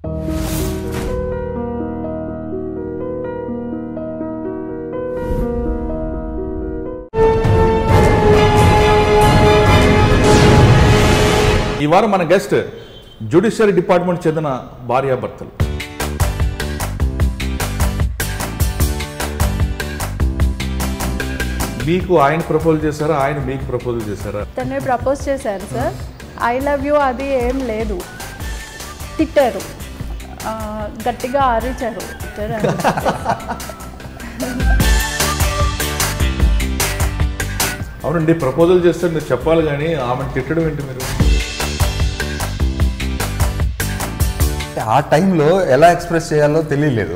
ఈ వారం మన గెస్ట్ జ్యుడిషియరీ డిపార్ట్మెంట్ చెందిన భార్యాభర్తలు మీకు ఆయన ప్రపోజ్ చేశారా ఆయన మీకు ప్రపోజ్ చేశారా తనే ప్రపోజ్ చేశారు సార్ ఐ లవ్ యూ అది ఏం లేదు తిట్టారు ఆ, గట్టిగా ఆరిచారు తిట్టారు అని. అవునండి ప్రపోజల్ చేస్తే మీరు చెప్పాలి కానీ ఆమెను తిట్టడం ఏంటి మీరు ఆ టైంలో ఎలా ఎక్స్ప్రెస్ చేయాలో తెలియలేదు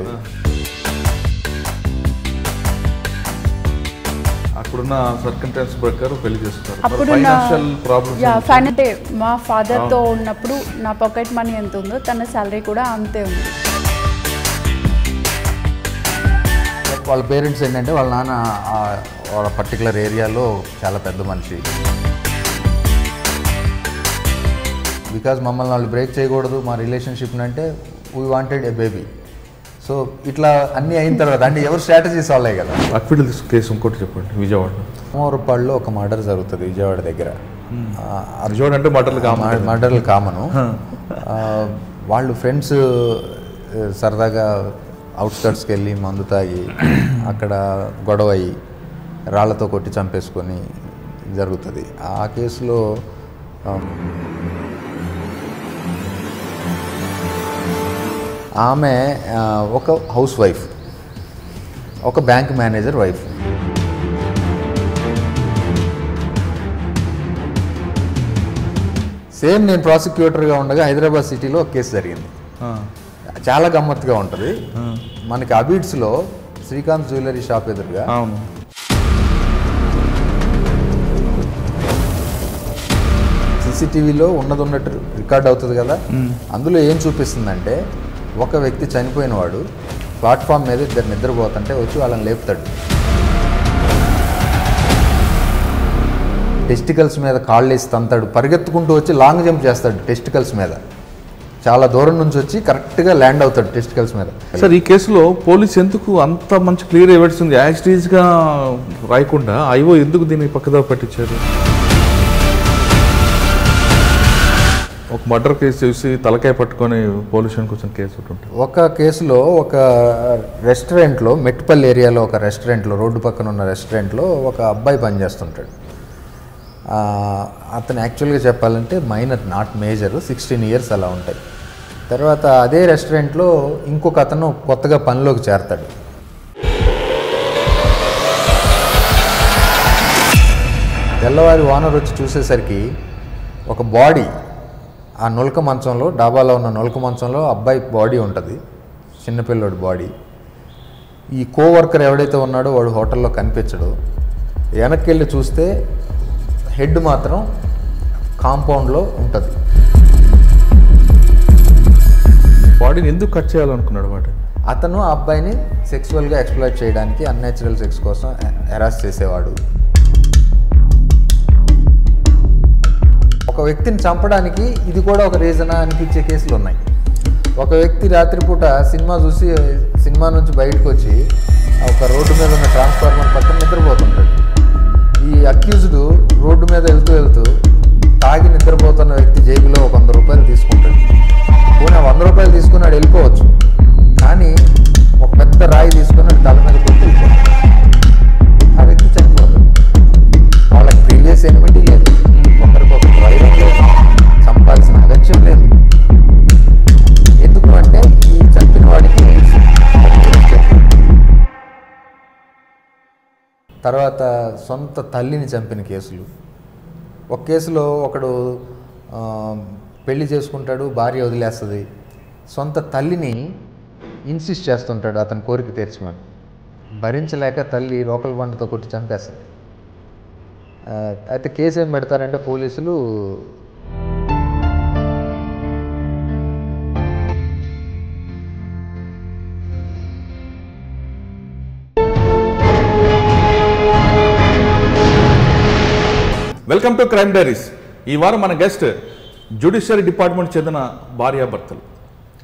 అక్కడున్న సర్కంటెన్స్ ప్రకారం పెళ్లి చేస్తారు అప్పుడు ఫైనాన్షియల్ ప్రాబ్లమ్స్ యా ఫైన్ అంటే మా ఫాదర్తో ఉన్నప్పుడు నా పాకెట్ మనీ ఎంత ఉందో తన శాలరీ కూడా అంతే ఉంది వాళ్ళ పేరెంట్స్ ఏంటంటే వాళ్ళ నాన్న ఆ వాళ్ళ పర్టికులర్ ఏరియాలో చాలా పెద్ద మనిషి బికాజ్ మమ్మల్ని వాళ్ళు బ్రేక్ చేయకూడదు మా రిలేషన్షిప్ని అంటే we wanted a baby so ఇట్లా అన్నీ అయిన తర్వాత అంటే ఎవరు స్ట్రాటజీస్ వాళ్ళే కదా అక్విడల్ కేసు ఇంకోటి చెప్పండి విజయవాడలో మోరపాడులో ఒక మర్డర్ జరుగుతుంది విజయవాడ దగ్గర ఆ, విజయవాడ అంటే మటర్లు కావాలి మర్డర్లు కామను ఆ, వాళ్ళు ఫ్రెండ్స్ సరదాగా అవుట్స్కట్స్కి వెళ్ళి మందు తాగి అక్కడ గొడవ అయ్యి రాళ్లతో కొట్టి చంపేసుకొని జరుగుతుంది ఆ కేసులో ఆ, ఆమె ఆ, ఒక హౌస్ వైఫ్ ఒక బ్యాంక్ మేనేజర్ వైఫ్ సేమ్ నేను ప్రాసిక్యూటర్గా ఉండగా హైదరాబాద్ సిటీలో ఒక కేసు జరిగింది చాలా గమ్మత్తుగా ఉంటుంది మనకి అబీడ్స్లో శ్రీకాంత్ జ్యువెలరీ షాప్ ఎదురుగా అవును సీసీటీవీలో ఉన్నది ఉన్నట్టు రికార్డ్ అవుతుంది కదా అందులో ఏం చూపిస్తుందంటే ఒక వ్యక్తి చనిపోయినవాడు ప్లాట్ఫామ్ మీద ఇద్దరు నిద్రపోతుంటే వచ్చి వాళ్ళని లేపుతాడు టెస్టికల్స్ మీద కాళ్ళు వేసి తంతాడు పరిగెత్తుకుంటూ వచ్చి లాంగ్ జంప్ చేస్తాడు టెస్టికల్స్ మీద చాలా దూరం నుంచి వచ్చి కరెక్ట్గా ల్యాండ్ అవుతాడు టెస్టికల్స్ మీద సార్ ఈ కేసులో పోలీస్ ఎందుకు అంత మంచి క్లియర్ ఎవిడెన్స్ ఉంది యాజ్ గా రాయకుండా ఐఓ ఎందుకు దీన్ని పక్కదో పట్టించారు ఒక మర్డర్ కేసు చూసి తలకాయ పట్టుకొని పోలీస్ స్టేషన్కి వచ్చిన కేసు ఒకటి ఉంటుంది ఒక కేసులో ఒక రెస్టారెంట్లో మెట్పల్లి ఏరియాలో ఒక రెస్టారెంట్లో రోడ్డు పక్కన ఉన్న రెస్టారెంట్లో ఒక అబ్బాయి పనిచేస్తుంటాడు ఆ, అతను యాక్చువల్గా చెప్పాలంటే minor not major sixteen years అలా ఉంటాయి తర్వాత అదే రెస్టారెంట్లో ఇంకొక అతను కొత్తగా పనిలోకి చేరతాడు తెల్లవారి ఓనర్ వచ్చి చూసేసరికి ఒక బాడీ ఆ నులక మంచంలో డాబాలో ఉన్న నులక మంచంలో అబ్బాయి బాడీ ఉంటుంది చిన్నపిల్లోడి బాడీ ఈ కో వర్కర్ ఎవడైతే ఉన్నాడో వాడు హోటల్లో కనిపించడు వెనక్కి వెళ్ళి చూస్తే హెడ్ మాత్రం కాంపౌండ్లో ఉంటుంది బాడీని ఎందుకు కట్ చేయాలనుకున్నాడు వాడు అతను ఆ అబ్బాయిని సెక్సువల్గా ఎక్స్ప్లోర్ చేయడానికి అన్యాచురల్ సెక్స్ కోసం హెరాస్ చేసేవాడు ఒక వ్యక్తిని చంపడానికి ఇది కూడా ఒక రీజనా అనిపించే కేసులు ఉన్నాయి ఒక వ్యక్తి రాత్రిపూట సినిమా చూసి సినిమా నుంచి బయటకు వచ్చి ఒక రోడ్డు మీద ఉన్న ట్రాన్స్ఫార్మర్ పక్కన నిద్రపోతుంటాడు ఈ అక్యూజ్డ్ రోడ్డు మీద వెళ్తూ వెళ్తూ తాగి నిద్రపోతున్న వ్యక్తి జేబులో ఒక వంద రూపాయలు తీసుకుంటాడు పోనీ ఆ వంద రూపాయలు తీసుకున్నాడు వెళ్ళిపోవచ్చు కానీ ఒక పెద్ద రాయి తీసుకున్నాడు తల మీద కొట్టి వెళ్ళిపోతాడు. ఆ వ్యక్తి చనిపోతాడు వాళ్ళకి ప్రీవియస్ ఎనిమిటీ లేదు ఒకరికొకరు వైరం లేదు చంపాల్సిన అగత్యం లేదు ఎందుకు అంటే ఈ చంపిన వాడికి తెలుసు. తర్వాత సొంత తల్లిని చంపిన కేసులు ఒక కేసులో ఒకడు ఆ, పెళ్లి చేసుకుంటాడు భార్య వదిలేస్తుంది సొంత తల్లిని ఇన్సిస్ట్ చేస్తుంటాడు అతని కోరిక తీర్చమని భరించలేక తల్లి లోకల్ బండతో కొట్టి చంపేస్తుంది ఆ, అయితే కేసు ఏం పెడతారంటే పోలీసులు వెల్కమ్ టు క్రైమ్ డైరీస్ ఈ వారం మన గెస్ట్ జ్యుడిషియరీ డిపార్ట్మెంట్ చెందిన భార్యాభర్తలు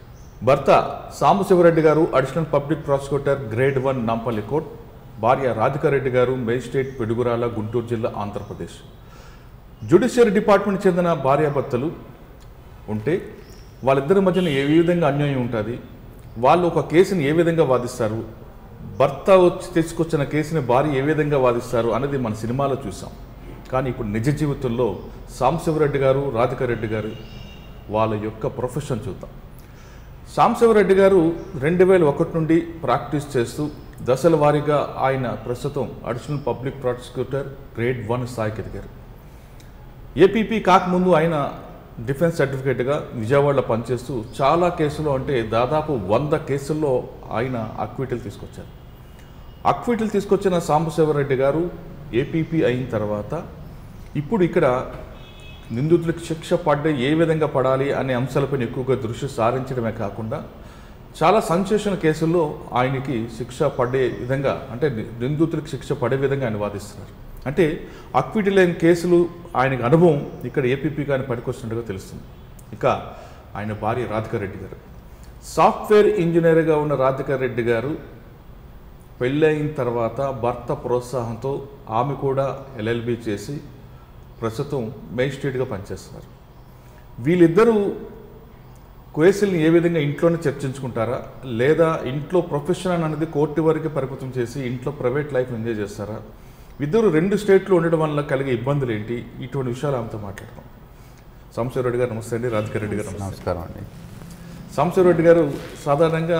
భర్త సాంబశివరెడ్డి గారు additional public prosecutor grade one Nampally court భార్య రాధికారెడ్డి గారు మేజిస్ట్రేట్ పిడుగురాల గుంటూరు జిల్లా ఆంధ్రప్రదేశ్ జ్యుడిషియరీ డిపార్ట్మెంట్ చెందిన భార్యాభర్తలు ఉంటే వాళ్ళిద్దరి మధ్యన ఏ విధంగా అన్యాయం ఉంటుంది వాళ్ళు ఒక కేసుని ఏ విధంగా వాదిస్తారు భర్త వచ్చి తీసుకొచ్చిన కేసుని భార్య ఏ విధంగా వాదిస్తారు అనేది మన సినిమాలో చూసాం కానీ ఇప్పుడు నిజ జీవితంలో సాంబశివరెడ్డి గారు రాధికారెడ్డి గారు వాళ్ళ యొక్క ప్రొఫెషన్ చూద్దాం సాంబశివరెడ్డి గారు రెండు వేల ఒకటి నుండి ప్రాక్టీస్ చేస్తూ దశల వారీగా ఆయన ప్రస్తుతం additional public prosecutor grade one స్థాయికి ఎదిగారు ఏపీపీ కాకముందు ఆయన డిఫెన్స్ సర్టిఫికేట్గా విజయవాడలో పనిచేస్తూ చాలా కేసులు అంటే దాదాపు వంద కేసుల్లో ఆయన అక్విటల్ తీసుకొచ్చారు అక్విటల్ తీసుకొచ్చిన సాంబశివరెడ్డి గారు ఏపీపీ అయిన తర్వాత ఇప్పుడు ఇక్కడ నిందితులకు శిక్ష పడ్డ ఏ విధంగా పడాలి అనే అంశాలపైన ఎక్కువగా దృష్టి సారించడమే కాకుండా చాలా సంశేషణ కేసుల్లో ఆయనకి శిక్ష పడే విధంగా అంటే ని- నిందితులకు శిక్ష పడే విధంగా ఆయన వాదిస్తున్నారు అంటే అక్విటీ లేని కేసులు ఆయనకు అనుభవం ఇక్కడ ఏపీపీ కానీ పనికొస్తున్నట్టుగా తెలుస్తుంది ఇక ఆయన భార్య రాధికా రెడ్డి గారు సాఫ్ట్వేర్ ఇంజనీర్గా ఉన్న రాధికా రెడ్డి గారు పెళ్ళయిన తర్వాత భర్త ప్రోత్సాహంతో ఆమె కూడా ఎల్ఎల్బి చేసి ప్రస్తుతం మేజిస్ట్రేట్గా పనిచేస్తున్నారు వీళ్ళిద్దరూ కేసుల్ని ఏ విధంగా ఇంట్లోనే చర్చించుకుంటారా లేదా ఇంట్లో ప్రొఫెషనల్ అనేది కోర్టు వరకు పరిమితం చేసి ఇంట్లో ప్రైవేట్ లైఫ్ ఎంజాయ్ చేస్తారా ఇద్దరు రెండు స్టేట్లో ఉండడం వల్ల కలిగే ఇబ్బందులు ఏంటి ఇటువంటి విషయాలు ఆమెతో మాట్లాడతాం సాంబశివరెడ్డి గారు నమస్తే అండి రాధికా రెడ్డి గారు నమస్తే నమస్కారం అండి సాంబశివరెడ్డి గారు సాధారణంగా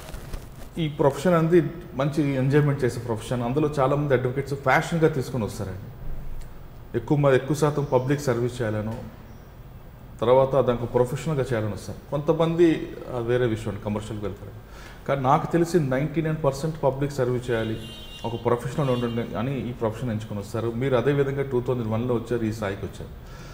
ఈ ప్రొఫెషన్ అనేది మంచి ఎంజాయ్మెంట్ చేసే ప్రొఫెషన్ అందులో చాలామంది అడ్వకేట్స్ ఫ్యాషన్గా తీసుకొని వస్తారండి ఎక్కువ మంది ఎక్కువ శాతం పబ్లిక్ సర్వీస్ చేయాలను తర్వాత దానికి ప్రొఫెషనల్గా చేయాలని వస్తారు కొంతమంది ఆ, వేరే విషయం కమర్షియల్కి వెళ్తారు కానీ నాకు తెలిసి ninety nine percent public service చేయాలి ఒక ప్రొఫెషనల్ ఉండండి అని ఈ ప్రొఫెషన్ ఎంచుకొని వస్తారు మీరు అదే విధంగా టూ థౌజండ్ వన్లో వచ్చారు ఈ స్థాయికి వచ్చారు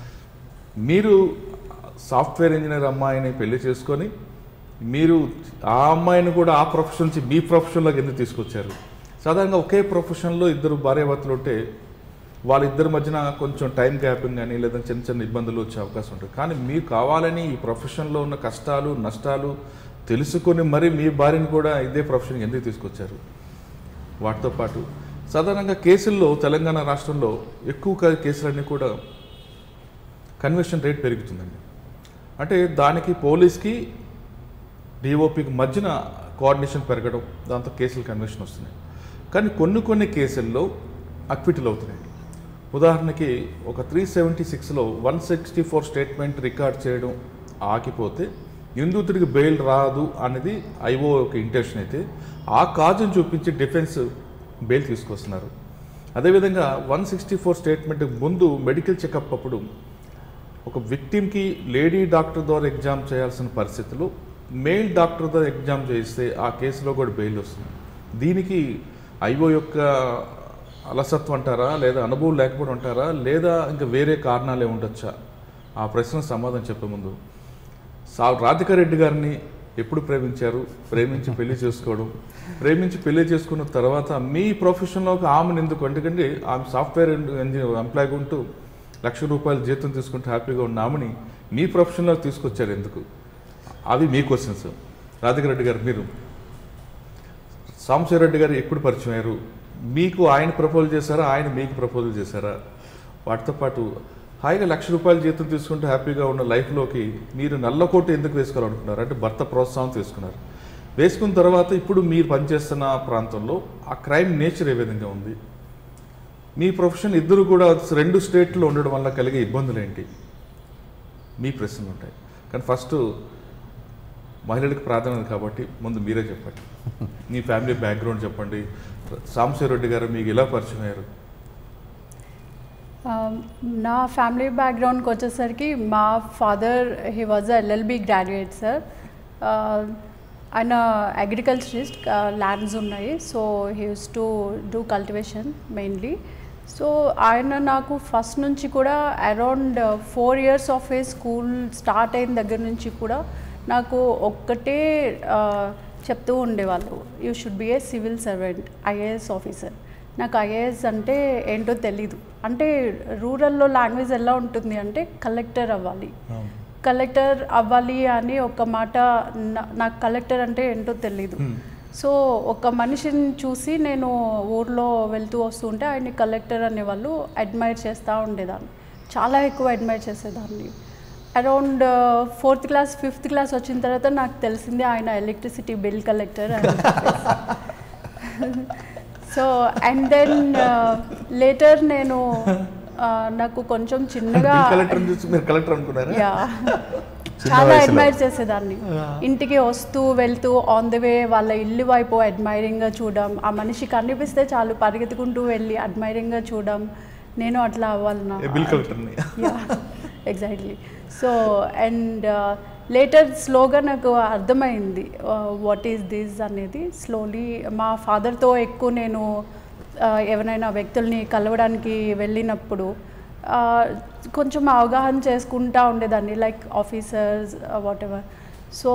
మీరు సాఫ్ట్వేర్ ఇంజనీర్ అమ్మాయిని పెళ్లి చేసుకొని మీరు ఆ అమ్మాయిని కూడా ఆ ప్రొఫెషన్ నుంచి మీ ప్రొఫెషన్లోకి ఎందుకు తీసుకొచ్చారు సాధారణంగా ఒకే ప్రొఫెషన్లో ఇద్దరు భార్యాభర్తలు ఉంటే వాళ్ళిద్దరి మధ్యన కొంచెం టైం గ్యాపింగ్ కానీ లేదా చిన్న చిన్న ఇబ్బందులు వచ్చే అవకాశం ఉంటుంది కానీ మీరు కావాలని ఈ ప్రొఫెషన్లో ఉన్న కష్టాలు నష్టాలు తెలుసుకొని మరి మీ భార్యని కూడా ఇదే ప్రొఫెషన్కి ఎందుకు తీసుకొచ్చారు వాటితో పాటు సాధారణంగా కేసుల్లో తెలంగాణ రాష్ట్రంలో ఎక్కువ క- కేసులన్నీ కూడా కన్వర్షన్ రేట్ పెరుగుతుందండి అంటే దానికి పోలీస్కి డిఓపికి మధ్యన కోఆర్డినేషన్ పెరగడం దాంతో కేసులు కన్వర్షన్ వస్తున్నాయి కానీ కొన్ని కొన్ని కేసుల్లో అక్విటల్ అవుతున్నాయి ఉదాహరణకి ఒక త్రీ సెవెంటీ సిక్స్లో one sixty four statement record చేయడం ఆగిపోతే నిందితుడికి బెయిల్ రాదు అనేది ఐఓ ఒక ఇంటెన్షన్ అయితే ఆ కాజును చూపించి డిఫెన్స్ బెయిల్ తీసుకొస్తున్నారు అదేవిధంగా వన్ సిక్స్టీ ఫోర్ స్టేట్మెంట్ ముందు మెడికల్ చెకప్ అప్పుడు ఒక విక్టిమ్కి లేడీ డాక్టర్ ద్వారా ఎగ్జామ్ చేయాల్సిన పరిస్థితులు మేల్ డాక్టర్ ద్వారా ఎగ్జామ్ చేయిస్తే ఆ కేసులో కూడా బెయిల్ వస్తుంది దీనికి ఐఓ యొక్క అలసత్వం అంటారా లేదా అనుభవం లేకపోవడం అంటారా లేదా ఇంకా వేరే కారణాలే ఉండొచ్చా ఆ ప్రశ్నకు సమాధానం చెప్పే ముందు సా రాధికా రెడ్డి గారిని ఎప్పుడు ప్రేమించారు ప్రేమించి పెళ్లి చేసుకోవడం ప్రేమించి పెళ్లి చేసుకున్న తర్వాత మీ ప్రొఫెషన్లోకి ఆమెను ఎందుకు ఎందుకంటే ఆమె సాఫ్ట్వేర్ ఇంజనీర్ ఎంప్లాయ్ ఉంటూ లక్ష రూపాయలు జీతం తీసుకుంటూ హ్యాపీగా ఉన్న ఆమెని మీ ప్రొఫెషన్లోకి తీసుకొచ్చారు ఎందుకు అవి మీ క్వశ్చన్స్ రాధికా రెడ్డి గారు మీరు సాంబశివరెడ్డి గారు ఎప్పుడు పరిచయం అయ్యారు మీకు ఆయన ప్రపోజల్ చేశారా ఆయన మీకు ప్రపోజల్ చేశారా వాటితో పాటు హాయిగా లక్ష రూపాయల జీతం తీసుకుంటూ హ్యాపీగా ఉన్న లైఫ్లోకి మీరు నల్లకోట ఎందుకు వేసుకోవాలనుకున్నారు అంటే భర్త ప్రోత్సాహం తీసుకున్నారు వేసుకున్న తర్వాత ఇప్పుడు మీరు పనిచేస్తున్న ప్రాంతంలో ఆ క్రైమ్ నేచర్ ఏ విధంగా ఉంది మీ ప్రొఫెషన్ ఇద్దరు కూడా రెండు స్టేట్లో ఉండడం వల్ల కలిగే ఇబ్బందులు ఏంటి మీ ప్రశ్నలు ఉంటాయి కానీ ఫస్ట్ మహిళలకు ప్రాధాన్యత కాబట్టి ముందు మీరే చెప్పండి మీ ఫ్యామిలీ బ్యాక్గ్రౌండ్ చెప్పండి సాంబశివరెడ్డి గారు మీకు ఎలా పరిచయం అయ్యారు Um, నా ఫ్యామిలీ బ్యాక్గ్రౌండ్కి వచ్చేసరికి మా father he was LLB graduate sir ఆయన అగ్రికల్చరిస్ట్ ల్యాండ్స్ ఉన్నాయి so he use to do cultivation mainly so ఆయన నాకు ఫస్ట్ నుంచి కూడా around four years of a school start అయిన దగ్గర నుంచి కూడా నాకు ఒక్కటే uh, చెప్తూ ఉండేవాళ్ళు you should be a civil servant IAS officer నాకు ఐఏఎస్ అంటే ఏంటో తెలీదు అంటే రూరల్లో లాంగ్వేజ్ ఎలా ఉంటుంది అంటే కలెక్టర్ అవ్వాలి కలెక్టర్ అవ్వాలి అని ఒక మాట నా- నాకు కలెక్టర్ అంటే ఏంటో తెలీదు సో ఒక మనిషిని చూసి నేను ఊర్లో వెళ్తూ వస్తుంటే ఆయన్ని కలెక్టర్ అనేవాళ్ళు అడ్మైర్ చేస్తూ ఉండేదాన్ని చాలా ఎక్కువ అడ్మైర్ చేసేదాన్ని around fourth class fifth class వచ్చిన తర్వాత నాకు తెలిసింది ఆయన ఎలక్ట్రిసిటీ బిల్ కలెక్టర్ అని సో అండ్ దెన్ లేటర్ నేను ఆ, నాకు కొంచెం చిన్నగా కలెక్టర్ చూసి మీరు కలెక్టర్ అనుకున్నారా యా చిన్న చాలా వయసులో. అడ్మైర్ చేసేదాన్ని ఇంటికి వస్తూ వెళ్తూ ఆన్ ద వే వాళ్ళ ఇల్లు వైపు అడ్మైరింగ్గా చూడడం ఆ మనిషి కనిపిస్తే చాలు పరిగెత్తుకుంటూ వెళ్ళి అడ్మైరింగ్గా చూడడం నేను అట్లా అవ్వాలన్నా ఏ బిల్ కలెక్టర్ని yeah exactly so and later స్లోగా నాకు అర్థమైంది వాట్ ఈస్ దిస్ అనేది స్లోలీ మా ఫాదర్తో ఎక్కువ నేను uh, ఎవరైనా వ్యక్తుల్ని కలవడానికి వెళ్ళినప్పుడు uh, కొంచెం అవగాహన చేసుకుంటా ఉండేదాన్ని like officers whatever so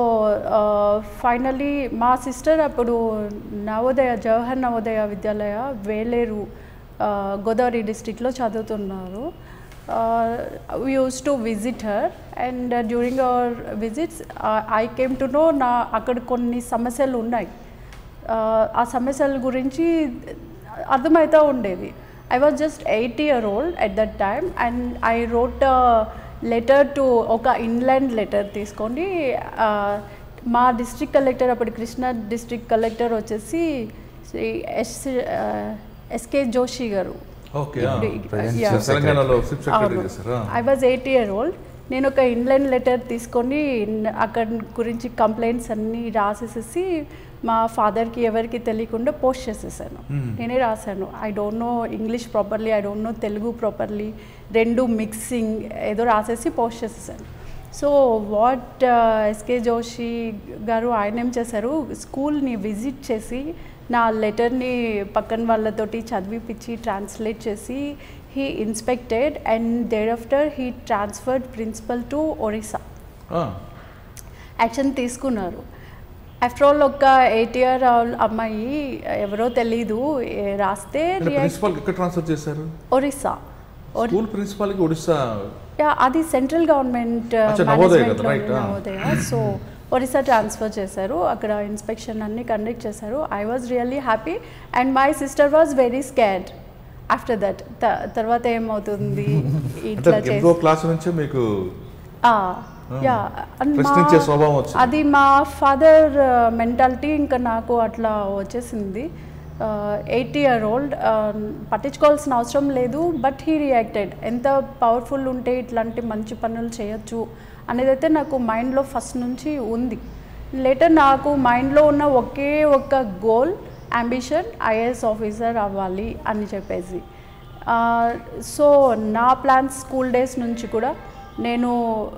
finally మా సిస్టర్ అప్పుడు నవోదయ జవహర్ నవోదయ విద్యాలయ వేలేరు uh, గోదావరి డిస్టిక్లో చదువుతున్నారు uh, we used to visit her and uh, during our visits uh, I came to know నా అక్కడ కొన్ని సమస్యలు ఉన్నాయి uh, ఆ సమస్యల గురించి అర్థమవుతూ ఉండేది I was just eight year old at that time and I wrote letter to ఒక ఇన్లాండ్ లెటర్ తీసుకొని uh, మా డిస్ట్రిక్ట్ కలెక్టర్ అప్పుడు కృష్ణా డిస్ట్రిక్ట్ కలెక్టర్ వచ్చేసి శ్రీ ఎస్ ఎస్కే జోషి గారు ఓకే ఇప్పుడు- Present yeah. చేస్తారు. తెలంగాణలో సిప్ సెక్రటరీ అవును. చేశారా I was eight year old నేను ఒక ఇన్లైన్ లెటర్ తీసుకొని న- అక్కడ గురించి కంప్లైంట్స్ అన్నీ రాసేసేసి మా ఫాదర్కి ఎవరికి తెలియకుండా పోస్ట్ చేసేసాను Hmm. నేనే రాశాను I don't know English properly I don't know Telugu properly రెండు మిక్సింగ్ ఏదో రాసేసి పోస్ట్ చేసేసాను సో వాట్ ఎస్కే జోషి గారు ఆయన ఏం చేశారు స్కూల్ని విజిట్ చేసి నా లెటర్ని పక్కన వాళ్ళతోటి చదివిపించి ట్రాన్స్లేట్ చేసి he inspected and thereafter he transferred principal to Orissa ఆ, యాక్షన్ తీసుకున్నారు ఆఫ్టర్ ఆల్ ఒక ఎయిట్ ఇయర్ అమ్మాయి ఎవరో తెలీదు ఏ- రాస్తే అంటే రియాక్ట్ ప్రిన్సిపాల్ ఎక్కడ ట్రాన్స్ఫర్ చేశారు ఒరిస్సా ఒరి- స్కూల్ ప్రిన్సిపాల్కి ఒడిస్సా యా అది సెంట్రల్ గవర్నమెంట్ అచ్చా, నవోదయ కదా, right, ah. Navodaya so Orissa transfer చేశారు అక్కడ ఇన్స్పెక్షన్ అన్ని కండక్ట్ చేశారు I was really happy and my sister was very scared after that తర్వాత ఏమవుతుంది అంటే ఇట్లా ఎనిమిదో చేసి క్లాస్ నుంచే మీకు యా ప్రశ్నించే స్వభావం వచ్చింది. అది మా ఫాదర్ మెంటాలిటీ ఇంకా నాకు అట్లా వచ్చేసింది ఎయిట్ ఇయర్ ఓల్డ్ పట్టించుకోవాల్సిన అవసరం లేదు బట్ హీ రియాక్టెడ్ ఎంత పవర్ఫుల్ ఉంటే ఇట్లాంటి మంచి పనులు చేయొచ్చు అనేది అయితే నాకు మైండ్లో ఫస్ట్ నుంచి ఉంది లేటర్ నాకు మైండ్లో ఉన్న ఒకే ఒక్క గోల్ అంబిషన్ ఐఏఎస్ ఆఫీసర్ అవ్వాలి అని చెప్పేసి సో నా ప్లాన్స్ స్కూల్ డేస్ నుంచి కూడా నేను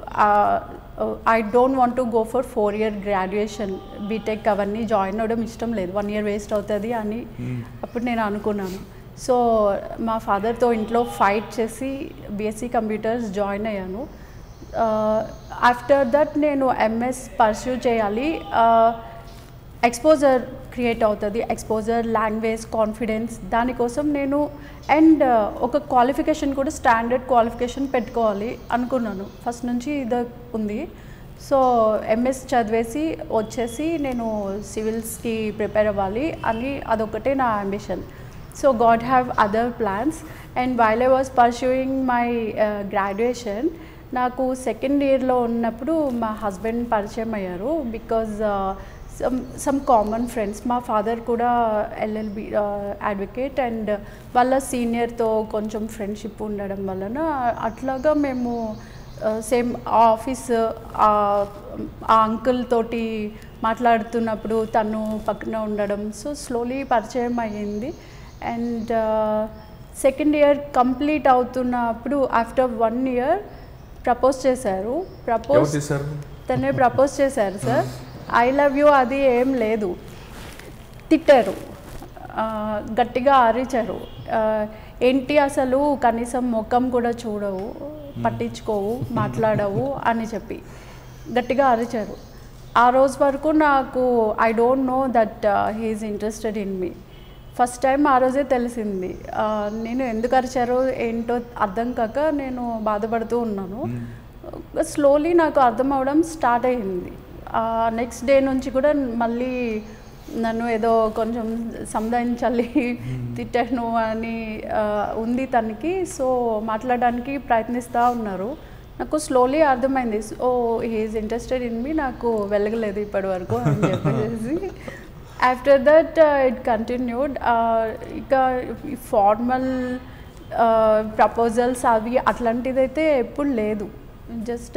I don't want to go for four year graduation BTech అవన్నీ జాయిన్ అవ్వడం ఇష్టం లేదు వన్ ఇయర్ వేస్ట్ అవుతుంది అని అప్పుడు నేను అనుకున్నాను సో మా ఫాదర్తో ఇంట్లో ఫైట్ చేసి బీఎస్సీ కంప్యూటర్స్ జాయిన్ అయ్యాను ఆఫ్టర్ దట్ నేను ఎంఎస్ పర్స్యూ చేయాలి ఎక్స్పోజర్ క్రియేట్ అవుతుంది ఎక్స్పోజర్ లాంగ్వేజ్ కాన్ఫిడెన్స్ దానికోసం నేను అండ్ ఒక క్వాలిఫికేషన్ కూడా స్టాండర్డ్ క్వాలిఫికేషన్ పెట్టుకోవాలి అనుకున్నాను ఫస్ట్ నుంచి ఇది ఉంది సో ఎంఎస్ చదివేసి వచ్చేసి నేను సివిల్స్కి ప్రిపేర్ అవ్వాలి అని అదొకటే నా ambition so God have other plans and while I was pursuing my graduation నాకు సెకండ్ ఇయర్లో ఉన్నప్పుడు మా హస్బెండ్ పరిచయం అయ్యారు because some some common friends మా ఫాదర్ కూడా ఎల్ఎల్బి అడ్వకేట్ అండ్ వాళ్ళ సీనియర్తో కొంచెం ఫ్రెండ్షిప్ ఉండడం వలన అట్లాగా మేము సేమ్ ఆఫీస్ ఆ అంకుల్ తోటి మాట్లాడుతున్నప్పుడు తను పక్కన ఉండడం సో స్లోలీ పరిచయం అయ్యింది అండ్ సెకండ్ ఇయర్ కంప్లీట్ అవుతున్నప్పుడు ఆఫ్టర్ వన్ ఇయర్ ప్రపోజ్ చేశారు ఎవరు ప్రపోజ్ చేశారు తనే ప్రపోజ్ చేశారు సార్ ఐ లవ్ యూ అది ఏం లేదు తిట్టారు ఆ, గట్టిగా అరిచారు ఆ, ఏంటి అసలు కనీసం ముఖం కూడా చూడవు పట్టించుకోవు మాట్లాడవు అని చెప్పి గట్టిగా అరిచారు ఆ రోజు వరకు నాకు I don't know that he's interested in me first time ఆ రోజే తెలిసింది ఆ, నేను ఎందుకు అరిచారో ఏంటో అర్థం కాక నేను బాధపడుతూ ఉన్నాను స్లోలీ నాకు అర్థం అవడం స్టార్ట్ అయింది నెక్స్ట్ డే నుంచి కూడా మళ్ళీ నన్ను ఏదో కొంచెం సంధానించాలి తిట్టాను అని ఆ, ఉంది తనకి సో మాట్లాడడానికి ప్రయత్నిస్తూ ఉన్నారు నాకు స్లోలీ అర్థమైంది oh he's interested in me నాకు వెలగలేదు ఇప్పటి వరకు అని చెప్పేసి ఆఫ్టర్ దట్ ఇట్ కంటిన్యూడ్ ఇక ఫార్మల్ ప్రపోజల్స్ అవి అట్లాంటిదైతే ఎప్పుడు లేదు just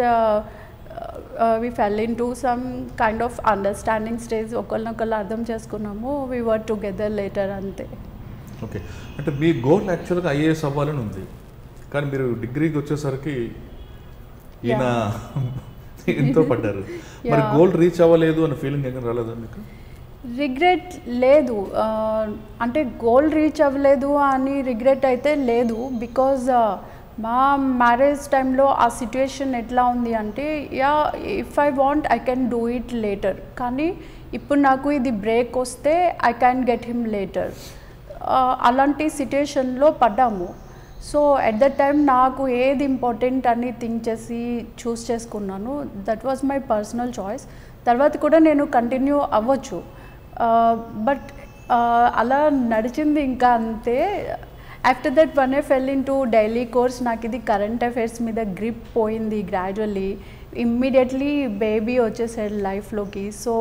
we fell into some kind of understanding stage ఒకళ్ళనొకళ్ళు అర్థం చేసుకున్నాము వి వర్ టుగెదర్ లేటర్ అంతే ఓకే అంటే మీ గోల్ యాక్చువల్గా ఐఏఎస్ అవ్వాలని ఉంది కానీ మీరు డిగ్రీకి వచ్చేసరికి ఈయన ఇంతో పడ్డారు మరి Yeah. గోల్ రీచ్ అవ్వలేదు అనే ఫీలింగ్ ఏం రాలేదా మీకు రిగ్రెట్ లేదు ఆ, అంటే గోల్ రీచ్ అవ్వలేదు అని రిగ్రెట్ అయితే లేదు బికాజ్ మా మ్యారేజ్ టైంలో ఆ సిచ్యువేషన్ ఎట్లా ఉంది అంటే yeah if I want I can do it later కానీ ఇప్పుడు నాకు ఇది బ్రేక్ వస్తే I can get him later అలాంటి సిచ్యుయేషన్లో పడ్డాము సో ఎట్ ద టైం నాకు ఏది ఇంపార్టెంట్ అని థింక్ చేసి చూస్ చేసుకున్నాను that was my personal choice తర్వాత కూడా నేను కంటిన్యూ అవ్వచ్చు బట్ అలా నడిచింది ఇంకా అంతే after that one a fell into daily course నాకు ఇది కరెంట్ అఫైర్స్ మీద గ్రిప్ పోయింది గ్రాడ్యువల్లీ ఇమ్మీడియట్లీ బేబీ వచ్చేసాడు లైఫ్లోకి సో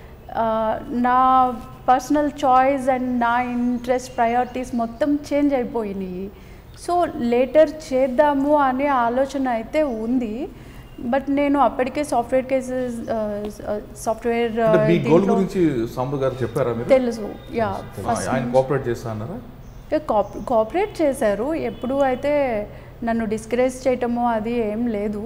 నా పర్సనల్ చాయిస్ అండ్ నా ఇంట్రెస్ట్ ప్రయారిటీస్ మొత్తం చేంజ్ అయిపోయినాయి సో లేటర్ చేద్దాము అనే ఆలోచన అయితే ఉంది బట్ నేను అప్పటికే సాఫ్ట్వేర్ కేసెస్ సాఫ్ట్వేర్ అంటే మీ గోల్ గురించి సాంబు గారు చెప్పారా మీరు తెలుసు యా ఫస్ట్ ఆయన కోఆపరేట్ చేస్తా అన్నారా కోఆపరేట్ చేశారు ఎప్పుడు అయితే నన్ను డిస్కరేజ్ చేయటము అది ఏం లేదు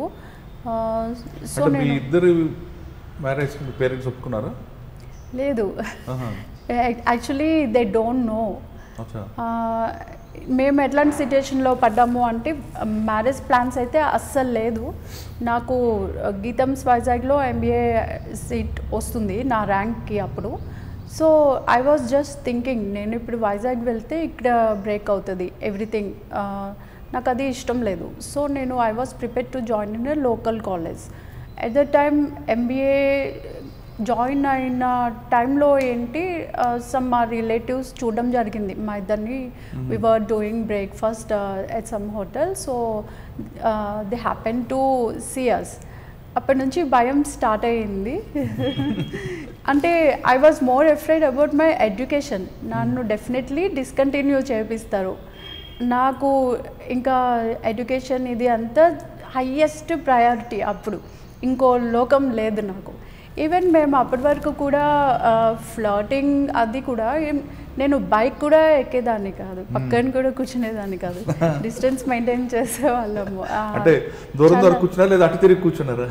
సో అంటే మీ నేను ఇద్దరు మ్యారేజ్ మీ పేరెంట్స్ ఒప్పుకున్నారా లేదు ఆహా. యాక్చువల్లీ దే డోంట్ నో అచ్చా మేము ఎట్లాంటి సిచ్యుయేషన్లో పడ్డాము అంటే మ్యారేజ్ ప్లాన్స్ అయితే అస్సలు లేదు నాకు గీతమ్స్ వైజాగ్లో ఎంబీఏ సీట్ వస్తుంది నా ర్యాంక్కి అప్పుడు so I was just thinking నేను ఇప్పుడు వైజాగ్ వెళ్తే ఇక్కడ బ్రేక్ అవుతుంది ఎవ్రీథింగ్ నాకు అది ఇష్టం లేదు సో నేను I was prepare to join in a local college at the time MBA join అయిన టైంలో ఏంటి సమ్ మా రిలేటివ్స్ చూడడం జరిగింది మా ఇద్దరిని we were doing breakfast at some hotel so they happen to see us అప్పటి నుంచి భయం స్టార్ట్ అయ్యింది అంటే I was more afraid about my education నన్ను డెఫినెట్లీ డిస్కంటిన్యూ చేపిస్తారు నాకు ఇంకా ఎడ్యుకేషన్ ఇది అంతా హయ్యెస్ట్ ప్రయారిటీ అప్పుడు ఇంకో లోకం లేదు నాకు ఈవెన్ మేము అప్పటి వరకు కూడా ఫ్లర్టింగ్ అది కూడా ఏం- నేను బైక్ కూడా ఎక్కేదాన్ని కాదు పక్కన కూడా కూర్చునేదాన్ని కాదు డిస్టెన్స్ మెయింటైన్ చేసే వాళ్ళము ఆ, అంటే దూరం దూరం చాలా- కూర్చున్నారా లేదా అటు తిరిగి కూర్చున్నారా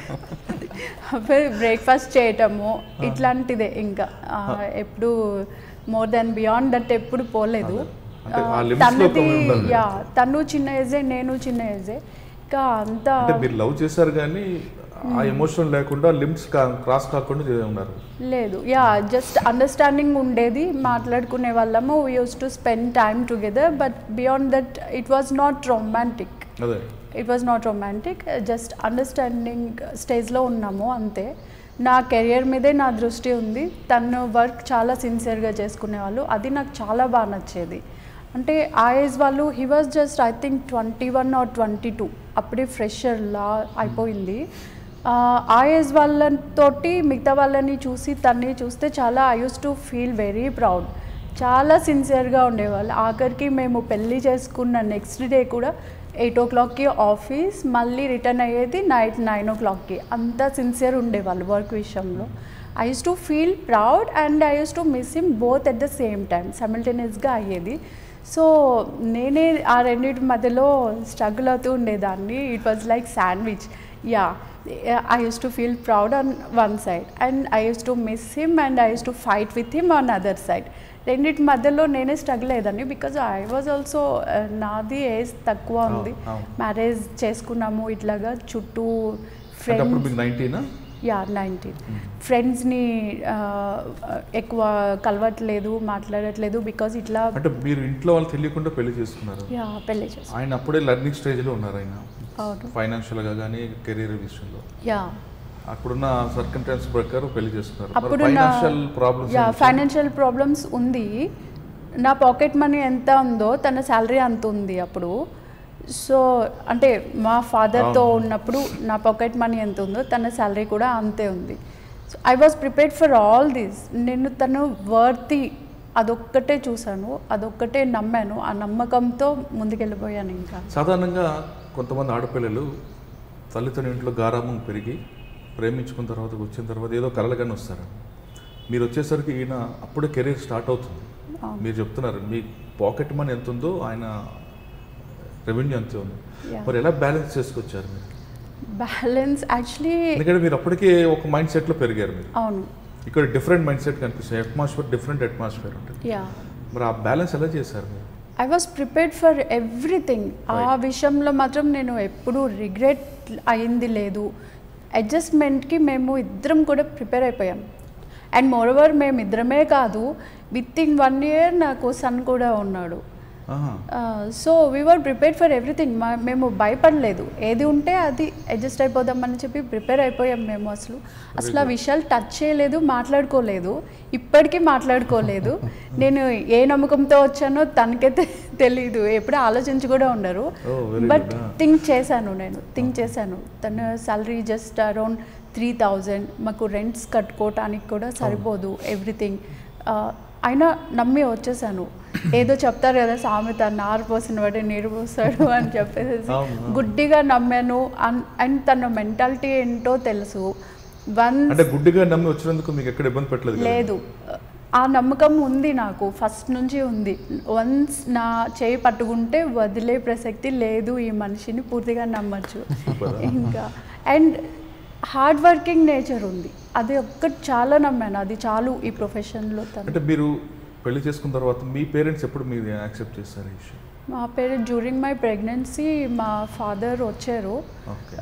బ్రేక్ఫాస్ట్ చేయటము ఇట్లాంటిదే ఇంకా ఆ, ఎప్పుడు మోర్ దెన్ బియాండ్ దట్ ఎప్పుడు పోలేదు అంటే ఆ ఆ, limits లో తనది ఉండాలి. యా తను చిన్న ఏజే నేను చిన్న ఏజే ఇంకా అంతా అంటే మీరు లవ్ చేశారు కానీ ఆ ఎమోషన్ లేకుండా లిమిట్స్ క్రాస్ కాకుండా చే- ఉన్నారు లేదు యా జస్ట్ అండర్స్టాండింగ్ ఉండేది మాట్లాడుకునే వాళ్ళము we use to spend time together but beyond that it was not romantic అదే it was not romantic just understanding స్టేజ్లో ఉన్నాము అంతే నా కెరియర్ మీదే నా దృష్టి ఉంది తను వర్క్ చాలా సిన్సియర్గా చేసుకునేవాళ్ళు అది నాకు చాలా బాగా నచ్చేది అంటే ఆ ఏజ్ వాళ్ళు he was just I think twenty one or twenty two అప్పుడే ఫ్రెషర్లా అయిపోయింది ఆ, ఆ ఏజ్ వాళ్ళతోటి మిగతా వాళ్ళని చూసి తన్ని చూస్తే చాలా I use to feel very proud చాలా సిన్సియర్గా ఉండేవాళ్ళు ఆఖరికి మేము పెళ్ళి చేసుకున్న నెక్స్ట్ డే కూడా ఎయిట్ ఓ క్లాక్కి ఆఫీస్ మళ్ళీ రిటర్న్ అయ్యేది నైట్ నైన్ ఓ క్లాక్కి అంత సిన్సియర్ ఉండేవాళ్ళు వర్క్ విషయంలో I use to feel proud and I use to miss him both at the same time సైమిల్టేనియస్గా అయ్యేది సో నేనే ఆ రెండింటి మధ్యలో స్ట్రగుల్ అవుతూ ఉండేదాన్ని it was like sandwich yeah I use to feel proud on one side and I use to miss him and I use to fight with him on other side రెండింటి మధ్యలో నేనే struggle అయ్యేదాన్ని because I was also నాది age తక్కువ ఉంది అవును, అవును. Marriage చేసుకున్నాము ఇట్లాగా చుట్టూ అంటే అప్పుడు ఫ్రెండ్స్ మీకు నైన్టీనా యా నైన్టీన్ ఫ్రెండ్స్ని ఎక్కువ కలవట్లేదు మాట్లాడట్లేదు బికాజ్ ఇట్లా అంటే మీరు ఇంట్లో వాళ్ళు తెలియకుండా పెళ్లి చేసుకున్నారు యా పెళ్ళి చేసి ఆయన అప్పుడే లర్నింగ్ స్టేజ్లో ఉన్నారు ఆయన అవును ఫైనాన్షియల్గా కానీ కెరీర్ విషయంలో యా అక్కడున్న సర్కంటెన్స్ ప్రకారం పెళ్లి చేసుకున్నారు అప్పుడు financial problems yeah financial problems ఉంది నా పాకెట్ మనీ ఎంత ఉందో తన శాలరీ అంత ఉంది అప్పుడు సో అంటే మా ఫాదర్తో అవును. ఉన్నప్పుడు నా పాకెట్ మనీ ఎంత ఉందో తన శాలరీ కూడా అంతే ఉంది so I was prepared for all these నేను తను వర్తి అదొక్కటే చూశాను అదొక్కటే నమ్మాను ఆ నమ్మకంతో ముందుకెళ్ళిపోయాను ఇంకా సాధారణంగా కొంతమంది ఆడపిల్లలు తల్లిదండ్రుల ఇంట్లో గారామం పెరిగి ప్రేమించుకున్న తర్వాత వచ్చిన తర్వాత ఏదో కలలుగానే వస్తారు మీరు వచ్చేసరికి ఈయన అప్పుడే కెరీర్ స్టార్ట్ అవుతుంది అవును. మీరు చెప్తున్నారు మీ పాకెట్ మనీ ఎంత ఉందో ఆయన రెవెన్యూ ఎంత ఉంది Yeah. మరి ఎలా బ్యాలెన్స్ చేసుకొచ్చారు మీరు బ్యాలెన్స్ యాక్చువల్లీ ఎందుకంటే మీరు అప్పటికే ఒక మైండ్ సెట్లో పెరిగారు మీరు అవును ఇక్కడ డిఫరెంట్ మైండ్ సెట్ కనిపిస్తుంది అట్మాస్ఫియర్ డిఫరెంట్ అట్మాస్ఫియర్ ఉంటుంది యా మరి ఆ బ్యాలెన్స్ ఎలా చేశారు మీరు I was prepared for everything ఆ Right. విషయంలో మాత్రం నేను ఎప్పుడూ రిగ్రెట్ అయింది లేదు అడ్జస్ట్మెంట్కి మేము ఇద్దరం కూడా ప్రిపేర్ అయిపోయాం అండ్ మోరోవర్ మేము ఇద్దరమే కాదు విత్ ఇన్ వన్ ఇయర్ నాకు సన్ కూడా ఉన్నాడు ఆహా. So were prepared for everything మా మేము భయపడలేదు ఏది ఉంటే అది అడ్జస్ట్ అయిపోదామని చెప్పి ప్రిపేర్ అయిపోయాం మేము అసలు అసలు ఆ good. విషయాలు విషయాలు టచ్ చేయలేదు మాట్లాడుకోలేదు ఇప్పటికీ మాట్లాడుకోలేదు నేను ఏ నమ్మకంతో వచ్చానో తనకే తె- తెలీదు ఎప్పుడు ఆలోచించి కూడా ఉండరు Oh, very but good, ah. Think చేశాను నేను థింక్ చేశాను తన salary just around three thousand మాకు రెంట్స్ కట్టుకోవటానికి కూడా సరిపోదు ఎవ్రీథింగ్ అయినా నమ్మి వచ్చేసాను ఏదో చెప్తారు కదా సామెత నారు పోసిన వాడే నీరు పోస్తాడు అని చెప్పేసి అవును, అవును. గుడ్డిగా నమ్మాను అండ్ తన మెంటాలిటీ ఏంటో తెలుసు వన్ అంటే గుడ్డిగా నమ్మి వచ్చినందుకు మీకు ఎక్కడ ఇబ్బంది పెట్టలేదు కదా? లేదు ఆ నమ్మకం ఉంది నాకు ఫస్ట్ నుంచి ఉంది వన్స్ నా చేయి పట్టుకుంటే వదిలే ప్రసక్తి లేదు ఈ మనిషిని పూర్తిగా నమ్మచ్చు Super. ఇంకా అండ్ హార్డ్ వర్కింగ్ నేచర్ ఉంది అది ఒక్కటి చాలా నమ్మాను అది చాలు ఈ ప్రొఫెషన్లో తను అంటే మీరు పెళ్లి చేసుకున్న తర్వాత మీ పేరెంట్స్ ఎప్పుడు మీరు యాక్సెప్ట్ చేస్తారు ఈ విషయం మా పేరెంట్ డ్యూరింగ్ మై ప్రెగ్నెన్సీ మా ఫాదర్ వచ్చారు ఓకే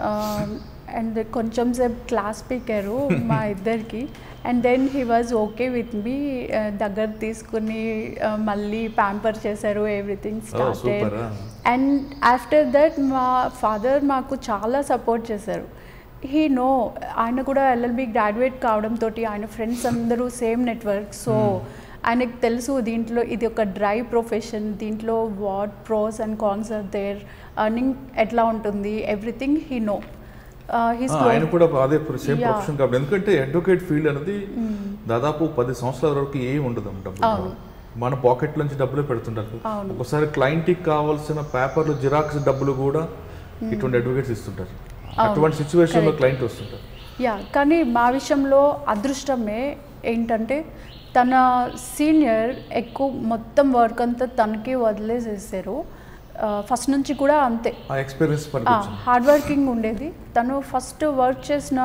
అండ్ కొంచెం సేపు క్లాస్ పీకారు మా ఇద్దరికి and then he was okay with me దగ్గర తీసుకుని uh, మళ్ళీ ప్యాంపర్ చేశారు everything started super and after that మా ఫాదర్ మాకు చాలా సపోర్ట్ చేశారు హీ నో ఆయన కూడా ఎల్ఎల్బి గ్రాడ్యుయేట్ కావడంతో ఆయన ఫ్రెండ్స్ అందరూ సేమ్ నెట్వర్క్ సో ఆయనకు తెలుసు దీంట్లో ఇది ఒక డ్రై ప్రొఫెషన్ దీంట్లో what pros and cons are there earning ఎట్లా ఉంటుంది ఎవ్రీథింగ్ హీ నో హీస్ ఆయన కూడా అదే సేమ్ Yeah. ప్రొఫెషన్ కాబట్టి ఎందుకంటే అడ్వకేట్ ఫీల్డ్ అనేది దాదాపు పది సంవత్సరాల వరకు ఏం ఉండదు డబ్బులు అవును. మన పాకెట్ నుంచి డబ్బులే పెడుతుంటారు అవును. ఒకసారి క్లయింట్కి కావాల్సిన పేపర్లు జిరాక్స్ డబ్బులు కూడా ఇటువంటి అడ్వకేట్స్ ఇస్తుంటారు అటువంటి సిచ్యువేషన్లో Correct. క్లయింట్ వస్తుంటారు యా కానీ మా విషయంలో అదృష్టమే ఏంటంటే తన సీనియర్ ఎక్కువ మొత్తం వర్క్ అంతా తనకి వదిలేసేసారు ఫస్ట్ నుంచి కూడా అంతే ఆ ఎక్స్పీరియన్స్ పనికి వచ్చింది హార్డ్ వర్కింగ్ ఉండేది తను ఫస్ట్ వర్క్ చేసిన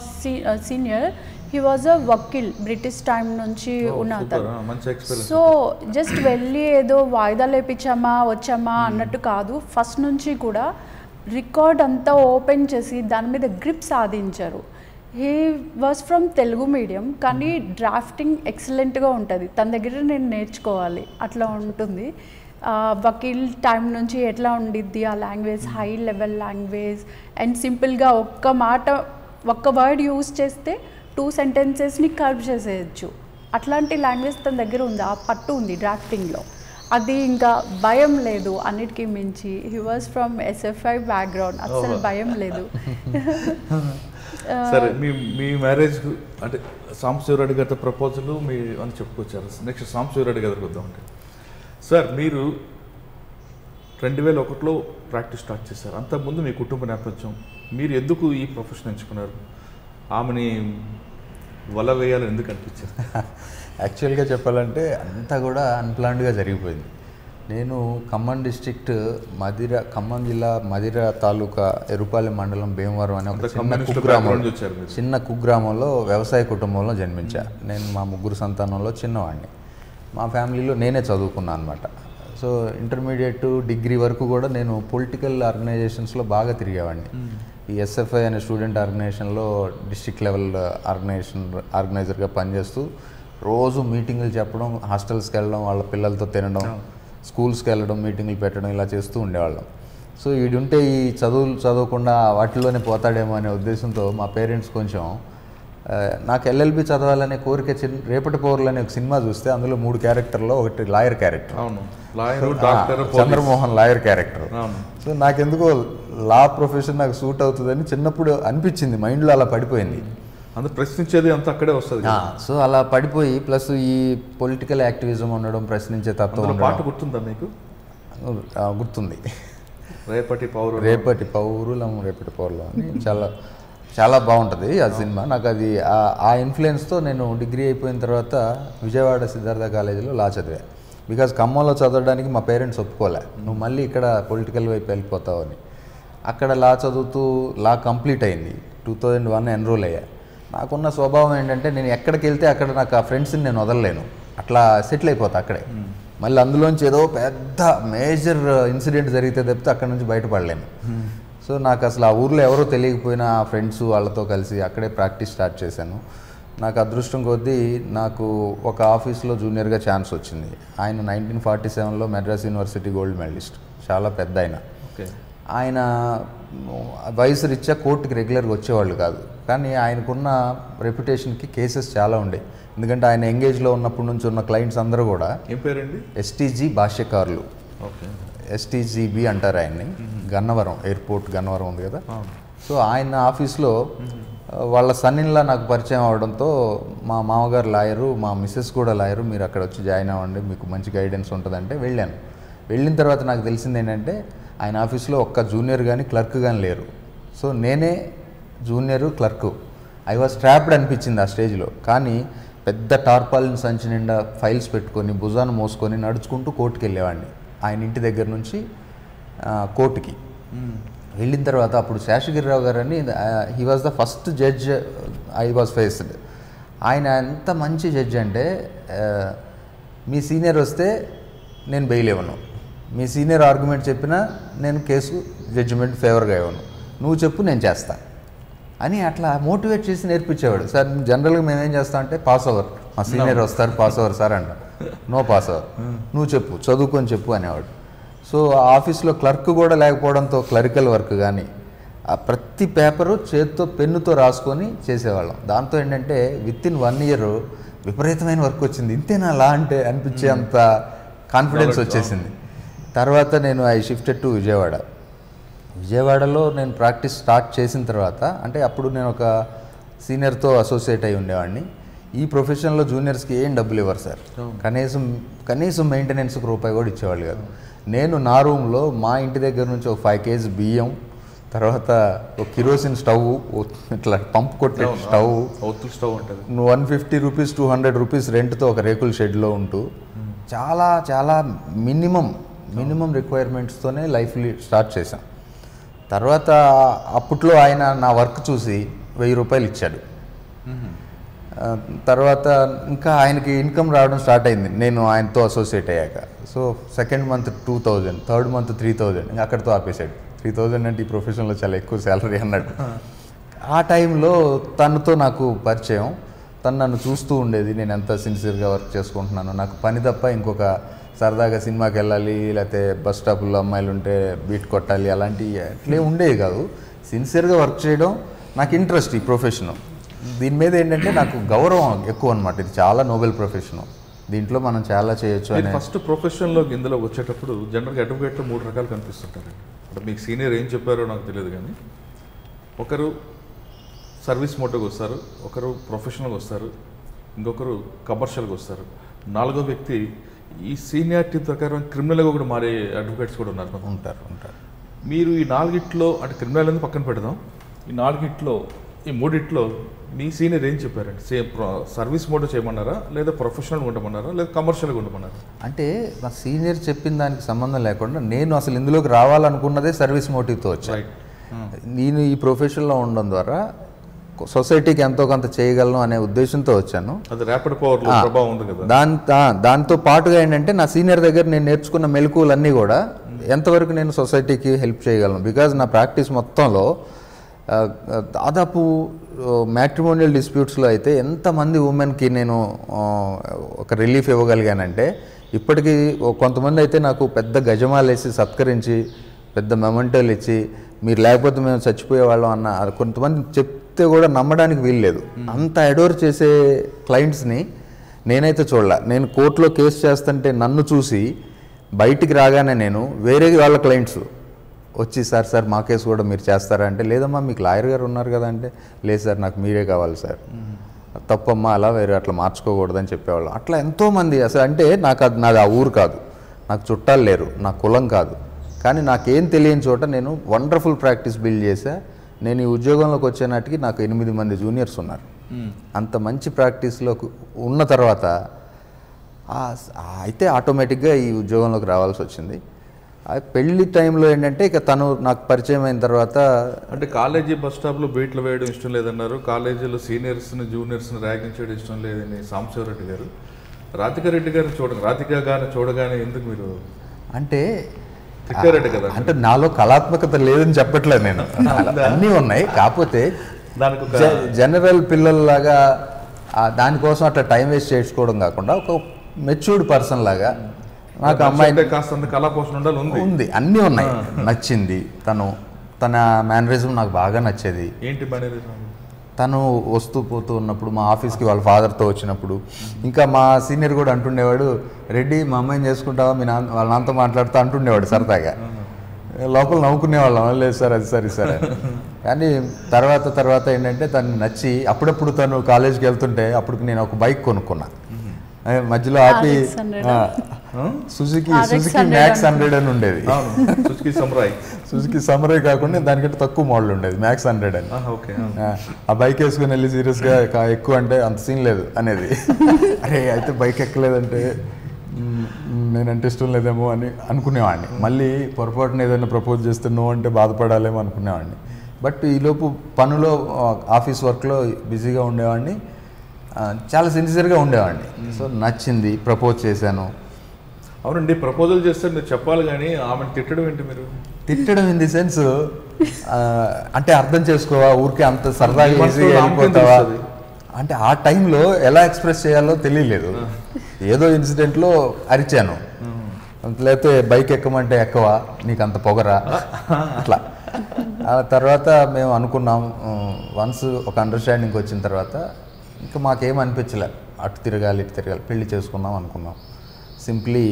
సీనియర్ హీ వాజ్ అ వకీల్ బ్రిటిష్ టైం నుంచి Oh, ఉన్న super. అతను ఆ, మంచి ఎక్స్పీరియన్స్ సో జస్ట్ వెళ్ళి ఏదో వాయిదా లేపించామా వచ్చామా అన్నట్టు కాదు ఫస్ట్ నుంచి కూడా రికార్డ్ అంతా ఓపెన్ చేసి దాని మీద గ్రిప్ సాధించారు he was from Telugu medium కానీ డ్రాఫ్టింగ్ ఎక్సలెంట్గా ఉంటుంది తన దగ్గర నేను నేర్చుకోవాలి అట్లా ఉంటుంది ఆ, వకీల్ టైం నుంచి ఎట్లా ఉండిద్ది ఆ language high level language and సింపుల్గా ఒక్క మాట ఒక్క వర్డ్ యూజ్ చేస్తే టూ సెంటెన్సెస్ని కర్వ్ చేసేయచ్చు అట్లాంటి లాంగ్వేజ్ తన దగ్గర ఉంది ఆ పట్టు ఉంది డ్రాఫ్టింగ్లో అది ఇంకా భయం లేదు అన్నిటికీ మించి he was from SFI background అస్సలు ఓహో. భయం లేదు సరే మీ మీ మ్యారేజ్ అంటే సాంబశివరెడ్డి గారి ప్రపోజల్ మీ అని చెప్పుకొచ్చారు నెక్స్ట్ సాంబశివరెడ్డి గారికి వద్దాం అంటే సార్ మీరు రెండు వేల ఒకటిలో ప్రాక్టీస్ స్టార్ట్ చేశారు అంతకుముందు మీ కుటుంబ నేపథ్యం మీరు ఎందుకు ఈ ప్రొఫెషన్ ఎంచుకున్నారు ఆమెని వల వేయాలని ఎందుకు అనిపించారు యాక్చువల్గా చెప్పాలంటే అంతా కూడా అన్ప్లాన్డ్గా జరిగిపోయింది నేను ఖమ్మం డిస్ట్రిక్ట్ మదిర ఖమ్మం జిల్లా మదిర తాలూకా ఎరుపాలెం మండలం భీమవరం అనే ఒక అంత చిన్న కమ్యూనిస్ట్ కుగ్రామం background నుంచి వచ్చారు మీరు. చిన్న కుగ్రామంలో వ్యవసాయ కుటుంబంలో జన్మించా నేను మా ముగ్గురు సంతానంలో చిన్నవాడిని మా ఫ్యామిలీలో నేనే చదువుకున్నాను అనమాట సో ఇంటర్మీడియట్ డిగ్రీ వరకు కూడా నేను పొలిటికల్ ఆర్గనైజేషన్స్లో బాగా తిరిగేవాడిని ఈ ఎస్ఎఫ్ఐ అనే స్టూడెంట్ ఆర్గనైజేషన్లో డిస్ట్రిక్ట్ లెవెల్ ఆర్గనైజేషన్ ఆర్గనైజర్గా పనిచేస్తూ రోజు మీటింగులు చెప్పడం హాస్టల్స్కి వెళ్ళడం వాళ్ళ పిల్లలతో తినడం స్కూల్స్కి వెళ్ళడం మీటింగులు పెట్టడం ఇలా చేస్తూ ఉండేవాళ్ళం సో ఈడుంటే ఈ చదువులు చదవకుండా వాటిలోనే పోతాడేమో అనే ఉద్దేశంతో మా పేరెంట్స్ కొంచెం ఆ, నాకు ఎల్ఎల్బి చదవాలనే కోరిక చిన్న రేపటి పౌరులు అనే ఒక సినిమా చూస్తే అందులో మూడు క్యారెక్టర్లో ఒకటి లాయర్ క్యారెక్టర్ అవును లాయర్ డాక్టర్ ఆ, చంద్రమోహన్ లాయర్ క్యారెక్టర్ అవును సో నాకెందుకో లా ప్రొఫెషన్ నాకు సూట్ అవుతుందని చిన్నప్పుడు అనిపించింది మైండ్లో అలా పడిపోయింది అందుకు ప్రశ్నించేది అంతా అక్కడే వస్తుంది ఆ, సో అలా పడిపోయి ప్లస్ ఈ పొలిటికల్ యాక్టివిజం ఉండడం ప్రశ్నించే తత్వం అందులో పాట ఉండడం గుర్తుందా మీకు ఆ, గుర్తుంది రేపటి పౌరు రేపటి పౌరులం రేపటి పౌరులం అని చాలా చాలా బాగుంటుంది ఆ సినిమా నాకు అది ఆ- ఆ ఇన్ఫ్లుయెన్స్తో నేను డిగ్రీ అయిపోయిన తర్వాత విజయవాడ సిద్ధార్థ కాలేజీలో లా చదివా బికాజ్ ఖమ్మంలో చదవడానికి మా పేరెంట్స్ ఒప్పుకోలే నువ్వు మళ్ళీ ఇక్కడ పొలిటికల్ వైపు వెళ్ళిపోతావు అని అక్కడ లా చదువుతూ లా కంప్లీట్ అయింది టూ థౌజండ్ వన్ ఎన్రోల్ అయ్యా నాకున్న స్వభావం ఏంటంటే నేను ఎక్కడికి వెళ్తే అక్కడ నాకు ఆ ఫ్రెండ్స్ని నేను వదలలేను అట్లా సెటిల్ అయిపోతా అక్కడే మళ్ళీ అందులోంచి ఏదో పెద్ద మేజర్ ఇన్సిడెంట్ జరిగితే తప్పితే అక్కడ నుంచి బయటపడలేను సో నాకు అసలు ఆ ఊర్లో ఎవరో తెలియకపోయినా ఆ ఫ్రెండ్స్ వాళ్ళతో కలిసి అక్కడే ప్రాక్టీస్ స్టార్ట్ చేశాను నాకు అదృష్టం కొద్దీ నాకు ఒక ఆఫీస్లో జూనియర్గా ఛాన్స్ వచ్చింది ఆయన నైన్టీన్ ఫార్టీ సెవెన్లో మెడ్రాస్ యూనివర్సిటీ గోల్డ్ మెడలిస్ట్ చాలా పెద్ద ఆయన ఓకే ఆయన వయసు రీత్యా కోర్టుకి రెగ్యులర్గా వచ్చేవాళ్ళు కాదు కానీ ఆయనకున్న రెప్యుటేషన్కి కేసెస్ చాలా ఉండేవి ఎందుకంటే ఆయన ఎంగేజ్లో ఉన్నప్పటి నుంచి ఉన్న క్లయింట్స్ అందరూ కూడా ఏం పేరండి ఎస్టీజీ భాష్యకారులు ఓకే ఎస్టీజీబీ అంటారు ఆయన్ని గన్నవరం ఎయిర్పోర్ట్ గన్నవరం ఉంది కదా అవును సో ఆయన ఆఫీస్లో ఆ, వాళ్ళ సన్నిన్లా నాకు పరిచయం అవడంతో మా మామగారు లాయరు మా మిస్సెస్ కూడా లాయరు మీరు అక్కడ వచ్చి జాయిన్ అవ్వండి మీకు మంచి గైడెన్స్ ఉంటుందంటే వెళ్ళాను వెళ్ళిన తర్వాత నాకు తెలిసింది ఏంటంటే ఆయన ఆఫీస్లో ఒక్క జూనియర్ కానీ క్లర్క్ కానీ లేరు సో నేనే junior clerk I was trapped అనిపించింది ఆ స్టేజ్లో కానీ పెద్ద టార్పాలిన్ సంచి నిండా ఫైల్స్ పెట్టుకొని భుజాన మోసుకొని నడుచుకుంటూ కోర్టుకి వెళ్ళేవాడిని ఆయన ఇంటి దగ్గర నుంచి ఆ, కోర్టుకి వెళ్ళిన తర్వాత అప్పుడు శేషగిరిరావు గారు అని he was the first judge I was faced ఆయన ఎంత మంచి జడ్జ్ అంటే ఆ, మీ సీనియర్ వస్తే నేను బెయిల్ ఇవ్వను మీ సీనియర్ ఆర్గ్యుమెంట్ చెప్పినా నేను కేసు జడ్జిమెంట్ ఫేవర్గా ఇవ్వను నువ్వు చెప్పు నేను చేస్తా అని అట్లా మోటివేట్ చేసి నేర్పించేవాడు సార్ జనరల్గా మేము ఏం చేస్తాం అంటే పాస్ ఓవర్ మా సీనియర్ వస్తారు పాస్ ఓవర్ సార్ అంట నో పాస్ ఓవర్ నువ్వు చెప్పు చదువుకొని చెప్పు అనేవాడు సో ఆ ఆఫీస్లో క్లర్క్ కూడా లేకపోవడంతో క్లరికల్ వర్క్ కానీ ఆ ప్రతి పేపరు చేత్తో పెన్నుతో రాసుకొని చేసేవాళ్ళం దాంతో ఏంటంటే విత్ ఇన్ వన్ ఇయర్ విపరీతమైన వర్క్ వచ్చింది ఇంతేనా లా అంటే అనిపించే అంత కాన్ఫిడెన్స్ వచ్చేసింది తర్వాత నేను ఐ షిఫ్టెడ్ టు విజయవాడ విజయవాడలో నేను ప్రాక్టీస్ స్టార్ట్ చేసిన తర్వాత అంటే అప్పుడు నేను ఒక సీనియర్తో అసోసియేట్ అయి ఉండేవాడిని ఈ ప్రొఫెషన్లో జూనియర్స్కి ఏం డబ్బులు ఇవ్వరు సార్ కనీసం కనీసం మెయింటెనెన్స్కి రూపాయి కూడా ఇచ్చేవాళ్ళు కాదు నేను నా రూమ్లో మా ఇంటి దగ్గర నుంచి ఒక ఫైవ్ కేజీ బియ్యం తర్వాత ఒక కిరోసిన్ స్టవ్ ఇట్లా పంప్ కొట్టే స్టవ్ ఒత్తుల స్టవ్ ఉంటుంది one fifty rupees two hundred rupees రెంట్తో ఒక రేకుల షెడ్లో ఉంటూ చాలా చాలా మినిమం మినిమం రిక్వైర్మెంట్స్తోనే లైఫ్ స్టార్ట్ చేశాం తర్వాత అప్పట్లో ఆయన నా వర్క్ చూసి వెయ్యి రూపాయలు ఇచ్చాడు ఆ, తర్వాత ఇంకా ఆయనకి ఇన్కమ్ రావడం స్టార్ట్ అయింది నేను ఆయనతో అసోసియేట్ అయ్యాక so second month two thousand third month three thousand ఇంకా అక్కడితో ఆపేశాడు త్రీ థౌజండ్ అంటే ఈ ప్రొఫెషన్లో చాలా ఎక్కువ శాలరీ అన్నాడు ఆ టైంలో తనతో నాకు పరిచయం తను నన్ను చూస్తూ ఉండేది నేను ఎంత సిన్సియర్గా వర్క్ చేసుకుంటున్నాను నాకు పని తప్ప ఇంకొక సరదాగా సినిమాకి వెళ్ళాలి లేకపోతే బస్ స్టాపుల్లో అమ్మాయిలు ఉంటే బీట్ కొట్టాలి అలాంటివి అట్లే ఉండేవి కాదు సిన్సియర్గా వర్క్ చేయడం నాకు ఇంట్రెస్ట్ ఈ ప్రొఫెషను దీని మీద ఏంటంటే నాకు గౌరవం ఎక్కువ అనమాట ఇది చాలా నోబెల్ ప్రొఫెషన్ దీంట్లో మనం చాలా చేయొచ్చు మీరు అనే ఫస్ట్ ప్రొఫెషన్లోకి ఇందులో వచ్చేటప్పుడు జనరల్గా అడ్వకేట్లో మూడు రకాలు కనిపిస్తుంటారండి అంటే మీకు సీనియర్ ఏం చెప్పారో నాకు తెలియదు కానీ ఒకరు సర్వీస్ మోటోకి వస్తారు ఒకరు ప్రొఫెషనల్గా వస్తారు ఇంకొకరు కమర్షియల్గా వస్తారు నాలుగో వ్యక్తి ఈ సీనియారిటీ ప్రకారం క్రిమినల్గా కూడా మారే అడ్వకేట్స్ కూడా ఉన్నారు కొంతమంది. ఉంటారు ఉంటారు మీరు ఈ నాలుగిట్లో అంటే క్రిమినల్ అనేది పక్కన పెడదాం ఈ నాలుగిట్లో ఈ మూడిట్లో మీ సీనియర్ ఏం చెప్పారండి సేమ్ సర్వీస్ మోడ్ చేయమన్నారా లేదా ప్రొఫెషనల్గా ఉండమన్నారా లేదా కమర్షియల్గా ఉండమన్నారా అంటే మా సీనియర్ చెప్పిన దానికి సంబంధం లేకుండా నేను అసలు ఇందులోకి రావాలనుకున్నదే సర్వీస్ మోటివ్తో వచ్చాను రైట్ నేను ఈ ప్రొఫెషన్లో ఉండడం ద్వారా సొసైటీకి ఎంతో కొంత చేయగలను అనే ఉద్దేశంతో వచ్చాను అది ర్యాపిడ్ పవర్లో ఆ. ప్రభావం ఉంది కదా దాని దా- దాంతో పాటుగా ఏంటంటే నా సీనియర్ దగ్గర నేను నేర్చుకున్న మెలకువలన్నీ కూడా ఎంతవరకు నేను సొసైటీకి హెల్ప్ చేయగలను బికాజ్ నా ప్రాక్టీస్ మొత్తంలో ఆ, దాదాపు మ్యాట్రిమోనియల్ డిస్ప్యూట్స్లో అయితే ఎంతమంది ఉమెన్కి నేను ఆ, ఒక రిలీఫ్ ఇవ్వగలిగానంటే ఇప్పటికీ ఓ కొంతమంది అయితే నాకు పెద్ద గజమాలేసి సత్కరించి పెద్ద మెమెంటోలు ఇచ్చి మీరు లేకపోతే మేము చచ్చిపోయేవాళ్ళం అన్న అది కొంతమంది చెప్తే కూడా నమ్మడానికి వీల్లేదు అంత అడోర్ చేసే క్లయింట్స్ని నేనైతే చూడలే నేను కోర్టులో కేసు చేస్తుంటే నన్ను చూసి బయటికి రాగానే నేను వేరే వాళ్ళ క్లయింట్స్ వచ్చి సార్ సార్ మా కేసు కూడా మీరు చేస్తారా అంటే లేదమ్మా మీకు లాయర్ గారు ఉన్నారు కదా అంటే లేదు సార్ నాకు మీరే కావాలి సార్ తప్పమ్మా అలా వేరే అట్లా మార్చుకోకూడదని చెప్పేవాళ్ళం అట్లా ఎంతోమంది అసలు అంటే నాకు అది నాది ఆ ఊరు కాదు నాకు చుట్టాలు లేరు నా కులం కాదు కానీ నాకేం తెలియని చోట నేను వండర్ఫుల్ ప్రాక్టీస్ బిల్డ్ చేశా నేను ఈ ఉద్యోగంలోకి వచ్చే నాటికి నాకు ఎనిమిది మంది జూనియర్స్ ఉన్నారు అంత మంచి ప్రాక్టీస్లో ఉన్న తర్వాత ఆ- ఆ అయితే ఆటోమేటిక్గా ఈ ఉద్యోగంలోకి రావాల్సి వచ్చింది ఆ పెళ్లి టైంలో ఏంటంటే ఇక తను నాకు పరిచయం అయిన తర్వాత అంటే కాలేజీ బస్ స్టాప్లో బీట్లు వేయడం ఇష్టం లేదన్నారు కాలేజీలో సీనియర్స్ని జూనియర్స్ని ర్యాగింగ్ చేయడం ఇష్టం లేదని సాంబశివరెడ్డి గారు రాధికా రెడ్డి గారిని చూడ రాధికా గారిని చూడగానే ఎందుకు మీరు అంటే తిక్కారెడ్డి కదా అంటే నాలో కళాత్మకత లేదని చెప్పట్లేదు నేను అన్నీ ఉన్నాయి కాకపోతే దానికి ఒక జ- జనరల్ పిల్లల్లాగా ఆ దానికోసం అట్లా టైం వేస్ట్ చేసుకోవడం కాకుండా ఒక మెచ్యూర్డ్ పర్సన్ లాగా నాకు అమ్మాయి అంటే కాస్త కళా పోషణ ఉండాలి ఉంది ఉంది అన్నీ ఉన్నాయి నచ్చింది తను తన మేనరిజం నాకు బాగా నచ్చేది ఏంటి మేనేజర్ తను వస్తూ పోతూ ఉన్నప్పుడు మా ఆఫీస్కి వాళ్ళ ఫాదర్తో వచ్చినప్పుడు ఇంకా మా సీనియర్ కూడా అంటుండేవాడు రెడ్డి మా అమ్మాయిని చేసుకుంటావా మీ నాన్న వాళ్ళ నాన్నతో మాట్లాడుతూ అంటుండేవాడు సరదాగా లోపల నవ్వుకునేవాళ్ళం లేదు సార్ అది సరే సరే కానీ తర్వాత తర్వాత ఏంటంటే తను నచ్చి అప్పుడప్పుడు తను కాలేజీకి వెళ్తుంటే అప్పుడు నేను ఒక బైక్ కొనుక్కున్నా ఏ, మధ్యలో ఆపి RX 100. ఆ, Suzuki RX Suzuki 100 max hundred అని ఉండేది అవును సుజుకి సమ్రాయ్ సుజుకి సమరే కాకుండా దానికంటే తక్కువ మోడల్ ఉండేది మ్యాక్స్ హండ్రెడ్ అని ఓకే ఆ, ఆ బైక్ వేసుకుని వెళ్ళి సీరియస్గా కా- ఎక్కువ అంటే అంత సీన్ లేదు అనేది అరే అయితే బైక్ ఎక్కలేదంటే మ్, నేనంటే ఇష్టం లేదేమో అని అనుకునేవాడిని మళ్ళీ పొరపాటున ఏదైనా ప్రపోజ్ చేస్తే నో అంటే బాధపడాలేమో అనుకునేవాడిని బట్ ఈలోపు పనులో ఆ, ఆఫీస్ వర్క్లో బిజీగా ఉండేవాడిని ఆ, చాలా సిన్సియర్గా ఉండేవాడిని సో నచ్చింది ప్రపోజ్ చేశాను అవునండి ప్రపోజల్ చేస్తే మీరు చెప్పాలి కానీ ఆమెను తిట్టడం ఏంటి మీరు తిట్టడం ఇన్ ది సెన్స్ అంటే అర్థం చేసుకోవా ఊరికే అంత సరదాగా మీ మనసులో ఈజీగా ఆమెకేం వెళ్ళిపోతావా తెలుస్తది? అంటే ఆ టైంలో ఎలా ఎక్స్ప్రెస్ చేయాలో తెలియలేదు ఏదో ఇన్సిడెంట్లో అరిచాను లేకపోతే బైక్ ఎక్కమంటే ఎక్కవా నీకు అంత పొగరా అట్లా ఆ తర్వాత మేము అనుకున్నాం వన్స్ ఒక అండర్స్టాండింగ్ వచ్చిన తర్వాత ఇంకా మాకేం అనిపించలే అటు తిరగాలి ఇటు తిరగాలి పెళ్లి చేసుకుందాం అనుకున్నాం సింప్లీ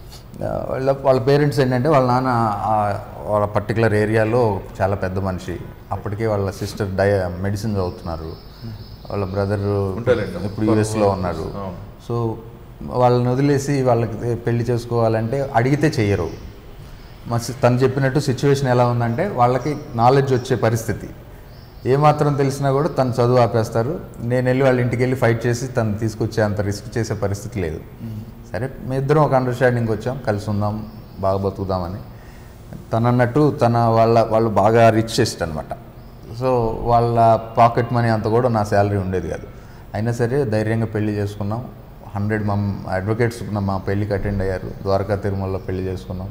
వాళ్ళ వాళ్ళ పేరెంట్స్ ఏంటంటే వాళ్ళ నాన్న ఆ వాళ్ళ పర్టికులర్ ఏరియాలో చాలా పెద్ద మనిషి అప్పటికే వాళ్ళ సిస్టర్ డయ మెడిసిన్ చదువుతున్నారు వాళ్ళ బ్రదర్ ఉంటారులేండి. ఇప్పుడు యూఎస్లో ఉన్నారు అవును. సో వాళ్ళని వదిలేసి వాళ్ళకి పెళ్లి చేసుకోవాలంటే అడిగితే చెయ్యరు మా సి- తను చెప్పినట్టు సిచ్యువేషన్ ఎలా ఉందంటే వాళ్ళకి నాలెడ్జ్ వచ్చే పరిస్థితి ఏమాత్రం తెలిసినా కూడా తను చదువు ఆపేస్తారు నేను వెళ్ళి వాళ్ళ ఇంటికి వెళ్ళి ఫైట్ చేసి తను తీసుకొచ్చే అంత రిస్క్ చేసే పరిస్థితి లేదు సరే మీ ఇద్దరం ఒక అండర్స్టాండింగ్ వచ్చాం కలిసి ఉందాం బాగా బతుకుదామని తను అన్నట్టు తన వాళ్ళ వాళ్ళు బాగా రిచెస్ట్ అనమాట సో వాళ్ళ పాకెట్ మనీ అంత కూడా నా శాలరీ ఉండేది కాదు అయినా సరే ధైర్యంగా పెళ్లి చేసుకున్నాం హండ్రెడ్ మా అడ్వకేట్స్ మా పెళ్ళికి అటెండ్ అయ్యారు ద్వారకా తిరుమలలో పెళ్లి చేసుకున్నాం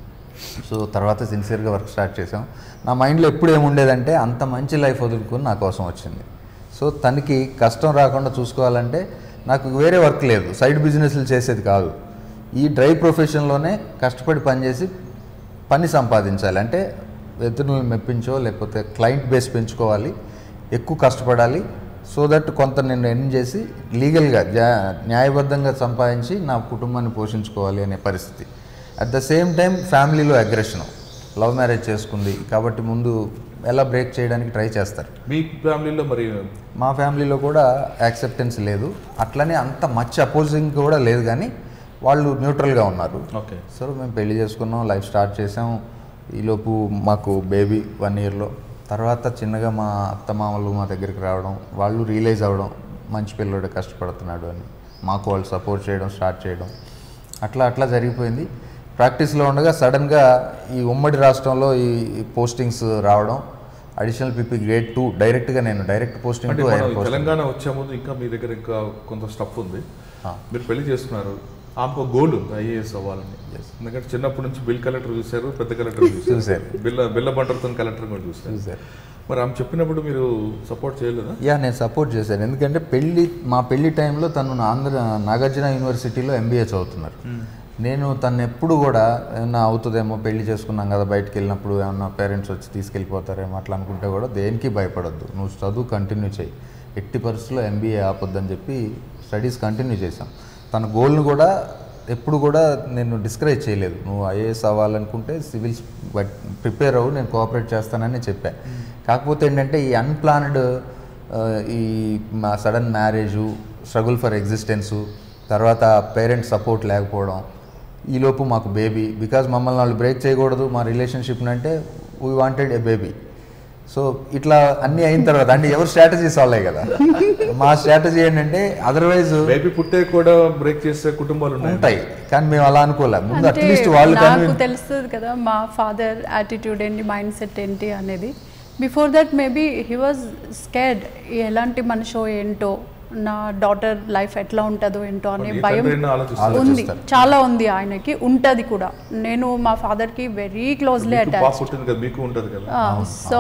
సో తర్వాత సిన్సియర్గా వర్క్ స్టార్ట్ చేసాం నా మైండ్లో ఎప్పుడు ఏముండేదంటే అంత మంచి లైఫ్ వదులుకొని నా కోసం వచ్చింది సో తనకి కష్టం రాకుండా చూసుకోవాలంటే నాకు వేరే వర్క్ లేదు సైడ్ బిజినెస్లు చేసేది కాదు ఈ డ్రై ప్రొఫెషన్లోనే కష్టపడి పనిచేసి పని సంపాదించాలి అంటే ఇతరులను మెప్పించో లేకపోతే క్లయింట్ బేస్ పెంచుకోవాలి ఎక్కువ కష్టపడాలి సో దట్ కొంత నేను ఎర్న్ చేసి లీగల్గా న్యాయబద్ధంగా సంపాదించి నా కుటుంబాన్ని పోషించుకోవాలి అనే పరిస్థితి అట్ ద సేమ్ టైం ఫ్యామిలీలో అగ్రెషన్ లవ్ మ్యారేజ్ చేసుకుంది కాబట్టి ముందు ఎలా బ్రేక్ చేయడానికి ట్రై చేస్తారు మీ ఫ్యామిలీలో మరి మా ఫ్యామిలీలో కూడా యాక్సెప్టెన్స్ లేదు అట్లనే అంత మచ్ అపోజింగ్ కూడా లేదు కానీ వాళ్ళు న్యూట్రల్గా ఉన్నారు ఓకే సో మేము పెళ్లి చేసుకున్నాం లైఫ్ స్టార్ట్ చేసాం ఈలోపు మాకు బేబీ వన్ ఇయర్లో తర్వాత చిన్నగా మా అత్తమామలు మా దగ్గరికి రావడం వాళ్ళు రియలైజ్ అవ్వడం మంచి పిల్లడు కష్టపడుతున్నాడు అని మాకు వాళ్ళు సపోర్ట్ చేయడం స్టార్ట్ చేయడం అట్లా అట్లా జరిగిపోయింది ప్రాక్టీస్లో ఉండగా సడన్గా ఈ ఉమ్మడి రాష్ట్రంలో ఈ పోస్టింగ్స్ రావడం అడిషనల్ పీపీ గ్రేడ్ టూ డైరెక్ట్గా నేను డైరెక్ట్ పోస్టింగ్ అంటే టు మనం ఎయిర్ పోస్టింగ్ తెలంగాణ వచ్చే ముందు ఇంకా మీ దగ్గర ఇంకా కొంత స్టఫ్ ఉంది మీరు పెళ్లి చేసుకున్నారు ఆమెకు గోల్ ఉంది ఐఏఎస్ అవ్వాలని ఎందుకంటే చిన్నప్పటి నుంచి బిల్ కలెక్టర్ చూశారు పెద్ద కలెక్టర్ చూశారు చూశారు. బిల్ల బిల్ల బంటర్తో కలెక్టర్ కూడా చూశారు చూశారు. మరి ఆమె చెప్పినప్పుడు మీరు సపోర్ట్ చేయలేదా యా నేను సపోర్ట్ చేశాను ఎందుకంటే పెళ్ళి మా పెళ్లి టైంలో తను నా ఆంధ్ర నాగార్జున యూనివర్సిటీలో ఎంబీఏ చదువుతున్నారు నేను తను ఎప్పుడు కూడా ఏమన్నా అవుతుందేమో పెళ్లి చేసుకున్నాం కదా బయటికి వెళ్ళినప్పుడు ఏమన్నా పేరెంట్స్ వచ్చి తీసుకెళ్ళిపోతారేమో అట్లా అనుకుంటే కూడా దేనికి భయపడొద్దు నువ్వు చదువు కంటిన్యూ చేయి ఎట్టి పరిస్థితుల్లో ఎంబీఏ ఆపొద్దని చెప్పి స్టడీస్ కంటిన్యూ చేశాం తన గోల్ని కూడా ఎప్పుడు కూడా నేను డిస్కరేజ్ చేయలేదు నువ్వు ఐఏఎస్ అవ్వాలనుకుంటే సివిల్స్ ప్రిపేర్ అవ్వు నేను కోఆపరేట్ చేస్తానని చెప్పా కాకపోతే ఏంటంటే ఈ అన్ప్లాన్డ్ ఈ మా sudden marriage struggle for existence తర్వాత పేరెంట్స్ సపోర్ట్ లేకపోవడం ఈలోపు మాకు బేబీ బికాజ్ మమ్మల్ని వాళ్ళు బ్రేక్ చేయకూడదు మా రిలేషన్షిప్ని అంటే we wanted a baby so ఇట్లా అన్నీ అయిన తర్వాత అంటే ఎవరు స్ట్రాటజీస్ వాళ్ళే కదా మా స్ట్రాటజీ ఏంటంటే అదర్వైజ్ బేబీ పుట్టే కూడా బ్రేక్ చేసే కుటుంబాలు ఉన్నాయి ఉంటాయి కానీ మేము అలా అనుకోలే ముందు అంటే అట్లీస్ట్ వాళ్ళు నాకు కానీ తెలుస్తుంది కదా మా ఫాదర్ యాటిట్యూడ్ ఏంటి మైండ్ సెట్ ఏంటి అనేది before that maybe he was scared ఎలాంటి మనిషో ఏంటో నా డాటర్ లైఫ్ ఎట్లా ఉంటుందో ఏంటో అనే ఈ భయం తండ్రి ఎన్నో ఆలోచిస్తారు. ఉంది ఆలోచిస్తారు. చాలా ఉంది ఆయనకి ఉంటుంది కూడా నేను మా ఫాదర్కి వెరీ క్లోజ్లీ మీకు పాప అటాచ్ పుట్టింది కదా మీకు ఉంటుంది కదా సో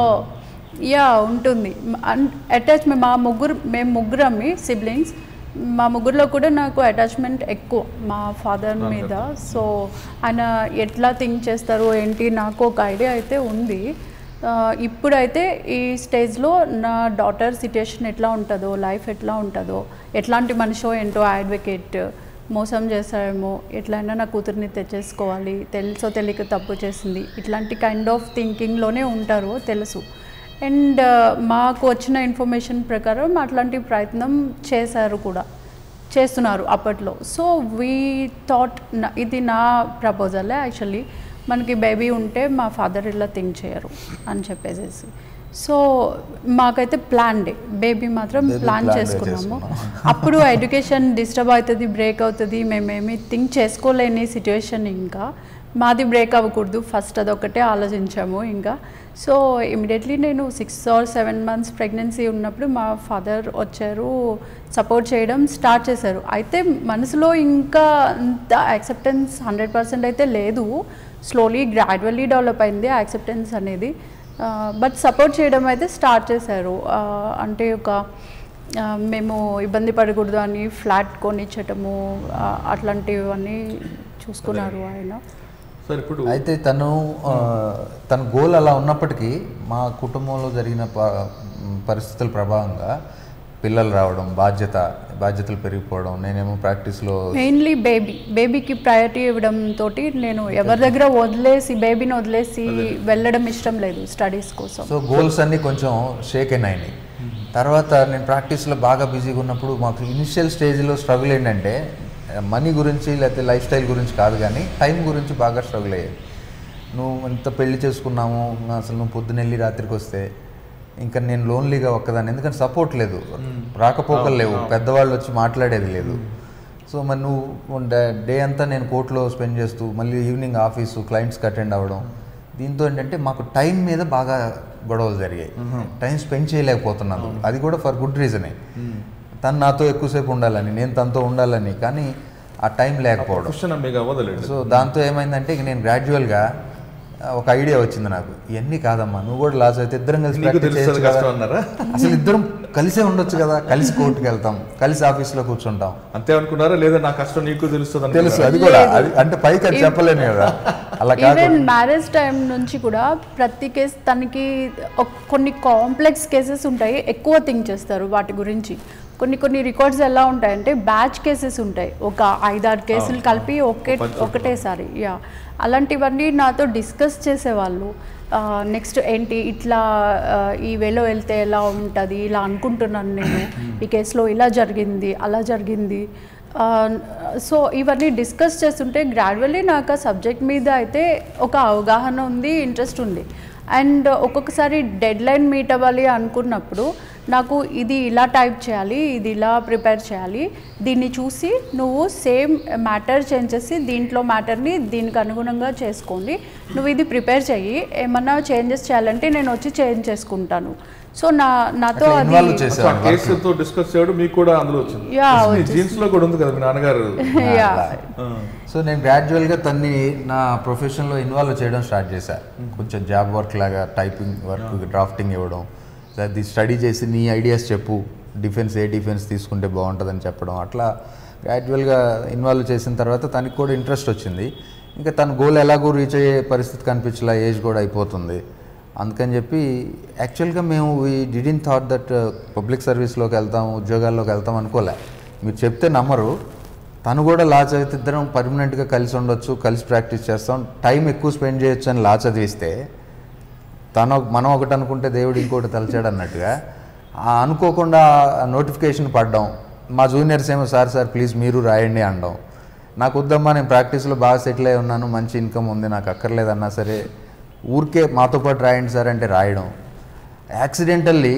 యా ఉంటుంది అటాచ్ మా ముగ్గురు మేము ముగ్గురమ్మి సిబ్లింగ్స్ మా ముగ్గురులో కూడా నాకు అటాచ్మెంట్ ఎక్కువ మా ఫాదర్ మీద సో ఆయన ఎట్లా థింక్ చేస్తారు ఏంటి నాకు ఒక ఐడియా అయితే ఉంది ఆ, ఇప్పుడైతే ఈ స్టేజ్లో నా డాటర్ సిచ్యుయేషన్ ఎట్లా ఉంటుందో లైఫ్ ఎట్లా ఉంటుందో ఎట్లాంటి మనిషో ఏంటో అడ్వకేట్ మోసం చేశాడేమో ఎట్లయినా నా కూతుర్ని తెచ్చేసుకోవాలి తెలుసో తెలియక తప్పు చేసింది ఇట్లాంటి కైండ్ ఆఫ్ థింకింగ్లోనే ఉంటారు తెలుసు అండ్ మాకు వచ్చిన ఇన్ఫర్మేషన్ ప్రకారం అట్లాంటి ప్రయత్నం చేశారు కూడా చేస్తున్నారు అప్పట్లో సో వీ థాట్ ఇది నా ప్రపోజలే యాక్చువల్లీ మనకి బేబీ ఉంటే మా ఫాదర్ ఇలా థింక్ చేయరు అని చెప్పేసేసి సో మాకైతే ప్లాన్ డే బేబీ మాత్రం Baby ప్లాన్ planned చేసుకున్నాము చేసుకున్నాం. అప్పుడు ఎడ్యుకేషన్ డిస్టర్బ్ అవుతుంది బ్రేక్ అవుతుంది మేమేమి థింక్ చేసుకోలేని సిచ్యువేషన్ ఇంకా మాది బ్రేక్ అవ్వకూడదు ఫస్ట్ అదొకటే ఆలోచించాము ఇంకా సో ఇమీడియట్లీ నేను six or seven months pregnancy ఉన్నప్పుడు మా ఫాదర్ వచ్చారు సపోర్ట్ చేయడం స్టార్ట్ చేశారు అయితే మనసులో ఇంకా అంత యాక్సెప్టెన్స్ హండ్రెడ్ పర్సెంట్ అయితే లేదు స్లోలీ గ్రాడ్యువల్లీ డెవలప్ అయింది యాక్సెప్టెన్స్ అనేది బట్ సపోర్ట్ చేయడం అయితే స్టార్ట్ చేశారు ఆ, అంటే ఒక ఆ, మేము ఇబ్బంది పడకూడదు అని ఫ్లాట్ కొనిచ్చటము ఆ, అట్లాంటివన్నీ చూసుకున్నారు ఆయన సార్ ఇప్పుడు అయితే తను ఆ, తన గోల్ అలా ఉన్నప్పటికీ మా కుటుంబంలో జరిగిన ప- పరిస్థితుల ప్రభావంగా పిల్లలు రావడం బాధ్యత బాధ్యతలు పెరిగిపోవడం నేనేమో ప్రాక్టీస్లో మెయిన్లీ బేబీ బేబీకి ప్రయారిటీ ఇవ్వడం తోటి నేను ఎవరి దగ్గర వదిలేసి బేబీని వదిలేసి వెళ్ళడం ఇష్టం లేదు స్టడీస్ కోసం సో గోల్స్ అన్నీ కొంచెం షేక్ అయినాయి తర్వాత నేను ప్రాక్టీస్లో బాగా బిజీగా ఉన్నప్పుడు మాకు ఇనిషియల్ స్టేజ్లో స్ట్రగుల్ ఏంటంటే మనీ గురించి లేకపోతే లైఫ్ స్టైల్ గురించి కాదు కానీ టైం గురించి బాగా స్ట్రగుల్ అయ్యేది నువ్వు ఇంత పెళ్లి చేసుకున్నాము అసలు నువ్వు పొద్దునెళ్ళి రాత్రికి వస్తే ఇంకా నేను లోన్లీగా ఒక్కదాన్ని ఎందుకంటే సపోర్ట్ లేదు రాకపోకలు లేవు పెద్దవాళ్ళు వచ్చి మాట్లాడేది లేదు సో మరి నువ్వు డే అంతా నేను కోర్టులో స్పెండ్ చేస్తూ మళ్ళీ ఈవినింగ్ ఆఫీసు క్లయింట్స్కి అటెండ్ అవ్వడం దీంతో ఏంటంటే మాకు టైం మీద బాగా గొడవలు జరిగాయి టైం స్పెండ్ చేయలేకపోతున్నాను అది కూడా ఫర్ గుడ్ రీజనే తను నాతో ఎక్కువసేపు ఉండాలని నేను తనతో ఉండాలని కానీ ఆ టైం లేకపోవడం క్వశ్చన్ మీకు అవ్వదలేదు సో దాంతో ఏమైందంటే ఇక నేను గ్రాడ్యువల్గా ఒక ఐడియా వచ్చింది నాకు ఇవన్నీ కాదమ్మా నువ్వు కూడా లాస్ అయితే ఇద్దరం కలిసి నీకు practice తెలుస్తుంది చేయొచ్చు కష్టం కదా. అన్నారా అసలు ఇద్దరం కలిసే ఉండొచ్చు కదా కలిసి కోర్టుకి వెళ్తాం కలిసి ఆఫీస్లో కూర్చుంటాం అంతే అనుకున్నారా లేదా నా కష్టం నీకు తెలుస్తుంది తెలుసు అనుకున్నారా? అది కూడా అది అంటే పైకి అది చెప్పలేను కదా అలా ఈవెన్ కాకుండా మ్యారేజ్ టైం నుంచి కూడా ప్రతి కేసు తనకి ఒక- కొన్ని కాంప్లెక్స్ కేసెస్ ఉంటాయి ఎక్కువ థింక్ చేస్తారు వాటి గురించి కొన్ని కొన్ని రికార్డ్స్ ఎలా ఉంటాయంటే బ్యాచ్ కేసెస్ ఉంటాయి ఒక ఐదారు కేసులు కలిపి ఒకే పంచుకుంటారు. ఒకటేసారి యా అలాంటివన్నీ నాతో డిస్కస్ చేసేవాళ్ళు నెక్స్ట్ ఏంటి ఇట్లా ఆ, ఈ వేలో వెళ్తే ఎలా ఉంటుంది ఇలా అనుకుంటున్నాను నేను ఈ కేసులో ఇలా జరిగింది అలా జరిగింది సో ఇవన్నీ డిస్కస్ చేస్తుంటే గ్రాడ్యువల్లీ నాకు ఆ సబ్జెక్ట్ మీద అయితే ఒక అవగాహన ఉంది ఇంట్రెస్ట్ ఉంది అండ్ ఒక్కొక్కసారి డెడ్ లైన్ మీట్ అవ్వాలి అనుకున్నప్పుడు నాకు ఇది ఇలా టైప్ చేయాలి ఇది ఇలా ప్రిపేర్ చేయాలి దీన్ని చూసి నువ్వు సేమ్ మ్యాటర్ చేంజ్ చేసి దీంట్లో మ్యాటర్ని దీనికి అనుగుణంగా చేసుకోండి నువ్వు ఇది ప్రిపేర్ చెయ్యి ఏమన్నా చేంజెస్ చేయాలంటే నేను వచ్చి చేంజ్ చేసుకుంటాను సో నా నాతో అట్లా అది involve అసలు ఆ చేసేవాళ్ళు work లో. కేసుతో డిస్కస్ చేయడం మీకు కూడా అందులో వచ్చింది యా, అసలు మీ వచ్చేసింది. జీన్స్ లో కూడా ఉంది కదా మీ నాన్నగారు యా ఆ. సో నేను గ్రాడ్యువల్గా తన్ని నా ప్రొఫెషన్లో ఇన్వాల్వ్ చేయడం స్టార్ట్ చేశా కొంచెం జాబ్ వర్క్ లాగా టైపింగ్ వర్క్ డ్రాఫ్టింగ్ ఇవ్వడం అది స్టడీ చేసి నీ ఐడియాస్ చెప్పు డిఫెన్స్ ఏ డిఫెన్స్ తీసుకుంటే బాగుంటుందని చెప్పడం అట్లా గ్రాడ్యువల్గా ఇన్వాల్వ్ చేసిన తర్వాత తనకి కూడా ఇంట్రెస్ట్ వచ్చింది ఇంకా తన గోల్ ఎలాగో రీచ్ అయ్యే పరిస్థితి కనిపించలే ఏజ్ కూడా అయిపోతుంది అందుకని చెప్పి యాక్చువల్గా మేము ఈ డిడిన్ థాట్ దట్ పబ్లిక్ సర్వీస్లోకి వెళ్తాం ఉద్యోగాల్లోకి వెళ్తాం అనుకోలే మీరు చెప్తే నమ్మరు తను కూడా లా చదివితే ఇద్దరం పర్మనెంట్గా కలిసి ఉండొచ్చు కలిసి ప్రాక్టీస్ చేస్తాం టైం ఎక్కువ స్పెండ్ చేయొచ్చు అని లా చదివిస్తే తను మనం ఒకటి అనుకుంటే దేవుడు ఇంకోటి తలచాడు అన్నట్టుగా ఆ అనుకోకుండా నోటిఫికేషన్ పడ్డాం మా జూనియర్స్ ఏమో సార్ సార్ ప్లీజ్ మీరు రాయండి అనడం నాకు వద్దమ్మా నేను ప్రాక్టీస్లో బాగా సెటిల్ అయి ఉన్నాను మంచి ఇన్కమ్ ఉంది నాకు అక్కర్లేదన్నా సరే ఊరికే మాతో పాటు రాయండి సార్ అంటే రాయడం యాక్సిడెంటల్లీ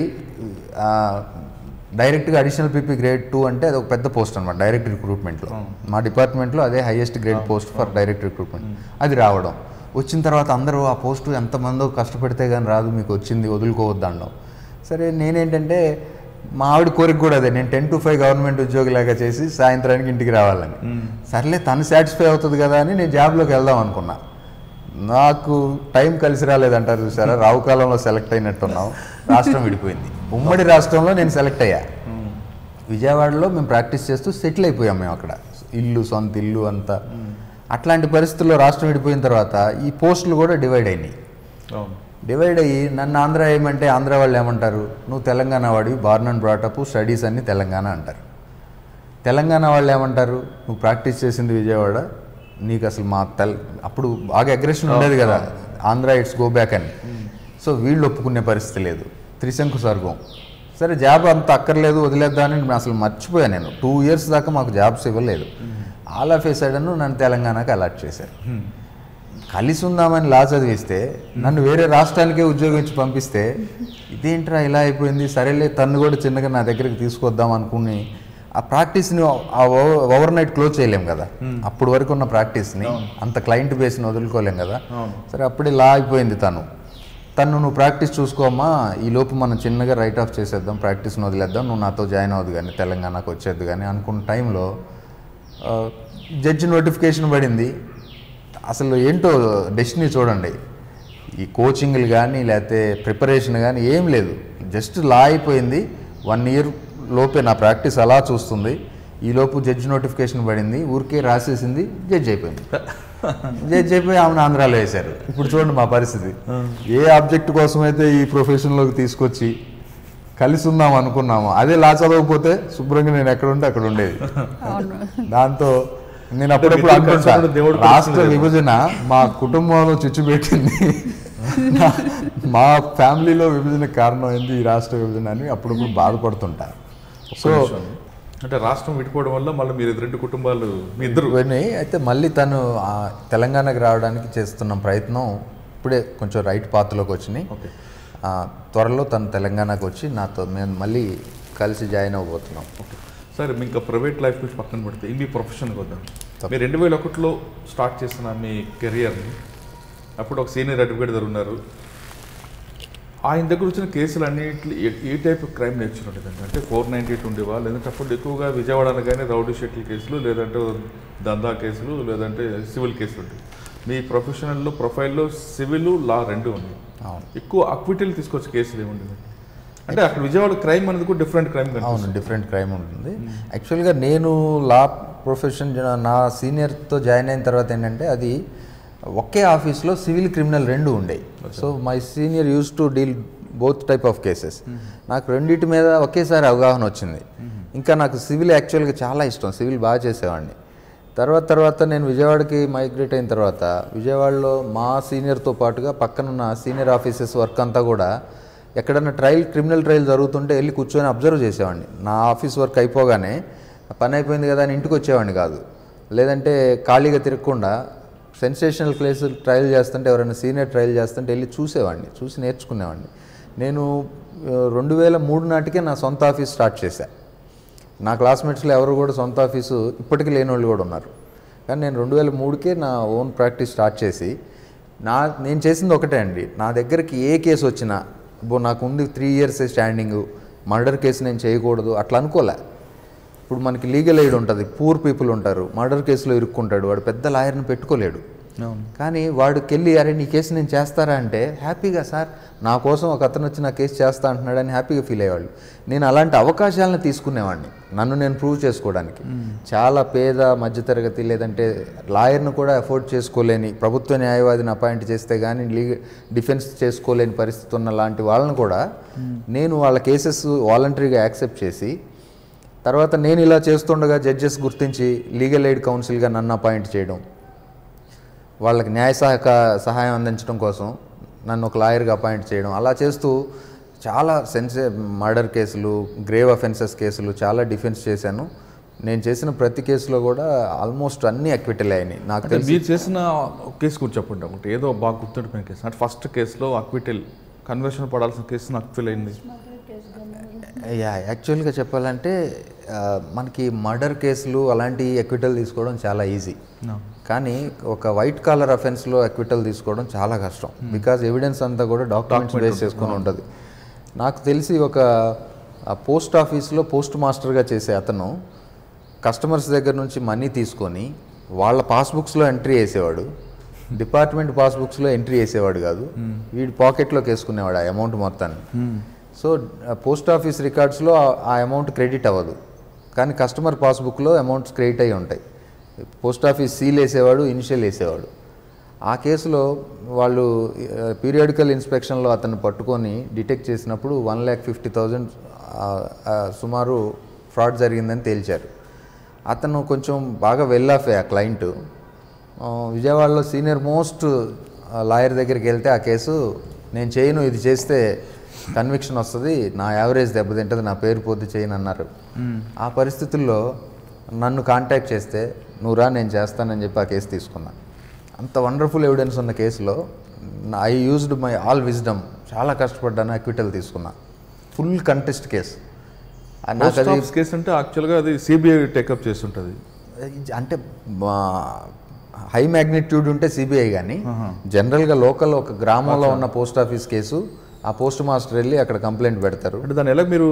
డైరెక్ట్గా అడిషనల్ పీపీ గ్రేడ్ టూ అంటే అది ఒక పెద్ద పోస్ట్ అనమాట డైరెక్ట్ రిక్రూట్మెంట్లో మా డిపార్ట్మెంట్లో అదే highest grade post for direct recruitment అది రావడం వచ్చిన తర్వాత అందరూ ఆ పోస్టు ఎంతమందో కష్టపడితే కానీ రాదు మీకు వచ్చింది వదులుకోవద్దు అనడం సరే నేనేంటంటే మా ఆవిడ కోరిక కూడా అదే నేను టెన్ టు ఫైవ్ గవర్నమెంట్ ఉద్యోగిలాగా చేసి సాయంత్రానికి ఇంటికి రావాలని సర్లే తను సాటిస్ఫై అవుతుంది కదా అని నేను జాబ్లోకి వెళ్దాం అనుకున్నా నాకు టైం కలిసి రాలేదంటారు చూసారా రావు కాలంలో సెలెక్ట్ అయినట్టున్నాం రాష్ట్రం విడిపోయింది ఉమ్మడి రాష్ట్రంలో నేను సెలెక్ట్ అయ్యా విజయవాడలో మేము ప్రాక్టీస్ చేస్తూ సెటిల్ అయిపోయాం మేము అక్కడ ఇల్లు సొంత ఇల్లు అంతా అట్లాంటి పరిస్థితుల్లో రాష్ట్రం విడిపోయిన తర్వాత ఈ పోస్టులు కూడా డివైడ్ అయినాయి అవును డివైడ్ అయ్యి నన్ను ఆంధ్ర ఏమంటే ఆంధ్ర వాళ్ళు ఏమంటారు నువ్వు తెలంగాణ వాడివి బార్న్ అండ్ బ్రాటప్ స్టడీస్ అన్ని తెలంగాణ అంటారు తెలంగాణ వాళ్ళు ఏమంటారు నువ్వు ప్రాక్టీస్ చేసింది విజయవాడ నీకు అసలు మా తెల్ అప్పుడు బాగా అగ్రెషన్ ఉండేది కదా ఆంధ్ర ఇట్స్ గో బ్యాక్ అని సో వీళ్ళు ఒప్పుకునే పరిస్థితి లేదు త్రిశంకు స్వర్గం సరే జాబ్ అంత అక్కర్లేదు వదిలేద్దామని నేను అసలు మర్చిపోయాను నేను టూ ఇయర్స్ దాకా మాకు జాబ్స్ ఇవ్వలేదు ఆల్ ఆఫ్ ఏ సడన్ నన్ను తెలంగాణకి అలాట్ చేశారు కలిసి ఉందామని లా చదివిస్తే నన్ను వేరే రాష్ట్రానికే ఉద్యోగం ఇచ్చి పంపిస్తే ఇదేంట్రా ఇలా అయిపోయింది సరేలే తన్ను కూడా చిన్నగా నా దగ్గరికి తీసుకొద్దాం అనుకుని ఆ ప్రాక్టీస్ని ఆ ఓవర్ నైట్ క్లోజ్ చేయలేం కదా అప్పుడు వరకు ఉన్న ప్రాక్టీస్ని అంత క్లయింట్ బేస్ని వదులుకోలేం కదా అవును. సరే అప్పుడే లా అయిపోయింది తను తను నువ్వు ప్రాక్టీస్ చూసుకోమ్మా ఈ లోపు మనం చిన్నగా రైట్ ఆఫ్ చేసేద్దాం ప్రాక్టీస్ని వదిలేద్దాం నువ్వు నాతో జాయిన్ అవ్వదు కానీ తెలంగాణకు వచ్చేద్దు కానీ అనుకున్న టైంలో జడ్జి నోటిఫికేషన్ పడింది అసలు ఏంటో డెస్టినీ చూడండి ఈ కోచింగ్లు కానీ లేకపోతే ప్రిపరేషన్ కానీ ఏం లేదు జస్ట్ లా అయిపోయింది వన్ ఇయర్ లోపే నా ప్రాక్టీస్ అలా చూస్తుంది ఈ లోపు జడ్జి నోటిఫికేషన్ పడింది ఊరికే రాసేసింది జడ్జి అయిపోయింది జడ్జి అయిపోయి ఆమెను ఆంధ్రాలో వేశారు ఇప్పుడు చూడండి మా పరిస్థితి ఏ ఆబ్జెక్ట్ కోసం అయితే ఈ ప్రొఫెషన్లోకి తీసుకొచ్చి కలిసి ఉందాం అనుకున్నాము అదే లా చదవకపోతే శుభ్రంగా నేను ఎక్కడ ఉంటే అక్కడ ఉండేది అవును దాంతో నేను అప్పుడప్పుడు ఇద్దరు కలిసి అనుకుంటా ఉండడం దేవుడు రాష్ట్ర కోరుకునేది. విభజన మా కుటుంబంలో చిచ్చు పెట్టింది నా- మా ఫ్యామిలీలో విభజన కారణం ఏంది ఈ రాష్ట్ర విభజన అని అప్పుడప్పుడు బాధపడుతుంటా సో నిమిషం. అంటే రాష్ట్రం విడిపోవడం వల్ల మళ్ళీ మీరు రెండు కుటుంబాలు మీ ఇద్దరు ఇవన్నీ అయితే మళ్ళీ తను ఆ తెలంగాణకి రావడానికి చేస్తున్న ప్రయత్నం ఇప్పుడే కొంచెం రైట్ పాత్రలోకి వచ్చినాయి ఓకే ఆ, త్వరలో తను తెలంగాణకు వచ్చి నాతో మేము మళ్ళీ కలిసి జాయిన్ అవ్వబోతున్నాం ఓకే సరే మీ ఇంకా ప్రైవేట్ లైఫ్ గురించి పక్కన పెడితే మీ ప్రొఫెషన్కి వద్దాం మీరు రెండు వేల ఒకటిలో స్టార్ట్ చేసిన మీ కెరియర్ని అప్పుడు ఒక సీనియర్ అడ్వకేట్ దగ్గర ఉన్నారు ఆయన దగ్గర వచ్చిన కేసులు అన్నింటి ఏ టైప్ ఆఫ్ క్రైమ్ నేర్చుకుని ఉండేదండి అంటే ఫోర్ నైంటీ ఎయిట్ ఉండేవా లేదంటే అప్పుడు ఎక్కువగా విజయవాడ అనగానే రౌడీ షెట్ల కేసులు లేదంటే దందా కేసులు లేదంటే సివిల్ కేసులు ఉంటాయి మీ ప్రొఫెషనల్లో ప్రొఫైల్లో సివిల్ లా రెండు ఉన్నాయి అవును ఎక్కువ అక్విటీలు తీసుకొచ్చే కేసులు ఏముండేది అంటే అక్కడ విజయవాడ క్రైమ్ అనేది కూడా డిఫరెంట్ క్రైమ్ అవును డిఫరెంట్ క్రైమ్ ఉంటుంది యాక్చువల్గా నేను లా ప్రొఫెషన్ జ- నా సీనియర్తో జాయిన్ అయిన తర్వాత ఏంటంటే అది ఒకే ఆఫీస్లో సివిల్ క్రిమినల్ రెండు ఉండేవి so my senior use to deal both type of cases నాకు రెండింటి మీద ఒకేసారి అవగాహన వచ్చింది ఇంకా నాకు సివిల్ యాక్చువల్గా చాలా ఇష్టం సివిల్ బాగా చేసేవాడిని తర్వాత తర్వాత నేను విజయవాడకి మైగ్రేట్ అయిన తర్వాత విజయవాడలో మా సీనియర్తో పాటుగా పక్కనున్న సీనియర్ ఆఫీసర్స్ వర్క్ అంతా కూడా ఎక్కడన్నా ట్రయల్ క్రిమినల్ ట్రయల్ జరుగుతుంటే వెళ్ళి కూర్చొని అబ్జర్వ్ చేసేవాడిని నా ఆఫీస్ వర్క్ అయిపోగానే పని అయిపోయింది కదా అని ఇంటికి వచ్చేవాడిని కాదు లేదంటే ఖాళీగా తిరగకుండా సెన్సేషనల్ కేసులు ట్రయల్ చేస్తుంటే ఎవరైనా సీనియర్ ట్రయల్ చేస్తుంటే వెళ్ళి చూసేవాడిని చూసి నేర్చుకునేవాడిని నేను రెండు వేల మూడు నాటికే నా సొంత ఆఫీస్ స్టార్ట్ చేశాను నా క్లాస్మేట్స్లో ఎవరు కూడా సొంత ఆఫీసు ఇప్పటికీ లేని వాళ్ళు కూడా ఉన్నారు కానీ నేను రెండు వేల మూడుకే నా ఓన్ ప్రాక్టీస్ స్టార్ట్ చేసి నా నేను చేసింది ఒకటే అండి నా దగ్గరికి ఏ కేసు వచ్చినా బో నాకు ఉంది three years standing murder case నేను చేయకూడదు అట్లా అనుకోలే ఇప్పుడు మనకి లీగల్ ఎయిడ్ ఉంటుంది పూర్ పీపుల్ ఉంటారు మర్డర్ కేసులో ఇరుక్కుంటాడు వాడు పెద్ద లాయర్ని పెట్టుకోలేడు అవును కానీ వాడికి వెళ్ళి అరే నీ కేసు నేను చేస్తారా అంటే హ్యాపీగా సార్ నా కోసం ఒక అతను వచ్చి నా కేసు చేస్తా అంటున్నాడని హ్యాపీగా ఫీల్ అయ్యేవాళ్ళు నేను అలాంటి అవకాశాలను తీసుకునేవాడిని నన్ను నేను ప్రూవ్ చేసుకోవడానికి చాలా పేద మధ్యతరగతి లేదంటే లాయర్ను కూడా అఫోర్డ్ చేసుకోలేని ప్రభుత్వ న్యాయవాదిని అపాయింట్ చేస్తే కానీ లీగ డిఫెన్స్ చేసుకోలేని పరిస్థితి ఉన్న లాంటి వాళ్ళని కూడా నేను వాళ్ళ కేసెస్ వాలంటరీగా యాక్సెప్ట్ చేసి తర్వాత నేను ఇలా చేస్తుండగా జడ్జెస్ గుర్తించి లీగల్ ఎయిడ్ కౌన్సిల్గా నన్ను అపాయింట్ చేయడం వాళ్ళకి న్యాయ సహక సహాయం అందించడం కోసం నన్ను ఒక లాయర్గా అపాయింట్ చేయడం అలా చేస్తూ చాలా సెన్సే మర్డర్ కేసులు గ్రేవ్ అఫెన్సెస్ కేసులు చాలా డిఫెన్స్ చేశాను నేను చేసిన ప్రతి కేసులో కూడా ఆల్మోస్ట్ అన్ని అక్విటల్ అయినాయి నాకు అంటే తెలిసి మీరు చేసిన ఒక కేసు గురించి చెప్పండి ఒకటి ఏదో బాగా గుర్తుండిపోయిన కేసు అంటే ఫస్ట్ కేసులో అక్విటెల్ కన్వర్షన్ పడాల్సిన కేసు నాకు ఫీల్ అయింది యా యాక్చువల్గా చెప్పాలంటే ఆ, మనకి మర్డర్ కేసులు అలాంటి అక్విటల్ తీసుకోవడం చాలా ఈజీ కానీ ఒక వైట్ కాలర్ అఫెన్స్లో అక్విటల్ తీసుకోవడం చాలా కష్టం బికాజ్ ఎవిడెన్స్ అంతా కూడా డాక్యుమెంట్స్ బేస్ చేసుకొని ఉంటుంది నాకు తెలిసి ఒక పోస్ట్ ఆఫీస్లో పోస్ట్ మాస్టర్గా చేసే అతను కస్టమర్స్ దగ్గర నుంచి మనీ తీసుకొని వాళ్ళ పాస్బుక్స్లో ఎంట్రీ వేసేవాడు డిపార్ట్మెంట్ పాస్బుక్స్లో ఎంట్రీ వేసేవాడు కాదు వీడి పాకెట్లోకి వేసుకునేవాడు ఆ అమౌంట్ మొత్తాన్ని సో పోస్ట్ ఆఫీస్ రికార్డ్స్లో ఆ అమౌంట్ క్రెడిట్ అవ్వదు కానీ కస్టమర్ పాస్బుక్లో అమౌంట్స్ క్రెడిట్ అయి ఉంటాయి పోస్ట్ ఆఫీస్ సీల్ వేసేవాడు ఇనిషియల్ వేసేవాడు ఆ కేసులో వాళ్ళు పీరియాడికల్ ఇన్స్పెక్షన్లో అతన్ని పట్టుకొని డిటెక్ట్ చేసినప్పుడు వన్ ల్యాక్ ఫిఫ్టీ థౌజండ్ సుమారు ఫ్రాడ్ జరిగిందని తేల్చారు అతను కొంచెం బాగా వెల్ ఆఫ్ ఆ క్లయింట్ విజయవాడలో సీనియర్ మోస్ట్ లాయర్ దగ్గరికి వెళ్తే ఆ కేసు నేను చేయను ఇది చేస్తే కన్విక్షన్ వస్తుంది నా యావరేజ్ దెబ్బతింటుంది నా పేరు పోతే చేయను అన్నారు ఆ పరిస్థితుల్లో నన్ను కాంటాక్ట్ చేస్తే నువ్వు రా నేను చేస్తానని చెప్పి ఆ కేసు తీసుకున్నా అంత వండర్ఫుల్ ఎవిడెన్స్ ఉన్న కేసులో I used my all wisdom చాలా కష్టపడ్డాను అక్విటల్ తీసుకున్నా ఫుల్ కంటెస్ట్ కేసు ఆ నాకు పోస్ట్ అది ఆఫీస్ కేసు అంటే యాక్చువల్గా అది సిబిఐ టేకప్ చేస్తుంటుంది ఇది అంటే హై మ్యాగ్నిట్యూడ్ ఉంటే సిబిఐ కానీ జనరల్గా లోకల్ ఒక గ్రామంలో ఉన్న పోస్ట్ ఆఫీస్ కేసు ఆ పోస్ట్ మాస్టర్ వెళ్ళి అక్కడ కంప్లైంట్ పెడతారు అంటే దాని ఎలా మీరు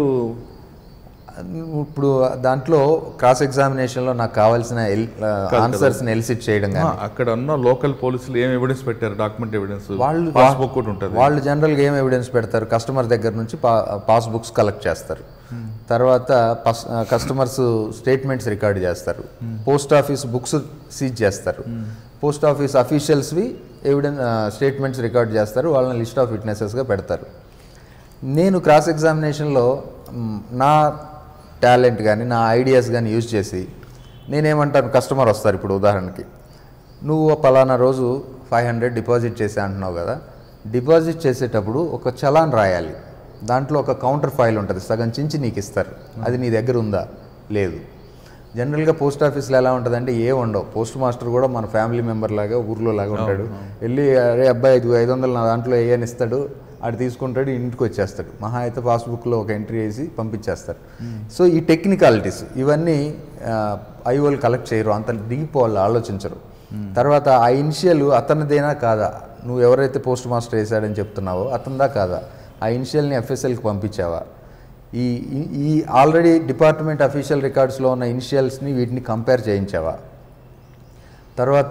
ఇప్పుడు దాంట్లో క్రాస్ ఎగ్జామినేషన్లో నాకు కావాల్సిన ఆన్సర్స్ని ఎలిసిట్ చేయడం ఆ, కానీ అక్కడ ఉన్న లోకల్ పోలీసులు ఏం ఎవిడెన్స్ పెట్టారు డాక్యుమెంట్ ఎవిడెన్స్ వాళ్ళు పాస్బుక్ కూడా ఉంటుంది వాళ్ళు జనరల్గా ఏం ఎవిడెన్స్ పెడతారు కస్టమర్ దగ్గర నుంచి పా పాస్ బుక్స్ కలెక్ట్ చేస్తారు తర్వాత పస్ కస్టమర్స్ స్టేట్మెంట్స్ రికార్డ్ చేస్తారు పోస్ట్ ఆఫీస్ బుక్స్ సీజ్ చేస్తారు పోస్ట్ ఆఫీస్ అఫీషియల్స్వి ఎవిడెన్స్ స్టేట్మెంట్స్ రికార్డ్ చేస్తారు వాళ్ళని లిస్ట్ ఆఫ్ విట్నెసెస్గా పెడతారు నేను క్రాస్ ఎగ్జామినేషన్లో మ్, నా టాలెంట్ కానీ నా ఐడియాస్ కానీ యూజ్ చేసి నేనేమంటాను కస్టమర్ వస్తారు ఇప్పుడు ఉదాహరణకి నువ్వు పలానా రోజు ఫైవ్ హండ్రెడ్ డిపాజిట్ చేసే అంటున్నావు కదా డిపాజిట్ చేసేటప్పుడు ఒక చలాన్ రాయాలి దాంట్లో ఒక కౌంటర్ ఫైల్ ఉంటుంది సగం చించి నీకు ఇస్తారు అది నీ దగ్గర ఉందా లేదు జనరల్గా పోస్ట్ ఆఫీస్లో ఎలా ఉంటుందంటే ఏ ఉండవు పోస్ట్ మాస్టర్ కూడా మన ఫ్యామిలీ మెంబర్ లాగా ఊర్లో లాగా ఉంటాడు వెళ్ళి అరే అబ్బాయి ఐదు ఐదు వందలు నా దాంట్లో వేయని ఇస్తాడు ఆడు తీసుకుంటాడు ఇంటికి వచ్చేస్తాడు మహా అయితే పాస్బుక్లో ఒక ఎంట్రీ వేసి పంపించేస్తారు సో ఈ టెక్నికాలిటీస్ ఇవన్నీ ఐఓలు కలెక్ట్ చేయరు అంత డీప్ వాళ్ళు ఆలోచించరు తర్వాత ఆ ఇనిషియల్ అతనిదేనా కాదా నువ్వు ఎవరైతే పోస్ట్ మాస్టర్ వేసాడని చెప్తున్నావో అతనిదా కాదా ఆ ఇనిషియల్ని ఎఫ్ఎస్ఎల్కి పంపించావా ఈ ఈ- ఈ ఆల్రెడీ డిపార్ట్మెంట్ అఫీషియల్ రికార్డ్స్లో ఉన్న ఇనిషియల్స్ని వీటిని కంపేర్ చేయించావా తర్వాత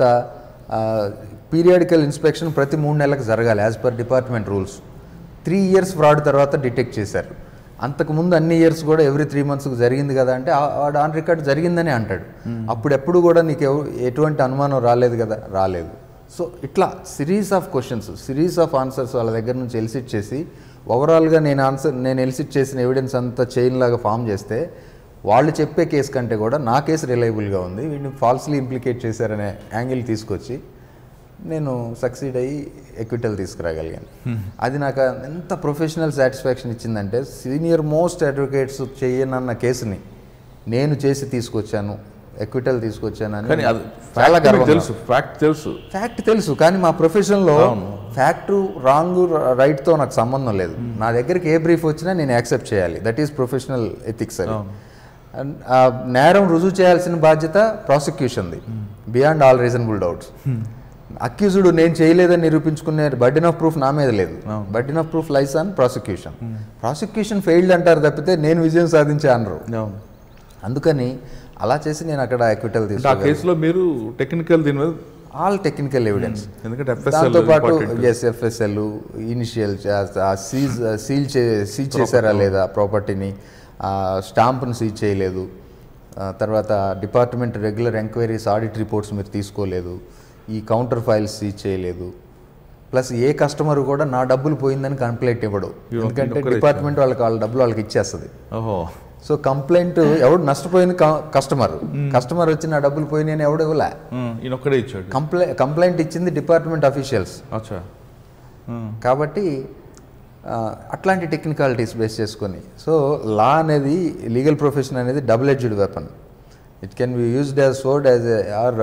పీరియాడికల్ ఇన్స్పెక్షన్ ప్రతి మూడు నెలలకు జరగాలి as per department rules three years fraud తర్వాత డిటెక్ట్ చేశారు అంతకుముందు అన్ని ఇయర్స్ కూడా ఎవ్రీ త్రీ మంత్స్కి జరిగింది కదా అంటే ఆ- వాడు ఆన్ రికార్డ్ జరిగిందని అంటాడు అప్పుడు ఎప్పుడు కూడా నీకు ఎవ- ఎటువంటి అనుమానం రాలేదు కదా రాలేదు సో ఇట్లా series of questions series of answers వాళ్ళ దగ్గర నుంచి ఎలిసిట్ చేసి ఓవరాల్గా నేను ఆన్సర్ నేను ఎలిసిట్ చేసిన ఎవిడెన్స్ అంతా చైన్ లాగా ఫామ్ చేస్తే వాళ్ళు చెప్పే కేసు కంటే కూడా నా కేసు రిలయబుల్గా ఉంది వీడిని ఫాల్స్లీ ఇంప్లికేట్ చేశారనే యాంగిల్ తీసుకొచ్చి నేను సక్సీడ్ అయ్యి ఎక్విటల్ తీసుకురాగలిగాను అది నాకు ఎంత ప్రొఫెషనల్ సాటిస్ఫాక్షన్ ఇచ్చిందంటే సీనియర్ మోస్ట్ అడ్వకేట్స్ చేయనన్న కేసుని నేను చేసి తీసుకొచ్చాను ఎక్విటల్ తీసుకొచ్చాను కానీ అది చాలా fact మీకు గర్వంగా తెలుసు ఫ్యాక్ట్ తెలుసు ఫ్యాక్ట్ తెలుసు కానీ మా ప్రొఫెషన్లో ఫ్యాక్ట్ రాంగ్ రైట్తో నాకు సంబంధం లేదు నా దగ్గరికి ఏ బ్రీఫ్ వచ్చినా నేను యాక్సెప్ట్ చేయాలి దట్ ఈస్ ప్రొఫెషనల్ ఎథిక్స్ అది And, ఆ నేరం రుజువు చేయాల్సిన బాధ్యత ప్రాసిక్యూషన్ది beyond all reasonable doubts accused నేను చేయలేదని నిరూపించుకునే బర్డెన్ ఆఫ్ ప్రూఫ్ నా మీద లేదు burden of proof lies on prosecution prosecution failed అంటారు తప్పితే నేను విజయం సాధించే అనరు అవును అందుకని అలా చేసి నేను అక్కడ ఎక్విటల్ అంటే ఆ తీసుకు కేసులో మీరు టెక్నికల్ దీని మీద ఆల్ టెక్నికల్ ఎవిడెన్స్ ఎందుకంటే FSL దాంతో పాటు important. S FSL initial seize seal చే సీజ్ చేశారా లేదా ప్రాపర్టీని స్టాంప్ను సీజ్ చేయలేదు ఆ, తర్వాత department regular enquiries audit reports మీరు తీసుకోలేదు ఈ కౌంటర్ ఫైల్స్ సీజ్ చేయలేదు ప్లస్ ఏ కస్టమర్ కూడా నా డబ్బులు పోయిందని కంప్లైంట్ ఇవ్వడు ఇవ్వడు. ఎందుకంటే ఒక్కరే డిపార్ట్మెంట్ వాళ్ళకి వాళ్ళ డబ్బులు వాళ్ళకి ఇచ్చేస్తుంది ఓహో సో కంప్లైంట్ ఎవడు నష్టపోయింది కస్టమర్ కస్టమర్ వచ్చి నా డబ్బులు పోయినాయి అని ఎవడు ఇవ్వలే ఉమ్, ఈయన ఒక్కడే ఇచ్చాడు కంప్లై కంప్లైంట్ ఇచ్చింది డిపార్ట్మెంట్ అఫీషియల్స్ అచ్చా ఉమ్, కాబట్టి ఆ, అట్లాంటి టెక్నికాలిటీస్ బేస్ చేసుకొని సో లా అనేది లీగల్ ప్రొఫెషన్ అనేది double edged weapon it can be used as sword as or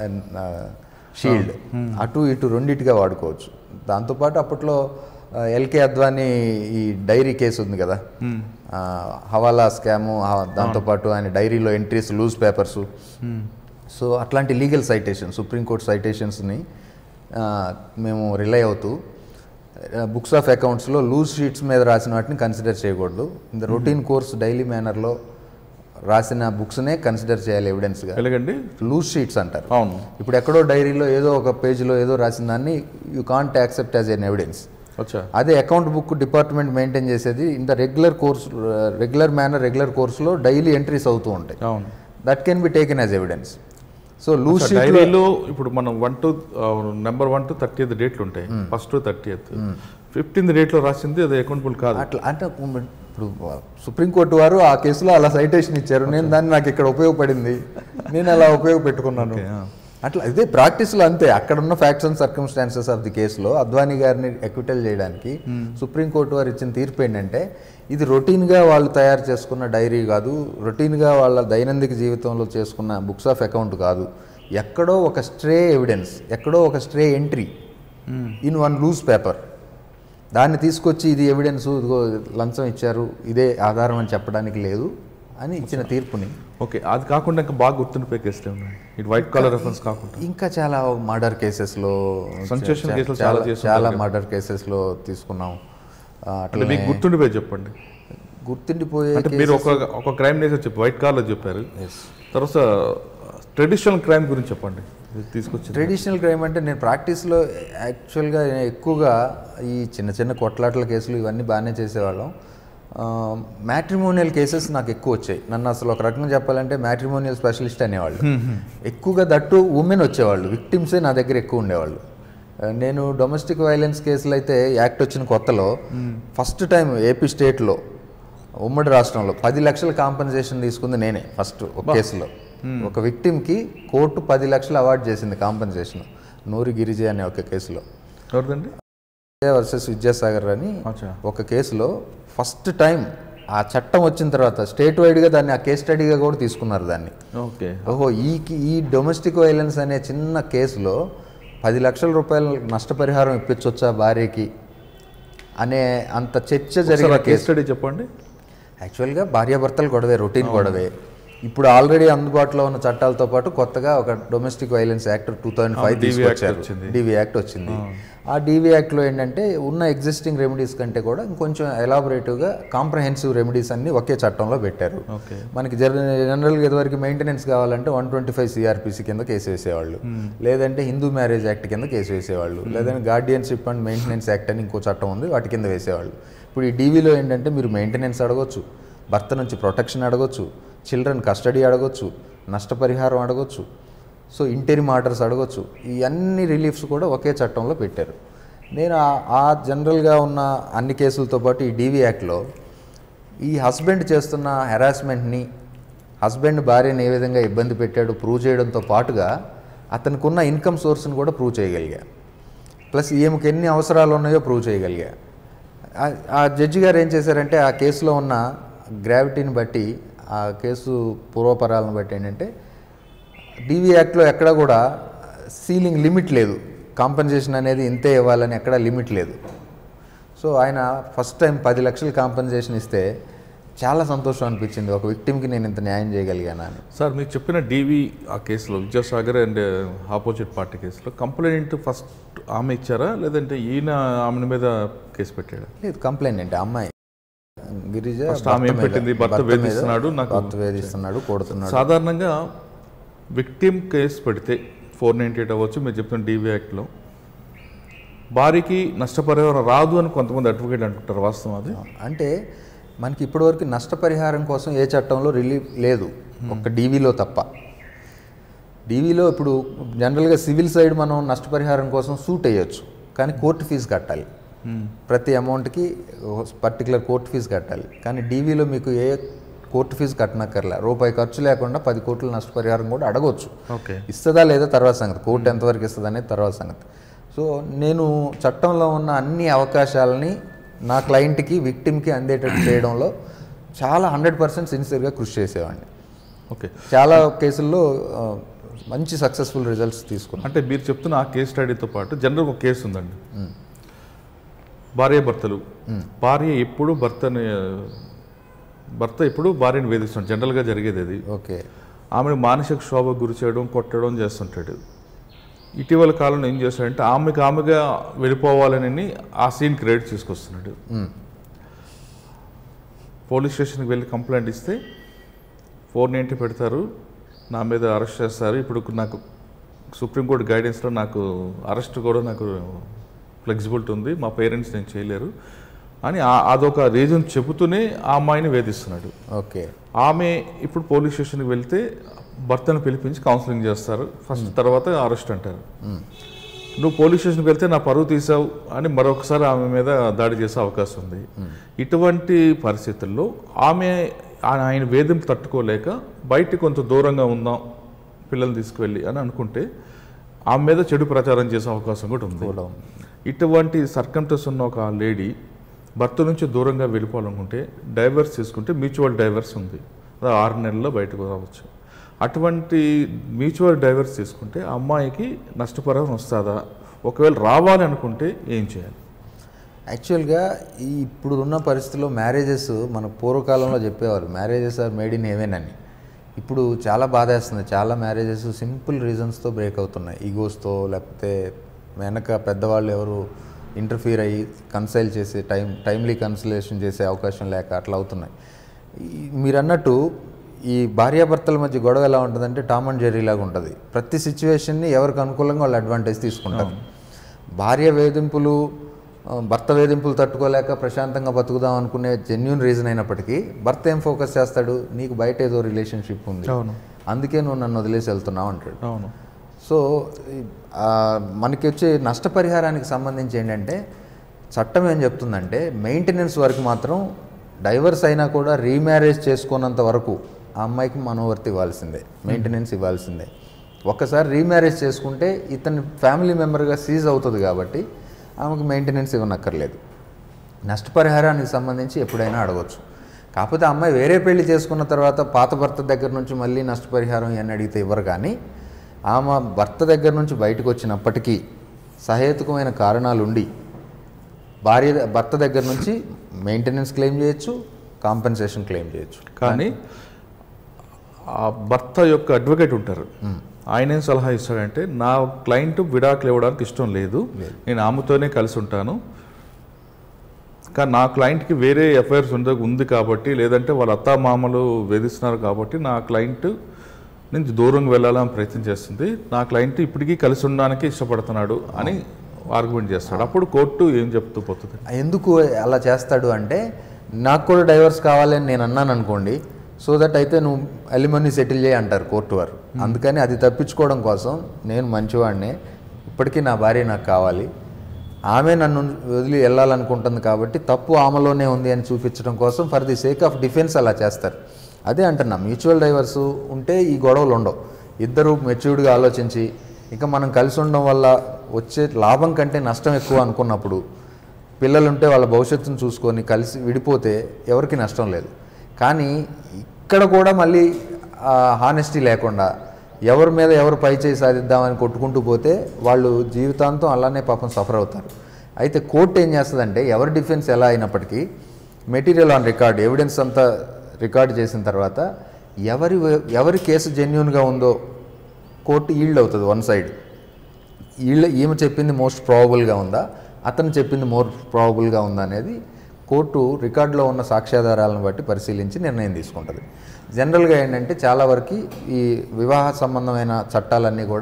shield అటు ఇటు రెండిటిగా వాడుకోవచ్చు దాంతోపాటు అప్పట్లో ఎల్కే అద్వానీ ఈ డైరీ కేసు ఉంది కదా ఆ, హవాలా స్కాము ఆ- దాంతోపాటు ఆయన డైరీలో ఎంట్రీస్ లూజ్ పేపర్సు సో అట్లాంటి లీగల్ సైటేషన్ సుప్రీంకోర్టు సైటేషన్స్ని మేము రిలై అవుతూ బుక్స్ ఆఫ్ అకౌంట్స్లో లూజ్ షీట్స్ మీద రాసిన వాటిని కన్సిడర్ చేయకూడదు in the routine course daily మేనర్లో రాసిన బుక్స్నే కన్సిడర్ చేయాలి ఎవిడెన్స్గా ఎలాగండి లూజ్ షీట్స్ అంటారు అవును ఇప్పుడు ఎక్కడో డైరీలో ఏదో ఒక పేజీలో ఏదో రాసిన దాన్ని you can't accept as an evidence అచ్చా అదే అకౌంట్ బుక్ డిపార్ట్మెంట్ మెయింటైన్ చేసేది in the regular course regular manner regular కోర్సులో డైలీ ఎంట్రీస్ అవుతూ ఉంటాయి అవును that can be taken as evidence so loose అచ్చా, షీట్ డైరీలో ఇప్పుడు మనం one to number one to thirty డేట్లు ఉంటాయి first to thirty eighth fifteenth డేట్లో రాసింది అది అకౌంటబుల్ కాదు అట్లా అంటే ఇప్పుడు సుప్రీంకోర్టు వారు ఆ కేసులో అలా సైటేషన్ ఇచ్చారు నేను దాన్ని నాకు ఇక్కడ ఉపయోగపడింది నేను అలా ఉపయోగపెట్టుకున్నాను Okay, ah. అట్లా ఇదే ప్రాక్టీస్లో అంతే అక్కడ ఉన్న facts and circumstances of the కేసులో అద్వానీ గారిని ఎక్విటల్ చేయడానికి సుప్రీంకోర్టు వారు ఇచ్చిన తీర్పు ఏంటంటే ఇది రొటీన్గా వాళ్ళు తయారు చేసుకున్న డైరీ కాదు రొటీన్గా వాళ్ళ దైనందిక జీవితంలో చేసుకున్న బుక్స్ ఆఫ్ అకౌంట్ కాదు ఎక్కడో ఒక స్ట్రే ఎవిడెన్స్ ఎక్కడో ఒక stray entry in one loose paper దాన్ని తీసుకొచ్చి ఇది ఎవిడెన్స్ ఇదిగో లంచం ఇచ్చారు ఇదే ఆధారం అని చెప్పడానికి లేదు అని ఇచ్చిన తీర్పుని ఓకే అది కాకుండా ఇంకా బాగా గుర్తుండిపోయే కేసులు ఉన్నాయి ఇటు వైట్ కాలర్ రెఫరెన్స్ కాకుండా ఇంకా చాలా మర్డర్ కేసెస్లో Sensation చా- కేసులు చాలా చాలా చేస్తుంటారు చాలా కదా. మర్డర్ కేసెస్లో తీసుకున్నాం ఆ, అంటే అట్లనే మీకు గుర్తుండిపోయి చెప్పండి గుర్తుండిపోయే అంటే మీరు ఒక ఒక క్రైమ్ నేచర్ చెప్పి వైట్ కాలర్ చెప్పారు తర్వాత ట్రెడిషనల్ క్రైమ్ గురించి చెప్పండి ఇది తీసుకొచ్చింది ట్రెడిషనల్ క్రైమ్ అంటే నేను ప్రాక్టీస్లో యాక్చువల్గా ఎక్కువగా ఈ చిన్న చిన్న కొట్లాటల కేసులు ఇవన్నీ బాగానే చేసేవాళ్ళం మ్యాట్రిమోనియల్ కేసెస్ నాకు ఎక్కువ వచ్చాయి నన్ను అసలు ఒక రకంగా చెప్పాలంటే మ్యాట్రిమోనియల్ స్పెషలిస్ట్ అనేవాళ్ళు ఎక్కువగా దట్టు ఉమెన్ వచ్చేవాళ్ళు విక్టిమ్సే నా దగ్గర ఎక్కువ ఉండేవాళ్ళు ఆ, నేను డొమెస్టిక్ వైలెన్స్ కేసులు అయితే యాక్ట్ వచ్చిన కొత్తలో ఫస్ట్ టైం ఏపీ స్టేట్లో ఉమ్మడి రాష్ట్రంలో పది లక్షల కాంపన్సేషన్ తీసుకుంది నేనే ఫస్ట్ ఒక కేసులో ఒక విక్టిమ్కి కోర్టు పది లక్షలు అవార్డు చేసింది కాంపన్సేషన్ నూరి గిరిజే అనే ఒక కేసులో ఎవరిదండి వర్సెస్ విద్యాసాగర్ అని అచ్చా ఒక కేసులో ఫస్ట్ టైం ఆ చట్టం వచ్చిన తర్వాత స్టేట్ వైడ్గా దాన్ని ఆ కేస్ స్టడీగా కూడా తీసుకున్నారు దాన్ని ఓకే ఓహో ఈ ఈ డొమెస్టిక్ వైలెన్స్ అనే చిన్న కేసులో పది లక్షల రూపాయల నష్టపరిహారం ఇప్పించవచ్చా భార్యకి అనే అంత చర్చ జరిగిన కేస్ కేసు స్టడీ చెప్పండి యాక్చువల్గా భార్యాభర్తలు గొడవే రొటీన్ గొడవే ఇప్పుడు ఆల్రెడీ అందుబాటులో ఉన్న చట్టాలతో పాటు కొత్తగా ఒక domestic violence act two thousand five DV Act తీసుకొచ్చారు వచ్చింది. డివి యాక్ట్ వచ్చింది ఆ డివి యాక్ట్లో ఏంటంటే ఉన్న ఎగ్జిస్టింగ్ రెమెడీస్ కంటే కూడా ఇంకొంచెం ఎలాబొరేటివ్గా కాంప్రహెన్సివ్ రెమెడీస్ అన్ని ఒకే చట్టంలో పెట్టారు ఓకే మనకి జన జనరల్గా ఇదివరకు మెయింటెనెన్స్ కావాలంటే వన్ ట్వంటీ ఫైవ్ సిఆర్పిసి కింద కేసు వేసేవాళ్ళు లేదంటే హిందూ మ్యారేజ్ యాక్ట్ కింద కేసు వేసేవాళ్ళు లేదంటే గార్డియన్షిప్ అండ్ మెయింటెనెన్స్ యాక్ట్ అని ఇంకో చట్టం ఉంది వాటి కింద వేసేవాళ్ళు ఇప్పుడు ఈ డీవీలో ఏంటంటే మీరు మెయింటెనెన్స్ అడగొచ్చు భర్త నుంచి ప్రొటెక్షన్ అడగొచ్చు చిల్డ్రన్ కస్టడీ అడగొచ్చు నష్టపరిహారం అడగొచ్చు సో ఇంటెరిమ్ ఆర్డర్స్ అడగొచ్చు ఈ అన్ని రిలీఫ్స్ కూడా ఒకే చట్టంలో పెట్టారు నేను ఆ- ఆ జనరల్గా ఉన్న అన్ని కేసులతో పాటు ఈ డీవీ యాక్ట్లో ఈ హస్బెండ్ చేస్తున్న హెరాస్మెంట్ని హస్బెండ్ భార్యని ఏ విధంగా ఇబ్బంది పెట్టాడు ప్రూవ్ చేయడంతో పాటుగా అతనికి ఉన్న ఇన్కమ్ సోర్స్ని కూడా ప్రూవ్ చేయగలిగా ప్లస్ ఈమెకి ఎన్ని అవసరాలు ఉన్నాయో ప్రూవ్ చేయగలిగా ఆ- ఆ జడ్జి గారు ఏం చేశారంటే ఆ కేసులో ఉన్న గ్రావిటీని బట్టి ఆ కేసు పూర్వపరాలను బట్టి ఏంటంటే డీవీ యాక్ట్లో ఎక్కడ కూడా సీలింగ్ లిమిట్ లేదు కాంపెన్సేషన్ అనేది ఇంతే ఇవ్వాలని ఎక్కడ లిమిట్ లేదు సో ఆయన ఫస్ట్ టైం పది లక్షలు కాంపెన్సేషన్ ఇస్తే చాలా సంతోషం అనిపించింది ఒక విక్టిమ్కి నేను ఇంత న్యాయం చేయగలిగాను అని సార్ మీరు చెప్పిన డీవీ ఆ కేసులో విద్యాసాగర్ అండ్ ఆపోజిట్ పార్టీ కేసులో కంప్లైంట్ ఫస్ట్ ఆమె ఇచ్చారా లేదంటే ఈయన ఆమె మీద కేసు పెట్టాడా లేదు కంప్లైంట్ అంటే అమ్మాయి గిరిజ First ఆమె భర్త ఏం మీద- పెట్టింది? భర్త భర్త మీద వేధిస్తున్నాడు, నాకు- భర్త వేధిస్తున్నాడు కొడుతున్నాడు సాధారణంగా విక్టిమ్ కేసు పెడితే ఫోర్ నైంటీ ఎయిట్ అవ్వచ్చు మీరు చెప్తున్న డీవీ యాక్ట్లో భార్యకి నష్టపరిహారం రాదు అని కొంతమంది అడ్వకేట్ అంటుంటారు వాస్తవం అది అంటే మనకి ఇప్పటివరకు నష్టపరిహారం కోసం ఏ చట్టంలో రిలీఫ్ లేదు ఒక్క డీవీలో తప్ప డీవీలో ఇప్పుడు జనరల్గా సివిల్ సైడ్ మనం నష్టపరిహారం కోసం సూట్ వేయొచ్చు కానీ కోర్టు ఫీజు కట్టాలి ప్రతి అమౌంట్కి పర్టికులర్ కోర్టు ఫీజు కట్టాలి కానీ డీవీలో మీకు ఏ కోర్టు ఫీజు కట్టనక్కర్లే రూపాయి ఖర్చు లేకుండా పది కోట్ల నష్టపరిహారం కూడా అడగొచ్చు ఓకే ఇస్తుందా లేదా తర్వాత సంగతి కోర్టు ఎంతవరకు ఇస్తుంది అనేది తర్వాత సంగతి సో నేను చట్టంలో ఉన్న అన్ని అవకాశాలని నా క్లయింట్కి విక్టిమ్కి అందేటట్టు చేయడంలో చాలా హండ్రెడ్ పర్సెంట్ సిన్సియర్గా కృషి చేసేవాడిని ఓకే చాలా కేసుల్లో ఆ, మంచి సక్సెస్ఫుల్ రిజల్ట్స్ తీసుకున్నాను అంటే మీరు చెప్తున్న ఆ కేస్ స్టడీతో పాటు జనరల్ ఒక కేసు ఉందండి భార్య భర్తలు భార్య ఎప్పుడు భర్తని భర్త ఎప్పుడు భార్యను వేధిస్తాడు జనరల్గా జరిగేది అది ఓకే ఆమెను మానసిక క్షోభకు గురి చేయడం కొట్టడం చేస్తుంటాడు ఇటీవల కాలంలో ఏం చేస్తాడంటే ఆమెకు ఆమెగా వెళ్ళిపోవాలని ఆ సీన్ క్రియేట్ చేసుకొస్తున్నాడు మ్. పోలీస్ స్టేషన్కి వెళ్ళి కంప్లైంట్ ఇస్తే ఫోర్ నైంటీ పెడతారు నా మీద అరెస్ట్ చేస్తారు ఇప్పుడు నాకు సుప్రీంకోర్టు గైడెన్స్లో నాకు అరెస్ట్ కూడా నాకు ఫ్లెక్సిబిలిటీ ఉంది మా పేరెంట్స్ నేను చేయలేరు అని ఆ- అదొక రీజన్ చెబుతూనే ఆ అమ్మాయిని వేధిస్తున్నాడు ఓకే ఆమె ఇప్పుడు పోలీస్ స్టేషన్కి వెళ్తే భర్తను పిలిపించి కౌన్సిలింగ్ చేస్తారు ఫస్ట్ తర్వాత అరెస్ట్ అంటారు నువ్వు పోలీస్ స్టేషన్కి వెళ్తే నా పరువు తీసావు అని మరొకసారి ఆమె మీద దాడి చేసే అవకాశం ఉంది ఇటువంటి పరిస్థితుల్లో ఆమె ఆ- ఆయన వేధింపు తట్టుకోలేక బయట కొంత దూరంగా ఉందాం పిల్లల్ని తీసుకువెళ్ళి అని అనుకుంటే ఆమె మీద చెడు ప్రచారం చేసే అవకాశం కూడా ఉంది కూడా ఉంది. ఇటువంటి సర్కంటెస్ ఉన్న ఒక లేడీ భర్త నుంచి దూరంగా వెళ్ళిపోవాలనుకుంటే డైవర్స్ తీసుకుంటే మ్యూచువల్ డైవర్స్ ఉంది అది ఆరు నెలల్లో బయటకు రావచ్చు అటువంటి మ్యూచువల్ డైవర్స్ తీసుకుంటే ఆ అమ్మాయికి నష్టపరిహారం వస్తుందా ఒకవేళ రావాలి అనుకుంటే ఏం చేయాలి యాక్చువల్గా ఈ ఇప్పుడు ఉన్న పరిస్థితుల్లో మ్యారేజెస్ మన పూర్వకాలంలో చెప్పేవారు marriages are made in heaven అని ఇప్పుడు చాలా బాధేస్తుంది చాలా మ్యారేజెస్ సింపుల్ రీజన్స్తో బ్రేక్ అవుతున్నాయి ఈగోస్తో లేకపోతే వెనక పెద్దవాళ్ళు ఎవరు ఇంటర్ఫీర్ అయ్యి కన్సల్ట్ చేసి టైం టైమ్లీ కన్సలేషన్ చేసే అవకాశం లేక అట్లా అవుతున్నాయి ఈ- మీరు అన్నట్టు ఈ భార్యాభర్తల మధ్య గొడవ ఎలా ఉంటుందంటే టామ్ అండ్ జెర్రీ లాగా ఉంటుంది ప్రతి సిచ్యువేషన్ని ఎవరికి అనుకూలంగా వాళ్ళు అడ్వాంటేజ్ తీసుకుంటారు భార్య వేధింపులు ఆ, భర్త వేధింపులు తట్టుకోలేక ప్రశాంతంగా బతుకుదాం అనుకునే జెన్యున్ రీజన్ అయినప్పటికీ భర్త ఏం ఫోకస్ చేస్తాడు నీకు బయట ఏదో రిలేషన్షిప్ ఉంది అవును. అందుకే నువ్వు నన్ను వదిలేసి వెళ్తున్నావు అంటాడు అవును సో ఈ, ఆ, మనకి వచ్చే నష్టపరిహారానికి సంబంధించి ఏంటంటే చట్టం ఏం చెప్తుందంటే మెయింటెనెన్స్ వరకు మాత్రం డైవర్స్ అయినా కూడా రీమ్యారేజ్ చేసుకున్నంత వరకు ఆ అమ్మాయికి మనోవర్తి ఇవ్వాల్సిందే మెయింటెనెన్స్ ఇవ్వాల్సిందే ఒక్కసారి రీమ్యారేజ్ చేసుకుంటే ఇతని ఫ్యామిలీ మెంబర్గా సీజ్ అవుతుంది కాబట్టి ఆమెకు మెయింటెనెన్స్ ఇవ్వనక్కర్లేదు నష్టపరిహారానికి సంబంధించి ఎప్పుడైనా అడగొచ్చు కాకపోతే ఆ అమ్మాయి వేరే పెళ్లి చేసుకున్న తర్వాత పాత భర్త దగ్గర నుంచి మళ్ళీ నష్టపరిహారం అని అడిగితే ఇవ్వరు కానీ ఆమె భర్త దగ్గర నుంచి బయటకు వచ్చినప్పటికీ సహేతుకమైన కారణాలు ఉండి భార్య భర్త దగ్గర నుంచి మెయింటెనెన్స్ క్లెయిమ్ చేయొచ్చు కాంపెన్సేషన్ క్లెయిమ్ చేయొచ్చు కానీ ఆ భర్త యొక్క అడ్వకేట్ ఉంటారు ఆయన ఏం సలహా ఇస్తాడంటే నా క్లయింట్ విడాకులు ఇవ్వడానికి ఇష్టం లేదు నేను ఆమెతోనే కలిసి ఉంటాను కానీ నా క్లయింట్కి వేరే ఎఫ్ఐఆర్స్ ఉంది ఉంది కాబట్టి లేదంటే వాళ్ళ అత్త మామలు వేధిస్తున్నారు కాబట్టి నా క్లయింట్ నుంచి దూరంగా వెళ్ళాలని ప్రయత్నం చేస్తుంది నా క్లయింట్ ఇప్పటికీ కలిసి ఉండడానికి ఇష్టపడుతున్నాడు అని ఆర్గ్యుమెంట్ చేస్తాడు అప్పుడు కోర్టు ఏం చెప్తూ పోతుంది ఎందుకు అలా చేస్తాడు అంటే నాకు కూడా డైవర్స్ కావాలని నేను అన్నాను అనుకోండి సో దట్ అయితే నువ్వు అలిమనీ సెటిల్ చేయి అంటారు కోర్టు వారు అందుకని అది తప్పించుకోవడం కోసం నేను మంచివాడినే ఇప్పటికీ నా భార్య నాకు కావాలి ఆమె నన్ను వదిలి వెళ్ళాలనుకుంటుంది కాబట్టి తప్పు ఆమెలోనే ఉంది అని చూపించడం కోసం for the sake of defence అలా చేస్తారు అదే అంటున్నా మ్యూచువల్ డైవర్స్ ఉంటే ఈ గొడవలు ఉండవు ఇద్దరు మెచ్యూర్డ్గా ఆలోచించి ఇంకా మనం కలిసి ఉండడం వల్ల వచ్చే లాభం కంటే నష్టం ఎక్కువ అనుకున్నప్పుడు పిల్లలుంటే వాళ్ళ భవిష్యత్తును చూసుకొని కలిసి విడిపోతే ఎవరికి నష్టం లేదు కానీ ఇక్కడ కూడా మళ్ళీ హానెస్టీ లేకుండా ఎవరి మీద ఎవరు పై చేయి సాధిద్దామని కొట్టుకుంటూ పోతే వాళ్ళు జీవితాంతం అలానే పాపం సఫర్ అవుతారు అయితే కోర్టు ఏం చేస్తుందంటే ఎవరి డిఫెన్స్ ఎలా అయినప్పటికీ మెటీరియల్ ఆన్ రికార్డ్ ఎవిడెన్స్ అంతా రికార్డ్ చేసిన తర్వాత ఎవరి ఎవరి కేసు జెన్యున్గా ఉందో కోర్టు ఈల్డ్ అవుతుంది వన్ సైడ్ వీళ్ళ ఈమె చెప్పింది మోస్ట్ ప్రాబబుల్గా ఉందా అతను చెప్పింది మోర్ ప్రాబబుల్గా ఉందా అనేది కోర్టు రికార్డులో ఉన్న సాక్ష్యాధారాలను బట్టి పరిశీలించి నిర్ణయం తీసుకుంటుంది జనరల్గా ఏంటంటే చాలా వరకు ఈ వివాహ సంబంధమైన చట్టాలన్నీ కూడా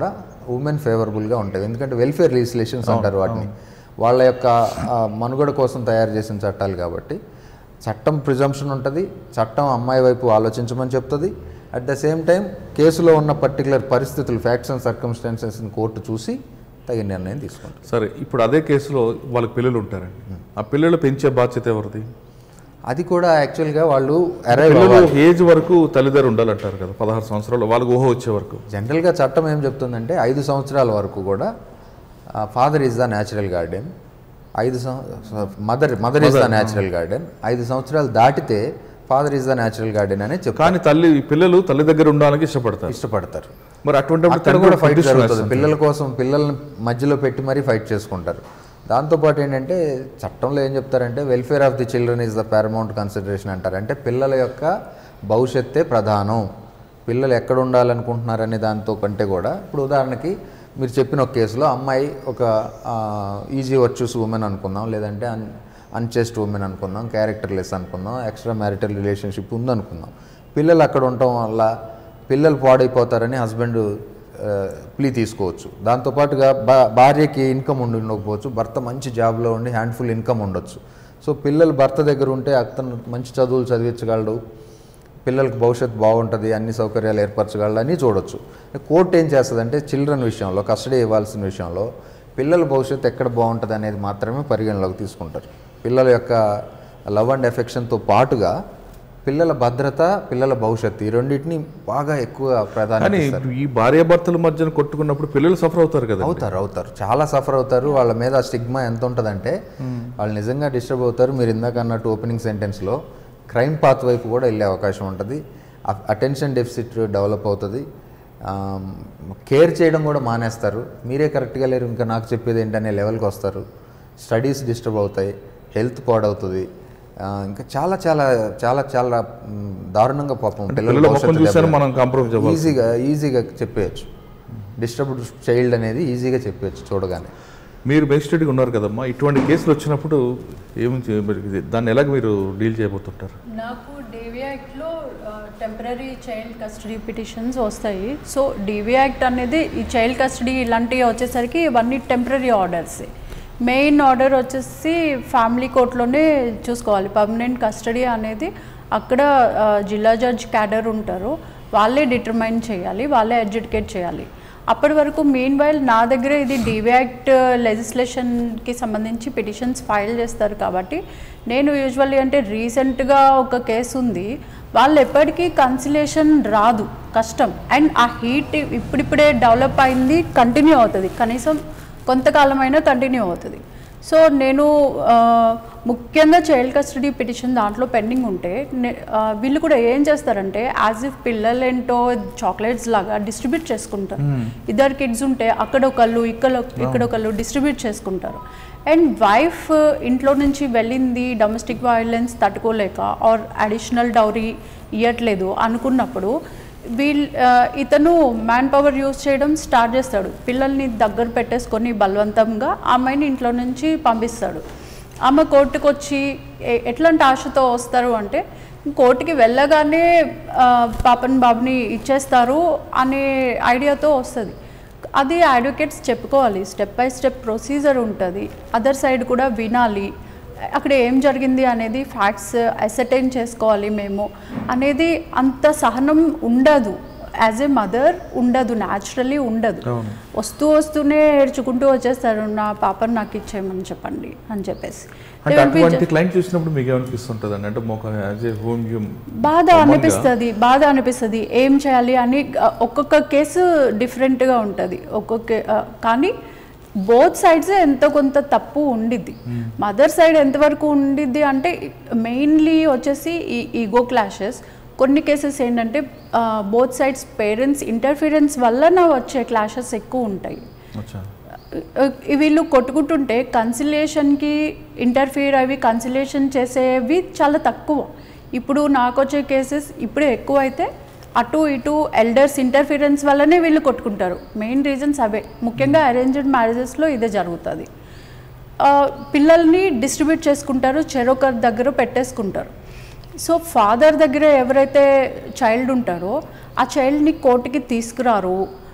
ఉమెన్ ఫేవరబుల్గా ఉంటాయి ఎందుకంటే వెల్ఫేర్ రిజిస్లేషన్స్ అంటారు వాటిని వాళ్ళ యొక్క ఆ, మనుగడ కోసం తయారు చేసిన చట్టాలు కాబట్టి చట్టం ప్రిజంప్షన్ ఉంటుంది చట్టం అమ్మాయి వైపు ఆలోచించమని చెప్తుంది అట్ ద సేమ్ టైం కేసులో ఉన్న పర్టికులర్ పరిస్థితులు ఫ్యాక్ట్స్ అండ్ సర్కమ్స్టాన్సెస్ని కోర్టు చూసి తగిన నిర్ణయం తీసుకుంటుంది సరే ఇప్పుడు అదే కేసులో వాళ్ళకి పిల్లలు ఉంటారండి ఆ పిల్లలు పెంచే బాధ్యత ఎవరిది అది కూడా యాక్చువల్గా వాళ్ళు అరైవ్ పిల్లలు ఒక ఏజ్ వరకు తల్లిదండ్రులు ఉండాలంటారు కదా పదహారు సంవత్సరాలు వాళ్ళకి ఊహ వచ్చే వరకు జనరల్గా చట్టం ఏం చెప్తుందంటే ఐదు సంవత్సరాల వరకు కూడా father is the natural guardian ఐదు mother mother is the natural guardian ఐదు సంవత్సరాలు దాటితే father is the natural guardian అనే చెప్తారు కానీ తల్లి పిల్లలు తల్లి దగ్గర ఉండడానికి ఇష్టపడతారు ఇష్టపడతారు మరి అటువంటి అక్కడ కూడా ఫైట్ జరుగుతుంది పిల్లల కోసం పిల్లల్ని మధ్యలో పెట్టి మరీ ఫైట్ చేసుకుంటారు దాంతోపాటు ఏంటంటే చట్టంలో ఏం చెప్తారంటే welfare of the children is the paramount consideration అంటారు అంటే పిల్లల యొక్క భవిష్యత్తే ప్రధానం పిల్లలు ఎక్కడ ఉండాలనుకుంటున్నారనే దాంతో కంటే కూడా ఇప్పుడు ఉదాహరణకి మీరు చెప్పిన ఒక కేసులో అమ్మాయి ఒక ఈజీ వర్చ్యూస్ ఉమెన్ అనుకుందాం లేదంటే అన్ అన్చెస్ట్ ఉమెన్ అనుకుందాం క్యారెక్టర్ లెస్ అనుకుందాం ఎక్స్ట్రా మ్యారిటల్ రిలేషన్షిప్ ఉందనుకుందాం పిల్లలు అక్కడ ఉండటం వల్ల పిల్లలు పాడైపోతారని హస్బెండ్ ప్లీ తీసుకోవచ్చు దాంతోపాటుగా భా భార్యకి ఇన్కమ్ ఉండి ఉండకపోవచ్చు భర్త మంచి జాబ్లో ఉండి హ్యాండ్ఫుల్ ఇన్కమ్ ఉండొచ్చు సో పిల్లలు భర్త దగ్గర ఉంటే అతను మంచి చదువులు చదివించగలడు పిల్లలకు భవిష్యత్తు బాగుంటుంది అన్ని సౌకర్యాలు ఏర్పరచగలడు అని చూడొచ్చు కోర్టు ఏం చేస్తుందంటే చిల్డ్రన్ విషయంలో కస్టడీ ఇవ్వాల్సిన విషయంలో పిల్లల భవిష్యత్తు ఎక్కడ బాగుంటుంది అనేది మాత్రమే పరిగణలోకి తీసుకుంటారు పిల్లల యొక్క లవ్ అండ్ ఎఫెక్షన్తో పాటుగా పిల్లల భద్రత పిల్లల భవిష్యత్తు ఈ రెండింటిని బాగా ఎక్కువ ప్రాధాన్యత కానీ ఇస్తారు. ఈ భార్యాభర్తల మధ్యన కొట్టుకున్నప్పుడు పిల్లలు సఫర్ అవుతారు కదా అవుతారు అవుతారు చాలా సఫర్ అవుతారు వాళ్ళ మీద స్టిగ్మా ఎంత ఉంటుందంటే వాళ్ళు నిజంగా డిస్టర్బ్ అవుతారు మీరు ఇందాక అన్నట్టు ఓపెనింగ్ సెంటెన్స్లో క్రైమ్ పాత్ వైపు కూడా వెళ్ళే అవకాశం ఉంటుంది అటెన్షన్ డెఫిసిట్ డెవలప్ అవుతుంది కేర్ చేయడం కూడా మానేస్తారు మీరే కరెక్ట్గా లేరు ఇంకా నాకు చెప్పేది ఏంటనే లెవెల్కి వస్తారు స్టడీస్ డిస్టర్బ్ అవుతాయి హెల్త్ పాడవుతుంది ఆ, ఇంకా చాలా చాలా చాలా చాలా మ్, దారుణంగా పాపం పిల్లల పిల్లల ముఖం భవిష్యత్తు చూసాను దెబ్బ- మనం కాంప్రమైజ్ అవ్వాలి ఈజీగా ఈజీగా చెప్పేయచ్చు డిస్టర్బ్డ్ చైల్డ్ అనేది ఈజీగా చెప్పేయచ్చు చూడగానే మీరు మెజిస్ట్రేట్గా ఉన్నారు కదమ్మా ఇటువంటి కేసులు వచ్చినప్పుడు ఏమి చే- మరి ఇది- దాన్ని ఎలాగ మీరు డీల్ చేయబోతుంటారు నాకు డీవీ యాక్ట్లో టెంపరీ చైల్డ్ కస్టడీ పిటిషన్స్ వస్తాయి సో డీవీ యాక్ట్ అనేది ఈ చైల్డ్ కస్టడీ ఇలాంటివి వచ్చేసరికి ఇవన్నీ టెంపరీ ఆర్డర్స్ మెయిన్ ఆర్డర్ వచ్చేసి ఫ్యామిలీ కోర్టులోనే చూసుకోవాలి పర్మనెంట్ కస్టడీ అనేది అక్కడ ఆ, జిల్లా జడ్జ్ క్యాడర్ ఉంటారు వాళ్ళే డిటర్మైన్ చేయాలి వాళ్ళే అడ్జుడికేట్ చేయాలి అప్పటి వరకు మెయిన్ వైల్ నా దగ్గర ఇది డీవీ యాక్ట్ లెజిస్లేషన్కి సంబంధించి పిటిషన్స్ ఫైల్ చేస్తారు కాబట్టి నేను యూజువల్లీ అంటే రీసెంట్గా ఒక కేసు ఉంది వాళ్ళు ఎప్పటికీ కన్సిలేషన్ రాదు కష్టం అండ్ ఆ హీట్ ఇప్పుడిప్పుడే డెవలప్ అయింది కంటిన్యూ అవుతుంది కనీసం కొంతకాలమైనా కంటిన్యూ అవుతుంది సో నేను ఆ, ముఖ్యంగా చైల్డ్ కస్టడీ పిటిషన్ దాంట్లో పెండింగ్ ఉంటే నే- ఆ, వీళ్ళు కూడా ఏం చేస్తారంటే యాజ్ ఇఫ్ పిల్లలేంటో చాక్లెట్స్ లాగా డిస్ట్రిబ్యూట్ చేసుకుంటారు ఇద్దరు కిడ్స్ ఉంటే అక్కడ ఒకళ్ళు ఇక్కడ ఇక్కడ ఒకళ్ళు డిస్ట్రిబ్యూట్ చేసుకుంటారు అండ్ వైఫ్ ఇంట్లో నుంచి వెళ్ళింది డొమెస్టిక్ వైలెన్స్ తట్టుకోలేక ఆర్ అడిషనల్ డౌరీ ఇవ్వట్లేదు అనుకున్నప్పుడు వీల్ ఆ, ఇతను మ్యాన్ పవర్ యూస్ చేయడం స్టార్ట్ చేస్తాడు పిల్లల్ని దగ్గర పెట్టేసుకొని బలవంతంగా అమ్మాయిని ఇంట్లో నుంచి పంపిస్తాడు ఆమె కోర్టుకు వచ్చి ఎ- ఎట్లాంటి ఆశతో వస్తారు అంటే కోర్టుకి వెళ్ళగానే ఆ, పాపని బాబుని ఇచ్చేస్తారు అనే ఐడియాతో వస్తుంది అది అడ్వకేట్స్ చెప్పుకోవాలి స్టెప్ బై స్టెప్ ప్రొసీజర్ ఉంటుంది అదర్ సైడ్ కూడా వినాలి అక్కడ ఏం జరిగింది అనేది ఫ్యాక్ట్స్ అసర్టైన్ చేసుకోవాలి మేము అనేది అంత సహనం ఉండదు యాజ్ ఏ మదర్ ఉండదు న్యాచురలీ ఉండదు అవును. వస్తూ వస్తూనే ఏడ్చుకుంటూ వచ్చేస్తారు నా పాపను నాకు ఇచ్చేయమని చెప్పండి అని చెప్పేసి అంటే అటువంటి క్లయింట్ చూసినప్పుడు మీకు ఏమనిపిస్తుంటుంది అండి అంటే ఒక యాజ్ ఏ హోమ్ హ్యూమ్ బాధ అనిపిస్తుంది బాధ అనిపిస్తుంది ఏం చేయాలి అని ఆ, ఒక్కొక్క కేసు డిఫరెంట్గా ఉంటుంది ఒక్కొక్క ఆ, కానీ బోత్ సైడ్స్ ఎంతో కొంత తప్పు ఉండిద్ది మదర్ సైడ్ ఎంతవరకు ఉండిద్ది అంటే మెయిన్లీ వచ్చేసి ఈ ఈగో క్లాషెస్ కొన్ని కేసెస్ ఏంటంటే బోత్ సైడ్స్ పేరెంట్స్ ఇంటర్ఫీరెన్స్ వలన వచ్చే క్లాషెస్ ఎక్కువ ఉంటాయి అచ్చా ఈ వీళ్ళు కొట్టుకుంటుంటే కన్సిలేషన్కి ఇంటర్ఫియర్ అవి కన్సిలేషన్ చేసేవి చాలా తక్కువ ఇప్పుడు నాకు వచ్చే కేసెస్ ఇప్పుడే ఎక్కువ అయితే అటు ఇటు ఎల్డర్స్ ఇంటర్ఫిరెన్స్ వల్లనే వీళ్ళు కొట్టుకుంటారు మెయిన్ రీజన్స్ అవే ముఖ్యంగా అరేంజ్డ్ మ్యారేజెస్లో ఇదే జరుగుతుంది ఆ, పిల్లల్ని డిస్ట్రిబ్యూట్ చేసుకుంటారు చెరొకరి దగ్గర పెట్టేసుకుంటారు సో ఫాదర్ దగ్గర ఎవరైతే చైల్డ్ ఉంటారో ఆ చైల్డ్ని కోర్టుకి తీసుకురారు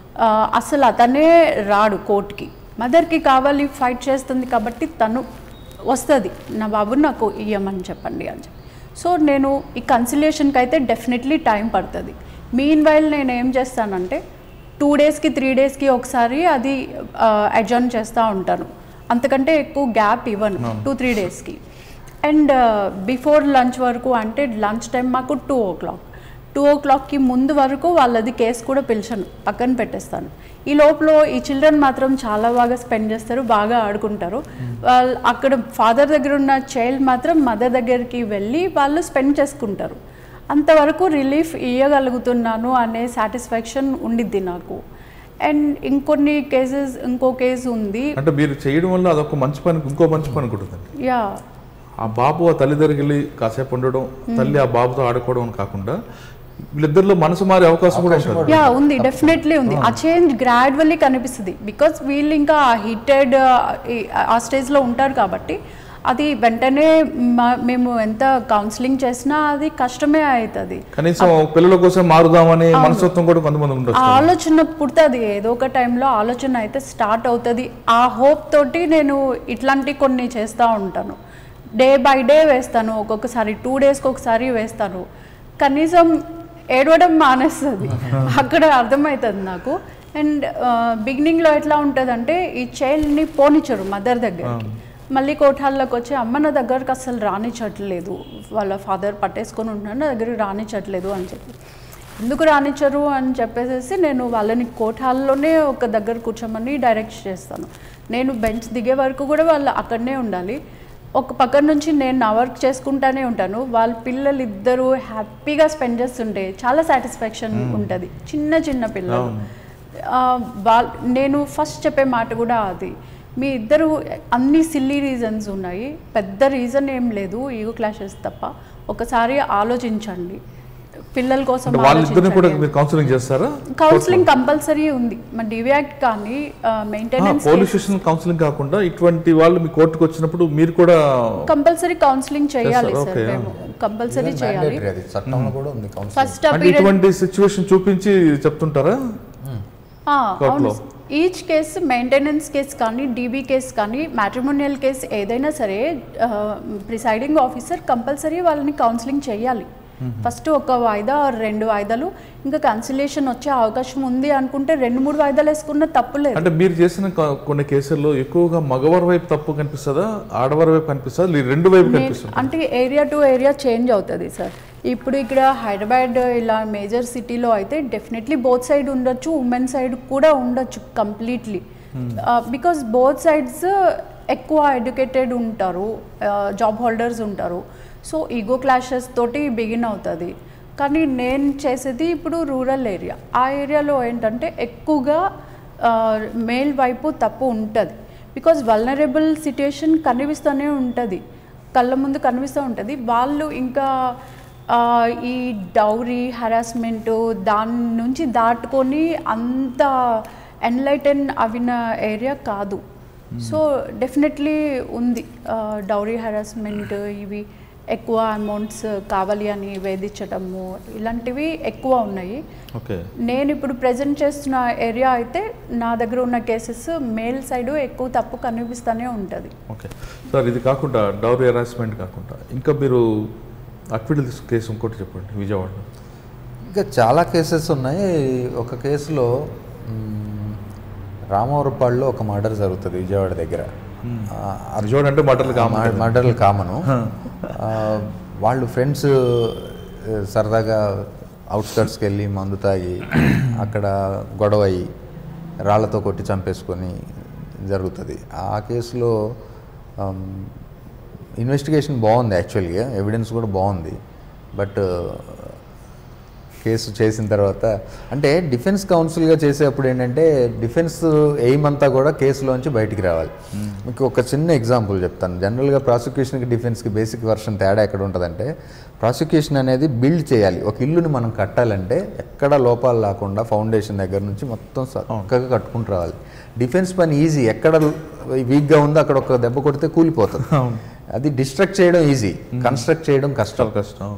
ఆ, అసలు అతనే రాడు కోర్టుకి మదర్కి కావాలి ఫైట్ చేస్తుంది కాబట్టి తను వస్తుంది నా బాబు నాకు ఇయ్యమని చెప్పండి అని చెప్పి సో నేను ఈ కన్సిలేషన్కి అయితే డెఫినెట్లీ టైం పడుతుంది మీన్ వైల్ నేను ఏం చేస్తానంటే టూ డేస్కి త్రీ డేస్కి ఒకసారి అది అడ్జర్న్ చేస్తూ ఉంటాను అంతకంటే ఎక్కువ గ్యాప్ ఇవ్వను టూ త్రీ డేస్కి అండ్ బిఫోర్ లంచ్ వరకు అంటే లంచ్ టైం మాకు టూ ఓ క్లాక్ టూ ఓ క్లాక్కి ముందు వరకు వాళ్ళది కేసు కూడా పిలిచను పక్కన పెట్టేస్తాను ఈ లోపల ఈ చిల్డ్రన్ మాత్రం చాలా బాగా స్పెండ్ చేస్తారు బాగా ఆడుకుంటారు వాళ్ళు అక్కడ ఫాదర్ దగ్గర ఉన్న చైల్డ్ మాత్రం మదర్ దగ్గరికి వెళ్ళి వాళ్ళు స్పెండ్ చేసుకుంటారు అంతవరకు రిలీఫ్ ఇవ్వగలుగుతున్నాను అనే సాటిస్ఫాక్షన్ ఉండిద్ది నాకు అండ్ ఇంకొన్ని కేసెస్ ఇంకో కేసు ఉంది అంటే మీరు చేయడం వల్ల అదొక మంచి పని ఇంకో మంచి పని కూడా ఉందండి యా ఆ బాబు ఆ తల్లి దగ్గరికి వెళ్ళి కాసేపు ఉండడం తల్లి ఆ బాబుతో ఆడుకోవడం అని కాకుండా వీళ్ళిద్దరిలో మనసు మారే అవకాశం కూడా ఉంటుంది యా ఉంది డెఫినెట్లీ ఉంది ఆ చేంజ్ గ్రాడ్యువల్లీ కనిపిస్తుంది బికాస్ వీళ్ళు ఇంకా హీటెడ్ ఆ స్టేజ్లో ఉంటారు కాబట్టి అది వెంటనే మా- మేము ఎంత కౌన్సిలింగ్ చేసినా అది కష్టమే అవుతుంది కనీసం పిల్లల కోసం మారుదామనే మనస్తత్వం కూడా కొంతమంది ఆ ఉండొచ్చు ఆలోచన పుడుతుంది ఏదో ఒక టైంలో ఆలోచన అయితే స్టార్ట్ అవుతుంది ఆ హోప్ తోటి నేను ఇట్లాంటి కొన్ని చేస్తూ ఉంటాను డే బై డే వేస్తాను ఒక్కొక్కసారి టూ డేస్కి ఒకసారి వేస్తాను కనీసం ఏడవడం మానేస్తుంది అక్కడ అర్థమవుతుంది నాకు అండ్ బిగినింగ్లో ఎట్లా ఉంటుందంటే ఈ చైల్డ్ని పోనిచ్చరు మదర్ దగ్గరికి మళ్ళీ కోఠాల్లోకి వచ్చి అమ్మ నా దగ్గరకు అసలు రానిచ్చట్లేదు వాళ్ళ ఫాదర్ పట్టేసుకొని ఉంటున్నాను నా దగ్గరికి రానిచ్చట్లేదు అని చెప్పి ఎందుకు రానిచ్చరు అని చెప్పేసి నేను వాళ్ళని కోఠాల్లోనే ఒక దగ్గర కూర్చోమని డైరెక్ట్ చేస్తాను నేను బెంచ్ దిగే వరకు కూడా వాళ్ళు అక్కడనే ఉండాలి ఒక పక్క నుంచి నేను నా వర్క్ చేసుకుంటానే ఉంటాను వాళ్ళ పిల్లలు ఇద్దరు హ్యాపీగా స్పెండ్ చేస్తుంటే చాలా సాటిస్ఫాక్షన్ ఉంటుంది చిన్న చిన్న పిల్లలు వాళ్ళ నేను ఫస్ట్ చెప్పే మాట కూడా అది మీ ఇద్దరు అన్ని సిల్లీ రీజన్స్ ఉన్నాయి పెద్ద రీజన్ ఏం లేదు ఈగో క్లాషెస్ తప్ప ఒకసారి ఆలోచించండి పిల్లల కోసం అంటే వాళ్ళిద్దరిని కూడా ఆలోచించండి మీరు కౌన్సిలింగ్ చేస్తారా కౌన్సిలింగ్ కంపల్సరీ ఉంది మన డివియాక్ట్ కానీ మెయింటెనెన్స్ పోలీస్ స్టేషన్ కౌన్సిలింగ్ కాకుండా ఇటువంటి వాళ్ళు మీ కోర్టుకు వచ్చినప్పుడు మీరు కూడా కంపల్సరీ కౌన్సిలింగ్ చేయాలి చేస్తారు, సార్ okay. మేము కంపల్సరీ చేయాలి Mandatory అది చట్టంలో కూడా ఉంది కౌన్సిలింగ్ ఫస్ట్ అంటే ఇటువంటి సిచ్యువేషన్ చూపించి చెప్తుంటారా అవును ఈచ్ కేసు మెయింటెనెన్స్ కేసు కానీ డీబీ కేసు కానీ మ్యాట్రిమోనియల్ కేసు ఏదైనా సరే ప్రిసైడింగ్ ఆఫీసర్ కంపల్సరీ వాళ్ళని కౌన్సిలింగ్ చేయాలి ఫస్ట్ ఒక వాయిదా or రెండు వాయిదాలు ఇంకా కన్సిలేషన్ వచ్చే అవకాశం ఉంది అనుకుంటే రెండు మూడు వాయిదాలు వేసుకున్న తప్పులేదు అంటే మీరు చేసిన కొ- కొన్ని కేసుల్లో ఎక్కువగా మగవారి వైపు తప్పు కనిపిస్తుందా ఆడవారి వైపు కనిపిస్తుందా లే- రెండు వైపు కనిపిస్తుంది అంటే ఏరియా టు ఏరియా చేంజ్ అవుతుంది సార్ ఇప్పుడు ఇక్కడ హైదరాబాద్ ఇలా మేజర్ సిటీలో అయితే డెఫినెట్లీ బోత్ సైడ్ ఉండొచ్చు ఉమెన్ సైడ్ కూడా ఉండొచ్చు కంప్లీట్లీ బికాస్ బోత్ సైడ్స్ ఎక్కువ ఎడ్యుకేటెడ్ ఉంటారు జాబ్ హోల్డర్స్ ఉంటారు సో ఈగో క్లాషెస్ తోటి బిగిన్ అవుతుంది కానీ నేను చేసేది ఇప్పుడు రూరల్ ఏరియా ఆ ఏరియాలో ఏంటంటే ఎక్కువగా మేల్ వైపు తప్పు ఉంటుంది బికాజ్ వల్నరబుల్ సిచ్యుయేషన్ కనిపిస్తూనే ఉంటుంది కళ్ళ ముందు కనిపిస్తూ ఉంటుంది వాళ్ళు ఇంకా ఆ, ఈ డౌరీ హరాస్మెంట్ దాని నుంచి దాటుకొని అంత ఎన్లైటన్ అవిన ఏరియా కాదు సో డెఫినెట్లీ ఉంది డౌరీ హరాస్మెంట్ ఇవి ఎక్కువ అమౌంట్స్ కావాలి అని వేధించటము ఇలాంటివి ఎక్కువ ఉన్నాయి ఓకే నేను ఇప్పుడు ప్రజెంట్ చేస్తున్న ఏరియా అయితే నా దగ్గర ఉన్న కేసెస్ మేల్ సైడ్ ఎక్కువ తప్పు కనిపిస్తూనే ఉంటుంది ఓకే సార్ ఇది కాకుండా డౌరీ హెరాస్మెంట్ కాకుండా ఇంకా మీరు అక్విడల్ కేసు ఇంకోటి చెప్పండి విజయవాడలో ఇంకా చాలా కేసెస్ ఉన్నాయి ఒక కేసులో మ్, రామవరపాడులో ఒక మర్డర్ జరుగుతుంది విజయవాడ దగ్గర ఆ, విజయవాడ అంటే మటర్లు కావాలి మర్డర్లు కామను ఆ, వాళ్ళు ఫ్రెండ్స్ సరదాగా అవుట్స్కట్స్కి వెళ్ళి మందు తాగి అక్కడ గొడవ అయ్యి రాళ్లతో కొట్టి చంపేసుకొని జరుగుతుంది ఆ కేసులో ఇన్వెస్టిగేషన్ బాగుంది యాక్చువల్గా ఎవిడెన్స్ కూడా బాగుంది బట్ కేసు చేసిన తర్వాత అంటే డిఫెన్స్ కౌన్సిల్గా చేసేటప్పుడు ఏంటంటే డిఫెన్స్ ఎయిమ్ అంతా కూడా కేసులోంచి బయటికి రావాలి మీకు ఒక చిన్న ఎగ్జాంపుల్ చెప్తాను జనరల్గా ప్రాసిక్యూషన్కి డిఫెన్స్కి బేసిక్ వర్షన్ తేడా ఎక్కడ ఉంటుందంటే ప్రాసిక్యూషన్ అనేది బిల్డ్ చేయాలి ఒక ఇల్లుని మనం కట్టాలంటే ఎక్కడ లోపాలు లేకుండా ఫౌండేషన్ దగ్గర నుంచి మొత్తం చక్కగా కట్టుకుంటూ రావాలి డిఫెన్స్ పని ఈజీ ఎక్కడ వీక్గా ఉందో అక్కడ ఒక దెబ్బ కొడితే కూలిపోతుంది అది డిస్ట్రక్ట్ చేయడం ఈజీ కన్స్ట్రక్ట్ చేయడం కష్టం చాలా కష్టం అవును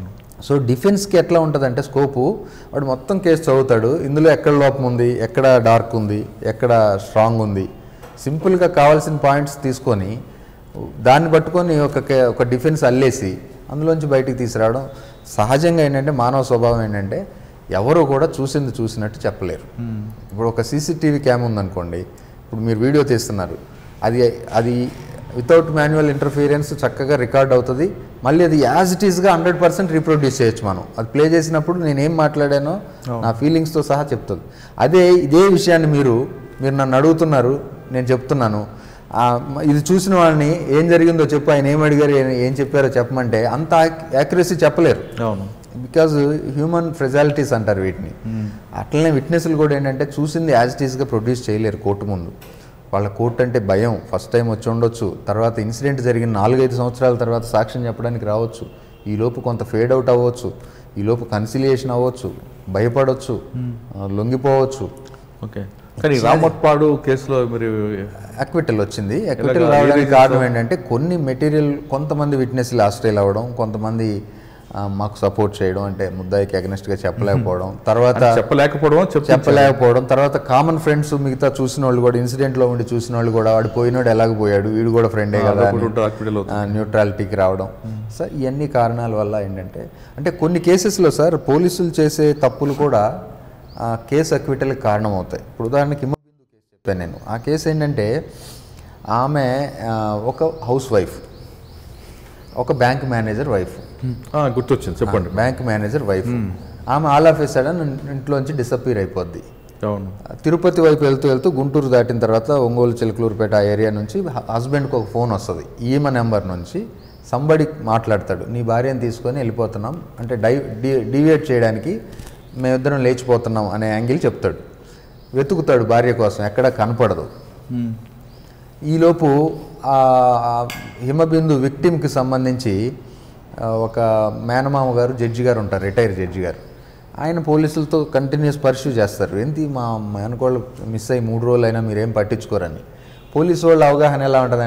సో డిఫెన్స్కి ఎట్లా ఉంటుందంటే స్కోపు వాడు మొత్తం కేసు చదువుతాడు ఇందులో ఎక్కడ లోపం ఉంది ఎక్కడ డార్క్ ఉంది ఎక్కడ స్ట్రాంగ్ ఉంది సింపుల్గా కావాల్సిన పాయింట్స్ తీసుకొని దాన్ని పట్టుకొని ఒక కే- ఒక డిఫెన్స్ అల్లేసి అందులోంచి బయటికి తీసుకురావడం సహజంగా ఏంటంటే మానవ స్వభావం ఏంటంటే ఎవరు కూడా చూసింది చూసినట్టు చెప్పలేరు ఇప్పుడు ఒక సీసీటీవీ క్యామ్ ఉందనుకోండి ఇప్పుడు మీరు వీడియో తీస్తున్నారు అది అది వితౌట్ మాన్యువల్ ఇంటర్ఫీరెన్స్ చక్కగా రికార్డ్ అవుతుంది మళ్ళీ అది యాజ్ ఇట్ ఈస్గా హండ్రెడ్ పర్సెంట్ రీప్రొడ్యూస్ చేయొచ్చు మనం అది ప్లే చేసినప్పుడు నేను ఏం మాట్లాడానో నా ఫీలింగ్స్తో సహా చెప్తుంది అదే ఇదే విషయాన్ని మీరు మీరు నన్ను అడుగుతున్నారు నేను చెప్తున్నాను ఆ, మ- ఇది చూసిన వాళ్ళని ఏం జరిగిందో చెప్పు ఆయన ఏం అడిగారు ఏం- ఏం చెప్పారో చెప్పమంటే అంత యాక్యురసీ చెప్పలేరు అవును బికాజ్ హ్యూమన్ ఫ్రెజాలిటీస్ అంటారు వీటిని అట్లనే విట్నెస్లు కూడా ఏంటంటే చూసింది యాజ్ ఇట్ ఈస్గా ప్రొడ్యూస్ చేయలేరు కోర్టు ముందు వాళ్ళ కోర్టు అంటే భయం ఫస్ట్ టైం వచ్చి ఉండొచ్చు తర్వాత ఇన్సిడెంట్ జరిగిన నాలుగైదు సంవత్సరాల తర్వాత సాక్ష్యం చెప్పడానికి రావచ్చు ఈ లోపు కొంత ఫేడ్ అవుట్ అవ్వచ్చు ఈ లోపు కన్సిలియేషన్ అవ్వచ్చు భయపడవచ్చు ఆ, లొంగిపోవచ్చు ఓకే కానీ రామట్పాడు కేసులో మీరు అక్విటల్ వచ్చింది అక్విటల్ ఎలాగా? ఏ రావడానికి reasons? కారణం ఏంటంటే కొన్ని మెటీరియల్ కొంతమంది విట్నెస్లు ఆస్ట్రేల్ అవ్వడం కొంతమంది ఆ, మాకు సపోర్ట్ చేయడం అంటే ముద్దాయికి అగనెస్ట్గా చెప్పలేకపోవడం తర్వాత చెప్పలేకపోవడం చెప్ప చెప్పలేకపోవడం తర్వాత కామన్ ఫ్రెండ్స్ మిగతా చూసిన వాళ్ళు కూడా ఇన్సిడెంట్లో ఉండి చూసిన వాళ్ళు కూడా వాడు పోయినోడు ఎలాగ పోయాడు వీడు కూడా ఫ్రెండే కదా అదొకటి ఉంటుంది, acquittal అవుతుంది. న్యూట్రాలిటీకి రావడం సార్ ఇవన్నీ కారణాల వల్ల ఏంటంటే అంటే కొన్ని కేసెస్లో సార్ పోలీసులు చేసే తప్పులు కూడా ఆ, కేసు అక్విటల్కి కారణం అవుతాయి ఇప్పుడు ఉదాహరణకి హిమబిందు కేసు చెప్పాను నేను ఆ కేసు ఏంటంటే ఆమె ఆ, ఒక హౌస్ వైఫ్ ఒక బ్యాంక్ మేనేజర్ వైఫ్ ఆ, గుర్తొచ్చింది చెప్పండి బ్యాంక్ మేనేజర్ వైఫ్ ఆమె ఆల్ ఆఫ్ ఏ సడన్ ఇంట్లోంచి డిసప్పీర్ అయిపోద్ది అవును తిరుపతి వైపు వెళ్తూ వెళ్తూ గుంటూరు దాటిన తర్వాత ఒంగోలు చిలకలూరుపేట ఆ ఏరియా నుంచి హ- హస్బెండ్కి ఒక ఫోన్ వస్తుంది ఈమె నెంబర్ నుంచి సంబడి మాట్లాడతాడు నీ భార్యను తీసుకొని వెళ్ళిపోతున్నాం అంటే డై డి- డివియేట్ చేయడానికి మేమిద్దరం లేచిపోతున్నాం అనే యాంగిల్ చెప్తాడు వెతుకుతాడు భార్య కోసం ఎక్కడ కనపడదు ఈలోపు ఆ ఆ హిమబిందు విక్టిమ్కి సంబంధించి ఆ, ఒక మేనమామ గారు జడ్జి గారు ఉంటారు రిటైర్ జడ్జి గారు ఆయన పోలీసులతో కంటిన్యూస్ పర్స్యూ చేస్తారు ఏంటి మా మేనకోళ్ళు మిస్ అయ్యి మూడు రోజులు అయినా మీరేం పట్టించుకోరని పోలీసు వాళ్ళ అవగాహన ఎలా ఉంటుందంటే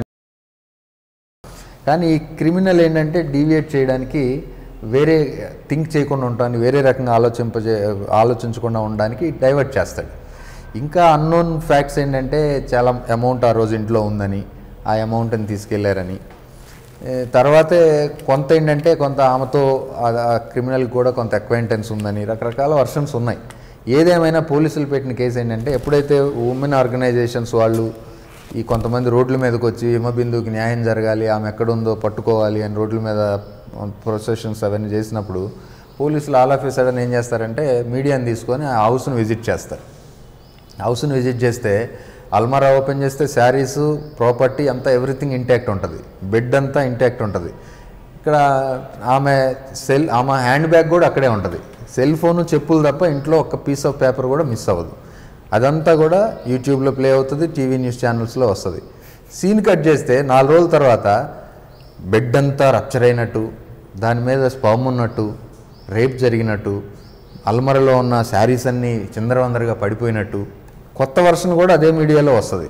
కానీ ఈ క్రిమినల్ ఏంటంటే డీవియేట్ చేయడానికి వేరే థింక్ చేయకుండా ఉండడానికి వేరే రకంగా ఆలోచింపజే ఆలోచించకుండా ఉండడానికి డైవర్ట్ చేస్తాడు ఇంకా అన్నోన్ ఫ్యాక్ట్స్ ఏంటంటే చాలా అమౌంట్ ఆ రోజు ఇంట్లో ఉందని ఆ అమౌంట్ని తీసుకెళ్లారని ఏ, తర్వాతే కొంత ఏంటంటే కొంత ఆమెతో ఆ క్రిమినల్ కూడా కొంత అక్వైంటెన్స్ ఉందని రకరకాల వర్షన్స్ ఉన్నాయి ఏదేమైనా పోలీసులు పెట్టిన కేసు ఏంటంటే ఎప్పుడైతే ఉమెన్ ఆర్గనైజేషన్స్ వాళ్ళు ఈ కొంతమంది రోడ్ల మీదకి వచ్చి హిమబిందుకి న్యాయం జరగాలి ఆమె ఎక్కడుందో పట్టుకోవాలి అని రోడ్ల మీద ప్రొసెషన్స్ అవన్నీ చేసినప్పుడు పోలీసులు ఆల్ ఆఫ్ సడన్ ఏం చేస్తారంటే మీడియాని తీసుకొని ఆ హౌస్ను విజిట్ చేస్తారు హౌస్ని విజిట్ చేస్తే అల్మారా ఓపెన్ చేస్తే శారీస్ ప్రాపర్టీ అంతా ఎవ్రీథింగ్ ఇంటాక్ట్ ఉంటుంది బెడ్ అంతా ఇంటాక్ట్ ఉంటుంది ఇక్కడ ఆమె సెల్ ఆమె హ్యాండ్ బ్యాగ్ కూడా అక్కడే ఉంటుంది సెల్ ఫోను చెప్పులు తప్ప ఇంట్లో ఒక పీస్ ఆఫ్ పేపర్ కూడా మిస్ అవ్వదు అదంతా కూడా యూట్యూబ్లో ప్లే అవుతుంది టీవీ న్యూస్ ఛానల్స్లో వస్తుంది సీన్ కట్ చేస్తే నాలుగు రోజుల తర్వాత బెడ్ అంతా రప్చర్ అయినట్టు దాని మీద స్పమ్ ఉన్నట్టు రేప్ జరిగినట్టు అల్మరలో ఉన్న శారీస్ అన్నీ చిందరవందరగా పడిపోయినట్టు కొత్త వర్షన్ కూడా అదే మీడియాలో వస్తుంది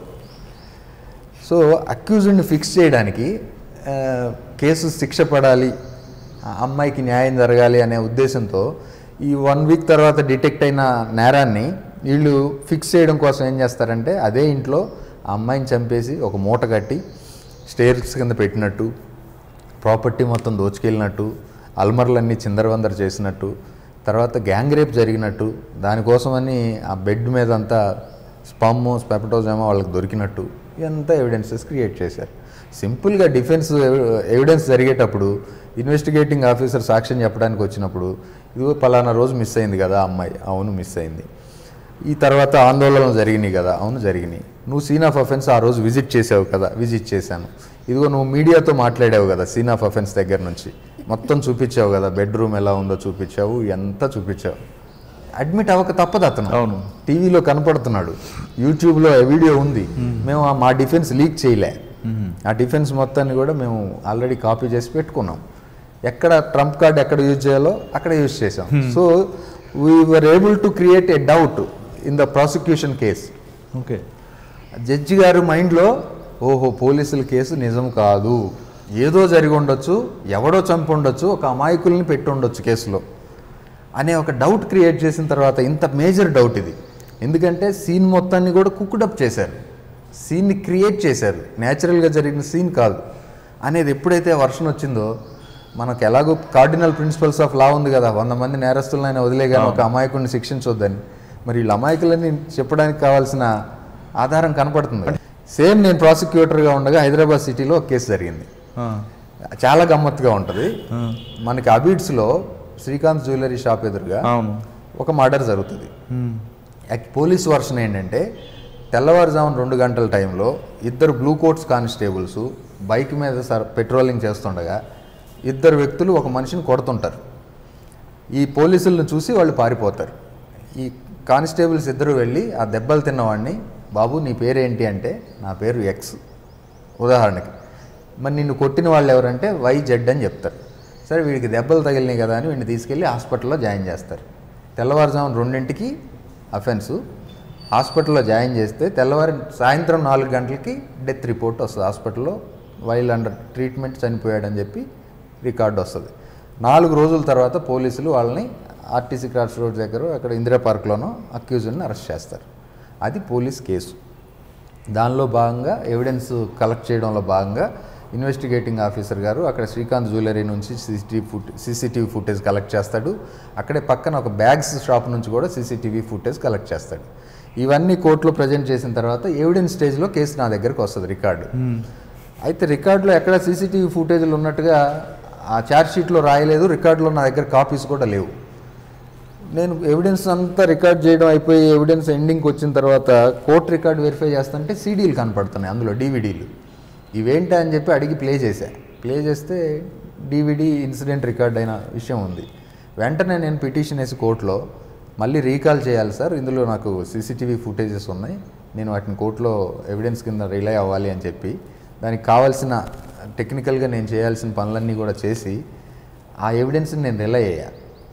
సో అక్యూజ్డ్ని ఫిక్స్ చేయడానికి ఆ, కేసు శిక్ష పడాలి ఆ అమ్మాయికి న్యాయం జరగాలి అనే ఉద్దేశంతో ఈ వన్ వీక్ తర్వాత డిటెక్ట్ అయిన నేరాన్ని వీళ్ళు ఫిక్స్ చేయడం కోసం ఏం చేస్తారంటే అదే ఇంట్లో ఆ అమ్మాయిని చంపేసి ఒక మూట కట్టి స్టేర్స్ కింద పెట్టినట్టు ప్రాపర్టీ మొత్తం దోచుకెళ్ళినట్టు అల్మర్లన్నీ చిందరవందర చేసినట్టు తర్వాత గ్యాంగ్ రేప్ జరిగినట్టు దానికోసమని ఆ బెడ్ మీద అంతా స్పమ్ స్పెపటోజేమో వాళ్ళకి దొరికినట్టు ఇదంతా ఎవిడెన్సెస్ క్రియేట్ చేశారు సింపుల్గా డిఫెన్స్ ఎవిడెన్స్ జరిగేటప్పుడు ఇన్వెస్టిగేటింగ్ ఆఫీసర్ సాక్ష్యం చెప్పడానికి వచ్చినప్పుడు ఇదిగో పలానా రోజు మిస్ అయింది కదా ఆ అమ్మాయి అవును మిస్ అయింది ఈ తర్వాత ఆందోళనలు జరిగినాయి కదా అవును జరిగినాయి నువ్వు సీన్ ఆఫ్ అఫెన్స్ ఆ రోజు విజిట్ చేసావు కదా విజిట్ చేశాను ఇదిగో నువ్వు మీడియాతో మాట్లాడావు కదా సీన్ ఆఫ్ అఫెన్స్ దగ్గర నుంచి మొత్తం చూపించావు కదా బెడ్రూమ్ ఎలా ఉందో చూపించావు ఎంత చూపించావు అడ్మిట్ అవ్వక తప్పదు అతను అవును. టీవీలో కనపడుతున్నాడు యూట్యూబ్లో ఆ వీడియో ఉంది మేము ఆ మా డిఫెన్స్ లీక్ చేయలే ఆ డిఫెన్స్ మొత్తాన్ని కూడా మేము ఆల్రెడీ కాపీ చేసి పెట్టుకున్నాం ఎక్కడ ట్రంప్ కార్డ్ ఎక్కడ యూజ్ చేయాలో అక్కడ యూజ్ చేసాం so we were able to create a doubt in the prosecution case okay judge గారు మైండ్లో ఓహో పోలీసుల కేసు నిజం కాదు ఏదో జరిగి ఉండొచ్చు ఎవడో చంపి ఉండొచ్చు ఒక అమాయకుల్ని పెట్టి ఉండొచ్చు కేసులో అనే ఒక డౌట్ క్రియేట్ చేసిన తర్వాత ఇంత మేజర్ డౌట్ ఇది ఎందుకంటే సీన్ మొత్తాన్ని కూడా కుక్డప్ చేశారు సీన్ని క్రియేట్ చేశారు న్యాచురల్గా జరిగిన సీన్ కాదు అనేది ఎప్పుడైతే వర్షన్ వచ్చిందో మనకు ఎలాగో కార్డినల్ ప్రిన్సిపల్స్ ఆఫ్ లా ఉంది కదా వంద మంది నేరస్తులైనా వదిలేగానే ఒక అమాయకుడిని శిక్షించొద్దని మరి వీళ్ళ అమాయకులని చెప్పడానికి కావాల్సిన ఆధారం కనపడుతుంది సేమ్ నేను ప్రాసిక్యూటర్గా ఉండగా హైదరాబాద్ సిటీలో ఒక కేసు జరిగింది ఆ, చాలా గమ్మత్తుగా ఉంటుంది ఆ, మనకి అబీడ్స్లో శ్రీకాంత్ జ్యువెలరీ షాప్ ఎదురుగా అవును ఒక మర్డర్ జరుగుతుంది ఉమ్, యాక్- పోలీస్ వర్షన్ ఏంటంటే తెల్లవారుజామున రెండు గంటల టైంలో ఇద్దరు బ్లూ కోట్స్ కానిస్టేబుల్స్ బైక్ మీద సర్ పెట్రోలింగ్ చేస్తుండగా ఇద్దరు వ్యక్తులు ఒక మనిషిని కొడుతుంటారు ఈ పోలీసులను చూసి వాళ్ళు పారిపోతారు ఈ కానిస్టేబుల్స్ ఇద్దరు వెళ్ళి ఆ దెబ్బలు తిన్నవాడిని బాబు నీ పేరేంటి అంటే నా పేరు ఎక్స్ ఉదాహరణకి మరి నిన్ను కొట్టిన వాళ్ళు ఎవరంటే వై జెడ్ అని చెప్తారు సరే వీడికి దెబ్బలు తగిలినాయి కదా అని వీడిని తీసుకెళ్ళి హాస్పిటల్లో జాయిన్ చేస్తారు తెల్లవారుజామున రెండింటికి అఫెన్సు హాస్పిటల్లో జాయిన్ చేస్తే తెల్లవారి సాయంత్రం నాలుగు గంటలకి డెత్ రిపోర్ట్ వస్తుంది హాస్పిటల్లో వైల్ అండర్ ట్రీట్మెంట్ చనిపోయాడని చెప్పి రికార్డు వస్తుంది నాలుగు రోజుల తర్వాత పోలీసులు వాళ్ళని ఆర్టీసీ క్రాస్ రోడ్ దగ్గర అక్కడ ఇందిరా పార్క్లోనో అక్యూజ్డ్ని అరెస్ట్ చేస్తారు అది పోలీస్ కేసు దానిలో భాగంగా ఎవిడెన్స్ కలెక్ట్ చేయడంలో భాగంగా ఇన్వెస్టిగేటింగ్ ఆఫీసర్ గారు అక్కడ శ్రీకాంత్ జ్యువెలరీ నుంచి సీసీటీవీ ఫుట్ సీసీటీవీ ఫుటేజ్ కలెక్ట్ చేస్తాడు అక్కడే పక్కన ఒక బ్యాగ్స్ షాప్ నుంచి కూడా సీసీటీవీ ఫుటేజ్ కలెక్ట్ చేస్తాడు ఇవన్నీ కోర్టులో ప్రజెంట్ చేసిన తర్వాత ఎవిడెన్స్ స్టేజ్లో కేసు నా దగ్గరకు వస్తుంది రికార్డు ఉమ్, అయితే రికార్డులో ఎక్కడ సీసీటీవీ ఫుటేజ్లు ఉన్నట్టుగా ఆ ఛార్జ్ షీట్లో రాయలేదు రికార్డులో నా దగ్గర కాపీస్ కూడా లేవు నేను ఎవిడెన్స్ అంతా రికార్డ్ చేయడం అయిపోయి ఎవిడెన్స్ ఎండింగ్కి వచ్చిన తర్వాత కోర్ట్ రికార్డ్ వెరిఫై చేస్తుంటే సీడీలు కనపడుతున్నాయి అందులో డీవీడీలు ఇవేంటా అని చెప్పి అడిగి ప్లే చేశా ప్లే చేస్తే డీవీడీ ఇన్సిడెంట్ రికార్డ్ అయిన విషయం ఉంది వెంటనే నేను పిటిషన్ వేసి కోర్టులో మళ్ళీ రీకాల్ చేయాలి సార్ ఇందులో నాకు సీసీటీవీ ఫుటేజెస్ ఉన్నాయి నేను వాటిని కోర్టులో ఎవిడెన్స్ కింద రిలై అవ్వాలి అని చెప్పి దానికి కావాల్సిన టెక్నికల్గా నేను చేయాల్సిన పనులన్నీ కూడా చేసి ఆ ఎవిడెన్స్ని నేను రిలై అయ్యా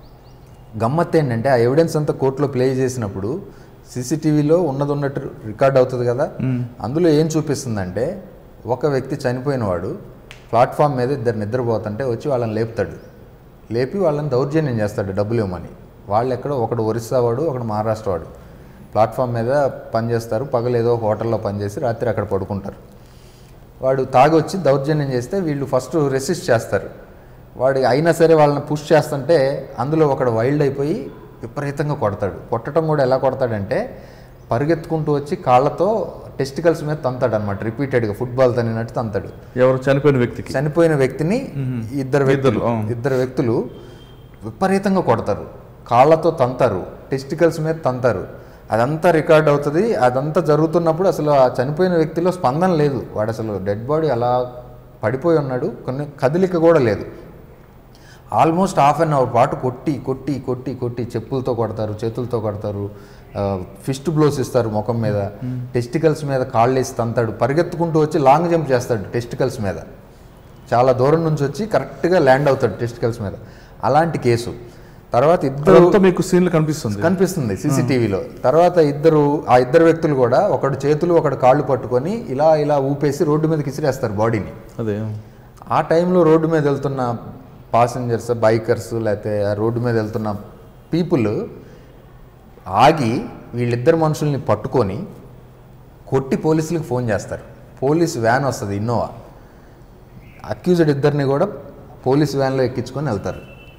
గమ్మత్ ఏంటంటే ఆ ఎవిడెన్స్ అంతా కోర్టులో ప్లే చేసినప్పుడు సీసీటీవీలో ఉన్నది ఉన్నట్టు రికార్డ్ అవుతుంది కదా అందులో ఏం చూపిస్తుందంటే ఒక వ్యక్తి చనిపోయినవాడు ప్లాట్ఫామ్ మీద ఇద్దరు నిద్రపోతుంటే వచ్చి వాళ్ళని లేపుతాడు లేపి వాళ్ళని దౌర్జన్యం చేస్తాడు డబ్బులు ఇవ్వమని వాళ్ళు ఎక్కడో ఒకడు ఒరిస్సా వాడు ఒకడు మహారాష్ట్ర వాడు ప్లాట్ఫామ్ మీద పనిచేస్తారు పగలు ఏదో హోటల్లో పనిచేసి రాత్రి అక్కడ పడుకుంటారు వాడు తాగొచ్చి దౌర్జన్యం చేస్తే వీళ్ళు ఫస్ట్ రెసిస్ట్ చేస్తారు వాడు అయినా సరే వాళ్ళని పుష్ చేస్తుంటే అందులో ఒకడు వైల్డ్ అయిపోయి విపరీతంగా కొడతాడు కొట్టడం కూడా ఎలా కొడతాడంటే పరిగెత్తుకుంటూ వచ్చి కాళ్ళతో టెస్టికల్స్ మీద తంతాడు అనమాట రిపీటెడ్గా ఫుట్బాల్ తనినట్టు తంతాడు ఎవరు చనిపోయిన వ్యక్తికి చనిపోయిన వ్యక్తిని ఇద్దరు వ్యక్తులు ఇద్దరు, ఆ. ఇద్దరు వ్యక్తులు విపరీతంగా కొడతారు కాళ్ళతో తంతారు టెస్టికల్స్ మీద తంతారు అదంతా రికార్డ్ అవుతుంది అదంతా జరుగుతున్నప్పుడు అసలు ఆ చనిపోయిన వ్యక్తిలో స్పందన లేదు వాడు అసలు డెడ్ బాడీ అలా పడిపోయి ఉన్నాడు కొన్ని కదలిక కూడా లేదు ఆల్మోస్ట్ హాఫ్ అన్ అవర్ పాటు కొట్టి కొట్టి కొట్టి కొట్టి చెప్పులతో కొడతారు చేతులతో కొడతారు ఫిస్ట్ బ్లోస్ ఇస్తారు ముఖం మీద టెస్టికల్స్ మీద కాళ్ళు వేసి తంతాడు పరిగెత్తుకుంటూ వచ్చి లాంగ్ జంప్ చేస్తాడు టెస్టికల్స్ మీద చాలా దూరం నుంచి వచ్చి కరెక్ట్గా ల్యాండ్ అవుతాడు టెస్టికల్స్ మీద అలాంటి కేసు తర్వాత ఇద్దరు అదంతా మీకు సీన్లు కనిపిస్తుంది కనిపిస్తుంది సీసీటీవీలో తర్వాత ఇద్దరు ఆ ఇద్దరు వ్యక్తులు కూడా ఒకడు చేతులు ఒకడు కాళ్ళు పట్టుకొని ఇలా ఇలా ఊపేసి రోడ్డు మీదకి ఇసిరేస్తారు బాడీని అదే ఆ టైంలో రోడ్డు మీద వెళ్తున్న పాసెంజర్స్ బైకర్స్ లేకపోతే ఆ రోడ్డు మీద వెళ్తున్న పీపుల్ ఆగి వీళ్ళిద్దరు మనుషుల్ని పట్టుకొని కొట్టి పోలీసులకు ఫోన్ చేస్తారు పోలీస్ వ్యాన్ వస్తుంది ఇన్నోవా అక్యూజ్డ్ ఇద్దరిని కూడా పోలీస్ వ్యాన్లో ఎక్కించుకొని వెళ్తారు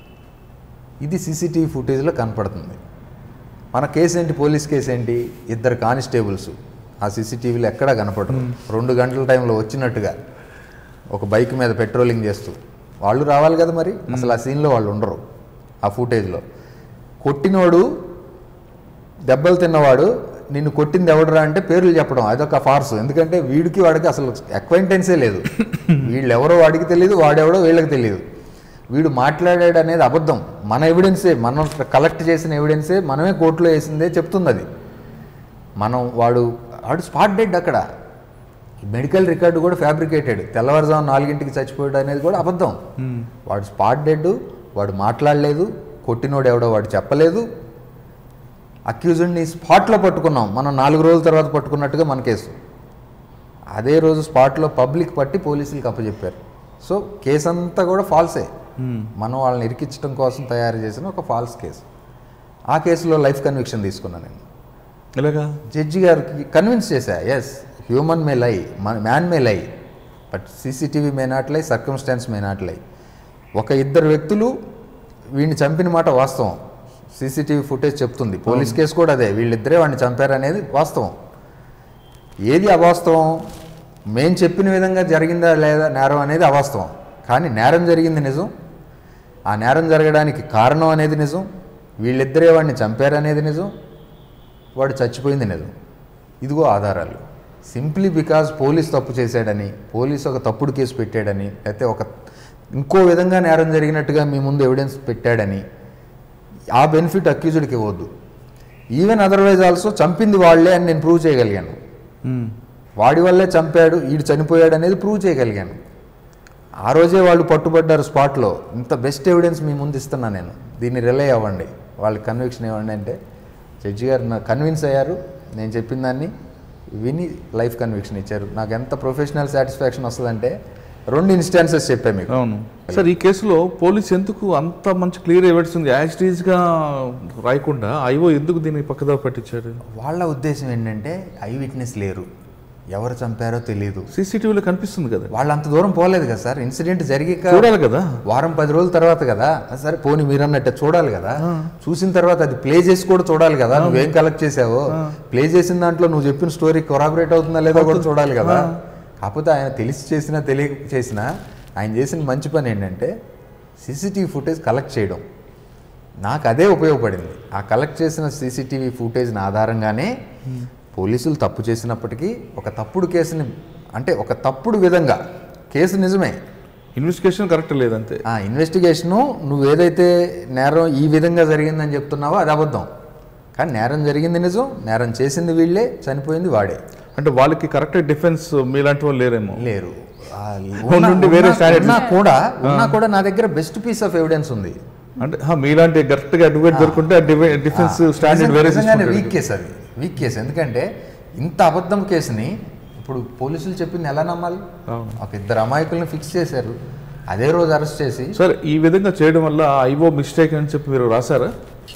ఇది సీసీటీవీ ఫుటేజ్లో కనపడుతుంది మన కేసు ఏంటి పోలీస్ కేసు ఏంటి ఇద్దరు కానిస్టేబుల్స్ ఆ సీసీటీవీలో ఎక్కడా కనపడరు రెండు గంటల టైంలో వచ్చినట్టుగా ఒక బైక్ మీద పెట్రోలింగ్ చేస్తూ వాళ్ళు రావాలి కదా మరి అసలు ఆ సీన్లో వాళ్ళు ఉండరు ఆ ఫుటేజ్లో కొట్టినోడు దెబ్బలు తిన్నవాడు నిన్ను కొట్టింది ఎవడరా అంటే పేర్లు చెప్పడం అదొక ఫార్స్ ఎందుకంటే వీడికి వాడికి అసలు అక్వైంటెన్సే లేదు వీళ్ళు ఎవరో వాడికి తెలియదు వాడెవడో వీళ్ళకి తెలియదు వీడు మాట్లాడాడు అనేది అబద్ధం మన ఎవిడెన్సే మనం కలెక్ట్ చేసిన ఎవిడెన్సే మనమే కోర్టులో వేసిందే చెప్తుంది అది మనం వాడు వాడు స్పాట్ డెడ్ అక్కడ మెడికల్ రికార్డు కూడా ఫ్యాబ్రికేటెడ్ తెల్లవారుజాము నాలుగింటికి చచ్చిపోయాడు అనేది కూడా అబద్ధం వాడు స్పాట్ డెడ్ వాడు మాట్లాడలేదు కొట్టినోడు ఎవడో వాడు చెప్పలేదు అక్యూజ్డ్ని స్పాట్లో పట్టుకున్నాం మనం నాలుగు రోజుల తర్వాత పట్టుకున్నట్టుగా మన కేసు అదే రోజు స్పాట్లో పబ్లిక్ పట్టి పోలీసులకు అప్పచెప్పారు సో కేసు అంతా కూడా ఫాల్సే మనం వాళ్ళని ఇరికించడం కోసం తయారు చేసిన ఒక ఫాల్స్ కేసు ఆ కేసులో లైఫ్ కన్విక్షన్ తీసుకున్నాను నేను ఎలాగా జడ్జి గారికి కన్విన్స్ చేశా ఎస్ హ్యూమన్ మే లై man may lie but CCTV may not lie circumstances may not lie ఒక ఇద్దరు వ్యక్తులు వీడిని చంపిన మాట వాస్తవం సీసీటీవీ ఫుటేజ్ చెప్తుంది పోలీస్ కేసు కూడా అదే వీళ్ళిద్దరే వాడిని చంపారనేది వాస్తవం ఏది అవాస్తవం మేం చెప్పిన విధంగా జరిగిందా లేదా నేరం అనేది అవాస్తవం కానీ నేరం జరిగింది నిజం ఆ నేరం జరగడానికి కారణం అనేది నిజం వీళ్ళిద్దరే వాడిని చంపారనేది నిజం వాడు చచ్చిపోయింది నిజం ఇదిగో ఆధారాలు సింప్లీ బికాజ్ పోలీస్ తప్పు చేశాడని పోలీస్ ఒక తప్పుడు కేసు పెట్టాడని లేకపోతే ఒక ఇంకో విధంగా నేరం జరిగినట్టుగా మీ ముందు ఎవిడెన్స్ పెట్టాడని ఆ బెనిఫిట్ అక్యూజ్డ్కి ఇవ్వద్దు ఈవెన్ అదర్వైజ్ ఆల్సో చంపింది వాళ్ళే అని నేను ప్రూవ్ చేయగలిగాను మ్మ్. వాడి వల్లే చంపాడు వీడు చనిపోయాడు అనేది ప్రూవ్ చేయగలిగాను ఆ రోజే వాళ్ళు పట్టుబడ్డారు స్పాట్లో ఇంత బెస్ట్ ఎవిడెన్స్ మీ ముందు ఇస్తున్నా నేను దీన్ని రిలే అవ్వండి వాళ్ళకి కన్విక్షన్ ఇవ్వండి అంటే జడ్జి గారు నాకు కన్విన్స్ అయ్యారు నేను చెప్పిన దాన్ని విని లైఫ్ కన్విక్షన్ ఇచ్చారు నాకు ఎంత ప్రొఫెషనల్ సాటిస్ఫాక్షన్ వస్తుందంటే రెండు ఇన్స్టాన్సెస్ చెప్పాను మీకు అవును సార్ ఈ కేసులో పోలీస్ ఎందుకు అంత మంచి క్లియర్ ఎవిడెన్స్ ఉంది యాజ్ గా రాయకుండా ఐఓ ఎందుకు దీన్ని పక్కదో పట్టించారు వాళ్ళ ఉద్దేశం ఏంటంటే ఐ విట్నెస్ లేరు ఎవరు చంపారో తెలియదు సీసీటీవీలో కనిపిస్తుంది కదా వాళ్ళు అంత దూరం పోలేదు కదా సార్ ఇన్సిడెంట్ జరిగాక చూడాలి కదా వారం పది రోజుల తర్వాత కదా సరే పోనీ మీరు అన్నట్టే చూడాలి కదా చూసిన తర్వాత అది ప్లే చేసి కూడా చూడాలి కదా నువ్వేం కలెక్ట్ చేసావో ప్లే చేసిన దాంట్లో నువ్వు చెప్పిన స్టోరీ కొరాబరేట్ అవుతుందా లేదో కూడా చూడాలి కదా కాకపోతే ఆయన తెలిసి చేసినా తెలియక చేసినా ఆయన చేసిన మంచి పని ఏంటంటే సీసీటీవీ ఫుటేజ్ కలెక్ట్ చేయడం నాకు అదే ఉపయోగపడింది ఆ కలెక్ట్ చేసిన సీసీటీవీ ఫుటేజ్ని ఆధారంగానే పోలీసులు తప్పు చేసినప్పటికీ ఒక తప్పుడు కేసుని అంటే ఒక తప్పుడు విధంగా కేసు నిజమే ఇన్వెస్టిగేషన్ కరెక్ట్ లేదంతే ఆ ఇన్వెస్టిగేషను నువ్వు ఏదైతే నేరం ఈ విధంగా జరిగిందని చెప్తున్నావో అది అబద్ధం కానీ నేరం జరిగింది నిజం నేరం చేసింది వీళ్ళే చనిపోయింది వాడే అంటే వాళ్ళకి కరెక్ట్ డిఫెన్స్ మీలాంటి వాళ్ళు లేరేమో లేరు ఆ, ఉన్న- ఉండి వేరే ఉన్నా- standards. ఉన్నా కూడా ఉన్నా కూడా నా దగ్గర బెస్ట్ పీస్ ఆఫ్ ఎవిడెన్స్ ఉంది అంటే హా, మీలాంటి కరెక్ట్ గా అడ్వకేట్ దొరుకుంటే డిఫెన్స్ స్టాండర్డ్ వేరే నిజంగానే వీక్ తీసుకుంటాడు. కేసు అది వీక్ కేసు ఎందుకంటే ఇంత అబద్ధం కేసుని ఇప్పుడు పోలీసులు చెప్పింది ఎలా నమ్మాలి అవును. ఒక ఇద్దరు అమాయకుల్ని ఫిక్స్ చేశారు అదే రోజు అరెస్ట్ చేసి సార్ ఈ విధంగా చేయడం వల్ల ఐఓ మిస్టేక్ అని చెప్పి మీరు రాశారా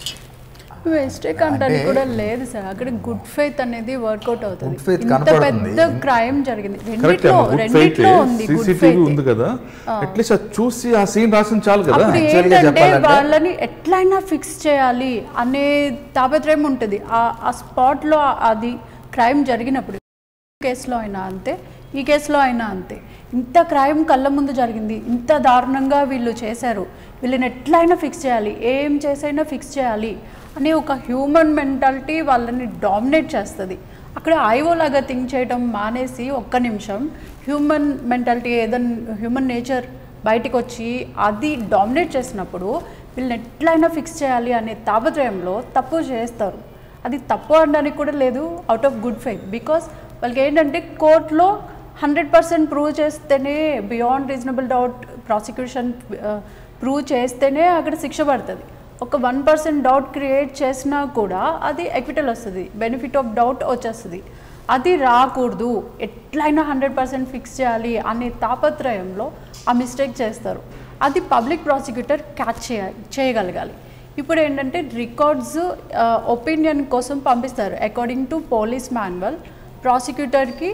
మిస్టేక్ అంటానికి అంటే- కూడా లేదు సార్ అక్కడ గుడ్ ఫెయిత్ అనేది వర్కౌట్ అవుతుంది Good faith ఇంత కనపడుతుంది. పెద్ద క్రైమ్ జరిగింది కరెక్ట్ రెండిట్లో గుడ్ ఫైట్ రెండిట్లో ఉంది గుడ్ సీసీటీవీ ఉంది ఫెయిత్ కదా అట్లీస్ట్ అది చూసి ఆ సీన్ రాసిన చాలు కదా అప్పుడు Actually గా ఏంటంటే చెప్పాలంటే- వాళ్ళని ఎట్లయినా ఫిక్స్ చేయాలి అనే తాపత్రయం ఉంటుంది ఆ- ఆ స్పాట్లో అది క్రైమ్ జరిగినప్పుడు కేసులో అయినా అంతే ఈ కేసులో అయినా అంతే ఇంత క్రైమ్ కళ్ళ ముందు జరిగింది ఇంత దారుణంగా వీళ్ళు చేశారు వీళ్ళని ఎట్లయినా ఫిక్స్ చేయాలి ఏం చేసైనా ఫిక్స్ చేయాలి అనే ఒక హ్యూమన్ మెంటాలిటీ వాళ్ళని డామినేట్ చేస్తుంది అక్కడ ఐఓ లాగా థింక్ చేయడం మానేసి ఒక్క నిమిషం హ్యూమన్ మెంటాలిటీ ఏదైనా హ్యూమన్ నేచర్ బయటికి వచ్చి అది డామినేట్ చేసినప్పుడు వీళ్ళని ఎట్లయినా ఫిక్స్ చేయాలి అనే తాపత్రయంలో తప్పు చేస్తారు అది తప్పు అనడానికి కూడా లేదు out of good faith because వాళ్ళకి ఏంటంటే కోర్టులో హండ్రెడ్ పర్సెంట్ ప్రూవ్ చేస్తేనే beyond reasonable doubt prosecution prove చేస్తేనే అక్కడ శిక్ష పడుతుంది ఒక వన్ పర్సెంట్ డౌట్ క్రియేట్ చేసినా కూడా అది ఎక్విటల్ వస్తుంది బెనిఫిట్ ఆఫ్ డౌట్ వచ్చేస్తుంది అది రాకూడదు ఎట్లయినా హండ్రెడ్ పర్సెంట్ ఫిక్స్ చేయాలి అనే తాపత్రయంలో ఆ మిస్టేక్ చేస్తారు అది పబ్లిక్ ప్రాసిక్యూటర్ క్యాచ్ చేయ చేయగలగాలి ఇప్పుడు ఏంటంటే రికార్డ్స్ ఒపీనియన్ కోసం పంపిస్తారు అకార్డింగ్ టు పోలీస్ మాన్యువల్ ప్రాసిక్యూటర్కి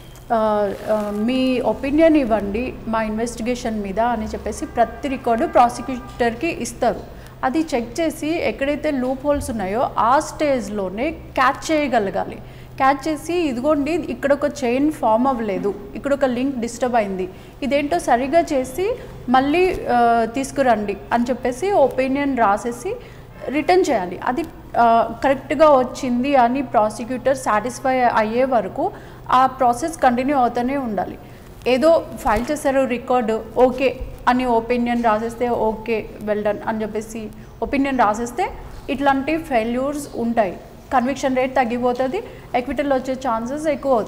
మీ ఒపీనియన్ ఇవ్వండి మా ఇన్వెస్టిగేషన్ మీద అని చెప్పేసి ప్రతి రికార్డు ప్రాసిక్యూటర్కి ఇస్తారు అది చెక్ చేసి ఎక్కడైతే లూప్ హోల్స్ ఉన్నాయో ఆ స్టేజ్లోనే క్యాచ్ చేయగలగాలి క్యాచ్ చేసి ఇదిగోండి ఇక్కడ ఒక చైన్ ఫామ్ అవ్వలేదు ఇక్కడ ఒక లింక్ డిస్టర్బ్ అయింది ఇదేంటో సరిగా చేసి మళ్ళీ ఆ, తీసుకురండి అని చెప్పేసి ఒపీనియన్ రాసేసి రిటర్న్ చేయాలి అది కరెక్ట్గా వచ్చింది అని ప్రాసిక్యూటర్ సాటిస్ఫై అయ్యే వరకు ఆ ప్రాసెస్ కంటిన్యూ అవుతూనే ఉండాలి ఏదో ఫైల్ చేశారు రికార్డు ఓకే అని ఒపీనియన్ రాసేస్తే ఓకే వెల్ డన్ అని చెప్పేసి ఒపీనియన్ రాసేస్తే ఇట్లాంటి ఫెయిల్యూర్స్ ఉంటాయి కన్విక్షన్ రేట్ తగ్గిపోతుంది ఎక్విటల్ వచ్చే ఛాన్సెస్ ఎక్కువ అవుతాయి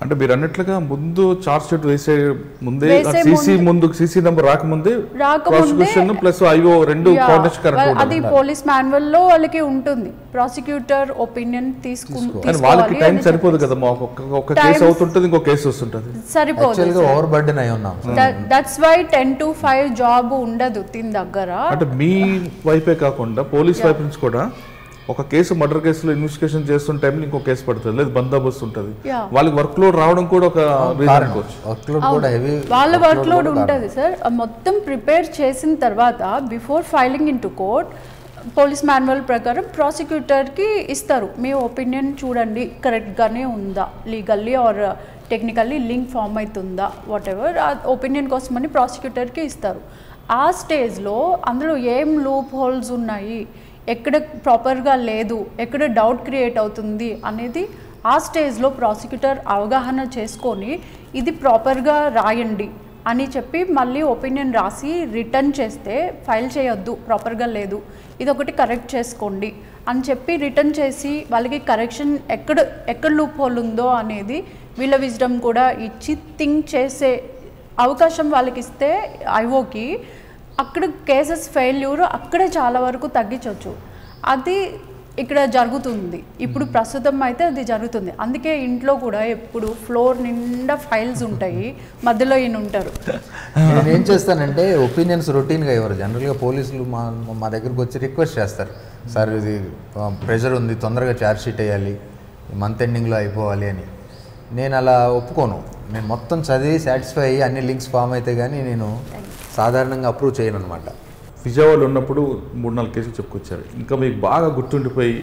అంటే మీరు అన్నట్లుగా ముందు చార్జ్ షీట్ వేసే ముందే వేసే సీసీ ముందు- ముందు సీసీ నెంబర్ రాకముందే రాకముందే- ప్రాసిక్యూషన్ ప్లస్ ఐఓ రెండు Yeah, కోఆర్డినేషన్ కరెక్ట్ well, అది పోలీస్ మాన్యువల్ లో వాళ్ళకి ఉంటుంది ప్రాసిక్యూటర్ ఒపీనియన్ తీసుకు కానీ వాళ్ళకి తీసుకోవాలి టైం అని సరిపోదు చెప్పేసి. కదా మా ఒక ఒక Time- కేసు అవుతుంటుంది ఇంకో కేసు వస్తుంటుంది సరిపోదు యాక్చువల్గా ఓవర్ బర్డెన్ అయి ఉన్నాం that's why ten to five job ఉండదు దీని దగ్గర అంటే మీ వైపే కాకుండా పోలీస్ వైపు నుంచి కూడా ఒక కేసు మర్డర్ కేసులో ఇన్వెస్టిగేషన్ చేస్తున్న టైంలో ఇంకో కేసు పడుతుంది లేదు బందోబస్తు ఉంటుంది Yeah. వాళ్ళకి వర్క్ లోడ్ రావడం కూడా ఒక రీజన్ కారణం అనుకోవచ్చు వర్క్ లోడ్ కూడా హెవీ వాళ్ళ వర్క్ లోడ్ ఉంటుంది సార్ ఆ మొత్తం ప్రిపేర్ చేసిన తర్వాత before filing into court police manual ప్రకారం ప్రాసిక్యూటర్కి ఇస్తారు మీ ఒపీనియన్ చూడండి కరెక్ట్గానే ఉందా legally or technically link form అవుతుందా వాట్ ఎవర్ ఆ ఒపీనియన్ కోసమని ప్రాసిక్యూటర్కి ఇస్తారు ఆ స్టేజ్లో అందులో ఏం లూప్ హోల్స్ ఉన్నాయి ఎక్కడ ప్రాపర్గా లేదు ఎక్కడ డౌట్ క్రియేట్ అవుతుంది అనేది ఆ స్టేజ్లో ప్రాసిక్యూటర్ అవగాహన చేసుకొని ఇది ప్రాపర్గా రాయండి అని చెప్పి మళ్ళీ ఒపీనియన్ రాసి రిటర్న్ చేస్తే ఫైల్ చేయొద్దు ప్రాపర్గా లేదు ఇది ఒకటి కరెక్ట్ చేసుకోండి అని చెప్పి రిటర్న్ చేసి వాళ్ళకి కరెక్షన్ ఎక్కడ ఎక్కడ లూప్ హోల్ ఉందో అనేది వీళ్ళ విజ్డమ్ కూడా ఇచ్చి థింక్ చేసే అవకాశం వాళ్ళకి ఇస్తే ఐఓకి అక్కడ కేసెస్ ఫెయిల్యూర్ అక్కడే చాలా వరకు తగ్గించవచ్చు అది ఇక్కడ జరుగుతుంది ఇప్పుడు ప్రస్తుతం అయితే అది జరుగుతుంది అందుకే ఇంట్లో కూడా ఎప్పుడు ఫ్లోర్ నిండా ఫైల్స్ ఉంటాయి మధ్యలో ఈయన ఉంటారు నేను ఏం చేస్తానంటే ఒపీనియన్స్ రొటీన్గా ఇవ్వరు జనరల్గా పోలీసులు మా మా దగ్గరకు వచ్చి రిక్వెస్ట్ చేస్తారు సార్ ఇది ప్రెషర్ ఉంది తొందరగా ఛార్జ్ షీట్ వేయాలి మంత్ ఎండింగ్లో అయిపోవాలి అని నేను అలా ఒప్పుకోను నేను మొత్తం చదివి సాటిస్ఫై అయ్యి అన్ని లింక్స్ ఫామ్ అయితే కానీ నేను సాధారణంగా అప్రూవ్ చేయను అనమాట విజయవాడలో ఉన్నప్పుడు మూడు నాలుగు కేసులు చెప్పుకొచ్చారు ఇంకా మీకు బాగా గుర్తుండిపోయి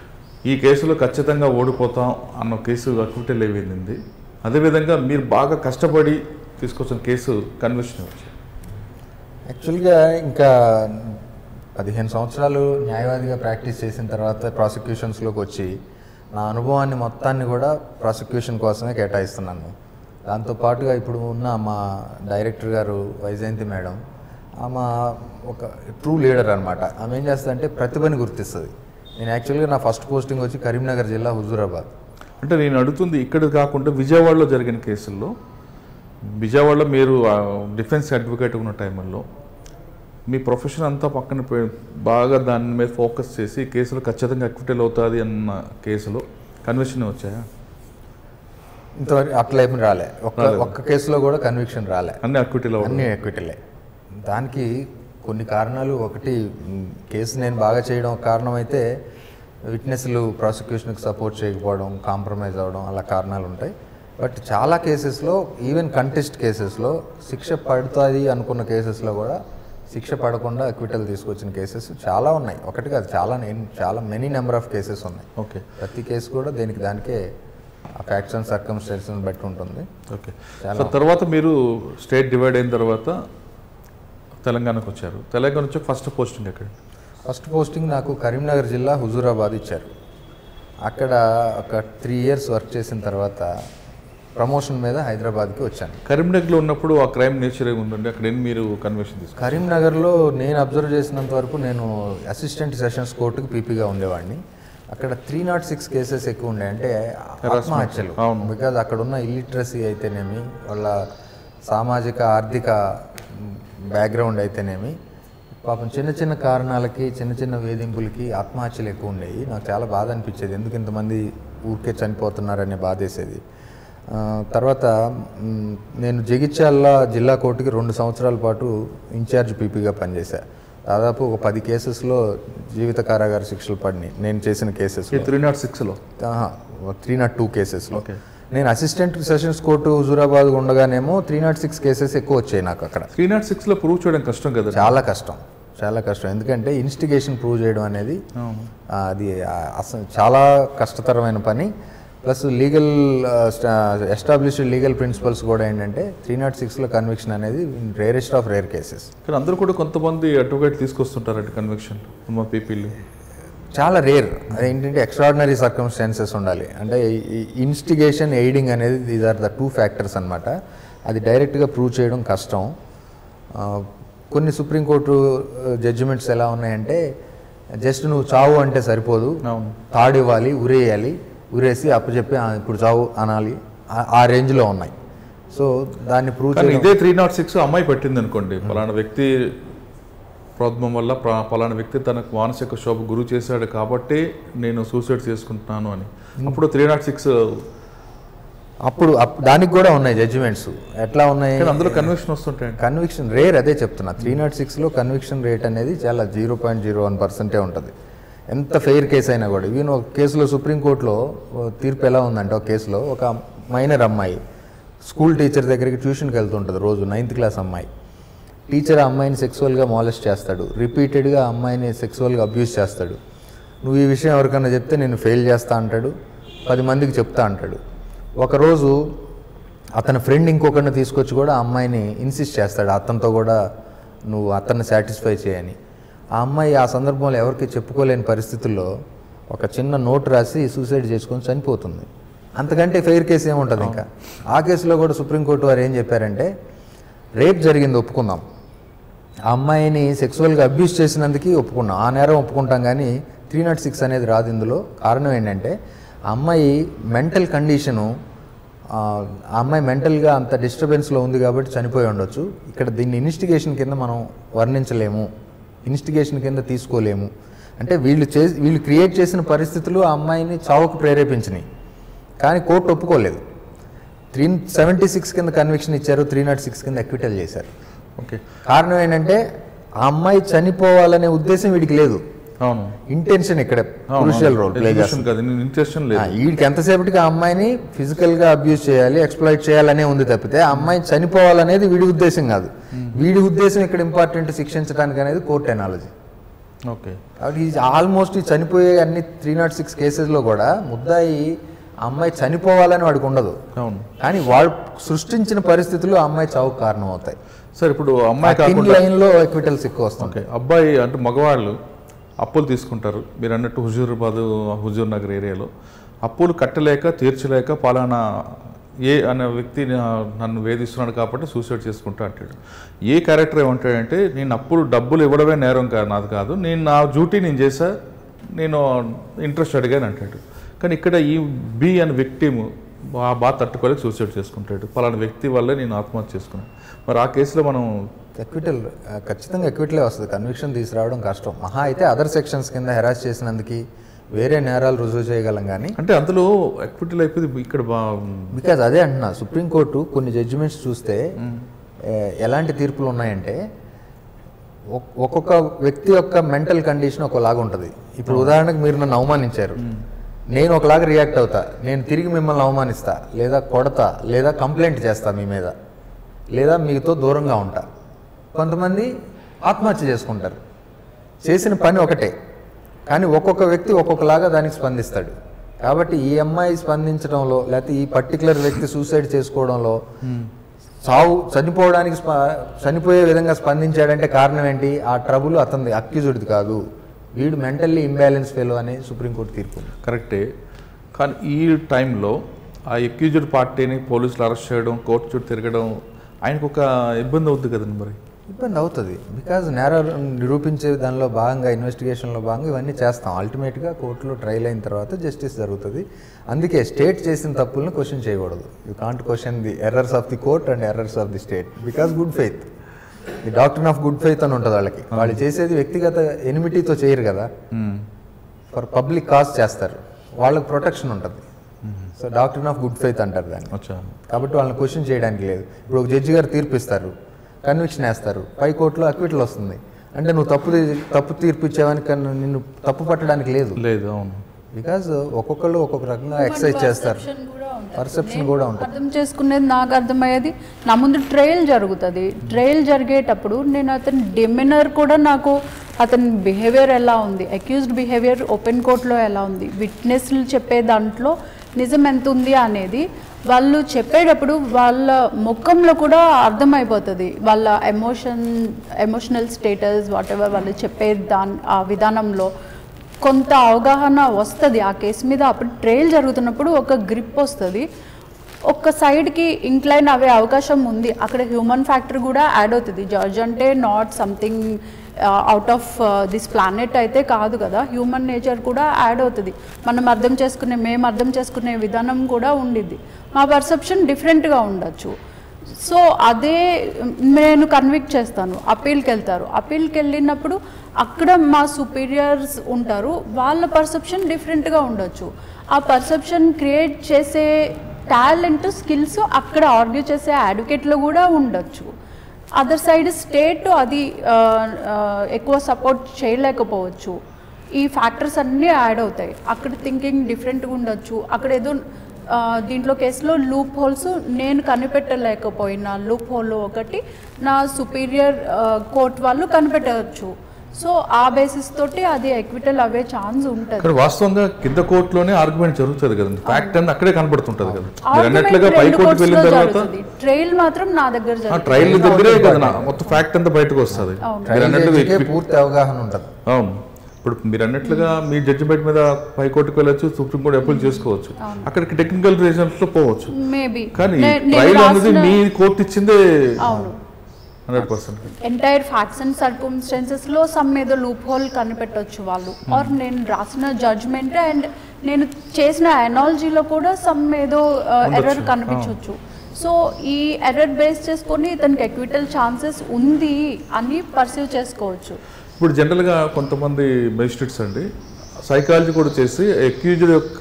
ఈ కేసులో ఖచ్చితంగా ఓడిపోతాం అన్న కేసు అక్విటల్ అయిపోయింది అదేవిధంగా మీరు బాగా కష్టపడి తీసుకొచ్చిన కేసు కన్విక్షన్ వచ్చాయి యాక్చువల్గా ఇంకా పదిహేను సంవత్సరాలు న్యాయవాదిగా ప్రాక్టీస్ చేసిన తర్వాత ప్రాసిక్యూషన్స్లోకి వచ్చి నా అనుభవాన్ని మొత్తాన్ని కూడా ప్రాసిక్యూషన్ కోసమే కేటాయిస్తున్నాను దాంతోపాటుగా ఇప్పుడు ఉన్న మా డైరెక్టర్ గారు వైజయంతి మేడం ఆమె ఒక ట్రూ లీడర్ అనమాట ఆమె ఏం చేస్తుందంటే ప్రతిభని గుర్తిస్తుంది నేను యాక్చువల్గా నా ఫస్ట్ పోస్టింగ్ వచ్చి కరీంనగర్ జిల్లా హుజూరాబాద్ అంటే నేను అడుగుతుంది ఇక్కడ కాకుండా విజయవాడలో జరిగిన కేసుల్లో విజయవాడలో మీరు డిఫెన్స్ అడ్వకేట్ ఉన్న టైంలో మీ ప్రొఫెషన్ అంతా పక్కన పె- బాగా దాని మీద ఫోకస్ చేసి ఈ కేసులో ఖచ్చితంగా అక్విటల్ అవుతుంది అన్న కేసులో కన్విక్షన్ వచ్చాయా ఇంతవరకు అట్లా ఏమి రాలే ఒక్క రాలేదు. ఒక్క కేసులో కూడా కన్విక్షన్ రాలే అన్ని అక్విటల్ అన్ని అవ్వడం ఎక్విటీలే దానికి కొన్ని కారణాలు ఒకటి మ్, కేసు నేను బాగా చేయడం ఒక కారణం అయితే విట్నెస్లు ప్రాసిక్యూషన్కి సపోర్ట్ చేయకపోవడం కాంప్రమైజ్ అవ్వడం అలా కారణాలు ఉంటాయి బట్ చాలా కేసెస్లో ఈవెన్ కంటెస్ట్ కేసెస్లో శిక్ష పడుతుంది అనుకున్న కేసెస్లో కూడా శిక్ష పడకుండా అక్విటల్ తీసుకొచ్చిన కేసెస్ చాలా ఉన్నాయి ఒకటి కాదు చాలా నేను చాలా మెనీ నెంబర్ ఆఫ్ కేసెస్ ఉన్నాయి ఓకే ప్రతి కేసు కూడా దేనికి దానికే ఆ ఫ్యాక్ట్స్ అండ్ సర్కమ్స్టెన్సెస్ బట్టి ఉంటుంది ఓకే చాలా. సో తర్వాత మీరు స్టేట్ డివైడ్ అయిన తర్వాత తెలంగాణకు వచ్చారు తెలంగాణ నుంచి ఫస్ట్ పోస్టింగ్ ఎక్కడ ఫస్ట్ పోస్టింగ్ నాకు కరీంనగర్ జిల్లా హుజూరాబాద్ ఇచ్చారు అక్కడ ఒక త్రీ ఇయర్స్ వర్క్ చేసిన తర్వాత ప్రమోషన్ మీద హైదరాబాద్కి వచ్చాను కరీంనగర్లో ఉన్నప్పుడు ఆ క్రైమ్ నేచర్ ఉందండి అక్కడ ఏం మీరు కన్విక్షన్ తీసుకున్నారు కరీంనగర్లో నేను అబ్జర్వ్ చేసినంత వరకు నేను అసిస్టెంట్ సెషన్స్ కోర్టుకి పీపీగా ఉండేవాడిని అక్కడ త్రీ నాట్ సిక్స్ కేసెస్ ఎక్కువ ఉండే అంటే ఆత్మహత్యలు అవును. బికాజ్ అక్కడ ఉన్న ఇల్లిటరసీ అయితేనేమి వాళ్ళ సామాజిక ఆర్థిక బ్యాక్గ్రౌండ్ అయితేనేమి పాపం చిన్న చిన్న కారణాలకి చిన్న చిన్న వేధింపులకి ఆత్మహత్యలు ఎక్కువ ఉండేవి నాకు చాలా బాధ అనిపించేది ఎందుకు ఇంతమంది ఊరికే చనిపోతున్నారనే బాధేసేది ఆ, తర్వాత మ్, నేను జగిత్యాల జిల్లా కోర్టుకి రెండు సంవత్సరాల పాటు ఇన్ఛార్జ్ పీపీగా పనిచేశా దాదాపు ఒక పది కేసెస్లో జీవిత కారాగార శిక్షలు పడినాయి నేను చేసిన కేసెస్ ఈ త్రీ నాట్ సిక్స్లో త్రీ నాట్ టూ కేసెస్లో Okay. నేను అసిస్టెంట్ సెషన్స్ కోర్టు హుజూరాబాద్ ఉండగానేమో త్రీ నాట్ సిక్స్ కేసెస్ ఎక్కువ వచ్చాయి నాకు అక్కడ త్రీ నాట్ సిక్స్లో ప్రూవ్ చేయడం కష్టం కదా చాలా కష్టం చాలా కష్టం ఎందుకంటే ఇన్స్టిగేషన్ ప్రూవ్ చేయడం అనేది అవును. ఆ, అది ఆ, అసలు చాలా కష్టతరమైన పని plus legal established legal principles కూడా ఏంటంటే త్రీ నాట్ సిక్స్లో కన్విక్షన్ అనేది రేరెస్ట్ ఆఫ్ రేర్ కేసెస్ కానీ అందరూ కూడా కొంతమంది అడ్వకేట్ తీసుకొస్తుంటారండి కన్విక్షన్ మా పీపీలు చాలా రేర్ అదేంటంటే ఎక్స్ట్రాడినరీ సర్కమ్స్టాన్సెస్ ఉండాలి అంటే ఇన్స్టిగేషన్ ఎయిడింగ్ అనేది these are the two factors అనమాట అది డైరెక్ట్గా ప్రూవ్ చేయడం కష్టం ఆ, కొన్ని సుప్రీంకోర్టు జడ్జిమెంట్స్ ఎలా ఉన్నాయంటే జస్ట్ నువ్వు చావు అంటే సరిపోదు అవును తాడు ఇవ్వాలి ఉరేయాలి ఉరేసి అప్పచెప్పి "ఆ, ఇప్పుడు చావు అనాలి ఆ- ఆ రేంజ్లో ఉన్నాయి సో దాన్ని ప్రూవ్ కానీ చేయడం ఇదే త్రీ నాట్ సిక్స్ అమ్మాయి పెట్టింది అనుకోండి పలానా వ్యక్తి ప్రోద్భం వల్ల ప్ర- పలానా వ్యక్తి తనకు మానసిక శోభ గురి చేశాడు కాబట్టి నేను సూసైడ్ చేసుకుంటున్నాను అని అప్పుడు త్రీ నాట్ సిక్స్ అప్పుడు అప్- దానికి కూడా ఉన్నాయి జడ్జిమెంట్స్ ఎట్లా ఉన్నాయి కానీ అందులో కన్విక్షన్ వస్తుంటాయండి కన్విక్షన్ రేర్ అదే చెప్తున్నా త్రీ నాట్ సిక్స్లో కన్విక్షన్ రేట్ అనేది చాలా జీరో పాయింట్ జీరో వన్ పర్సెంటే ఉంటుంది ఎంత ఫెయిర్ కేసు అయినా కూడా ఈవెన్ ఒక కేసులో సుప్రీంకోర్టులో ఓ తీర్పు ఎలా ఉందంటే ఒక కేసులో ఒక మైనర్ అమ్మాయి స్కూల్ టీచర్ దగ్గరికి ట్యూషన్కి వెళ్తుంటుంది రోజు నైన్త్ క్లాస్ అమ్మాయి టీచర్ ఆ అమ్మాయిని సెక్సువల్గా మాలెస్ట్ చేస్తాడు రిపీటెడ్గా ఆ అమ్మాయిని సెక్సువల్గా అబ్యూస్ చేస్తాడు నువ్వు ఈ విషయం ఎవరికైనా చెప్తే నేను ఫెయిల్ చేస్తా అంటాడు పది మందికి చెప్తా అంటాడు ఒకరోజు అతని ఫ్రెండ్ ఇంకొకరిని తీసుకొచ్చి కూడా ఆ అమ్మాయిని ఇన్సిస్ట్ చేస్తాడు అతనితో కూడా నువ్వు అతన్ని సాటిస్ఫై చేయని ఆ అమ్మాయి ఆ సందర్భంలో ఎవరికి చెప్పుకోలేని పరిస్థితుల్లో ఒక చిన్న నోట్ రాసి సూసైడ్ చేసుకొని చనిపోతుంది అంతకంటే ఫెయిర్ కేసు ఏముంటుంది ఇంకా ఆ కేసులో కూడా సుప్రీంకోర్టు వారు ఏం చెప్పారంటే రేప్ జరిగింది ఒప్పుకుందాం ఆ అమ్మాయిని సెక్సువల్గా అబ్యూస్ చేసినందుకు ఒప్పుకున్నాం ఆ నేరం ఒప్పుకుంటాం కానీ త్రీ నాట్ సిక్స్ అనేది రాదు ఇందులో కారణం ఏంటంటే ఆ అమ్మాయి మెంటల్ కండిషను ఆ ఆ అమ్మాయి మెంటల్గా అంత డిస్టర్బెన్స్లో ఉంది కాబట్టి చనిపోయి ఉండొచ్చు ఇక్కడ దీన్ని ఇన్వెస్టిగేషన్ కింద మనం వర్ణించలేము ఇన్వెస్టిగేషన్ కింద తీసుకోలేము అంటే వీళ్ళు చే వీళ్ళు క్రియేట్ చేసిన పరిస్థితులు ఆ అమ్మాయిని చావుకు ప్రేరేపించినాయి కానీ కోర్టు ఒప్పుకోలేదు త్రీ సెవెంటీ సిక్స్ కింద కన్విక్షన్ ఇచ్చారు త్రీ నాట్ సిక్స్ కింద ఎక్విటల్ చేశారు ఓకే కారణం ఏంటంటే ఆ అమ్మాయి చనిపోవాలనే ఉద్దేశం వీడికి లేదు అవును ఇంటెన్షన్ ఇక్కడ క్రూషియల్ రోల్ ప్లే చేస్తుంది కాదు ఇంట్రెస్ట్ ఆ, లేదు వీడికి ఎంతసేపటికి ఆ అమ్మాయిని ఫిజికల్ గా అబ్యూస్ చేయాలి ఎక్స్ప్లాయిట్ చేయాలనే ఉంది తప్పితే ఆ అమ్మాయి చనిపోవాలనేది వీడి ఉద్దేశం కాదు వీడి ఉద్దేశం ఇక్కడ ఇంపార్టెంట్ శిక్షించడానికి అనేది కోర్ట్ ఎనాలజీ ఓకే కాబట్టి ఈ ఆల్మోస్ట్ ఈ చనిపోయే అన్ని త్రీ నాట్ సిక్స్ కేసెస్లో కూడా ముద్దాయి ఆ అమ్మాయి చనిపోవాలని వాడికి ఉండదు అవును కానీ వాడు సృష్టించిన పరిస్థితులు ఆ అమ్మాయి చావుకు కారణం అవుతాయి సార్ ఇప్పుడు అమ్మాయి థిన్ కాకుండా లైన్లో ఎక్విటల్స్ ఎక్కువ వస్తుంటాయి ఓకే అబ్బాయి అంటే మగవాళ్ళు అప్పులు తీసుకుంటారు మీరు అన్నట్టు హుజూరాబాద్ హుజూర్ నగర్ ఏరియాలో అప్పులు కట్టలేక తీర్చలేక పలానా ఏ అనే వ్యక్తి నా- నన్ను వేధిస్తున్నాడు కాబట్టి సూసైడ్ చేసుకుంటా అంటాడు ఏ క్యారెక్టర్ ఏమంటాడంటే నేను అప్పులు డబ్బులు ఇవ్వడమే నేరం కాదు నాది కాదు నేను నా డ్యూటీ నేను చేశా నేను ఇంట్రెస్ట్ అడిగాను అంటాడు కానీ ఇక్కడ ఈ బి అనే విక్టిమ్ బాగా తట్టుకోలేక సూసైడ్ చేసుకుంటాడు పలానా వ్యక్తి వల్లే నేను ఆత్మహత్య చేసుకున్నాను మరి ఆ కేసులో మనం ఎక్విటల్ ఆ, ఖచ్చితంగా ఎక్విటలే వస్తుంది కన్విక్షన్ తీసుకురావడం కష్టం మహా అయితే అదర్ సెక్షన్స్ కింద హెరాస్ చేసినందుకు వేరే నేరాలు రుజువు చేయగలం కానీ అంటే అందులో ఎక్విటీ అయిపోయింది ఇక్కడ బా బికాజ్ అదే అంటున్నా సుప్రీంకోర్టు కొన్ని జడ్జిమెంట్స్ చూస్తే ఏ, ఎలాంటి తీర్పులు ఉన్నాయంటే ఒక్- ఒక్కొక్క వ్యక్తి యొక్క మెంటల్ కండిషన్ ఒకలాగా ఉంటుంది ఇప్పుడు ఉదాహరణకు మీరు నన్ను అవమానించారు నేను ఒకలాగా రియాక్ట్ అవుతా నేను తిరిగి మిమ్మల్ని అవమానిస్తా లేదా కొడతా లేదా కంప్లైంట్ చేస్తా మీ మీద లేదా మీతో దూరంగా ఉంటా కొంతమంది ఆత్మహత్య చేసుకుంటారు చేసిన పని ఒకటే కానీ ఒక్కొక్క వ్యక్తి ఒక్కొక్కలాగా దానికి స్పందిస్తాడు కాబట్టి ఈ అమ్మాయి స్పందించడంలో లేకపోతే ఈ పర్టికులర్ వ్యక్తి సూసైడ్ చేసుకోవడంలో చావు చనిపోవడానికి స్ప చనిపోయే విధంగా స్పందించాడంటే కారణం ఏంటి ఆ ట్రబుల్ అతనిది అక్యూజుడిది కాదు వీడు మెంటల్లీ ఇంబ్యాలెన్స్ ఫెలో అని సుప్రీంకోర్టు తీర్పు ఉంది. కరెక్టే కానీ ఈ టైంలో ఆ ఎక్యూజ్డ్ పార్టీని పోలీసులు అరెస్ట్ చేయడం కోర్టు చుట్టూ తిరగడం ఆయనకు ఒక ఇబ్బంది అవుద్ది కదండి మరి ఇబ్బంది అవుతుంది బికాజ్ నేరాలు నిరూపించే దానిలో భాగంగా ఇన్వెస్టిగేషన్లో భాగంగా ఇవన్నీ చేస్తాం అల్టిమేట్గా కోర్టులో ట్రయల్ అయిన తర్వాత జస్టిస్ జరుగుతుంది అందుకే స్టేట్ చేసిన తప్పులను క్వశ్చన్ చేయకూడదు you can't question the errors of the court and errors of the state because good faith the doctor of good faith అని ఉంటుంది వాళ్ళకి వాళ్ళు చేసేది వ్యక్తిగత ఎనిమిటీతో చేయరు కదా ఫర్ పబ్లిక్ కాజ్ చేస్తారు వాళ్ళకి ప్రొటెక్షన్ ఉంటుంది so doctor of good faith అంటారు దాన్ని అచ్చా కాబట్టి వాళ్ళని క్వశ్చన్ చేయడానికి లేదు ఇప్పుడు ఒక జడ్జి గారు తీర్పు ఇస్తారు కన్విక్షన్ వేస్తారు పై కోర్టులో అక్విటల్ వస్తుంది అంటే నువ్వు తప్పు తప్పు తీర్పు ఇచ్చావని కన్నా నిన్ను తప్పు పట్టడానికి లేదు లేదు అవును బికాజ్ ఒక్కొక్కళ్ళు ఒక్కొక్క రకంగా ఎక్సర్సైజ్ చేస్తారు పర్సెప్షన్ కూడా ఉంటుంది అర్థం చేసుకునేది నాకు అర్థమయ్యేది నా ముందు ట్రయల్ జరుగుతుంది ట్రయల్ జరిగేటప్పుడు నేను అతని డిమినర్ కూడా నాకు అతని బిహేవియర్ ఎలా ఉంది అక్యూజ్డ్ బిహేవియర్ ఓపెన్ కోర్ట్లో ఎలా ఉంది విట్నెస్లు చెప్పే దాంట్లో నిజం ఎంత ఉంది అనేది వాళ్ళు చెప్పేటప్పుడు వాళ్ళ ముఖంలో కూడా అర్థమైపోతుంది వాళ్ళ emotion emotional status whatever వాళ్ళు చెప్పే దాని ఆ విధానంలో కొంత అవగాహన వస్తుంది ఆ కేసు మీద అప్పుడు ట్రయల్ జరుగుతున్నప్పుడు ఒక గ్రిప్ వస్తుంది ఒక్క సైడ్కి ఇంక్లైన్ అవే అవకాశం ఉంది అక్కడ హ్యూమన్ ఫ్యాక్టర్ కూడా యాడ్ అవుతుంది జడ్జ్ అంటే not something out of this planet అయితే కాదు కదా హ్యూమన్ నేచర్ కూడా యాడ్ అవుతుంది మనం అర్థం చేసుకునే మేము అర్థం చేసుకునే విధానం కూడా ఉండిద్ది మా పర్సెప్షన్ డిఫరెంట్గా ఉండొచ్చు సో అదే నేను కన్విక్ట్ చేస్తాను అప్పీల్కి వెళ్తారు అప్పీల్కి వెళ్ళినప్పుడు అక్కడ మా సుపీరియర్స్ ఉంటారు వాళ్ళ పర్సెప్షన్ డిఫరెంట్గా ఉండొచ్చు ఆ పర్సెప్షన్ క్రియేట్ చేసే టాలెంట్ స్కిల్స్ అక్కడ ఆర్గ్యూ చేసే అడ్వకేట్లో కూడా ఉండొచ్చు అదర్ సైడ్ స్టేట్ అది ఆ, ఆ, ఎక్కువ సపోర్ట్ చేయలేకపోవచ్చు ఈ ఫ్యాక్టర్స్ అన్నీ యాడ్ అవుతాయి అక్కడ థింకింగ్ డిఫరెంట్గా ఉండొచ్చు అక్కడ ఏదో ఆ, దీంట్లో కేసులో లూప్ హోల్స్ నేను కనిపెట్టలేకపోయినా లూప్ హోల్ ఒకటి నా సుపీరియర్ కోర్ట్ వాళ్ళు కనిపెట్టవచ్చు సో ఆ బేసిస్ తోటి అది ఎక్విటల్ అవే ఛాన్స్ ఉంటుంది కానీ వాస్తవంగా కింద కోర్టులోనే ఆర్గ్యుమెంట్ జరుగుతుంది కదండి ఫ్యాక్ట్ అని అక్కడే కనబడుతుంటది కదా మీరు Argument అన్నట్లుగా పై రెండు కోర్టుకు వెళ్ళిన courts లో తర్వాత జరుగుతుంది. ట్రయల్ మాత్రం నా దగ్గర ఆ జరుగుతుంది ట్రయల్ దగ్గరే కదా నా- మొత్తం ఫ్యాక్ట్ అంతా బయటకు వస్తుంది అవును. మీరు ట్రయల్ అన్నట్టుగా జడ్జికే equi- పూర్తి అవగాహన ఉంటుంది అవును ఇప్పుడు మీరు అన్నట్లుగా మీ జడ్జిమెంట్ మీద పై కోర్టుకు వెళ్ళొచ్చు సుప్రీం కోర్టు అప్పీల్ చేసుకోవచ్చు అక్కడికి టెక్నికల్ రీజన్స్ లో పోవచ్చు మేబీ కానీ ట్రయల్ అనేది మీ కోర్టు ఇచ్చిందే అవును hundred percent entire facts and circumstances లో సమ్ ఏదో లూప్ హోల్ కనిపెట్టొచ్చు వాళ్ళు ఆర్ నేను రాసిన జడ్జ్మెంట్ అండ్ నేను చేసిన ఎనాలజీలో కూడా సమ్ ఏదో ఎర్రర్ ఉండొచ్చు. కనిపించవచ్చు సో ఈ ఎర్రర్ బేస్ చేసుకొని ఇతనికి ఎక్విటల్ ఛాన్సెస్ ఉంది అని పర్సీవ్ చేసుకోవచ్చు ఇప్పుడు జనరల్గా కొంతమంది మెజిస్ట్రేట్స్ అండి సైకాలజీ కూడా చేసి అక్యూజ్డ్ యొక్క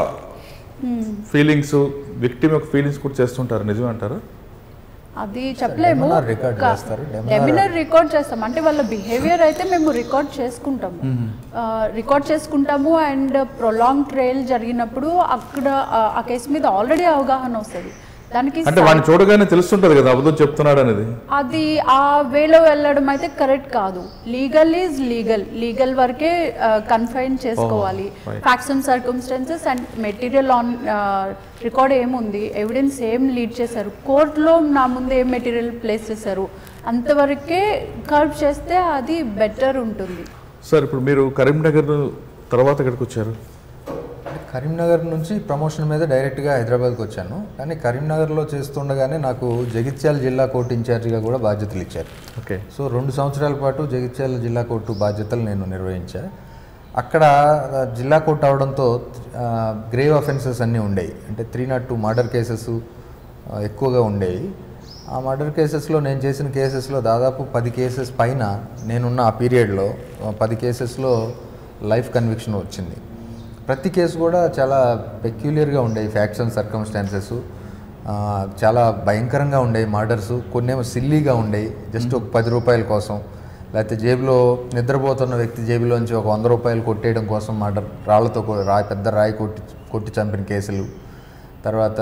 ఫీలింగ్స్ విక్టిమ్ యొక్క ఫీలింగ్స్ కూడా చేస్తుంటారు నిజమే అంటారా అది చెప్పలేము Deminar record చేస్తారు. Deminar- డెమినర్ రికార్డ్ చేస్తాం అంటే వాళ్ళ బిహేవియర్ అయితే మేము రికార్డ్ చేసుకుంటాము రికార్డ్ చేసుకుంటాము అండ్ ప్రొలాంగ్ ట్రయల్ జరిగినప్పుడు అక్కడ ఆ- ఆ కేసు మీద ఆల్రెడీ అవగాహన వస్తుంది దానికి అంటే వాడిని చూడగానే తెలుస్తుంటది కదా అబద్ధం చెప్తున్నాడు అనేది అది ఆ వేలో వెళ్ళడం అయితే కరెక్ట్ కాదు లీగల్ ఈజ్ లీగల్ లీగల్ వరకే కన్ఫైన్ చేసుకోవాలి Oh, right. Facts and circumstances and material on record ఏముంది ఎవిడెన్స్ ఏం లీడ్ చేశారు కోర్టులో నా ముందు ఏం మెటీరియల్ ప్లేస్ చేశారు అంతవరకే కర్వ్ చేస్తే అది బెటర్ ఉంటుంది సార్ ఇప్పుడు మీరు కరీంనగర్ తర్వాత ఎక్కడికి వచ్చారు అంటే కరీంనగర్ నుంచి ప్రమోషన్ మీద డైరెక్ట్గా హైదరాబాద్కి వచ్చాను కానీ కరీంనగర్లో చేస్తుండగానే నాకు జగిత్యాల జిల్లా కోర్టు ఇన్ఛార్జిగా కూడా బాధ్యతలు ఇచ్చారు ఓకే సో రెండు సంవత్సరాల పాటు జగిత్యాల జిల్లా కోర్టు బాధ్యతలు నేను నిర్వహించా అక్కడ ఆ, జిల్లా కోర్టు అవడంతో గ్రేవ్ అఫెన్సెస్ అన్నీ ఉండేవి అంటే three naught two murder cases ఎక్కువగా ఉండేవి ఆ మర్డర్ కేసెస్లో నేను చేసిన కేసెస్లో దాదాపు పది కేసెస్ పైన నేనున్న ఆ పీరియడ్లో ఆ, పది కేసెస్లో లైఫ్ కన్విక్షన్ వచ్చింది ప్రతి కేసు కూడా చాలా పెక్యులియర్గా ఉండేవి ఫ్యాక్ట్స్ అండ్ సర్కమ్స్టాన్సెస్ చాలా భయంకరంగా ఉండేవి మర్డర్స్ కొన్నేమో సిల్లీగా ఉండేవి జస్ట్ ఒక పది రూపాయల కోసం లేకపోతే జేబులో నిద్రపోతున్న వ్యక్తి జేబులోంచి ఒక వంద రూపాయలు కొట్టేయడం కోసం మర్డర్ రాళ్లతో కొ- రాయి పెద్ద రాయి కొట్టి కొట్టి చంపిన కేసులు తర్వాత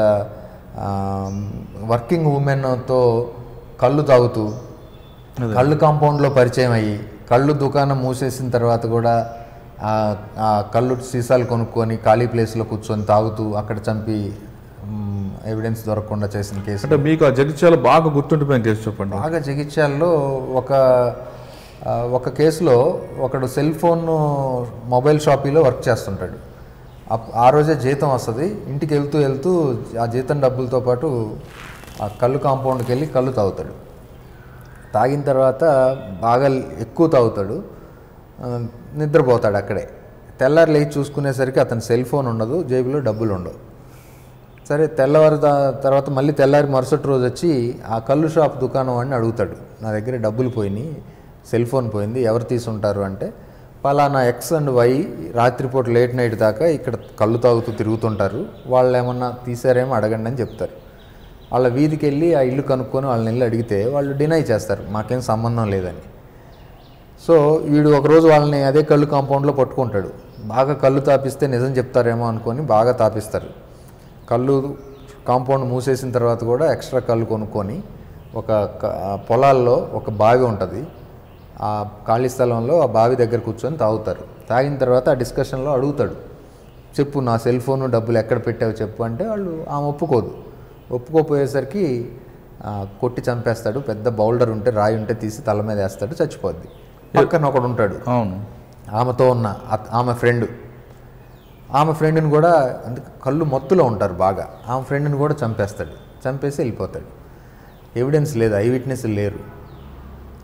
వర్కింగ్ ఉమెన్తో కళ్ళు తాగుతూ కళ్ళు కాంపౌండ్లో పరిచయం అయ్యి కళ్ళు దుకాణం మూసేసిన తర్వాత కూడా ఆ ఆ కళ్ళు సీసాలు కొనుక్కొని ఖాళీ ప్లేస్లో కూర్చొని తాగుతూ అక్కడ చంపి ఎవిడెన్స్ దొరకకుండా చేసిన కేసు అంటే మీకు ఆ జగిత్యాల బాగా గుర్తుండిపోయిన కేసు చెప్పండి బాగా జగిత్యాల్లో ఒక ఆ, ఒక కేసులో ఒకడు సెల్ ఫోన్ మొబైల్ షాపీలో వర్క్ చేస్తుంటాడు అప్- ఆ రోజే జీతం వస్తుంది ఇంటికి వెళ్తూ వెళ్తూ ఆ జీతం డబ్బులతో పాటు ఆ కళ్ళు కాంపౌండ్కి వెళ్ళి కళ్ళు తాగుతాడు తాగిన తర్వాత బాగా ఎక్కువ తాగుతాడు ఆ, నిద్రపోతాడు అక్కడే తెల్లారి లేచి చూసుకునేసరికి అతని సెల్ ఫోన్ ఉండదు జేబులో డబ్బులు ఉండవు సరే తెల్లవారు దా- తర్వాత మళ్ళీ తెల్లారి మరుసటి రోజు వచ్చి ఆ కళ్ళు షాప్ దుకాణం వాడిని అడుగుతాడు నా దగ్గర డబ్బులు పోయినాయి సెల్ ఫోన్ పోయింది ఎవరు తీసుంటారు అంటే పలానా ఎక్స్ అండ్ వై రాత్రిపూట లేట్ నైట్ దాకా ఇక్కడ కళ్ళు తాగుతూ తిరుగుతుంటారు వాళ్ళు ఏమన్నా తీసారేమో అడగండి అని చెప్తారు వాళ్ళ వీధికి వెళ్ళి ఆ ఇల్లు కనుక్కొని వాళ్ళని వెళ్ళి అడిగితే వాళ్ళు డినై చేస్తారు మాకేం సంబంధం లేదని సో వీడు ఒకరోజు వాళ్ళని అదే కళ్ళు కాంపౌండ్లో పట్టుకుంటాడు బాగా కళ్ళు తాపిస్తే నిజం చెప్తారేమో అనుకొని బాగా తాపిస్తారు కళ్ళు కాంపౌండ్ మూసేసిన తర్వాత కూడా ఎక్స్ట్రా కళ్ళు కొనుక్కొని ఒక క- ఆ పొలాల్లో ఒక బావి ఉంటుంది ఆ ఖాళీ స్థలంలో ఆ బావి దగ్గర కూర్చొని తాగుతారు తాగిన తర్వాత ఆ డిస్కషన్లో అడుగుతాడు చెప్పు నా సెల్ ఫోన్ డబ్బులు ఎక్కడ పెట్టావు చెప్పు అంటే వాళ్ళు ఆమె ఒప్పుకోదు ఒప్పుకోపోయేసరికి ఆ, కొట్టి చంపేస్తాడు పెద్ద బౌల్డర్ ఉంటే రాయి ఉంటే తీసి తల మీద వేస్తాడు చచ్చిపోద్ది పక్కన ఒకడు ఉంటాడు అవును ఆమెతో ఉన్న అత- ఆమె ఫ్రెండ్ ఆమె ఫ్రెండ్ని కూడా అందుకే కళ్ళు మత్తులో ఉంటారు బాగా ఆమె ఫ్రెండ్ని కూడా చంపేస్తాడు చంపేసి వెళ్ళిపోతాడు ఎవిడెన్స్ లేదు ఐ విట్నెస్ లేరు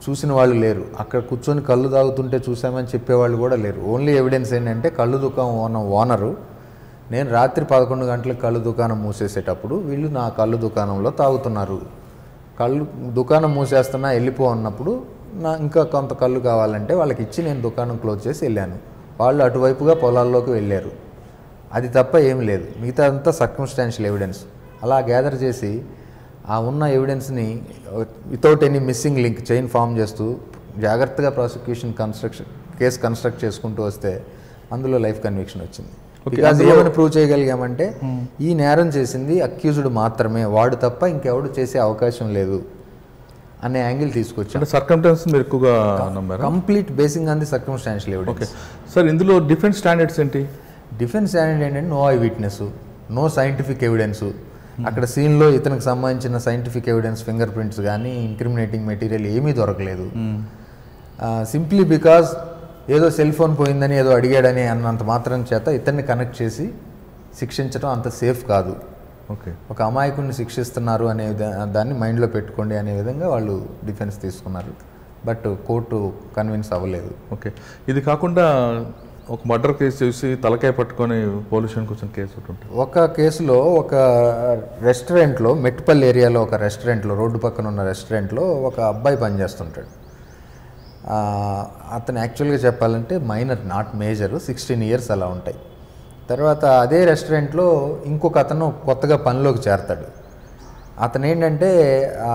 చూసిన వాళ్ళు లేరు అక్కడ కూర్చొని కళ్ళు తాగుతుంటే చూసామని చెప్పేవాళ్ళు కూడా లేరు ఓన్లీ ఎవిడెన్స్ ఏంటంటే కళ్ళు దుకాణం ఓన ఓనరు నేను రాత్రి పదకొండు గంటలకు కళ్ళు దుకాణం మూసేసేటప్పుడు వీళ్ళు నా కళ్ళు దుకాణంలో తాగుతున్నారు కళ్ళు దుకాణం మూసేస్తున్నా వెళ్ళిపో అన్నప్పుడు నా ఇంకా కొంత కళ్ళు కావాలంటే వాళ్ళకి ఇచ్చి నేను దుకాణం క్లోజ్ చేసి వెళ్ళాను వాళ్ళు అటువైపుగా పొలాల్లోకి వెళ్ళారు అది తప్ప ఏం లేదు మిగతా అంతా సర్కమ్స్టాన్షియల్ ఎవిడెన్స్ అలా గ్యాదర్ చేసి ఆ ఉన్న ఎవిడెన్స్ని without any missing link chain form చేస్తూ జాగ్రత్తగా ప్రాసిక్యూషన్ కన్స్ట్రక్షన్ కేసు కన్స్ట్రక్ట్ చేసుకుంటూ వస్తే అందులో లైఫ్ కన్విక్షన్ వచ్చింది Okay, బికాజ్ అందులో- ఏమని ప్రూవ్ చేయగలిగామంటే ఈ నేరం చేసింది అక్యూజ్డ్ మాత్రమే వాడు తప్ప ఇంకెవడు చేసే అవకాశం లేదు అనే యాంగిల్ తీసుకొచ్చాం అంటే సర్కమ్టెన్స్ మీరు ఎక్కువగా నమ్మారా complete basing on the circumstantial okay evidence sir ఇందులో డిఫెన్స్ స్టాండర్డ్స్ ఏంటి డిఫెన్స్ స్టాండర్డ్ ఏంటంటే no eye witness no scientific evidence అక్కడ సీన్లో ఇతనికి సంబంధించిన సైంటిఫిక్ ఎవిడెన్స్ ఫింగర్ ప్రింట్స్ కానీ ఇంక్రిమినేటింగ్ మెటీరియల్ ఏమీ దొరకలేదు సింప్లీ బికాజ్ ఏదో సెల్ ఫోన్ పోయిందని ఏదో అడిగాడని అన్నంత మాత్రం చేత ఇతన్ని కనెక్ట్ చేసి శిక్షించడం అంత సేఫ్ కాదు ఓకే ఒక అమాయకుడిని శిక్షిస్తున్నారు అనే విధ- దాన్ని మైండ్లో పెట్టుకోండి అనే విధంగా వాళ్ళు డిఫెన్స్ తీసుకున్నారు బట్ కోర్టు కన్విన్స్ అవ్వలేదు ఓకే ఇది కాకుండా ఒక మర్డర్ కేసు చూసి తలకాయ పట్టుకొని పోలీసుని కూర్చొని కేసు ఒకటి ఉంటుంది ఒక కేసులో ఒక రెస్టారెంట్లో మెట్పల్లి ఏరియాలో ఒక రెస్టారెంట్లో రోడ్డు పక్కన ఉన్న రెస్టారెంట్లో ఒక అబ్బాయి పనిచేస్తుంటాడు ఆ, అతను యాక్చువల్గా చెప్పాలంటే minor not major sixteen years అలా ఉంటాయి తర్వాత అదే రెస్టారెంట్లో ఇంకొక అతను కొత్తగా పనిలోకి చేరతాడు అతను ఏంటంటే ఆ,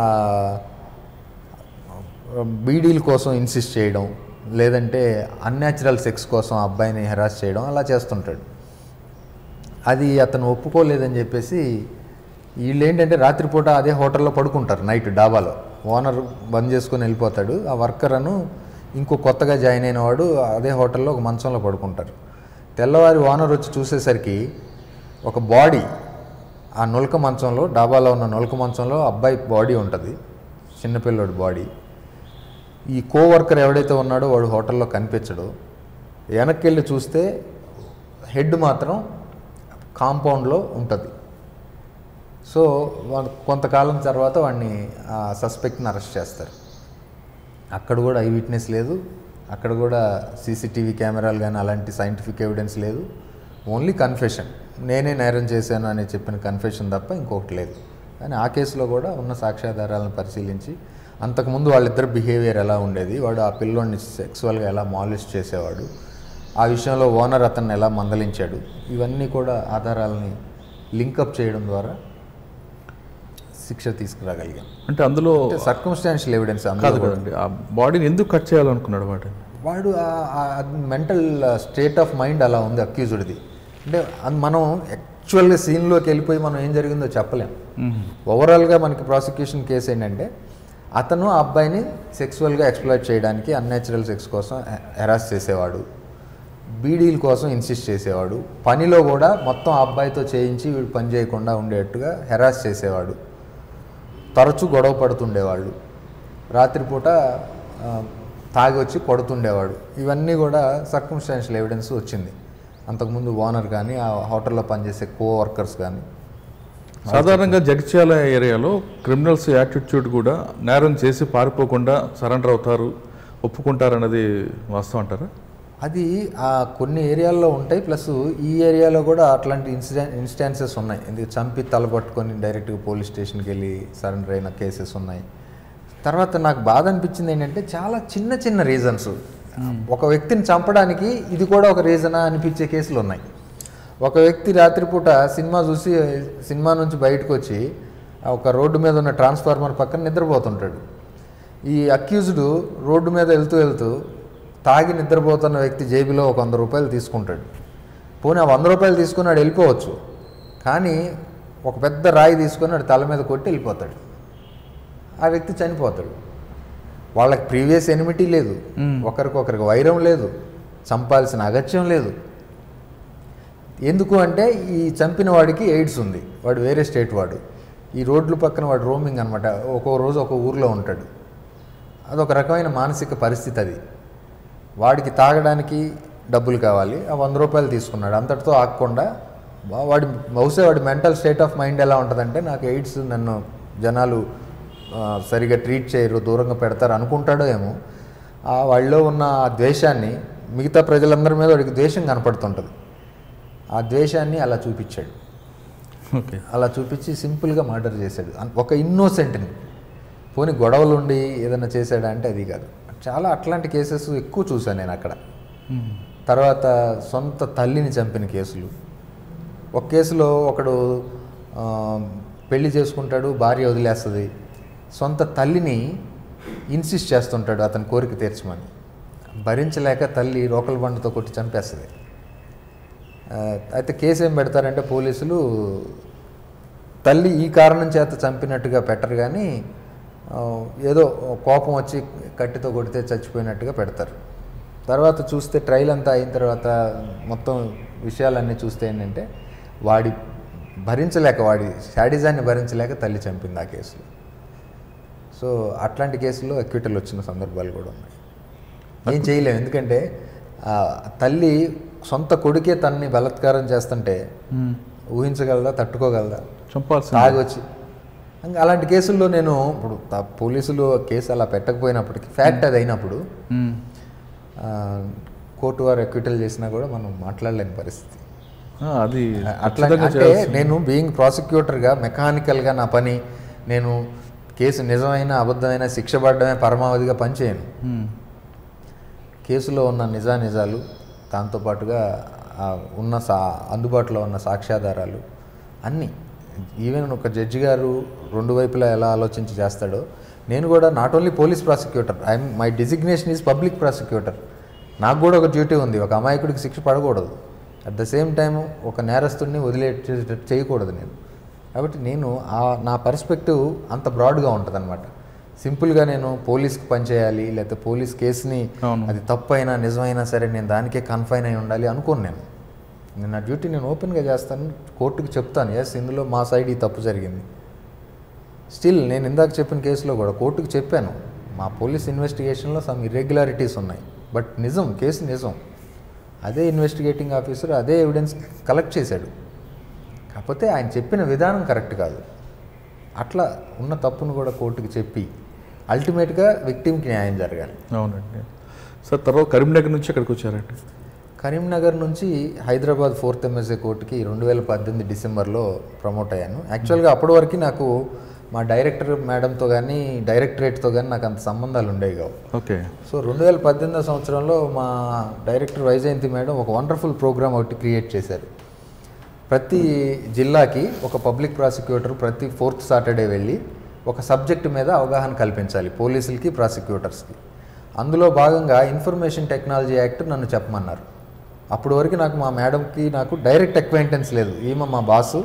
బీడీల కోసం ఇన్సిస్ట్ చేయడం లేదంటే అన్యాచురల్ సెక్స్ కోసం ఆ అబ్బాయిని హెరాస్ చేయడం అలా చేస్తుంటాడు అది అతను ఒప్పుకోలేదని చెప్పేసి వీళ్ళు ఏంటంటే రాత్రిపూట అదే హోటల్లో పడుకుంటారు నైట్ డాబాలో ఓనర్ బంద్ చేసుకొని వెళ్ళిపోతాడు ఆ వర్కర్ అను ఇంకో కొత్తగా జాయిన్ అయిన వాడు అదే హోటల్లో ఒక మంచంలో పడుకుంటారు తెల్లవారి ఓనర్ వచ్చి చూసేసరికి ఒక బాడీ ఆ నులక మంచంలో డాబాలో ఉన్న నులక మంచంలో అబ్బాయి బాడీ ఉంటుంది చిన్నపిల్లోడి బాడీ ఈ కో వర్కర్ ఎవడైతే ఉన్నాడో వాడు హోటల్లో కనిపించడు వెనక్కి వెళ్ళి చూస్తే హెడ్ మాత్రం కాంపౌండ్లో ఉంటుంది సో వా- కొంతకాలం తర్వాత వాడిని ఆ సస్పెక్ట్ని అరెస్ట్ చేస్తారు అక్కడ కూడా ఐ విట్నెస్ లేదు అక్కడ కూడా సీసీటీవీ కెమెరాలు కానీ అలాంటి సైంటిఫిక్ ఎవిడెన్స్ లేదు ఓన్లీ కన్ఫెషన్ నేనే నేరం చేశాను అని చెప్పిన కన్ఫెషన్ తప్ప ఇంకొకటి లేదు కానీ ఆ కేసులో కూడా ఉన్న సాక్ష్యాధారాలను పరిశీలించి అంతకుముందు వాళ్ళిద్దరు బిహేవియర్ ఎలా ఉండేది వాడు ఆ పిల్లోడిని సెక్సువల్గా ఎలా మాలిష్ చేసేవాడు ఆ విషయంలో ఓనర్ అతన్ని ఎలా మందలించాడు ఇవన్నీ కూడా ఆధారాలని లింకప్ చేయడం ద్వారా శిక్ష తీసుకురాగలిగాం అంటే అందులో అంటే సర్కమ్స్టాన్షియల్ ఎవిడెన్స్ కాదు అందులో కూడా. కదండి ఆ బాడీని ఎందుకు కట్ చేయాలనుకున్నాడు వాటిని వాడు మెంటల్ స్టేట్ ఆఫ్ మైండ్ అలా ఉంది అక్యూజ్డ్ది అంటే అన్- మనం యాక్చువల్గా సీన్లోకి వెళ్ళిపోయి మనం ఏం జరిగిందో చెప్పలేం ఓవరాల్గా మనకి ప్రాసిక్యూషన్ కేసు ఏంటంటే అతను ఆ అబ్బాయిని సెక్సువల్గా ఎక్స్ప్లోర్ చేయడానికి అన్యాచురల్ సెక్స్ కోసం హెరాస్ చేసేవాడు బీడీల కోసం ఇన్సిస్ట్ చేసేవాడు పనిలో కూడా మొత్తం ఆ అబ్బాయితో చేయించి వీడు పని చేయకుండా ఉండేట్టుగా హెరాస్ చేసేవాడు తరచూ గొడవ పడుతుండేవాళ్ళు రాత్రిపూట ఆ, తాగి వచ్చి కొడుతుండేవాడు ఇవన్నీ కూడా సర్కమ్స్టాన్షియల్ ఎవిడెన్స్ వచ్చింది అంతకుముందు ఓనర్ కానీ ఆ హోటల్లో పనిచేసే కో వర్కర్స్ కానీ సాధారణంగా జగిత్యాల ఏరియాలో క్రిమినల్స్ యాటిట్యూడ్ కూడా నేరం చేసి పారిపోకుండా సరెండర్ అవుతారు ఒప్పుకుంటారన్నది వాస్తవం అంటారా అది ఆ కొన్ని ఏరియాల్లో ఉంటాయి ప్లస్ ఈ ఏరియాలో కూడా అట్లాంటి ఇన్సిడె ఇన్స్టాన్సెస్ ఉన్నాయి ఎందుకు చంపి తలపట్టుకొని డైరెక్ట్గా పోలీస్ స్టేషన్కి వెళ్ళి సరెండర్ అయిన కేసెస్ ఉన్నాయి తర్వాత నాకు బాధ అనిపించింది ఏంటంటే చాలా చిన్న చిన్న రీజన్స్ ఒక వ్యక్తిని చంపడానికి ఇది కూడా ఒక రీజనా అనిపించే కేసులు ఉన్నాయి ఒక వ్యక్తి రాత్రిపూట సినిమా చూసి సినిమా నుంచి బయటకు వచ్చి ఆ ఒక రోడ్డు మీద ఉన్న ట్రాన్స్ఫార్మర్ పక్కన నిద్రపోతుంటాడు ఈ అక్యూజ్డ్ రోడ్డు మీద వెళ్తూ వెళ్తూ తాగి నిద్రపోతున్న వ్యక్తి జేబులో ఒక వంద రూపాయలు తీసుకుంటాడు పోనీ ఆ వంద రూపాయలు తీసుకున్నాడు వెళ్ళిపోవచ్చు కానీ ఒక పెద్ద రాయి తీసుకొని వాడి తల మీద కొట్టి వెళ్ళిపోతాడు ఆ వ్యక్తి చనిపోతాడు వాళ్ళకి ప్రీవియస్ ఎనిమిటీ లేదు ఒకరికొకరికి వైరం లేదు చంపాల్సిన అగత్యం లేదు ఎందుకు అంటే ఈ చంపిన వాడికి ఎయిడ్స్ ఉంది వాడు వేరే స్టేట్ వాడు ఈ రోడ్ల పక్కన వాడు రోమింగ్ అనమాట ఒక్కో రోజు ఒక ఊర్లో ఉంటాడు అదొక రకమైన మానసిక పరిస్థితి అది వాడికి తాగడానికి డబ్బులు కావాలి ఆ వంద రూపాయలు తీసుకున్నాడు అంతటితో ఆగకుండా వా- వాడి బహుశా వాడి మెంటల్ స్టేట్ ఆఫ్ మైండ్ ఎలా ఉంటుందంటే నాకు ఎయిడ్స్ నన్ను జనాలు ఆ, సరిగా ట్రీట్ చేయరు దూరంగా పెడతారు అనుకుంటాడో ఏమో ఆ వాళ్ళలో ఉన్న ఆ ద్వేషాన్ని మిగతా ప్రజలందరి మీద వాడికి ద్వేషం కనపడుతుంటుంది ఆ ద్వేషాన్ని అలా చూపించాడు ఓకే అలా చూపించి సింపుల్గా మర్డర్ చేశాడు అన్- ఒక ఇన్నోసెంట్ని పోనీ గొడవలు ఉండి ఏదైనా చేశాడా అంటే అది కాదు చాలా అట్లాంటి కేసెస్ ఎక్కువ చూశాను నేను అక్కడ తర్వాత సొంత తల్లిని చంపిన కేసులు ఒక కేసులో ఒకడు ఆ, పెళ్లి చేసుకుంటాడు భార్య వదిలేస్తుంది సొంత తల్లిని ఇన్సిస్ట్ చేస్తుంటాడు అతని కోరిక తీర్చమని భరించలేక తల్లి రోకల బండతో కొట్టి చంపేస్తుంది ఆ, అయితే కేసు ఏం పెడతారంటే పోలీసులు తల్లి ఈ కారణం చేత చంపినట్టుగా పెట్టరు కానీ ఆ, ఏదో కోపం వచ్చి కట్టితో కొడితే చచ్చిపోయినట్టుగా పెడతారు తర్వాత చూస్తే ట్రయల్ అంతా అయిన తర్వాత మొత్తం విషయాలన్నీ చూస్తే ఏంటంటే వాడి భరించలేక వాడి శాడిజాన్ని భరించలేక తల్లి చంపింది ఆ కేసులో సో అట్లాంటి కేసుల్లో అక్విటల్ వచ్చిన సందర్భాలు కూడా ఉన్నాయి ఏం చేయలేము ఎందుకంటే ఆ తల్లి సొంత కొడుకే తనని బలాత్కారం చేస్తుంటే ఊహించగలదా తట్టుకోగలదా చంపాల్సింది తాగి వచ్చి ఇంకా అలాంటి కేసుల్లో నేను ఇప్పుడు త- పోలీసులు కేసు అలా పెట్టకపోయినప్పటికీ ఫ్యాక్ట్ అది అయినప్పుడు మ్మ్. ఆ, కోర్టు వారు అక్విటల్ చేసినా కూడా మనం మాట్లాడలేని పరిస్థితి ఆ, అది అట్లా ఖచ్చితంగా అంటే చేయాల్సింది. నేను బీయింగ్ ప్రాసిక్యూటర్గా మెకానికల్గా నా పని నేను కేసు నిజమైన అబద్ధమైన శిక్ష పడడమే పరమావధిగా పనిచేయను మ్మ్. కేసులో ఉన్న నిజానిజాలు దాంతోపాటుగా ఆ ఉన్న సా అందుబాటులో ఉన్న సాక్ష్యాధారాలు అన్నీ ఈవెన్ ఒక జడ్జి గారు రెండు వైపులా ఎలా ఆలోచించి చేస్తాడో నేను కూడా not only police prosecutor I'm my designation is public prosecutor నాకు కూడా ఒక డ్యూటీ ఉంది ఒక అమాయకుడికి శిక్ష పడకూడదు అట్ ద సేమ్ టైం ఒక నేరస్తుడిని వదిలే చేయకూడదు నేను కాబట్టి నేను ఆ నా పర్స్పెక్టివ్ అంత బ్రాడ్గా ఉంటుంది అనమాట సింపుల్గా నేను పోలీస్కి పనిచేయాలి లేకపోతే పోలీస్ కేసుని అవును. అది తప్పు అయినా నిజమైనా సరే నేను దానికే కన్ఫైన్ అయి ఉండాలి అనుకోను నేను నేను నా డ్యూటీ నేను ఓపెన్గా చేస్తాను కోర్టుకి చెప్తాను ఎస్ ఇందులో మా సైడ్ ఈ తప్పు జరిగింది స్టిల్ నేను ఇందాక చెప్పిన కేసులో కూడా కోర్టుకి చెప్పాను మా పోలీస్ ఇన్వెస్టిగేషన్లో సమ్ ఇర్రెగ్యులారిటీస్ ఉన్నాయి బట్ నిజం కేసు నిజం అదే ఇన్వెస్టిగేటింగ్ ఆఫీసర్ అదే ఎవిడెన్స్ కలెక్ట్ చేశాడు కాకపోతే ఆయన చెప్పిన విధానం కరెక్ట్ కాదు అట్లా ఉన్న తప్పును కూడా కోర్టుకి చెప్పి అల్టిమేట్గా విక్టిమ్కి న్యాయం జరగాలి అవునండి సార్ తర్వాత కరీంనగర్ నుంచి ఎక్కడికి వచ్చారండి కరీంనగర్ నుంచి హైదరాబాద్ ఫోర్త్ ఎంఎస్ఏ కోర్టుకి రెండు వేల పద్దెనిమిది డిసెంబర్లో ప్రమోట్ అయ్యాను యాక్చువల్గా అప్పటి వరకు నాకు మా డైరెక్టర్ మేడంతో కానీ డైరెక్టరేట్తో కానీ నాకు అంత సంబంధాలు ఉండేవి కావు ఓకే సో రెండు వేల పద్దెనిమిదో సంవత్సరంలో మా డైరెక్టర్ వైజయంతి మేడం ఒక వండర్ఫుల్ ప్రోగ్రామ్ ఒకటి క్రియేట్ చేశారు ప్రతి జిల్లాకి ఒక పబ్లిక్ ప్రాసిక్యూటర్ ప్రతి ఫోర్త్ సాటర్డే వెళ్ళి ఒక సబ్జెక్టు మీద అవగాహన కల్పించాలి పోలీసులకి ప్రాసిక్యూటర్స్కి అందులో భాగంగా ఇన్ఫర్మేషన్ టెక్నాలజీ యాక్ట్ నన్ను చెప్పమన్నారు అప్పటి వరకు నాకు మా మేడంకి నాకు డైరెక్ట్ అక్వైంటెన్స్ లేదు ఈమె మా బాసు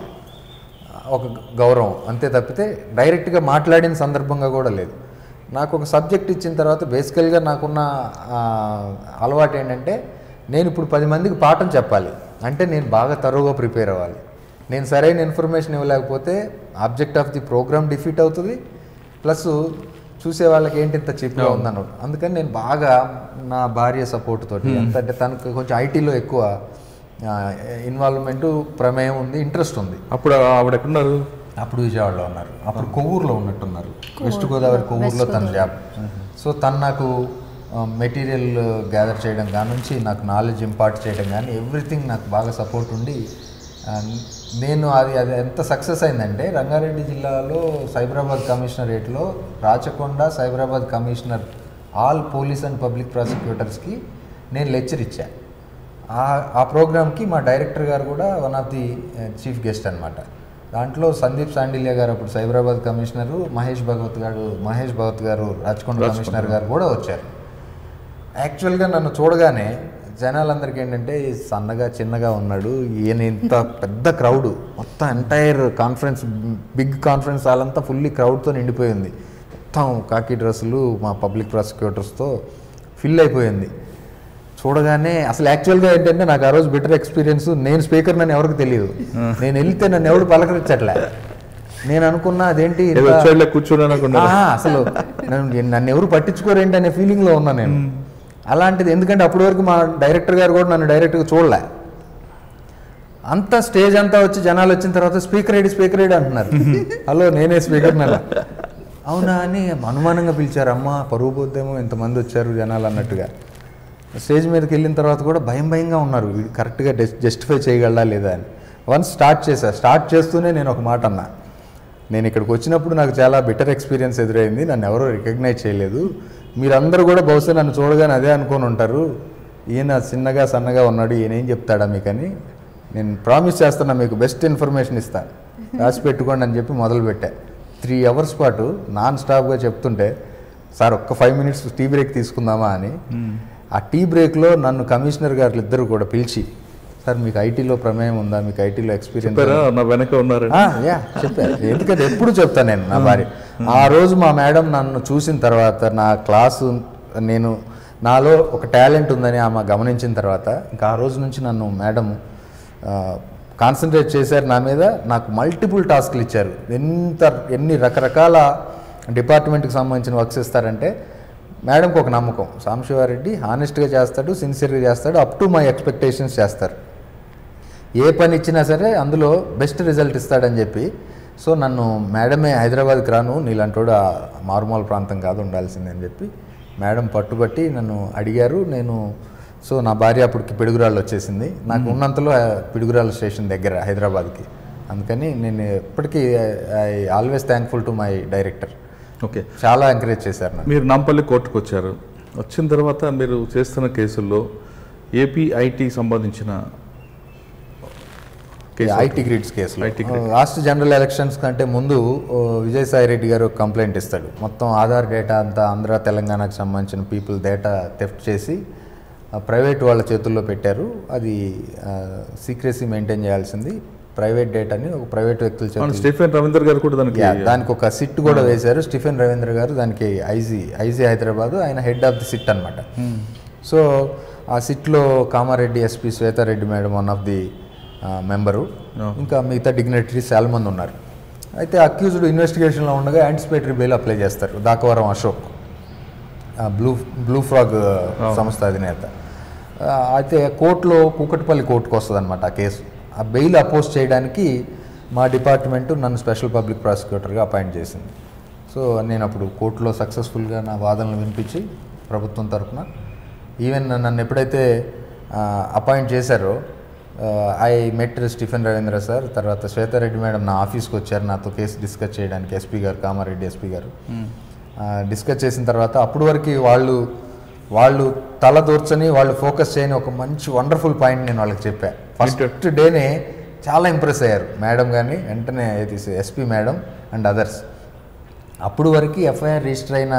ఒక గౌరవం అంతే తప్పితే డైరెక్ట్గా మాట్లాడిన సందర్భంగా కూడా లేదు నాకు ఒక సబ్జెక్ట్ ఇచ్చిన తర్వాత బేసికల్గా నాకున్న ఆ, అలవాటు ఏంటంటే నేను ఇప్పుడు పది మందికి పాఠం చెప్పాలి అంటే నేను బాగా తరువుగా ప్రిపేర్ అవ్వాలి నేను సరైన ఇన్ఫర్మేషన్ ఇవ్వలేకపోతే object of the programme defeat అవుతుంది ప్లస్ చూసే వాళ్ళకి ఏంటి ఇంత చీప్గా ఉందన్నాడు అందుకని నేను బాగా నా భార్య సపోర్ట్ తోటి ఎంత అంటే తనకు కొంచెం ఐటీలో ఎక్కువ ఇన్వాల్వ్మెంట్ ప్రమేయం ఉంది ఇంట్రెస్ట్ ఉంది అప్పుడు ఆవిడ ఎక్కడున్నారు అప్పుడు విజయవాడలో ఉన్నారు అప్పుడు కొవ్వూరులో ఉన్నట్టున్నారు వెస్ట్ గోదావరి కొవ్వూరులో తన జాబ్ సో తను నాకు మెటీరియల్ గ్యాదర్ చేయడం కాని నుంచి నాకు నాలెడ్జ్ ఇంపార్ట్ చేయడం కానీ ఎవ్రీథింగ్ నాకు బాగా సపోర్ట్ ఉండి ఆ, నేను అది అది ఎంత సక్సెస్ అయిందంటే రంగారెడ్డి జిల్లాలో సైబరాబాద్ కమిషనరేట్లో Rachakonda Cyberabad commissioner all police and public ప్రాసిక్యూటర్స్కి నేను లెక్చర్ ఇచ్చాను ఆ ఆ ప్రోగ్రామ్కి మా డైరెక్టర్ గారు కూడా one of the chief guest అనమాట దాంట్లో సందీప్ సాండిల్య గారు అప్పుడు సైబరాబాద్ కమిషనరు మహేష్ భగవత్ గారు మహేష్ భగవత్ గారు రాచకొండ కమిషనర్ గారు కూడా వచ్చారు యాక్చువల్గా నన్ను చూడగానే జనాలందరికీ ఏంటంటే ఈ సన్నగా చిన్నగా ఉన్నాడు ఈయన ఇంత పెద్ద క్రౌడ్ మొత్తం entire conference big conference hall అంతా ఫుల్లీ క్రౌడ్తో నిండిపోయింది మొత్తం కాకి డ్రెస్సులు మా పబ్లిక్ ప్రాసిక్యూటర్స్తో ఫిల్ అయిపోయింది చూడగానే అసలు యాక్చువల్గా ఏంటంటే నాకు ఆ రోజు బెటర్ ఎక్స్పీరియన్స్ నేను స్పీకర్ నన్ను ఎవరికి తెలియదు నేను వెళ్తే నన్ను ఎవడు పలకరించట్లే నేను అనుకున్నా అదేంటి ఇంత- వెబ్సైట్లో కూర్చొని అనుకున్నా ఆహా, అసలు నన్ను నన్ను ఎవరు పట్టించుకోరేంటి అనే ఫీలింగ్లో ఉన్నా నేను అలాంటిది ఎందుకంటే అప్పటి వరకు మా డైరెక్టర్ గారు కూడా నన్ను డైరెక్ట్గా చూడలే అంతా స్టేజ్ అంతా వచ్చి జనాలు వచ్చిన తర్వాత స్పీకర్ ఏడి స్పీకర్ ఏడి అంటున్నారు హలో నేనే స్పీకర్ నెల అవునా అని అనుమానంగా పిలిచారు అమ్మ పరువు పోద్దేమో ఇంతమంది వచ్చారు జనాలు అన్నట్టుగా స్టేజ్ మీదకి వెళ్ళిన తర్వాత కూడా భయం భయంగా ఉన్నారు వీడు కరెక్ట్గా జస్టిఫై చేయగలడా లేదా అని వన్స్ స్టార్ట్ చేశా స్టార్ట్ చేస్తూనే నేను ఒక మాట అన్నా నేను ఇక్కడికి వచ్చినప్పుడు నాకు చాలా బెటర్ ఎక్స్పీరియన్స్ ఎదురైంది నన్ను ఎవరో రికగ్నైజ్ చేయలేదు మీరందరూ కూడా బహుశా నన్ను చూడగానే అదే అనుకొని ఉంటారు ఈయన చిన్నగా సన్నగా ఉన్నాడు ఈయన ఏం చెప్తాడా మీకని నేను ప్రామిస్ చేస్తున్నా మీకు బెస్ట్ ఇన్ఫర్మేషన్ ఇస్తాను రాసి పెట్టుకోండి అని చెప్పి మొదలుపెట్టా త్రీ అవర్స్ పాటు నాన్ స్టాప్గా చెప్తుంటే సార్ ఒక్క ఫైవ్ మినిట్స్ టీ బ్రేక్ తీసుకుందామా అని ఆ టీ బ్రేక్లో నన్ను కమిషనర్ గారు ఇద్దరు కూడా పిలిచి సార్ మీకు ఐటీలో ప్రమేయం ఉందా మీకు ఐటీలో ఎక్స్పీరియన్స్ చెప్పారా నా వెనక ఉన్నారు ఆ, యా చెప్పారు ఎందుకంటే ఎప్పుడు చెప్తాను నేను నా భార్య ఆ రోజు మా మేడం నన్ను చూసిన తర్వాత నా క్లాసు నేను నాలో ఒక టాలెంట్ ఉందని ఆమె గమనించిన తర్వాత ఇంకా ఆ రోజు నుంచి నన్ను మేడం కాన్సన్ట్రేట్ చేశారు నా మీద నాకు మల్టిపుల్ టాస్క్లు ఇచ్చారు ఎంత ఎన్ని రకరకాల డిపార్ట్మెంట్కి సంబంధించిన వర్క్స్ ఇస్తారంటే మేడంకి ఒక నమ్మకం సాంశివారెడ్డి హానెస్ట్గా చేస్తాడు సిన్సియర్గా చేస్తాడు అప్ టు మై ఎక్స్పెక్టేషన్స్ చేస్తారు ఏ పని ఇచ్చినా సరే అందులో బెస్ట్ రిజల్ట్ ఇస్తాడని చెప్పి సో నన్ను మేడమే హైదరాబాద్కి రాను నీలాంటోడు ఆ మారుమూల ప్రాంతం కాదు ఉండాల్సిందని చెప్పి మేడం పట్టుబట్టి నన్ను అడిగారు నేను సో నా భార్య అప్పటికి పిడుగురాళ్ళు వచ్చేసింది నాకు ఉన్నంతలో ఆ పిడుగురాళ్ళ స్టేషన్ దగ్గర హైదరాబాద్కి అందుకని నేను ఎప్పటికీ I always thankful to my director okay చాలా ఎంకరేజ్ చేశారు నన్ను మీరు నాంపల్లి కోర్టుకు వచ్చారు వచ్చిన తర్వాత మీరు చేస్తున్న కేసుల్లో ఏపీ ఐటీ సంబంధించిన కేసు ఐటీ గ్రిడ్స్ కేసులో IT grids. Last general elections కంటే ముందు ఓ, విజయసాయి రెడ్డి గారు ఒక కంప్లైంట్ ఇస్తాడు మొత్తం ఆధార్ డేటా అంతా ఆంధ్ర తెలంగాణకు సంబంధించిన పీపుల్ డేటా థెఫ్ట్ చేసి ప్రైవేట్ వాళ్ళ చేతుల్లో పెట్టారు అది సీక్రెసీ మెయింటైన్ చేయాల్సింది ప్రైవేట్ డేటాని ఒక ప్రైవేట్ వ్యక్తుల మన చేతుల్లో స్టీఫెన్ రవీందర్ గారు కూడా దానికి యా, దానికి ఒక సిట్ కూడా వేశారు స్టిఫెన్ రవీంద్ర గారు దానికి ఐజీ ఐజీ హైదరాబాద్ ఆయన హెడ్ ఆఫ్ ది సిట్ అనమాట సో ఆ సిట్లో Kamareddy SP Shwetha Reddy madam one of the member ఇంకా మిగతా డిగ్నిటరీస్ చాలా మంది ఉన్నారు అయితే అక్యూజ్డ్ ఇన్వెస్టిగేషన్లో ఉండగా యాంటిసిపేటరీ బెయిల్ అప్లై చేస్తారు దాకవరం అశోక్ ఆ బ్లూ బ్లూ ఫ్రాగ్ సంస్థ అధినేత ఆ, అయితే కోర్టులో కూకట్పల్లి కోర్టుకు వస్తుంది అనమాట ఆ కేసు ఆ బెయిల్ అపోజ్ చేయడానికి మా డిపార్ట్మెంట్ నన్ను స్పెషల్ పబ్లిక్ ప్రాసిక్యూటర్గా అపాయింట్ చేసింది సో నేను అప్పుడు కోర్టులో సక్సెస్ఫుల్గా నా వాదనలు వినిపించి ప్రభుత్వం తరఫున ఈవెన్ నన్ను ఎప్పుడైతే అపాయింట్ చేశారో I met Stephen Ravindra sir తర్వాత శ్వేతారెడ్డి మేడం నా ఆఫీస్కి వచ్చారు నాతో కేసు డిస్కస్ చేయడానికి ఎస్పీ గారు కామారెడ్డి ఎస్పీ గారు ఆ, డిస్కస్ చేసిన తర్వాత అప్పుడు వరకు వాళ్ళు వాళ్ళు తల దూర్చని వాళ్ళు ఫోకస్ చేయని ఒక మంచి వండర్ఫుల్ పాయింట్ నేను వాళ్ళకి చెప్పా ఫస్ట్ డేనే చాలా ఇంప్రెస్ అయ్యారు మేడం కానీ వెంటనే ఎస్పీ మేడం అండ్ అదర్స్ అప్పుడు వరకు ఎఫ్ఐఆర్ రిజిస్టర్ అయిన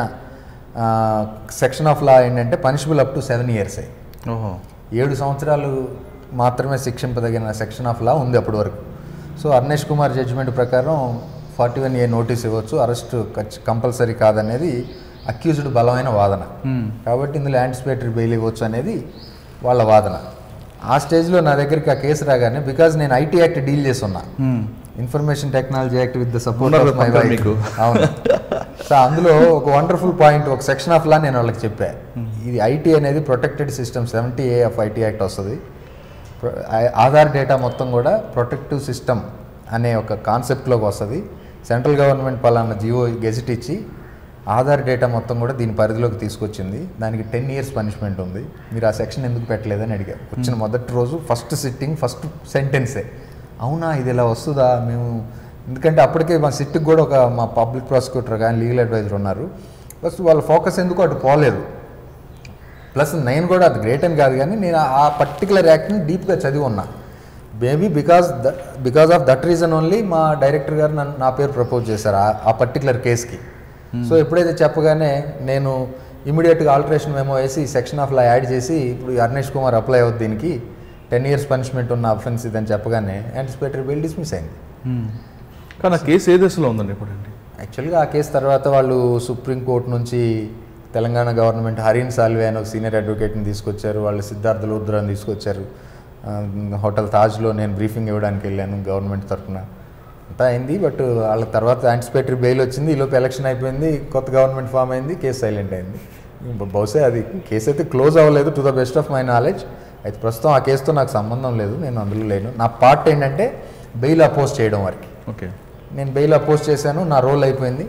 సెక్షన్ ఆఫ్ లా ఏంటంటే punishable up to seven years ఓహో ఏడు సంవత్సరాలు మాత్రమే శిక్షింపదగిన సెక్షన్ ఆఫ్ లా ఉంది అప్పటి వరకు సో అర్నేష్ కుమార్ జడ్జిమెంట్ ప్రకారం ఫార్టీ వన్ ఏ నోటీస్ ఇవ్వచ్చు అరెస్ట్ కంపల్సరీ కాదనేది అక్యూజ్డ్ బలమైన వాదన కాబట్టి ఇందులో యాంటిసిపేటరీ బెయిల్ ఇవ్వచ్చు అనేది వాళ్ళ వాదన ఆ స్టేజ్లో నా దగ్గరికి ఆ కేసు రాగానే బికాజ్ నేను ఐటీ యాక్ట్ డీల్ చేసి ఉన్నా information technology act with the support ఉన్నారు ఆఫ్ మై పక్కన మీకు. అవును సో అందులో ఒక వండర్ఫుల్ పాయింట్ ఒక సెక్షన్ ఆఫ్ లా నేను వాళ్ళకి చెప్పా ఇది ఐటీ అనేది protected system seventy A of IT act వస్తుంది ప్ర- ఆ- ఆధార్ డేటా మొత్తం కూడా ప్రొటెక్టివ్ సిస్టమ్ అనే ఒక కాన్సెప్ట్లోకి వస్తుంది సెంట్రల్ గవర్నమెంట్ పలానా జియో గెజిట్ ఇచ్చి ఆధార్ డేటా మొత్తం కూడా దీని పరిధిలోకి తీసుకొచ్చింది దానికి టెన్ ఇయర్స్ పనిష్మెంట్ ఉంది మీరు ఆ సెక్షన్ ఎందుకు పెట్టలేదని అడిగారు వచ్చిన మొదటి రోజు ఫస్ట్ సిట్టింగ్ ఫస్ట్ సెంటెన్సే అవునా ఇది ఇలా వస్తుందా మేము ఎందుకంటే అప్పటికే మా సిట్కి కూడా ఒక మా పబ్లిక్ ప్రాసిక్యూటర్ కానీ లీగల్ అడ్వైజర్ ఉన్నారు ఫస్ట్ వాళ్ళ ఫోకస్ ఎందుకు అటు పోలేదు ప్లస్ నేను కూడా అది గ్రేట్ అని కాదు కానీ నేను ఆ పర్టికులర్ యాక్ట్ని డీప్గా చదివి ఉన్నా maybe because the because of that reason only మా డైరెక్టర్ గారు నన్ను నా పేరు ప్రపోజ్ చేశారు ఆ- ఆ పర్టికులర్ కేస్కి సో ఎప్పుడైతే చెప్పగానే నేను ఇమీడియట్గా ఆల్టరేషన్ మేమో వేసి సెక్షన్ ఆఫ్ లా యాడ్ చేసి ఇప్పుడు ఈ అర్నేష్ కుమార్ అప్లై అవుద్ది దీనికి టెన్ ఇయర్స్ పనిష్మెంట్ ఉన్న అఫెన్స్ ఇదని చెప్పగానే యాంటిసిపేటరీ బిల్ డిస్మిస్ అయింది కానీ ఆ కేసు ఏ దశలో ఉందండి ఇప్పుడండి యాక్చువల్గా ఆ కేసు తర్వాత వాళ్ళు సుప్రీంకోర్టు నుంచి తెలంగాణ గవర్నమెంట్ హరీన్ సాల్వే అని ఒక సీనియర్ అడ్వకేట్ని తీసుకొచ్చారు వాళ్ళు సిద్ధార్థ లూద్రాని తీసుకొచ్చారు ఆ, హోటల్ తాజ్లో నేను బ్రీఫింగ్ ఇవ్వడానికి వెళ్ళాను గవర్నమెంట్ తరఫున అంతా అయింది బట్ వాళ్ళ తర్వాత యాంటిసిపేటరీ బెయిల్ వచ్చింది ఈలోపు ఎలక్షన్ అయిపోయింది కొత్త గవర్నమెంట్ ఫామ్ అయింది కేసు సైలెంట్ అయింది బ- బహుశా అది కేసు అయితే క్లోజ్ అవ్వలేదు to the best of my knowledge అయితే ప్రస్తుతం ఆ కేసుతో నాకు సంబంధం లేదు నేను అందులో లేను నా పార్ట్ ఏంటంటే బెయిల్ అపోజ్ చేయడం వరకు ఓకే నేను బెయిల్ అపోజ్ చేశాను నా రోల్ అయిపోయింది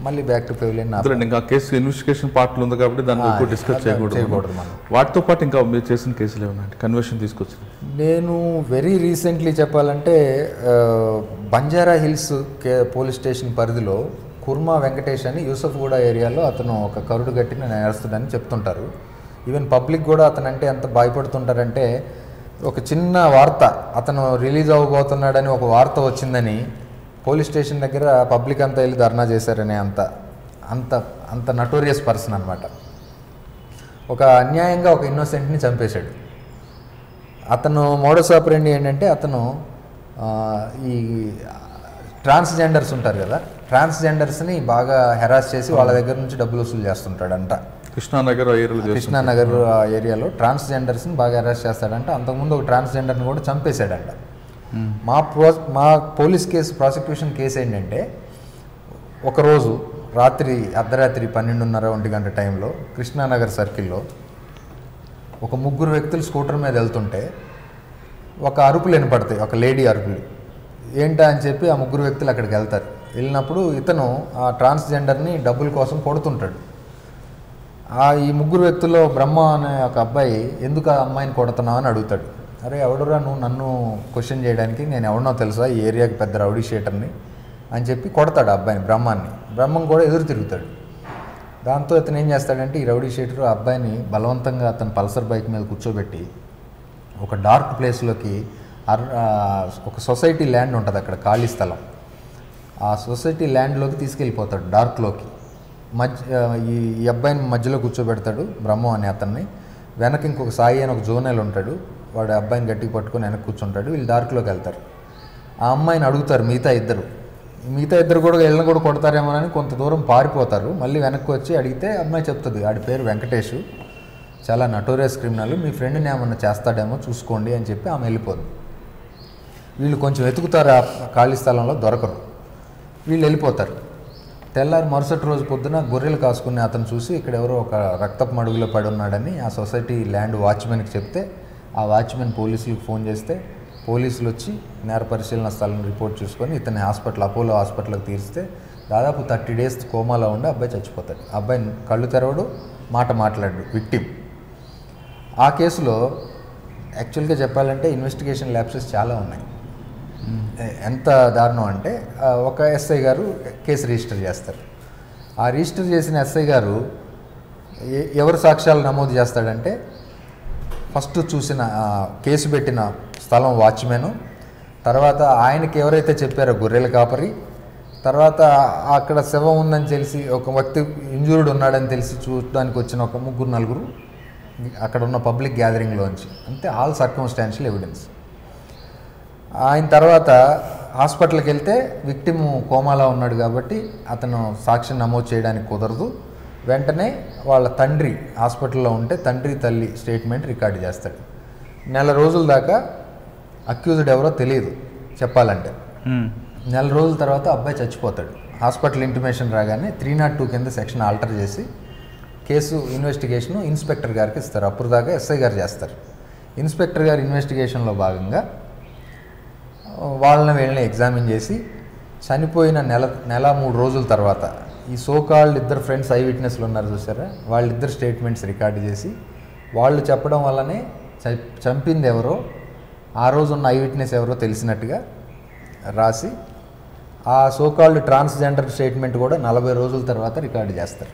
మళ్ళీ బ్యాక్ టు పెవిలియన్ అందులో ఇంకా కేసు ఇన్వెస్టిగేషన్ పార్ట్లో ఉంది కాబట్టి దాన్ని ఆ, ఎక్కువ డిస్కస్ అది చేయకూడదు చేయకూడదు మనం. వాటితో పాటు ఇంకా మీరు చేసిన కేసులు ఏమన్నా కన్వర్షన్ తీసుకొచ్చింది నేను వెరీ రీసెంట్లీ చెప్పాలంటే ఆ, బంజారా హిల్స్ కే పోలీస్ స్టేషన్ పరిధిలో కుర్మా వెంకటేష్ అని యూసఫ్గూడ ఏరియాలో అతను ఒక కరుడు గట్టిన నేరస్తుడని చెప్తుంటారు ఈవెన్ పబ్లిక్ కూడా అతను అంటే ఎంత భయపడుతుంటారంటే ఒక చిన్న వార్త అతను రిలీజ్ అవ్వబోతున్నాడని ఒక వార్త వచ్చిందని పోలీస్ స్టేషన్ దగ్గర పబ్లిక్ అంతా వెళ్ళి ధర్నా చేశారనే అంత అంత అంత నటోరియస్ పర్సన్ అనమాట ఒక అన్యాయంగా ఒక ఇన్నోసెంట్ని చంపేశాడు అతను మోడస్ ఆపరేండి ఏంటంటే అతను ఆ, ఈ ట్రాన్స్జెండర్స్ ఉంటారు కదా ట్రాన్స్జెండర్స్ని బాగా హెరాస్ చేసి వాళ్ళ దగ్గర నుంచి డబ్బులు వసూలు చేస్తుంటాడంట కృష్ణానగర్ ఏరియాలో చేస్తున్నారు కృష్ణానగర్ ఆ ఏరియాలో ట్రాన్స్జెండర్స్ని బాగా అరెస్ట్ చేస్తాడంట అంతకుముందు ఒక ట్రాన్స్జెండర్ని కూడా చంపేశాడంట మా ప్రో మా పోలీస్ కేసు ప్రాసిక్యూషన్ కేసు ఏంటంటే ఒకరోజు రాత్రి అర్ధరాత్రి పన్నెండున్నర ఒంటి గంట టైంలో కృష్ణానగర్ సర్కిల్లో ఒక ముగ్గురు వ్యక్తులు స్కూటర్ మీద వెళ్తుంటే ఒక అరుపులు వినపడతాయి ఒక లేడీ అరుపులు ఏంటా అని చెప్పి ఆ ముగ్గురు వ్యక్తులు అక్కడికి వెళ్తారు వెళ్ళినప్పుడు ఇతను ఆ ట్రాన్స్జెండర్ని డబ్బుల కోసం కొడుతుంటాడు ఆ ఈ ముగ్గురు వ్యక్తుల్లో బ్రహ్మ అనే ఒక అబ్బాయి ఎందుకు ఆ అమ్మాయిని కొడుతున్నావు అని అడుగుతాడు అరే ఎవడురా నువ్వు నన్ను క్వశ్చన్ చేయడానికి నేను ఎవరినో తెలుసా ఈ ఏరియాకి పెద్ద రౌడీ షీటర్ని అని చెప్పి కొడతాడు ఆ అబ్బాయిని బ్రహ్మాన్ని బ్రహ్మం కూడా ఎదురు తిరుగుతాడు దాంతో ఇతను ఏం చేస్తాడంటే ఈ రౌడీ షీటర్ ఆ అబ్బాయిని బలవంతంగా అతను పల్సర్ బైక్ మీద కూర్చోబెట్టి ఒక డార్క్ ప్లేస్లోకి అర్ ఆ, ఒక సొసైటీ ల్యాండ్ ఉంటుంది అక్కడ ఖాళీ స్థలం ఆ సొసైటీ ల్యాండ్లోకి తీసుకెళ్ళిపోతాడు డార్క్లోకి మధ్య ఆ, ఈ ఈ అబ్బాయిని మధ్యలో కూర్చోబెడతాడు బ్రహ్మం అనే అతన్ని వెనక ఇంకొక సాయి అని ఒక జోనల్ ఉంటాడు వాడు ఆ అబ్బాయిని గట్టిగా పట్టుకొని వెనక్కి కూర్చుంటాడు వీళ్ళు డార్క్లోకి వెళ్తారు ఆ అమ్మాయిని అడుగుతారు మిగతా ఇద్దరు మిగతా ఇద్దరు కూడా వీళ్ళని కూడా కొడతారేమోనని కొంత దూరం పారిపోతారు మళ్ళీ వెనక్కి వచ్చి అడిగితే అమ్మాయి చెప్తుంది ఆడి పేరు వెంకటేష్ చాలా నటోరియస్ క్రిమినల్ మీ ఫ్రెండ్ని ఏమన్నా చేస్తాడేమో చూసుకోండి అని చెప్పి ఆమె వెళ్ళిపోదు వీళ్ళు కొంచెం వెతుకుతారు ఆ ఖాళీ స్థలంలో దొరకరు వీళ్ళు వెళ్ళిపోతారు తెల్లారి మరుసటి రోజు పొద్దున గొర్రెలు కాసుకునే అతను చూసి ఇక్కడ ఎవరో ఒక రక్తపు మడుగులో పడి ఉన్నాడని ఆ సొసైటీ ల్యాండ్ వాచ్మెన్కి చెప్తే ఆ వాచ్మెన్ పోలీసులకు ఫోన్ చేస్తే పోలీసులు వచ్చి నేర పరిశీలన స్థలం రిపోర్ట్ చూసుకొని ఇతని హాస్పిటల్ అపోలో హాస్పిటల్కి తీరిస్తే దాదాపు థర్టీ డేస్ కోమాలో ఉండి అబ్బాయి చచ్చిపోతాడు అబ్బాయి కళ్ళు తెరవడు మాట మాట్లాడు విక్టిమ్ ఆ కేసులో యాక్చువల్గా చెప్పాలంటే ఇన్వెస్టిగేషన్ ల్యాబ్సెస్ చాలా ఉన్నాయి ఎ- ఎంత దారుణం అంటే ఆ, ఒక ఎస్ఐ గారు కేసు రిజిస్టర్ చేస్తారు ఆ రిజిస్టర్ చేసిన ఎస్ఐ గారు ఎ- ఎవరు సాక్ష్యాలు నమోదు చేస్తాడంటే ఫస్ట్ చూసిన ఆ, కేసు పెట్టిన స్థలం వాచ్మెను తర్వాత ఆయనకి ఎవరైతే చెప్పారో గొర్రెల కాపరి తర్వాత అక్కడ శవం ఉందని తెలిసి ఒక వ్యక్తి ఇంజూర్డ్ ఉన్నాడని తెలిసి చూడడానికి వచ్చిన ఒక ముగ్గురు నలుగురు అక్కడ ఉన్న పబ్లిక్ గ్యాదరింగ్లోంచి అంతే ఆల్ సర్కమ్స్టాన్షియల్ ఎవిడెన్స్ ఆయన తర్వాత హాస్పిటల్కి వెళ్తే విక్టిమ్ కోమాలో ఉన్నాడు కాబట్టి అతను సాక్ష్యం నమోదు చేయడానికి కుదరదు వెంటనే వాళ్ళ తండ్రి హాస్పిటల్లో ఉంటే తండ్రి తల్లి స్టేట్మెంట్ రికార్డ్ చేస్తాడు నెల రోజుల దాకా అక్యూజ్డ్ ఎవరో తెలియదు చెప్పాలంటే నెల రోజుల తర్వాత అబ్బాయి చచ్చిపోతాడు హాస్పిటల్ ఇంటిమేషన్ రాగానే త్రీ నాట్ టూ కింద సెక్షన్ ఆల్టర్ చేసి కేసు ఇన్వెస్టిగేషన్ ఇన్స్పెక్టర్ గారికి ఇస్తారు అప్పుడు దాకా ఎస్ఐ గారు చేస్తారు ఇన్స్పెక్టర్ గారి ఇన్వెస్టిగేషన్లో భాగంగా వాళ్ళని వీళ్ళని ఎగ్జామిన్ చేసి చనిపోయిన నెల నెల మూడు రోజుల తర్వాత ఈ సోకాల్డ్ ఇద్దరు ఫ్రెండ్స్ ఐ విట్నెస్లు ఉన్నారు చూసారా వాళ్ళిద్దరు స్టేట్మెంట్స్ రికార్డ్ చేసి వాళ్ళు చెప్పడం వల్లనే చ- చంపింది ఎవరో ఆ రోజు ఉన్న ఐ విట్నెస్ ఎవరో తెలిసినట్టుగా రాసి ఆ సోకాల్డ్ ట్రాన్స్జెండర్ స్టేట్మెంట్ కూడా నలభై రోజుల తర్వాత రికార్డు చేస్తారు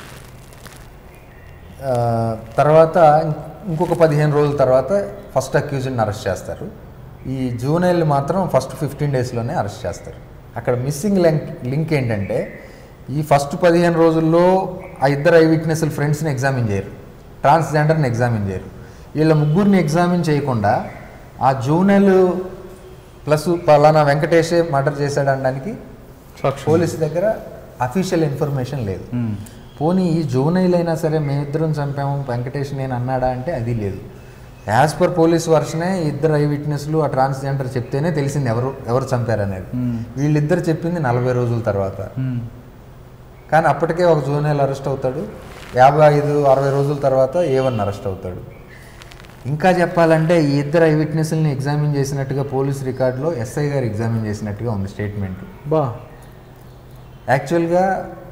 ఆ, తర్వాత ఇం- ఇంకొక పదిహేను రోజుల తర్వాత ఫస్ట్ అక్యూజ్ని అరెస్ట్ చేస్తారు ఈ జూనైల్ని మాత్రం ఫస్ట్ ఫిఫ్టీన్ డేస్లోనే అరెస్ట్ చేస్తారు అక్కడ మిస్సింగ్ లింక్ లింక్ ఏంటంటే ఈ ఫస్ట్ పదిహేను రోజుల్లో ఆ ఇద్దరు ఐ విట్నెస్ల ఫ్రెండ్స్ని ఎగ్జామిన్ చేయరు ట్రాన్స్జెండర్ని ఎగ్జామిన్ చేయరు వీళ్ళ ముగ్గురిని ఎగ్జామిన్ చేయకుండా ఆ జూనైల్ ప్లస్ పలానా వెంకటేషే మర్డర్ చేశాడు అనడానికి సాక్షి పోలీస్ దగ్గర అఫీషియల్ ఇన్ఫర్మేషన్ లేదు పోనీ ఈ జూనైల్ అయినా సరే మేమిద్దరం చంపాము వెంకటేష్ నేను అన్నాడా అంటే అది లేదు యాజ్ పర్ పోలీస్ వర్షనే ఇద్దరు ఐ విట్నెస్లు ఆ ట్రాన్స్జెండర్ చెప్తేనే తెలిసింది ఎవరు ఎవరు చంపారనేది వీళ్ళిద్దరు చెప్పింది నలభై రోజుల తర్వాత కానీ అప్పటికే ఒక జూనియర్ అరెస్ట్ అవుతాడు యాభై ఐదు అరవై రోజుల తర్వాత ఏ వన్ అరెస్ట్ అవుతాడు ఇంకా చెప్పాలంటే ఈ ఇద్దరు ఐ విట్నెస్ని ఎగ్జామిన్ చేసినట్టుగా పోలీస్ రికార్డులో ఎస్ఐ గారు ఎగ్జామిన్ చేసినట్టుగా ఉంది స్టేట్మెంట్ బా యాక్చువల్గా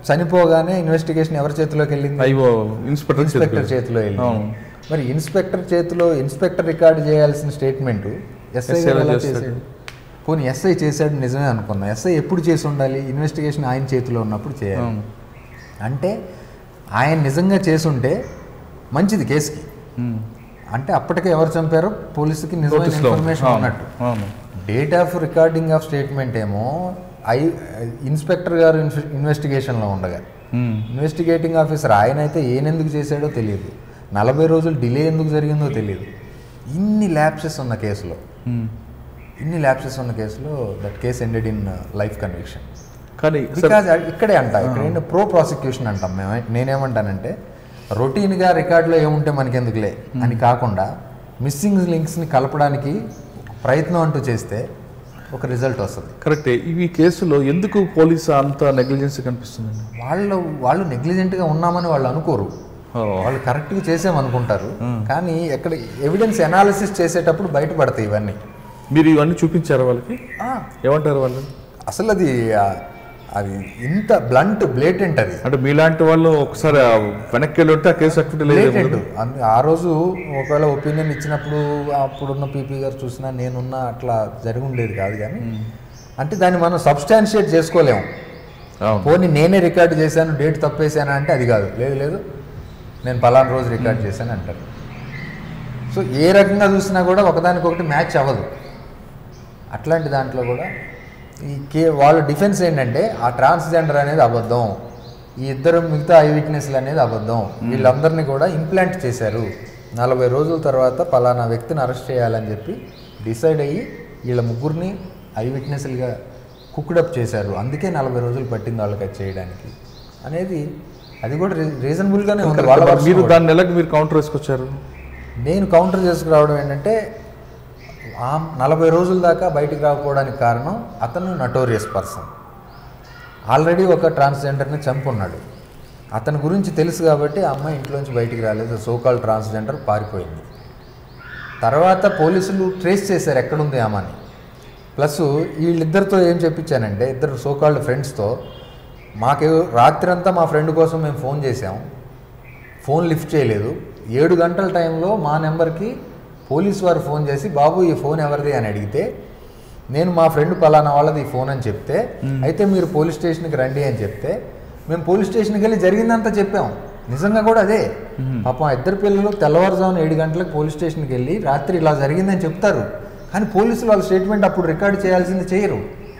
చనిపోగానే ఇన్వెస్టిగేషన్ ఎవరి చేతిలోకి వెళ్ళింది అయ్యో ఇన్స్పెక్టర్ ఇన్స్పెక్టర్ చేతిలో వెళ్ళింది అవును మరి ఇన్స్పెక్టర్ చేతిలో ఇన్స్పెక్టర్ రికార్డ్ చేయాల్సిన స్టేట్మెంట్ ఎస్ఐ SI ఎలా ఎలా చేస్తాడు? చేశాడు పోనీ ఎస్ఐ చేశాడు నిజమే అనుకున్నా ఎస్ఐ ఎప్పుడు చేసి ఉండాలి ఇన్వెస్టిగేషన్ ఆయన చేతిలో ఉన్నప్పుడు చేయాలి అవును. అంటే ఆయన నిజంగా చేసుంటే మంచిది కేసుకి ఉమ్. అంటే అప్పటికే ఎవరు చంపారో పోలీసుకి నిజమైన నోటీస్లో ఉంది. ఇన్ఫర్మేషన్ అవును. ఉన్నట్టు అవును date of recording of statement ఏమో ఐ ఇన్స్పెక్టర్ గారు ఇన్వె- ఇన్వెస్టిగేషన్లో ఉండగా ఉమ్. ఇన్వెస్టిగేటింగ్ ఆఫీసర్ ఆయన అయితే ఏనెందుకు చేశాడో తెలియదు నలభై రోజులు డిలే ఎందుకు జరిగిందో తెలియదు ఇన్ని ల్యాప్సెస్ ఉన్న కేసులో ఉమ్. ఇన్ని ల్యాప్సెస్ ఉన్న కేసులో that case ended in life conviction కానీ సార్ బికాజ్ ఇక్కడే అంట ఇక్కడ ఏంటి ప్రో ప్రాసిక్యూషన్ అంటాం మేము నేనేమంటానంటే రొటీన్గా రికార్డులో ఏముంటే మనకెందుకులే అని కాకుండా మిస్సింగ్ లింక్స్ని కలపడానికి ప్రయత్నం అంటూ చేస్తే ఒక రిజల్ట్ వస్తుంది కరెక్టే ఈ కేసులో ఎందుకు పోలీసు అంత నెగ్లిజెన్స్ కనిపిస్తుందండి వాళ్ళు వాళ్ళు నెగ్లిజెంట్గా ఉన్నామని వాళ్ళు అనుకోరు ఓ. వాళ్ళు కరెక్ట్గా చేసామనుకుంటారు Hmm. కానీ ఎక్కడ ఎవిడెన్స్ ఎనాలిసిస్ చేసేటప్పుడు బయటపడతాయి ఇవన్నీ మీరు ఇవన్నీ చూపించారు వాళ్ళకి ఆ, ఏమంటారు వాళ్ళు అసలు అది ఆ, అది ఇంత బ్లంట్ బ్లేటెంట్ అది అంటే మీలాంటి వాళ్ళు ఒకసారి ఆ వెనక్కి వెళ్ళి ఉంటే ఆ కేసు యాక్టివిటీ లేదు బ్లేటెంట్ అందు- ఆ రోజు ఒకవేళ ఒపీనియన్ ఇచ్చినప్పుడు అప్పుడున్న పీపీ గారు చూసినా నేనున్నా అట్లా జరిగి ఉండేది కాదు కానీ అంటే దాన్ని మనం సబ్స్టాన్షియేట్ చేసుకోలేము అవును పోనీ నేనే రికార్డ్ చేశాను డేట్ తప్పేశాను అంటే అది కాదు లేదు లేదు నేను పలానా రోజు రికార్డ్ చేశాను అంటారు సో ఏ రకంగా చూసినా కూడా ఒకదానికొకటి మ్యాచ్ అవ్వదు అట్లాంటి దాంట్లో కూడా ఈ కే వాళ్ళ డిఫెన్స్ ఏంటంటే ఆ ట్రాన్స్జెండర్ అనేది అబద్ధం ఈ ఇద్దరు మిగతా ఐ విట్నెస్లు అనేది అబద్ధం వీళ్ళందరినీ కూడా ఇంప్లాంట్ చేశారు నలభై రోజుల తర్వాత పలానా వ్యక్తిని అరెస్ట్ చేయాలని చెప్పి డిసైడ్ అయ్యి వీళ్ళ ముగ్గురిని ఐ విట్నెస్లుగా కుక్డప్ చేశారు అందుకే నలభై రోజులు పట్టింది వాళ్ళకి అది చేయడానికి అనేది అది కూడా రీ- రీజనబుల్గానే ఉంది వాళ్ళ మరి version మీరు కూడా. దాన్ని ఎలాగ మీరు కౌంటర్ వేసుకొచ్చారు నేను కౌంటర్ చేసుకురావడం ఏంటంటే ఆ నలభై రోజుల దాకా బయటికి రాకపోవడానికి కారణం అతను నటోరియస్ పర్సన్ ఆల్రెడీ ఒక ట్రాన్స్జెండర్ని చంపున్నాడు అతని గురించి తెలుసు కాబట్టి ఆ అమ్మాయి ఇంట్లోంచి బయటికి రాలేదు సోకాల్ ట్రాన్స్జెండర్ పారిపోయింది తర్వాత పోలీసులు ట్రేస్ చేశారు ఎక్కడుంది ఆమెని ప్లస్ వీళ్ళిద్దరితో ఏం చెప్పించానంటే ఇద్దరు సోకాల్డ్ ఫ్రెండ్స్తో మాకు రాత్రంతా మా ఫ్రెండ్ కోసం మేము ఫోన్ చేసాం ఫోన్ లిఫ్ట్ చేయలేదు ఏడు గంటల టైంలో మా నెంబర్కి పోలీస్ వారు ఫోన్ చేసి బాబు ఈ ఫోన్ ఎవరిది అని అడిగితే నేను మా ఫ్రెండ్ పలానా వాళ్ళది ఈ ఫోన్ అని చెప్తే అయితే మీరు పోలీస్ స్టేషన్కి రండి అని చెప్తే మేము పోలీస్ స్టేషన్కి వెళ్ళి జరిగిందంతా చెప్పాం నిజంగా కూడా అదే పాపం ఆ ఇద్దరు పిల్లలు తెల్లవారుజామున ఏడు గంటలకు పోలీస్ స్టేషన్కి వెళ్ళి రాత్రి ఇలా జరిగిందని చెప్తారు కానీ పోలీసులు వాళ్ళ స్టేట్మెంట్ అప్పుడు రికార్డు చేయాల్సింది చేయరు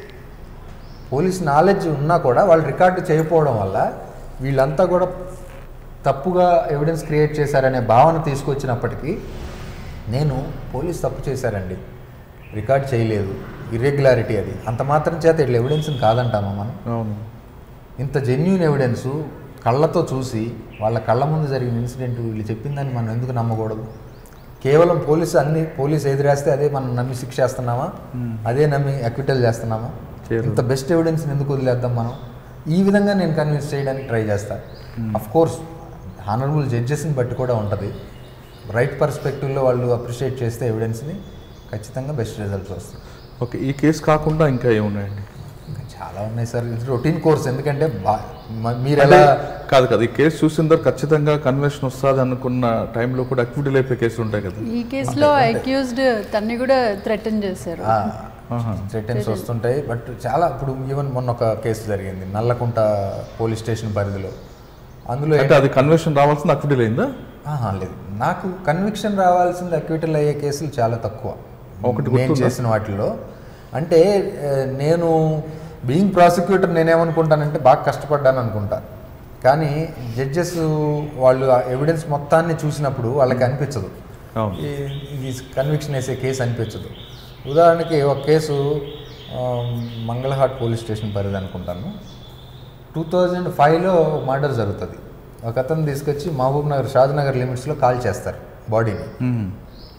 పోలీస్ నాలెడ్జ్ ఉన్నా కూడా వాళ్ళు రికార్డు చేయకపోవడం వల్ల వీళ్ళంతా కూడా తప్పుగా ఎవిడెన్స్ క్రియేట్ చేశారనే భావన తీసుకొచ్చినప్పటికీ నేను పోలీస్ తప్పు చేశారండి రికార్డ్ చేయలేదు ఇర్రెగ్యులారిటీ అది అంత మాత్రం చేత ఇట్లా ఎవిడెన్స్ని కాదంటామా మనం అవును ఇంత జెన్యున్ ఎవిడెన్సు కళ్ళతో చూసి వాళ్ళ కళ్ళ ముందు జరిగిన ఇన్సిడెంట్ వీళ్ళు చెప్పిందని మనం ఎందుకు నమ్మకూడదు కేవలం పోలీసు అన్ని పోలీసు ఎదురేస్తే అదే మనం నమ్మి శిక్ష చేస్తున్నామా అదే నమ్మి అక్విటల్ చేస్తున్నామా చేయరు. ఇంత బెస్ట్ ఎవిడెన్స్ని ఎందుకు వదిలేద్దాం మనం ఈ విధంగా నేను కన్విన్స్ చేయడానికి ట్రై చేస్తాను అఫ్ కోర్స్ హానరబుల్ జడ్జెస్ని బట్టి కూడా ఉంటుంది రైట్ పర్స్పెక్టివ్లో వాళ్ళు అప్రిషియేట్ చేస్తే ఎవిడెన్స్ని ఖచ్చితంగా బెస్ట్ రిజల్ట్స్ వస్తాయి ఓకే ఈ కేసు కాకుండా ఇంకా ఏమున్నాయండి ఇంకా చాలా ఉన్నాయి సార్ ఇది రొటీన్ కోర్స్ ఎందుకంటే బా- మ- మీరు అంటే ఎలా కాదు కదా ఈ కేసు చూసిన తర్వాత ఖచ్చితంగా కన్వెన్షన్ వస్తుంది అనుకున్న టైంలో కూడా అక్విటీ అయిపోయే కేసులు ఉంటాయి కదా ఈ కేసులో అక్యూజ్డ్ తన్ని కూడా థ్రెటన్ చేశారు ఆహా. రిటర్న్స్ వస్తుంటాయి బట్ చాలా ఇప్పుడు ఈవెన్ మొన్న ఒక కేసు జరిగింది నల్లకుంట పోలీస్ స్టేషన్ పరిధిలో అందులో అంటే అది కన్వెన్షన్ రావాల్సింది అక్విటీ అయిందా ఆహా, లేదు నాకు కన్విక్షన్ రావాల్సింది అక్విటల్ అయ్యే కేసులు చాలా తక్కువ ఒకటి నేను గుర్తుందా? చేసిన వాటిల్లో అంటే ఆ, నేను బీయింగ్ ప్రాసిక్యూటర్ నేనేమనుకుంటానంటే బాగా కష్టపడ్డాను అనుకుంటా కానీ జడ్జెస్ వాళ్ళు ఆ ఎవిడెన్స్ మొత్తాన్ని చూసినప్పుడు వాళ్ళకి అనిపించదు అవును ఈ- ఇది కన్విక్షన్ వేసే కేసు అనిపించదు ఉదాహరణకి ఒక కేసు ఆ, మంగళహాట్ పోలీస్ స్టేషన్ పరిధి అనుకుంటాను టూ థౌజండ్ ఫైవ్లో మర్డర్ జరుగుతుంది ఒక అతను తీసుకొచ్చి మహబూబ్ నగర్ షాద్ నగర్ లిమిట్స్లో కాల్ చేస్తారు బాడీని మ్మ్.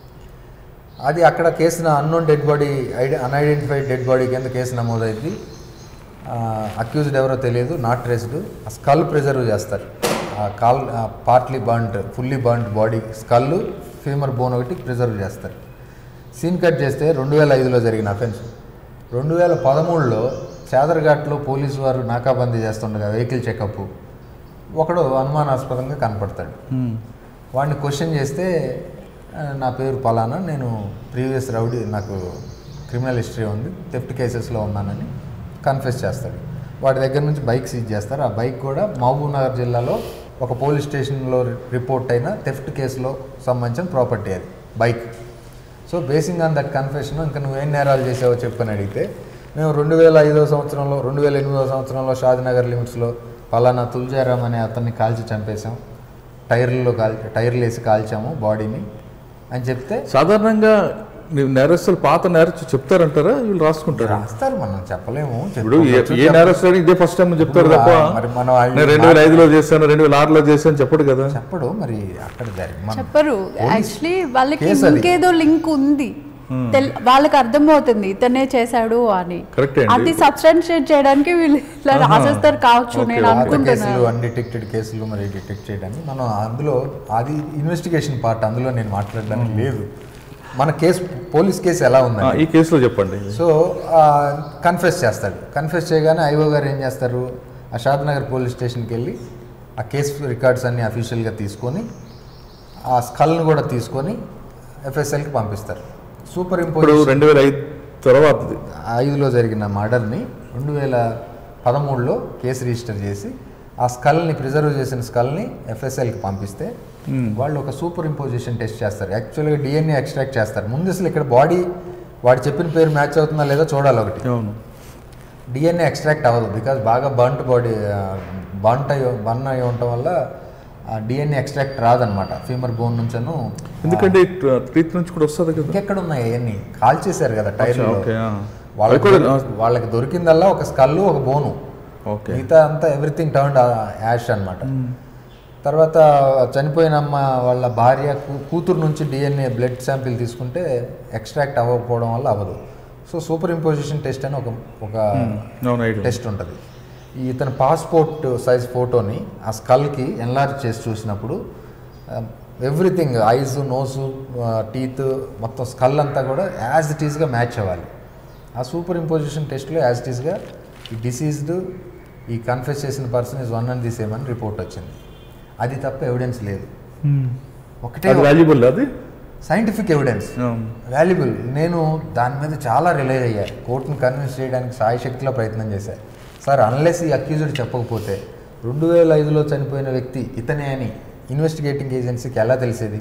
అది అక్కడ case unknown dead body ID unidentified dead body కింద కేసు నమోదైంది అక్యూజ్డ్ ఎవరో తెలియదు నాట్ ట్రేస్డ్ ఆ స్కల్ ప్రిజర్వ్ చేస్తారు ఆ కాల్ partly burned fully burned body skull femur bone ఒకటి ప్రిజర్వ్ చేస్తారు సీన్ కట్ చేస్తే రెండు వేల ఐదులో జరిగిన అఫెన్స్ రెండు వేల పదమూడులో చాదర్ఘాట్లో పోలీసు వారు నాకాబందీ చేస్తుండగా వెహికల్ చెకప్ ఒకడు అనుమానాస్పదంగా కనపడతాడు వాడిని క్వశ్చన్ చేస్తే "ఆ, నా పేరు పలానా నేను ప్రీవియస్ రౌడీ నాకు క్రిమినల్ హిస్టరీ ఉంది థెఫ్ట్ కేసెస్లో ఉన్నానని కన్ఫెస్ చేస్తాడు వాడి దగ్గర నుంచి బైక్ సీజ్ చేస్తారు ఆ బైక్ కూడా మహబూబ్ నగర్ జిల్లాలో ఒక పోలీస్ స్టేషన్లో రిపోర్ట్ అయిన థెఫ్ట్ కేసులో సంబంధించిన ప్రాపర్టీ అది bike so basing on that confession ఇంకా నువ్వేం నేరాలు చేసావో చెప్పని అడిగితే మేము రెండు వేల ఐదో సంవత్సరంలో రెండు వేల ఎనిమిదో సంవత్సరంలో షాద్నగర్ లిమిట్స్లో పలానా తుల్జారాం అనే అతన్ని కాల్చి చంపేశాం టైర్లలో కాల్ టైర్లు వేసి కాల్చాము బాడీని అని చెప్తే సాధారణంగా నీ- నేరస్తులు పాత నేరస్తు చెప్తారంటారా వీళ్ళు రాసుకుంటారా రాస్తారు మనం చెప్పలేము ఇప్పుడు ఏ- చెప్పుకోవచ్చు, ఏ నేరస్తుడు ఇదే ఫస్ట్ టైం చెప్తారు ఇప్పుడు తప్ప ఆ- మరి మనం ఆ- నేను రెండు వేల ఐదులో చేశాను రెండు వేల ఆరులో చేశాను చెప్పడు కదా చెప్పడు మరి అక్కడ జరిగి మనం చెప్పరు యాక్చువల్లీ వాళ్ళకి కేసు అది. ఇంకేదో లింక్ ఉంది తెల్- వాళ్ళకి అర్థమవుతుంది ఇతనే చేశాడు అని కరెక్టే అండి. అది సబ్స్టాన్షియేట్ చేయడానికి వీళ్ళు ఇలా ఆహా. రాసేస్తారు కావచ్చు ఓకే, నేను ఓకే. పాత కేసులు అనుకుంటున్నాను అన్డిటెక్టెడ్ కేసులు మరి డిటెక్ట్ చేయడానికి మనం అందులో అది ఇన్వెస్టిగేషన్ పార్ట్ అందులో నేను మాట్లాడడానికి లేదు మన కేసు పోలీస్ కేసు ఎలా ఆ, ఉందండి ఈ కేసులో చెప్పండి సో కన్ఫెస్ చేస్తాడు కన్ఫెస్ చేయగానే ఐఓ గారు ఏం చేస్తారు ఆ షాద్ నగర్ పోలీస్ స్టేషన్కి వెళ్ళి ఆ కేసు రికార్డ్స్ అన్ని అఫీషియల్గా తీసుకొని ఆ స్కల్ని కూడా తీసుకొని ఎఫ్ఎస్ఎల్కి పంపిస్తారు సూపర్ ఇప్పుడు ఇంపోజ్ రెండు వేల ఐదు తర్వాత ఐదులో జరిగిన మర్డర్ని రెండు వేల పదమూడులో కేసు రిజిస్టర్ చేసి ఆ స్కల్ని ప్రిజర్వ్ చేసిన స్కల్ని ఎఫ్ఎస్ఎల్కి పంపిస్తే వాళ్ళు ఒక సూపర్ ఇంపోజిషన్ టెస్ట్ చేస్తారు యాక్చువల్గా డిఎన్ఏ ఎక్స్ట్రాక్ట్ చేస్తారు ముందు అసలు ఇక్కడ బాడీ వాడు చెప్పిన పేరు మ్యాచ్ అవుతుందా లేదో చూడాలి ఒకటి అవును డిఎన్ఏ ఎక్స్ట్రాక్ట్ అవ్వదు బికాజ్ బాగా బంట్ బాడీ బంట్ అయ్యి బర్న్ అయ్యి ఉండటం వల్ల డిఎన్ఏ ఎక్స్ట్రాక్ట్ రాదనమాట ఫీమర్ బోన్ నుంచను ఎందుకంటే ట్రీత్ నుంచి కూడా వస్తుంది కదా ఇంకెక్కడ ఉన్నాయి అవన్నీ కాల్ చేశారు కదా టైర్లో ఓకే ఆ. వాళ్ళకి అది కూడా దొరి- వాళ్ళకి దొరికిందల్లా ఒక స్కల్లు ఒక బోను ఓకే మిగతా అంతా ఎవ్రీథింగ్ టర్న్ యాష్ అనమాట తర్వాత చనిపోయిన అమ్మ వాళ్ళ భార్య కూ- కూతురు నుంచి డిఎన్ఏ బ్లడ్ శాంపిల్ తీసుకుంటే ఎక్స్ట్రాక్ట్ అవ్వకపోవడం వల్ల అవ్వదు సో సూపర్ ఇంపోజిషన్ టెస్ట్ అని ఒక ఒక అవును ఐడియా టెస్ట్ ఉంటుంది ఈ ఇతని పాస్పోర్ట్ సైజ్ ఫోటోని ఆ స్కల్కి ఎన్లార్జ్ చేసి చూసినప్పుడు ఎవ్రీథింగ్ ఐస్ నోసు టీత్ మొత్తం స్కల్ అంతా కూడా యాజ్ ఇట్ ఈస్గా మ్యాచ్ అవ్వాలి ఆ సూపర్ ఇంపోజిషన్ టెస్ట్లో యాజ్ ఇట్ ఈస్గా ఈ డిసీజ్డ్ ఈ కన్ఫెస్ చేసిన person is one and the same అని రిపోర్ట్ వచ్చింది అది తప్ప ఎవిడెన్స్ లేదు ఒకటే అది వాల్యుబుల్ అది సైంటిఫిక్ ఎవిడెన్స్ అవును. వాల్యుబుల్ నేను దాని మీద చాలా రిలై అయ్యా కోర్టును కన్విన్స్ చేయడానికి సాయశక్తిలో ప్రయత్నం చేశాను సార్ అన్లెస్ ఈ అక్యూజ్డ్ చెప్పకపోతే రెండు వేల ఐదులో చనిపోయిన వ్యక్తి ఇతనే అని ఇన్వెస్టిగేటింగ్ ఏజెన్సీకి ఎలా తెలిసేది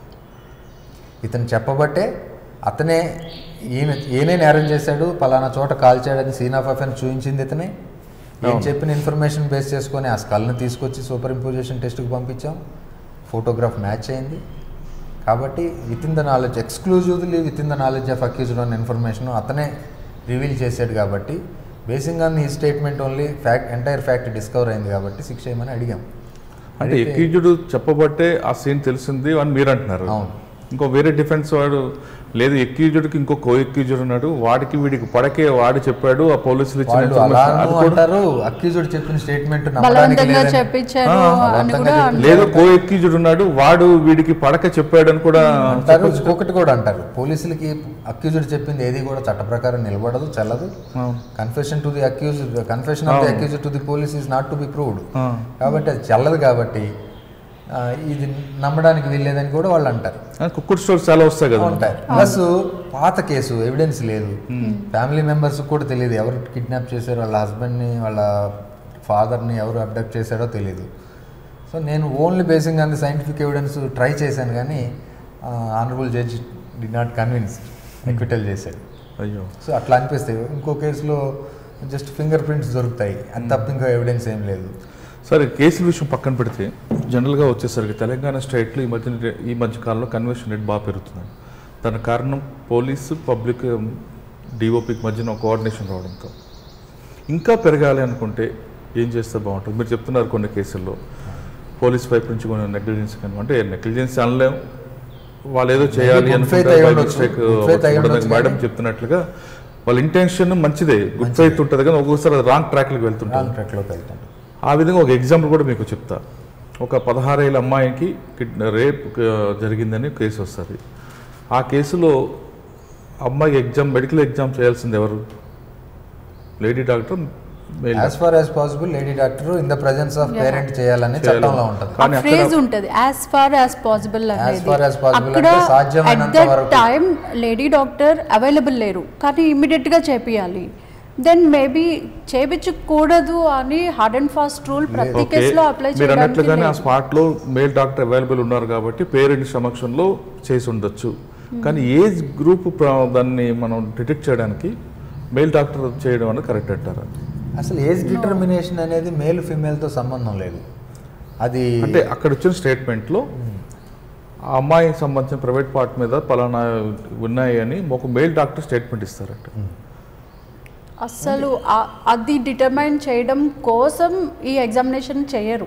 ఇతను చెప్పబట్టే అతనే ఈయన ఈయనే నేరం చేశాడు పలానా చోట కాల్చాడని సీన్ ఆఫ్ అఫెన్స్ చూపించింది ఇతనే నేను అవును. చెప్పిన ఇన్ఫర్మేషన్ బేస్ చేసుకొని ఆ స్కల్ని తీసుకొచ్చి సూపర్ ఇంపోజిషన్ టెస్ట్కి పంపించాం ఫోటోగ్రాఫ్ మ్యాచ్ అయింది కాబట్టి within the knowledge exclusively within the knowledge of accused అన్న ఇన్ఫర్మేషన్ అతనే రివీల్ చేశాడు కాబట్టి బేసింగ్ ఆన్ ఈ statement only fact entire fact discover అయింది కాబట్టి శిక్ష ఏమని అడిగాం అంటే ఎక్యూజుడు చెప్పబట్టే ఆ సీన్ తెలిసింది అని మీరు అంటున్నారు అవును. ఇంకో వేరే డిఫెన్స్ వాడు లేదు ఎక్యూజుడికి ఇంకో కో ఎక్యూజుడ్ ఉన్నాడు వాడికి వీడికి పడకే వాడు చెప్పాడు ఆ పోలీసులు ఇచ్చిన వాళ్ళు information. అలాను అది కూడా అంటారు అక్యూజ్డ్ చెప్పిన స్టేట్మెంట్ నమ్మడానికి బలవంతంగా లేదని చెప్పించారు ఆ, అని బలవంతంగా కూడా చెప్పించారు. లేదు కో ఎక్యూజుడ్ ఉన్నాడు వాడు వీడికి పడక చెప్పాడు అని కూడా అంటారు ఇంకొకటి కూడా అంటారు పోలీసులకి అక్యూజ్డ్ చెప్పింది ఏది కూడా చట్ట ప్రకారం నిలబడదు చెల్లదు అవును. Confession to the accuse confession of the accuse to the police is not to be proved ఆ. కాబట్టి అది చెల్లదు కాబట్టి ఆ, ఇది నమ్మడానికి వీల్లేదని కూడా వాళ్ళు అంటారు ఆ, కుక్కుడు స్టోర్స్ చాలా వస్తాయి కదా ఉంటాయి ప్లస్ పాత కేసు ఎవిడెన్స్ లేదు ఫ్యామిలీ మెంబర్స్ కూడా తెలియదు ఎవరు కిడ్నాప్ చేశారో వాళ్ళ హస్బెండ్ని వాళ్ళ ఫాదర్ని ఎవరు అబ్డక్ట్ చేశారో తెలియదు సో నేను only basing on the scientific evidence try చేశాను కానీ honourable judge did not convince acquittal చేశాడు అయ్యో సో అట్లా అనిపిస్తాయి ఇంకో కేసులో జస్ట్ ఫింగర్ ప్రింట్స్ దొరుకుతాయి అది తప్ప ఇంకా ఎవిడెన్స్ ఏం లేదు సరే కేసుల విషయం పక్కన పెడితే జనరల్గా వచ్చేసరికి తెలంగాణ స్టేట్లో ఈ మధ్య ఈ మధ్య కాలంలో కన్వర్షన్ రేట్ బాగా పెరుగుతుంది దానికి కారణం పోలీసు పబ్లిక్ డిఓపికి మధ్యన కోఆర్డినేషన్ రావడంతో ఇంకా పెరగాలి అనుకుంటే ఏం చేస్తే బాగుంటుంది మీరు చెప్తున్నారు కొన్ని కేసుల్లో పోలీస్ వైపు నుంచి కొన్ని నెగ్లిజెన్స్ కానీ అంటే నెగ్లిజెన్స్ అనలేం వాళ్ళు ఏదో చేయాలి good faith అనుకుంటారు అయి by ఉండొచ్చు. mistake Good faith అయి అవ్వచ్చు. ఉండొచ్చు మేడం కానీ- చెప్తున్నట్లుగా వాళ్ళ ఇంటెన్షన్ మంచిదే గుడ్ ఫైత్ ఉంటుంది కానీ ఒక్కొక్కసారి అది రాంగ్ ట్రాక్లకు వెళ్తుంటుంది రాంగ్ ట్రాక్లోకి వెళ్తాం ఆ విధంగా ఒక ఎగ్జాంపుల్ కూడా మీకు చెప్తా ఒక పదహారేళ్ళ అమ్మాయికి కిడ్ రేప్ ఆ, జరిగిందని కేసు వస్తుంది ఆ కేసులో అమ్మాయి ఎగ్జామ్ మెడికల్ ఎగ్జామ్ చేయాల్సింది ఎవరు lady doctor male as far as possible lady doctor in the presence of parent చేయాలని చట్టంలో ఉంటుంది కానీ ఆ ఫ్రేజ్ ఉంటుంది యాజ్ ఫార్ యాజ్ పాసిబుల్ అనేది far as possible అక్కడ అంటే సాధ్యమైనంత అట్ దట్ వరకు. టైం లేడీ డాక్టర్ అవైలబుల్ లేరు కానీ ఇమీడియట్ గా చేపియాలి దెన్ మేబీ చేపించకూడదు అని హార్డ్ అండ్ ఫాస్ట్ రూల్ ప్రతి ఓకే కేసులో అప్లై మీరు అన్నట్లుగానే ఆ చేయడానికి స్పాట్లో మేల్ డాక్టర్ అవైలబుల్ ఉన్నారు కాబట్టి పేరెంట్ సమక్షంలో చేసి ఉండొచ్చు కానీ ఏజ్ గ్రూప్ ప్ర- దాన్ని మనం డిటెక్ట్ చేయడానికి మేల్ డాక్టర్ చేయడం అనేది కరెక్ట్ అంటారా అసలు ఏజ్ డిటర్మినేషన్ అనేది మేల్ ఫీమేల్తో సంబంధం లేదు అది అంటే అక్కడ వచ్చిన స్టేట్మెంట్లో ఆ అమ్మాయికి సంబంధించిన ప్రైవేట్ పార్ట్ మీద పలానా ఉన్నాయి అని ఒక మేల్ డాక్టర్ స్టేట్మెంట్ ఇస్తారట అస్సలు ఆ- అది డిటర్మైన్ చేయడం కోసం ఈ ఎగ్జామినేషన్ చేయరు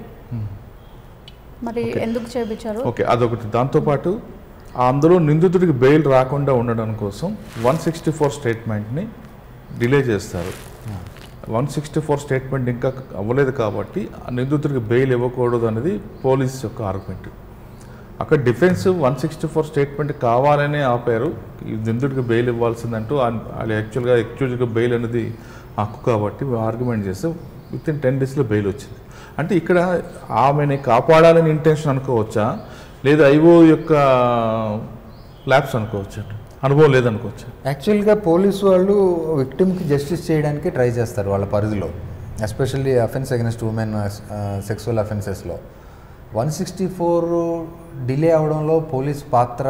మరి ఎందుకు చేపించారు ఓకే అదొకటి దాంతోపాటు ఆ అందులో నిందితుడికి బెయిల్ రాకుండా ఉండడం కోసం వన్ సిక్స్టీ ఫోర్ స్టేట్మెంట్ని డిలే చేస్తారు వన్ సిక్స్టీ ఫోర్ స్టేట్మెంట్ ఇంకా అవ్వలేదు కాబట్టి ఆ నిందితుడికి బెయిల్ ఇవ్వకూడదు అనేది పోలీస్ యొక్క ఆర్గ్యుమెంట్ అక్కడ defence one sixty four statement కావాలనే ఆపారు ఈ నిందితుడికి బెయిల్ ఇవ్వాల్సిందంటూ ఆ- వాళ్ళు యాక్చువల్గా అక్యూజ్కి బెయిల్ అనేది హక్కు కాబట్టి ఆర్గ్యుమెంట్ చేస్తే విత్ ఇన్ టెన్ డేస్లో బెయిల్ వచ్చింది అంటే ఇక్కడ ఆమెని కాపాడాలని ఇంటెన్షన్ అనుకోవచ్చా లేదా ఐఓ యొక్క ల్యాబ్స్ అనుకోవచ్చా అనుభవం లేదనుకోవచ్చా యాక్చువల్గా పోలీసు వాళ్ళు విక్టిమ్కి జస్టిస్ చేయడానికి ట్రై చేస్తారు వాళ్ళ పరిధిలో especially offence against women sexual అఫెన్సెస్లో వన్ సిక్స్టీ ఫోర్ డిలే అవడంలో పోలీస్ పాత్ర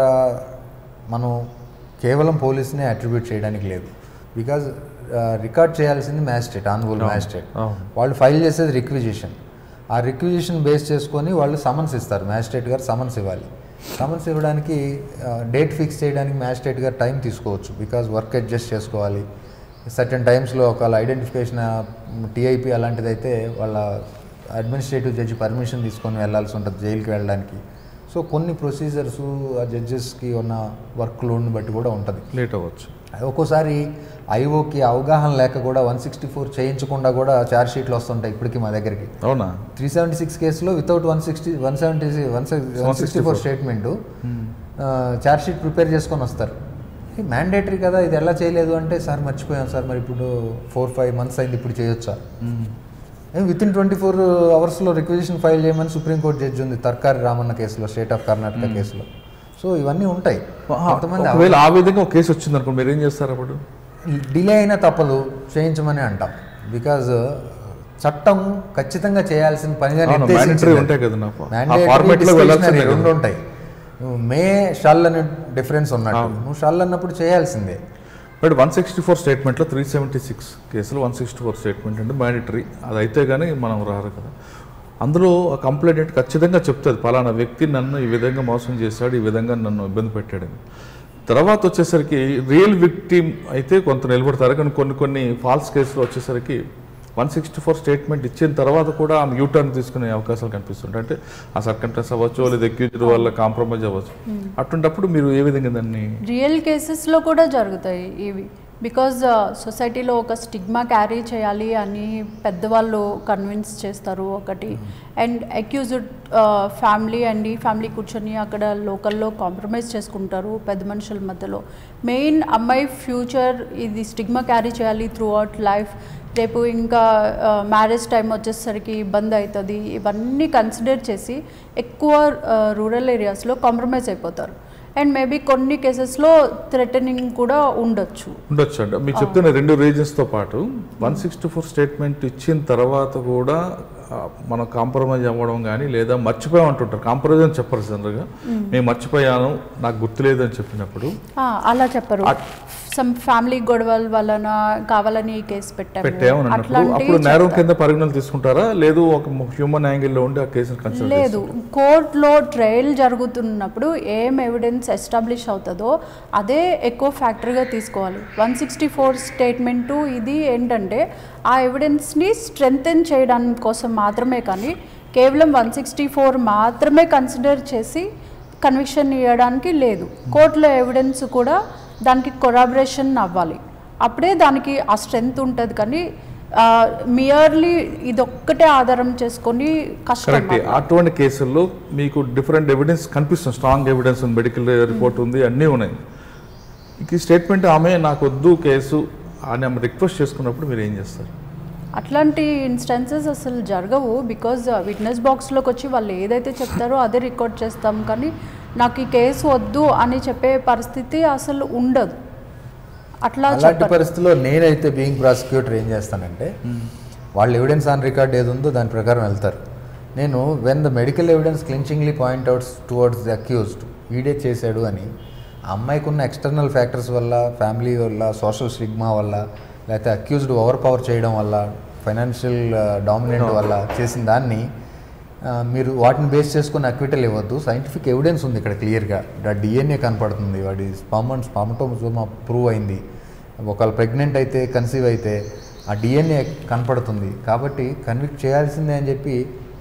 మనం కేవలం పోలీస్నే అట్రిబ్యూట్ చేయడానికి లేదు బికాజ్ రికార్డ్ చేయాల్సింది మ్యాజిస్ట్రేట్ ఆన్బుల్ మ్యాజిస్ట్రేట్ అవును. వాళ్ళు ఫైల్ చేసేది రిక్విజిషన్ ఆ రిక్విజిషన్ బేస్ చేసుకొని వాళ్ళు సమన్స్ ఇస్తారు మ్యాజిస్ట్రేట్ గారు సమన్స్ ఇవ్వాలి సమన్స్ ఇవ్వడానికి డేట్ ఫిక్స్ చేయడానికి మ్యాజిస్ట్రేట్ గారు టైం తీసుకోవచ్చు బికాజ్ వర్క్ అడ్జస్ట్ చేసుకోవాలి సర్టన్ టైమ్స్లో ఒకవేళ ఐడెంటిఫికేషన్ టీఐపీ అలాంటిది అయితే వాళ్ళ అడ్మినిస్ట్రేటివ్ జడ్జి పర్మిషన్ తీసుకొని వెళ్ళాల్సి ఉంటుంది జైలుకి వెళ్ళడానికి సో కొన్ని ప్రొసీజర్స్ ఆ జడ్జెస్కి ఉన్న వర్క్ లోడ్ని బట్టి కూడా ఉంటుంది లేట్ అవ్వచ్చు ఒక్కోసారి ఐఓకి అవగాహన లేక కూడా వన్ సిక్స్టీ ఫోర్ చేయించకుండా కూడా ఛార్జ్ షీట్లు వస్తుంటాయి ఇప్పటికీ మా దగ్గరికి అవునా త్రీ సెవెంటీ సిక్స్ కేసులో without one sixty one seventy one one sixty four statement charge sheet prepare చేసుకొని వస్తారు మ్యాండేటరీ కదా ఇది ఎలా చేయలేదు అంటే సార్ మర్చిపోయాం సార్ మరి ఇప్పుడు ఫోర్ ఫైవ్ మంత్స్ అయింది ఇప్పుడు చేయొచ్చా విత్ ఇన్ ట్వంటీ ఫోర్ అవర్స్లో రిక్వజిషన్ ఫైల్ చేయమని సుప్రీంకోర్టు జడ్జి ఉంది తర్కారి రామన్న కేసులో స్టేట్ ఆఫ్ కర్ణాటక కేసులో సో ఇవన్నీ ఉంటాయి కొంతమంది ఒకవేళ ఆ విధంగా ఒక కేసు వచ్చింది అనుకో మీరు ఏం చేస్తారు అప్పుడు డిలే అయినా తప్పదు చేయించమని అంటాం బికాజ్ చట్టం ఖచ్చితంగా చేయాల్సిన పనిగా అవును, నిర్దేశించింది. mandatory ఉంటాయి కదా నాకు. ఆ Mandatory, format లో వెళ్ళాల్సిందే discretionary కదా. రెండు ఉంటాయి నువ్వు మే షల్ అనే డిఫరెన్స్ ఉన్నట్టు నువ్వు షల్ అన్నప్పుడు చేయాల్సిందే బట్ వన్ సిక్స్టీ ఫోర్ స్టేట్మెంట్లో త్రీ సెవెంటీ సిక్స్ కేసులు వన్ సిక్స్టీ ఫోర్ స్టేట్మెంట్ అంటే మ్యాండటరీ అది అయితే కానీ మనం రారు కదా అందులో ఆ కంప్లైంట్ ఖచ్చితంగా చెప్తుంది పలానా వ్యక్తి నన్ను ఈ విధంగా మోసం చేశాడు ఈ విధంగా నన్ను ఇబ్బంది పెట్టాడని తర్వాత వచ్చేసరికి రియల్ విక్టిమ్ అయితే కొంత నిలబడతారు కానీ కొన్ని కొన్ని ఫాల్స్ కేసులు వచ్చేసరికి వన్ సిక్స్టీ ఫోర్ స్టేట్మెంట్ ఇచ్చిన తర్వాత కూడా ఆమె యూటర్న్ తీసుకునే అవకాశాలు కనిపిస్తుంటాయి అంటే ఆ సర్కంటెన్స్ అవ్వచ్చు లేదా ఎక్యూజ్డ్ వల్ల కాంప్రమైజ్ అవ్వచ్చు అటువంటప్పుడు మీరు ఏ విధంగా దాన్ని రియల్ కేసెస్లో కూడా జరుగుతాయి ఇవి బికాజ్ సొసైటీలో ఒక స్టిగ్మా క్యారీ చేయాలి అని పెద్దవాళ్ళు కన్విన్స్ చేస్తారు ఒకటి అండ్ అక్యూజ్డ్ ఫ్యామిలీ అండ్ ఈ ఫ్యామిలీ కూర్చొని అక్కడ లోకల్లో కాంప్రమైజ్ చేసుకుంటారు పెద్ద మనుషుల మధ్యలో మెయిన్ అమ్మాయి ఫ్యూచర్ ఇది స్టిగ్మా క్యారీ చేయాలి త్రూ అవుట్ లైఫ్ రేపు ఇంకా మ్యారేజ్ టైం వచ్చేసరికి ఇబ్బంది అవుతుంది ఇవన్నీ కన్సిడర్ చేసి ఎక్కువ రూరల్ ఏరియాస్లో కాంప్రమైజ్ అయిపోతారు అండ్ మేబీ కొన్ని కేసెస్లో థ్రెటనింగ్ కూడా ఉండొచ్చు ఉండొచ్చు అండి మీరు చెప్తున్న రెండు రీజన్స్తో పాటు వన్ సిక్స్టీ ఫోర్ స్టేట్మెంట్ ఇచ్చిన తర్వాత కూడా ఆ, మనం కాంప్రమైజ్ అవ్వడం కానీ లేదా మర్చిపోయాం అంటుంటారు కాంప్రమైజ్ అని చెప్పరు జనరల్గా నేను మర్చిపోయాను నాకు గుర్తులేదు అని చెప్పినప్పుడు ఆ, అలా చెప్పరు అట్- సమ్ ఫ్యామిలీ గొడవల వలన కావాలని ఈ కేసు పెట్టాము పెట్టామని అన్నప్పుడు అట్లాంటివి అప్పుడు నేరం చెప్తారు. కింద పరిగణలు తీసుకుంటారా లేదు ఒక హ్యూమన్ యాంగిల్లో ఉండి ఆ కేసును కన్సిడర్ లేదు కోర్టులో ట్రయల్ జరుగుతున్నప్పుడు ఏం ఎవిడెన్స్ ఎస్టాబ్లిష్ అవుతుందో అదే ఎక్కువ ఫ్యాక్టర్గా తీసుకోవాలి వన్ సిక్స్టీ ఫోర్ స్టేట్మెంటు ఇది ఏంటంటే ఆ ఎవిడెన్స్ని స్ట్రెంగ్తెన్ చేయడానికి కోసం మాత్రమే కానీ కేవలం వన్ సిక్స్టీ ఫోర్ మాత్రమే కన్సిడర్ చేసి కన్విక్షన్ ఇవ్వడానికి లేదు కోర్టులో ఎవిడెన్స్ కూడా దానికి కొరాబరేషన్ అవ్వాలి అప్పుడే దానికి ఆ స్ట్రెంగ్త్ ఉంటుంది కానీ మియర్లీ ఇదొక్కటే ఆధారం చేసుకొని కష్టం కరెక్ట్ అటువంటి కేసుల్లో మీకు డిఫరెంట్ ఎవిడెన్స్ కనిపిస్తుంది స్ట్రాంగ్ ఎవిడెన్స్ ఉంది మెడికల్ రిపోర్ట్ ఉంది అన్నీ ఉన్నాయి ఇక ఈ స్టేట్మెంట్ ఆమె నాకు వద్దు కేసు ఆయన రిక్వెస్ట్ చేసుకున్నప్పుడు మీరు ఏం చేస్తారు అట్లాంటి ఇన్స్టెన్సెస్ అసలు జరగవు బికాజ్ విట్నెస్ బాక్స్లోకి వచ్చి వాళ్ళు ఏదైతే చెప్తారో అదే రికార్డ్ చేస్తాం కానీ నాకు ఈ కేసు వద్దు అని చెప్పే పరిస్థితి అసలు ఉండదు అట్లా అలాంటి చెప్పరు పరిస్థితిలో నేనైతే బీయింగ్ ప్రాసిక్యూటర్ ఏం చేస్తానంటే వాళ్ళు ఎవిడెన్స్ ఆన్ రికార్డ్ ఏది ఉందో దాని ప్రకారం వెళ్తారు నేను when the medical evidence clinchingly point outs towards the accused వీడే చేశాడు అని ఆ అమ్మాయికి ఉన్న ఎక్స్టర్నల్ ఫ్యాక్టర్స్ వల్ల ఫ్యామిలీ వల్ల సోషల్ స్టిగ్మా వల్ల లేకపోతే అక్యూజ్డ్ ఓవర్ పవర్ చేయడం వల్ల ఫైనాన్షియల్ డామినెంట్ వల్ల చేసిన దాన్ని ఆ, మీరు వాటిని బేస్ చేసుకుని అక్విటల్ ఇవ్వద్దు సైంటిఫిక్ ఎవిడెన్స్ ఉంది ఇక్కడ క్లియర్గా డిఎన్ఏ కనపడుతుంది వాడి స్పామ్ అండ్ స్పామటోజోమా ప్రూవ్ అయింది ఒకవేళ ప్రెగ్నెంట్ అయితే కన్సీవ్ అయితే ఆ డిఎన్ఏ కనపడుతుంది కాబట్టి కన్విక్ట్ చేయాల్సిందే అని చెప్పి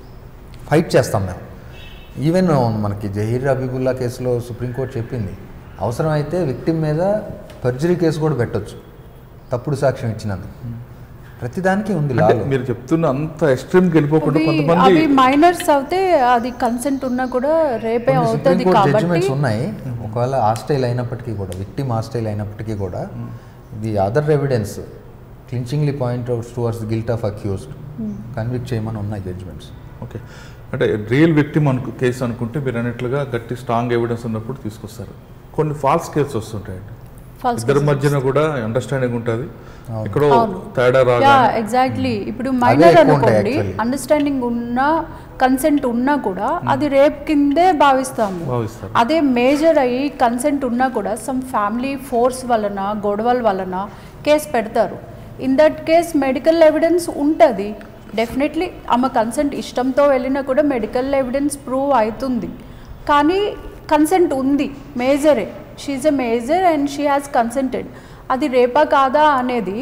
ఫైట్ చేస్తాం మేము ఈవెన్ మనకి జహీర్ అబీబుల్లా కేసులో సుప్రీంకోర్టు చెప్పింది అవసరమైతే విక్టిమ్ మీద పర్జరీ కేసు కూడా పెట్టొచ్చు తప్పుడు సాక్ష్యం ఇచ్చినందుకు ప్రతిదానికి ఉంది అంటే లాలో మీరు చెప్తున్న అంత ఎక్స్ట్రీమ్కి వెళ్ళిపోకుండా అవి- కొంతమంది అవి మైనర్స్ అవుతే అది కన్సెంట్ ఉన్నా కూడా రేపే కొన్ని అవుతుంది సుప్రీం కోర్ట్ కాబట్టి జడ్జిమెంట్స్ ఉన్నాయి ఒకవేళ హాస్టైల్ అయినప్పటికీ కూడా విక్టిమ్ హాస్టైల్ అయినప్పటికీ కూడా the other evidence clinchingly point out towards guilt of accused convict చేయమని ఉన్నాయి జడ్జిమెంట్స్ ఓకే అంటే రియల్ విక్టిమ్ అనుకు కేసు అనుకుంటే మీరు అన్నట్లుగా గట్టి స్ట్రాంగ్ ఎవిడెన్స్ ఉన్నప్పుడు తీసుకొస్తారు కొన్ని ఫాల్స్ కేసు వస్తుంటాయండి False ఇద్దరి మధ్యన కూడా అండర్స్టాండింగ్ ఉంటుంది ఎక్కడో అవును. తేడా యా రాగా ఎగ్జాక్ట్లీ ఇప్పుడు మైనర్ ఎక్కువ ఉంటాయి అనుకోండి actually. అండర్స్టాండింగ్ ఉన్నా కన్సెంట్ ఉన్నా కూడా అది రేప్ కిందే భావిస్తాము భావిస్తారు అదే మేజర్ అయ్యి కన్సెంట్ ఉన్నా కూడా సమ్ ఫ్యామిలీ ఫోర్స్ వలన గొడవల వలన కేసు పెడతారు in that case medical evidence ఉంటుంది డెఫినెట్లీ ఆమె కన్సెంట్ ఇష్టంతో వెళ్ళినా కూడా మెడికల్ ఎవిడెన్స్ ప్రూవ్ అవుతుంది కానీ కన్సెంట్ ఉంది మేజరే she a major and she has consented అది రేపా కాదా అనేది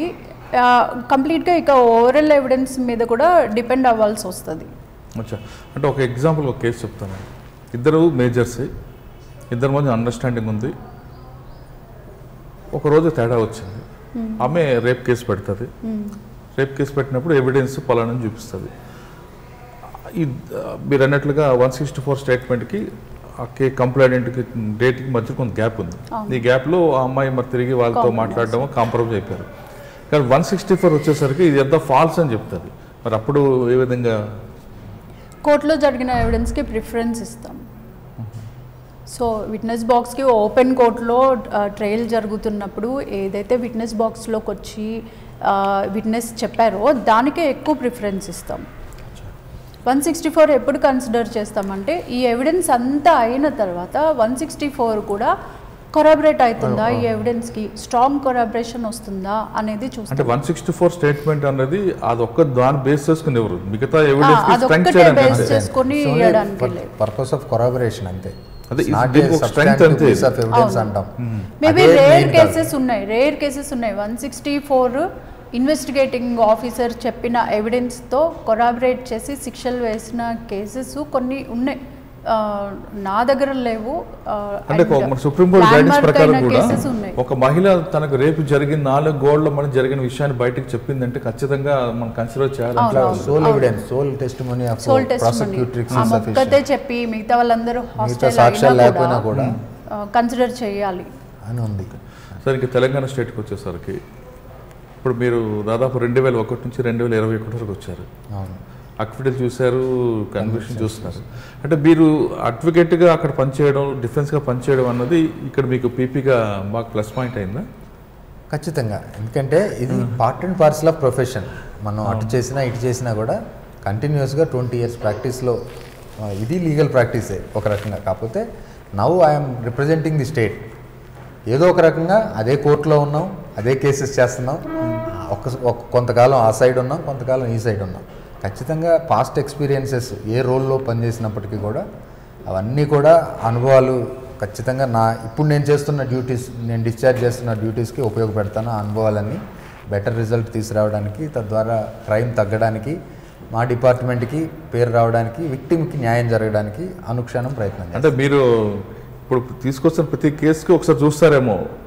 కంప్లీట్గా ఇక ఓవరాల్ ఎవిడెన్స్ మీద కూడా డిపెండ్ అవ్వాల్సి వస్తుంది అచ్చా అంటే ఒక ఎగ్జాంపుల్ ఒక కేసు చెప్తాను ఇద్దరు మేజర్స్ ఇద్దరి మధ్య అండర్స్టాండింగ్ ఉంది ఒక రోజు తేడా వచ్చింది ఆమె రేప్ కేసు పెడుతుంది రేప్ కేసు పెట్టినప్పుడు ఎవిడెన్స్ పలానని చూపిస్తుంది ఈ మీరు అన్నట్లుగా వన్ సిక్స్టీ ఫోర్ స్టేట్మెంట్కి ఆ కే కంప్లైంట్కి డేట్కి మధ్య కొంత గ్యాప్ ఉంది ఈ గ్యాప్లో ఆ అమ్మాయి మరి తిరిగి వాళ్ళతో మాట్లాడడం కాంప్రమైజ్ అయిపోయారు కానీ వన్ సిక్స్టీ ఫోర్ వచ్చేసరికి ఇది ఎంత ఫాల్స్ అని చెప్తుంది మరి అప్పుడు ఏ విధంగా కోర్టులో జరిగిన ఎవిడెన్స్కి ప్రిఫరెన్స్ ఇస్తాం సో విట్నెస్ బాక్స్కి ఓపెన్ కోర్టులో ట్రయల్ జరుగుతున్నప్పుడు ఏదైతే విట్నెస్ బాక్స్లోకి వచ్చి విట్నెస్ చెప్పారో దానికే ఎక్కువ ప్రిఫరెన్స్ ఇస్తాం వన్ సిక్స్టీ ఫోర్ ఎప్పుడు కన్సిడర్ చేస్తామంటే ఈ ఎవిడెన్స్ అంతా అయిన తర్వాత వన్ సిక్స్టీ ఫోర్ కూడా కొరాబరేట్ అవుతుందా ఈ ఎవిడెన్స్కి స్ట్రాంగ్ కొరాబరేషన్ వస్తుందా అనేది చూస్తాం అంటే వన్ సిక్స్టీ ఫోర్ స్టేట్మెంట్ అన్నది అది ఒక్క దాని బేస్ చేసుకుని ఎవరు మిగతా ఆ, ఎవిడెన్స్ అదొక్కటే బేస్ చేసుకొని ఇవ్వడానికి లేదు పర్పస్ ఆఫ్ కొరాబరేషన్ అంతే అదే, దీనికి ఒక strength అంతే ఇది. ఆఫ్ ఎవిడెన్స్ అవును. అంటాం మేబీ అదే రేర్ main కాదు. కేసెస్ ఉన్నాయి రేర్ కేసెస్ ఉన్నాయి one sixty four investigating officer చెప్పిన ఎవిడెన్స్తో కొరాబరేట్ చేసి శిక్షలు వేసిన కేసెస్ కొన్ని ఉన్నాయి ఆ, నా దగ్గర లేవు ఆ, అంటే and మన సుప్రీంకోర్టు గైడెన్స్ landmark ప్రకారం అయిన కూడా cases ఉన్నాయి ఒక మహిళ తనకు రేపు జరిగిన నాలుగు గోళ్ల మన జరిగిన విషయాన్ని బయటకు చెప్పిందంటే ఖచ్చితంగా మనం కన్సిడర్ చేయాలి అవును, అట్లా అవును. Sole evidence sole testimony of sole test prosecutrix ఆమె ఒక్కతే చెప్పి మిగతా వాళ్ళందరూ మిగతా హాస్టల్ సాక్ష్యాలు అయినా లేకపోయినా కూడా కూడా కన్సిడర్ చేయాలి అని ఉంది సరే ఇంకా తెలంగాణ స్టేట్కి వచ్చేసరికి ఇప్పుడు మీరు దాదాపు రెండు వేల ఒకటి నుంచి రెండు వేల ఇరవై ఒకటి వరకు వచ్చారు అవును అక్విడల్ చూశారు కన్విక్షన్ చూస్తున్నారు అంటే మీరు అడ్వకేట్గా అక్కడ పనిచేయడం డిఫెన్స్గా పనిచేయడం అన్నది ఇక్కడ మీకు పీపీగా బాగా ప్లస్ పాయింట్ అయిందా ఖచ్చితంగా ఎందుకంటే ఇది part and parcel of profession మనం అటు చేసినా ఇటు చేసినా కూడా కంటిన్యూస్గా ట్వంటీ ఇయర్స్ ప్రాక్టీస్లో ఇది లీగల్ ప్రాక్టీసే ఒక రకంగా కాకపోతే now I'm representing the state ఏదో ఒక రకంగా అదే కోర్టులో ఉన్నాం అదే కేసెస్ చేస్తున్నాం ఒక ఒక కొంతకాలం ఆ సైడ్ ఉన్నాం కొంతకాలం ఈ సైడ్ ఉన్నాం ఖచ్చితంగా పాస్ట్ ఎక్స్పీరియన్సెస్ ఏ రోల్లో పనిచేసినప్పటికీ కూడా అవన్నీ కూడా అనుభవాలు ఖచ్చితంగా నా ఇప్పుడు నేను చేస్తున్న డ్యూటీస్ నేను డిశ్చార్జ్ చేస్తున్న డ్యూటీస్కి ఉపయోగపెడతాను ఆ అనుభవాలన్నీ బెటర్ రిజల్ట్ తీసుకురావడానికి తద్వారా క్రైమ్ తగ్గడానికి మా డిపార్ట్మెంట్కి పేరు రావడానికి విక్టిమ్కి న్యాయం జరగడానికి అనుక్షణం ప్రయత్నం చేస్తాం. అంటే మీరు ఇప్పుడు తీసుకొస్తున్న ప్రతి కేసుకి ఒకసారి చూస్తారేమో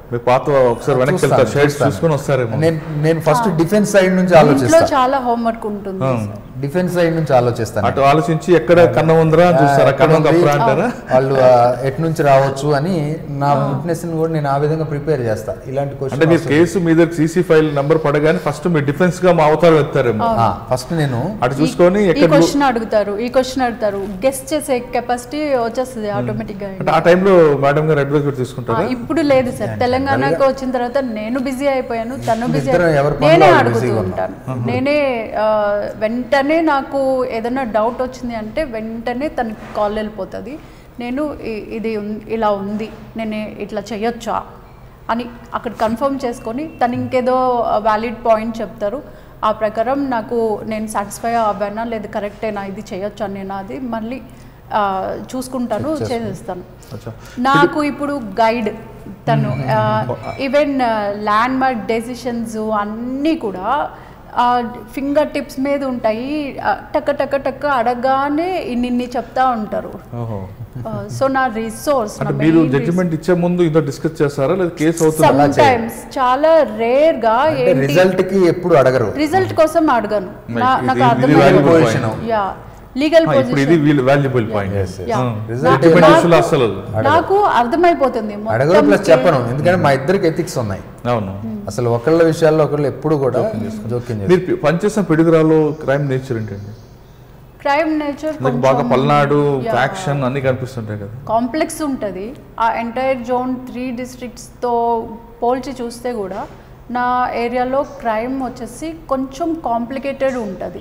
మీ పాత ఒకసారి వెనక్కి చూస్తాను, వెళ్తారు షేడ్స్ చూస్తాను. చూసుకొని వస్తారేమో నేను నేను ఫస్ట్ డిఫెన్స్ సైడ్ నుంచి ఇంట్లో ఆలోచిస్తాను చాలా హోంవర్క్ ఉంటుంది ఆ. సార్. డిఫెన్స్ సైడ్ నుంచి ఆలోచిస్తాను అటు ఆలోచించి ఎక్కడ కన్నం ఉందిరా అని చూస్తారా ఎక్కడ కన్నం ఉంది? కప్పురా అంటారా వాళ్ళు ఆ, ఎటు నుంచి రావచ్చు అని నా ఫిట్నెస్ ని కూడా నేను ఆ విధంగా ప్రిపేర్ చేస్తా ఇలాంటి అంటే మీరు క్వశ్చన్ కేసు మీద సీసీ ఫైల్ నంబర్ పడగానే ఫస్ట్ మీరు డిఫెన్స్ గా మా అవతారం ఎత్తారేమో ఫస్ట్ నేను అటు చూసుకొని ఈ ఎక్కడ క్వశ్చన్ అడుగుతారు ఈ క్వశ్చన్ అడుగుతారు గెస్ట్ చేసే కెపాసిటీ వచ్చేస్తుంది ఆటోమేటిక్ గా అంటే ఆ టైంలో మేడం గారు అడ్వైస్ కూడా ఆ, తీసుకుంటారా ఇప్పుడు లేదు సార్ తెలంగాణకు వచ్చిన తర్వాత నేను బిజీ అయిపోయాను తను బిజీ ఇద్దరం ఎవరి పనిలో నేనే వాళ్ళు అడుగుతూ బిజీగా ఉంటాను నేనే ఆ, వెంటనే నాకు ఏదైనా డౌట్ వచ్చింది అంటే వెంటనే తనకి కాల్ వెళ్ళిపోతుంది నేను ఇ- ఇది ఉన్- ఇలా ఉంది నేను ఇట్లా చేయొచ్చా అని అక్కడ కన్ఫర్మ్ చేసుకొని తను ఇంకేదో వ్యాలిడ్ పాయింట్ చెప్తారు ఆ ప్రకారం నాకు నేను సాటిస్ఫై అవ్వానా లేదు కరెక్టేనా ఇది చేయొచ్చా నేను అది మళ్ళీ ఆ, చూసుకుంటాను చేసేస్తాను అచ్చా. నాకు ఇప్పుడు గైడ్ తను ఈవెన్ ల్యాండ్ మార్క్ డెసిషన్స్ అన్నీ కూడా ఫింగర్ టిప్స్ మీద ఉంటాయి ఆ, టక్క టక్క టక్క అడగానే ఇన్ని చెప్తా ఉంటారు ఓహో సో నా రిసోర్స్ అంటే మీరు జడ్జిమెంట్ ఇచ్చే ముందు ఇంత డిస్కస్ చేస్తారా లేదా కేసు అవుతుంది సమ్ టైమ్స్ చాలా రేర్ గా అంటే ఏంటి రిజల్ట్ కి ఎప్పుడు అడగరు రిజల్ట్ కోసం అడగను Like నా- ఇది- నాకు ఇది అర్థమైంది valuable position. యా లీగల్ ఆ, ఇప్పుడు ఇది position valuable point Yes, yes. Yeah. Result judgment నాకు- ఇష్యూలో అసలు నాకు అర్థమైపోతుంది అడగరు మొత్తం ప్లస్ చెప్పను ఎందుకంటే మా ఇద్దరికి ఎథిక్స్ ఉన్నాయి అవును అసలు ఒకళ్ళ విషయాల్లో ఒకళ్ళు ఎప్పుడు కూడా జోక్యం చేస్తారు మీరు పి- పనిచేసిన పిడుగురాలో క్రైమ్ నేచర్ ఏంటండి క్రైమ్ నేచర్ నాకు బాగా పల్నాడు ఫ్యాక్షన్ అన్ని కనిపిస్తుంటాయి కదా కాంప్లెక్స్ ఉంటుంది ఆ ఎంటైర్ జోన్ త్రీ డిస్ట్రిక్ట్స్తో పోల్చి చూస్తే కూడా నా ఏరియాలో క్రైమ్ వచ్చేసి కొంచెం కాంప్లికేటెడ్ ఉంటుంది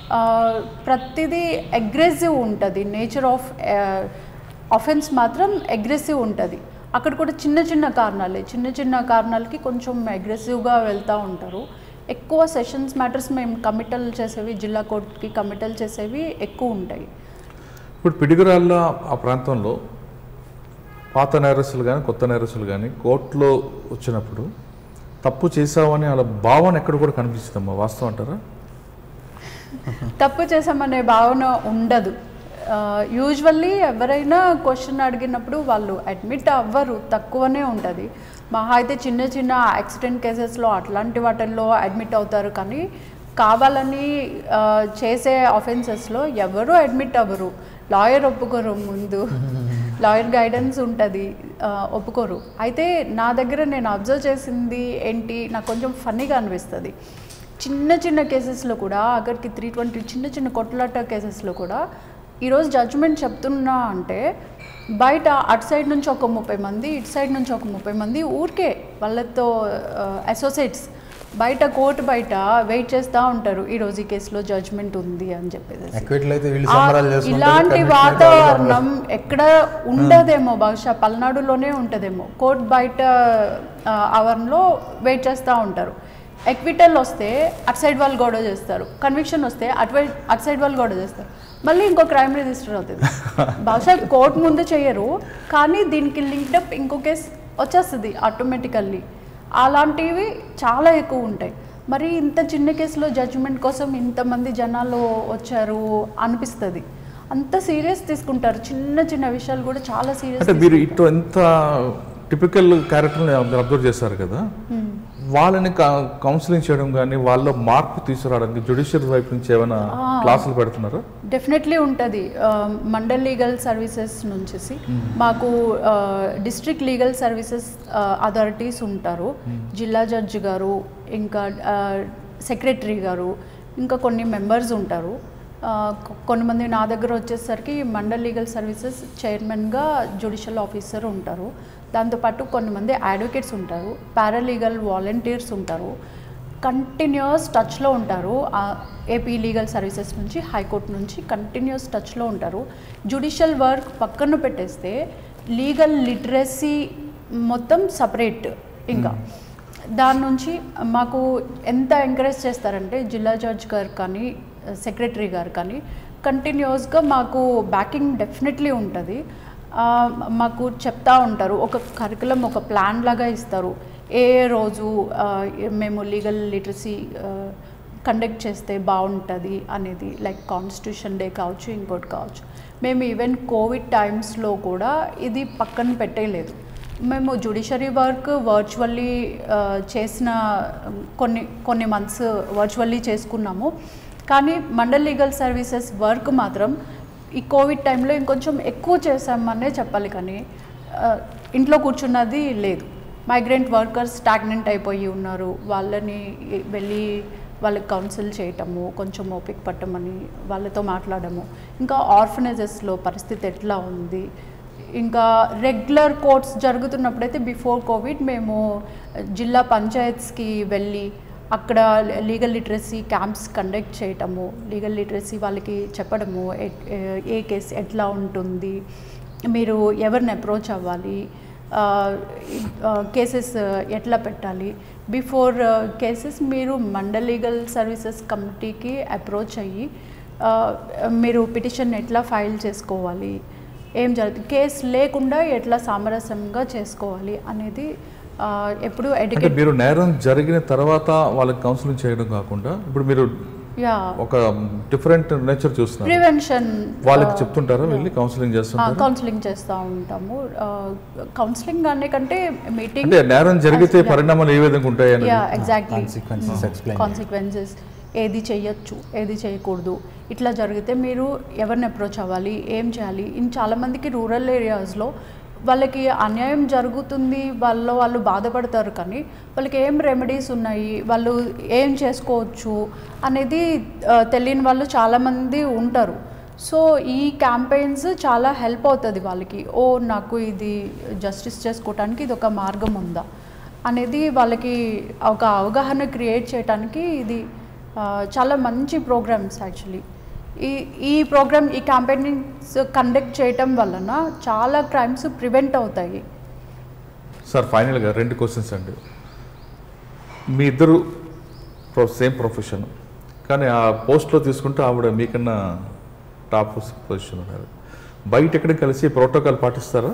ప్రతిదీ అగ్రెసివ్ ఉంటుంది నేచర్ ఆఫ్ అఫెన్స్ మాత్రం అగ్రెసివ్ ఉంటుంది అక్కడ కూడా చిన్న చిన్న కారణాలే చిన్న చిన్న కారణాలకి కొంచెం అగ్రెసివ్గా వెళ్తూ ఉంటారు ఎక్కువ సెషన్స్ మ్యాటర్స్ మేము కమిటల్ చేసేవి జిల్లా కోర్టుకి కమిటల్ చేసేవి ఎక్కువ ఉంటాయి ఇప్పుడు పిడుగురాళ్ళ ఆ ప్రాంతంలో పాత నేరస్తులు కానీ కొత్త నేరస్తులు కానీ కోర్టులో వచ్చినప్పుడు తప్పు చేసావని వాళ్ళ భావన ఎక్కడ కూడా కనిపిస్తుందమ్మా వాస్తవం అంటారా తప్పు చేసామనే భావన ఉండదు యూజువల్లీ ఎవరైనా క్వశ్చన్ అడిగినప్పుడు వాళ్ళు అడ్మిట్ అవ్వరు తక్కువనే ఉంటుంది మహా అయితే చిన్న చిన్న యాక్సిడెంట్ కేసెస్లో అట్లాంటి వాటిల్లో అడ్మిట్ అవుతారు కానీ కావాలని ఆ, చేసే ఆఫెన్సెస్లో ఎవరు అడ్మిట్ అవ్వరు లాయర్ ఒప్పుకోరు ముందు లాయర్ గైడెన్స్ ఉంటుంది ఒప్పుకోరు అయితే నా దగ్గర నేను అబ్జర్వ్ చేసింది ఏంటి నాకు కొంచెం ఫన్నీగా అనిపిస్తుంది చిన్న చిన్న కేసెస్లో కూడా అక్కడికి త్రీ ట్వంటీ చిన్న చిన్న కొట్లాట కేసెస్లో కూడా ఈరోజు జడ్జిమెంట్ చెప్తున్నా అంటే బయట అటు సైడ్ నుంచి ఒక ముప్పై మంది ఇటు సైడ్ నుంచి ఒక ముప్పై మంది ఊరికే వాళ్ళతో అసోసియేట్స్ బయట కోర్టు బయట వెయిట్ చేస్తూ ఉంటారు ఈరోజు ఈ కేసులో జడ్జిమెంట్ ఉంది అని చెప్పేసి ఎక్విట్లు అయితే వీళ్ళు ఆ, సంబరాలు చేసుకుంటారు ఇలాంటి కన్విక్షన్ అయితే వాళ్ళు వాతావరణం ఎక్కడ ఉండదేమో బహుశా పల్నాడులోనే ఉంటుందేమో కోర్ట్ బయట ఆ, ఆవరణలో వెయిట్ చేస్తూ ఉంటారు ఎక్విటల్ వస్తే అటు సైడ్ వాళ్ళు గొడవ చేస్తారు కన్విక్షన్ వస్తే అటు వై- అటు సైడ్ వాళ్ళు గొడవ చేస్తారు మళ్ళీ ఇంకో క్రైమ్ రిజిస్టర్ అవుతుంది బహుశా కోర్టు ముందు చేయరు కానీ దీనికి లింక్డ్ అప్ ఇంకో కేసు వచ్చేస్తుంది ఆటోమేటికల్లీ అలాంటివి చాలా ఎక్కువ ఉంటాయి మరి ఇంత చిన్న కేసులో జడ్జిమెంట్ కోసం ఇంతమంది జనాలు వచ్చారు అనిపిస్తుంది అంత సీరియస్ తీసుకుంటారు చిన్న చిన్న విషయాలు కూడా చాలా సీరియస్ అంటే మీరు ఇటు ఎంత టిపికల్ క్యారెక్టర్ని మీరు అబ్జర్వ్ చేస్తారు కదా వాళ్ళని కౌన్సిలింగ్ చేయడం కానీ వాళ్ళ మార్పు తీసుకురావడానికి జుడిషియల్ వైపు నుంచి ఏమైనా క్లాసులు పెడుతున్నారా డెఫినెట్లీ ఉంటుంది మండల్ లీగల్ సర్వీసెస్ నుంచేసి మాకు డిస్ట్రిక్ట్ లీగల్ సర్వీసెస్ అథారిటీస్ ఉంటారు జిల్లా జడ్జి గారు ఇంకా సెక్రటరీ గారు ఇంకా కొన్ని మెంబర్స్ ఉంటారు ఆ, కొ- కొంతమంది నా దగ్గర వచ్చేసరికి మండల్ లీగల్ సర్వీసెస్ చైర్మన్గా జ్యుడిషియల్ ఆఫీసర్ ఉంటారు దాంతోపాటు కొంతమంది అడ్వకేట్స్ ఉంటారు పారాలీగల్ వాలంటీర్స్ ఉంటారు కంటిన్యూస్ టచ్లో ఉంటారు ఆ ఏపీ లీగల్ సర్వీసెస్ నుంచి హైకోర్టు నుంచి కంటిన్యూస్ టచ్లో ఉంటారు జుడిషియల్ వర్క్ పక్కన పెట్టేస్తే లీగల్ లిటరసీ మొత్తం సపరేట్ ఇంకా దాని నుంచి మాకు ఎంత ఎంకరేజ్ చేస్తారంటే జిల్లా జడ్జ్ గారు కానీ సెక్రటరీ గారు కానీ కంటిన్యూస్గా మాకు బ్యాకింగ్ డెఫినెట్లీ ఉంటుంది ఆ, మాకు చెప్తా ఉంటారు ఒక కరికులం ఒక ప్లాన్ లాగా ఇస్తారు ఏ ఏ రోజు ఆ, మేము లీగల్ లిటరసీ కండక్ట్ చేస్తే బాగుంటుంది అనేది లైక్ కాన్స్టిట్యూషన్ డే కావచ్చు ఇంకోటి కావచ్చు మేము ఈవెన్ కోవిడ్ టైమ్స్లో కూడా ఇది పక్కన పెట్టేయలేదు మేము జుడిషరీ వర్క్ వర్చువల్లీ చేసిన కొన్ని కొన్ని మంత్స్ వర్చువల్లీ చేసుకున్నాము కానీ మండల్ లీగల్ సర్వీసెస్ వర్క్ మాత్రం ఈ కోవిడ్ టైంలో ఇంకొంచెం ఎక్కువ చేసామనే చెప్పాలి కానీ ఆ, ఇంట్లో కూర్చున్నది లేదు మైగ్రెంట్ వర్కర్స్ స్టాగ్నెంట్ అయిపోయి ఉన్నారు వాళ్ళని వెళ్ళి వాళ్ళకి కౌన్సిల్ చేయటము కొంచెం ఓపిక పట్టమని వాళ్ళతో మాట్లాడము ఇంకా ఆర్ఫనైజెస్లో పరిస్థితి ఎట్లా ఉంది ఇంకా రెగ్యులర్ కోర్ట్స్ జరుగుతున్నప్పుడైతే బిఫోర్ కోవిడ్ మేము జిల్లా పంచాయత్స్కి వెళ్ళి అక్కడ లీగల్ లిటరసీ క్యాంప్స్ కండక్ట్ చేయటము లీగల్ లిటరసీ వాళ్ళకి చెప్పడము ఎ- ఏ కేసు ఎట్లా ఉంటుంది మీరు ఎవరిని అప్రోచ్ అవ్వాలి కేసెస్ ఎట్లా పెట్టాలి బిఫోర్ కేసెస్ మీరు మండల్ లీగల్ సర్వీసెస్ కమిటీకి అప్రోచ్ అయ్యి ఆ, మీరు పిటిషన్ ఎట్లా ఫైల్ చేసుకోవాలి ఏం జరుగుతుంది కేసు లేకుండా ఎట్లా సామరస్యంగా చేసుకోవాలి అనేది ఆ, ఎప్పుడు అంటే ఎడ్యుకేట్ మీరు నేరం జరిగిన తర్వాత వాళ్ళకి కౌన్సిలింగ్ చేయడం కాకుండా ఇప్పుడు మీరు యా ఒక డిఫరెంట్ నేచర్ చూస్తున్నారు ప్రివెన్షన్ వాళ్ళకి చెప్తుంటారా వెళ్ళి కౌన్సిలింగ్ చేస్తుంటారా కౌన్సిలింగ్ చేస్తూ ఉంటాము కౌన్సిలింగ్ అనే కంటే మీటింగ్ అంటే నేరం జరిగితే పరిణామాలు ఏ విధంగా ఉంటాయి అనేది yeah exactly consequences explain consequences ఏది చేయొచ్చు ఏది చేయకూడదు ఇట్లా జరిగితే మీరు ఎవరిని అప్రోచ్ అవ్వాలి ఏం చేయాలి ఇన్ చాలామందికి రూరల్ ఏరియాస్లో వాళ్ళకి అన్యాయం జరుగుతుంది వాళ్ళ వాళ్ళు బాధపడతారు కానీ వాళ్ళకి ఏం రెమెడీస్ ఉన్నాయి వాళ్ళు ఏం చేసుకోవచ్చు అనేది ఆ, తెలియని వాళ్ళు చాలామంది ఉంటారు సో ఈ క్యాంపెయిన్స్ చాలా హెల్ప్ అవుతుంది వాళ్ళకి ఓ నాకు ఇది జస్టిస్ చేసుకోవటానికి ఇది ఒక మార్గం ఉందా అనేది వాళ్ళకి ఒక అవగాహన క్రియేట్ చేయడానికి ఇది ఆ, చాలా మంచి ప్రోగ్రామ్స్ యాక్చువల్లీ ఈ ఈ ప్రోగ్రామ్ ఈ క్యాంపెయినింగ్స్ కండక్ట్ చేయటం వలన చాలా క్రైమ్స్ ప్రివెంట్ అవుతాయి సార్ ఫైనల్గా రెండు క్వశ్చన్స్ అండి మీ ఇద్దరు సేమ్ ప్రొఫెషన్ కానీ ఆ పోస్ట్లో తీసుకుంటే ఆవిడ మీకన్నా టాప్ పొజిషన్ ఉన్నారు బయట ఎక్కడ కలిసి ప్రోటోకాల్ పాటిస్తారా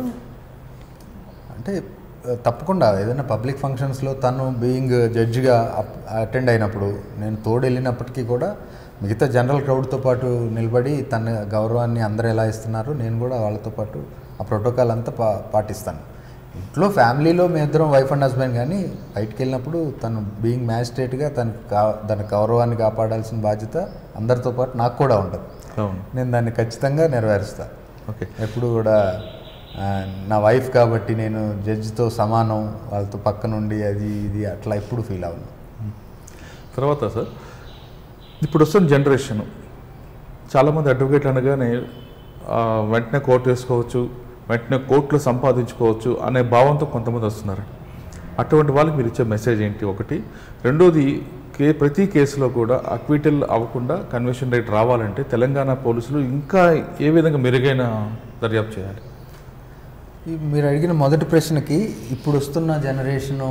అంటే ఆ, తప్పకుండా ఏదైనా పబ్లిక్ ఫంక్షన్స్లో తను బీయింగ్ జడ్జిగా అటెండ్ అయినప్పుడు నేను తోడు వెళ్ళినప్పటికీ కూడా మిగతా జనరల్ క్రౌడ్తో పాటు నిలబడి తన గౌరవాన్ని అందరూ ఎలా ఇస్తున్నారు నేను కూడా వాళ్ళతో పాటు ఆ ప్రోటోకాల్ అంతా పా పాటిస్తాను ఇంట్లో ఫ్యామిలీలో మీ ఇద్దరం వైఫ్ అండ్ హస్బెండ్ కానీ బయటికి వెళ్ళినప్పుడు తను బీయింగ్ మ్యాజిస్ట్రేట్గా తన కా దాని గౌరవాన్ని కాపాడాల్సిన బాధ్యత అందరితో పాటు నాకు కూడా ఉంటుంది అవును నేను దాన్ని ఖచ్చితంగా నెరవేరుస్తాను ఓకే ఎప్పుడు కూడా ఆ, నా వైఫ్ కాబట్టి నేను జడ్జితో సమానం వాళ్ళతో పక్క నుండి అది ఇది అట్లా ఎప్పుడు ఫీల్ అవును తర్వాత సార్ ఇప్పుడు వస్తున్న జనరేషన్ చాలామంది అడ్వకేట్లు అనగానే ఆ, వెంటనే కోర్టు వేసుకోవచ్చు వెంటనే కోర్టులో సంపాదించుకోవచ్చు అనే భావంతో కొంతమంది వస్తున్నారు అటువంటి వాళ్ళకి మీరు ఇచ్చే మెసేజ్ ఏంటి ఒకటి రెండోది కే ప్రతి కేసులో కూడా అక్విటల్ అవ్వకుండా కన్వెన్షన్ రేట్ రావాలంటే తెలంగాణ పోలీసులు ఇంకా ఏ విధంగా మెరుగైన దర్యాప్తు చేయాలి ఈ మీరు అడిగిన మొదటి ప్రశ్నకి ఇప్పుడు వస్తున్న జనరేషను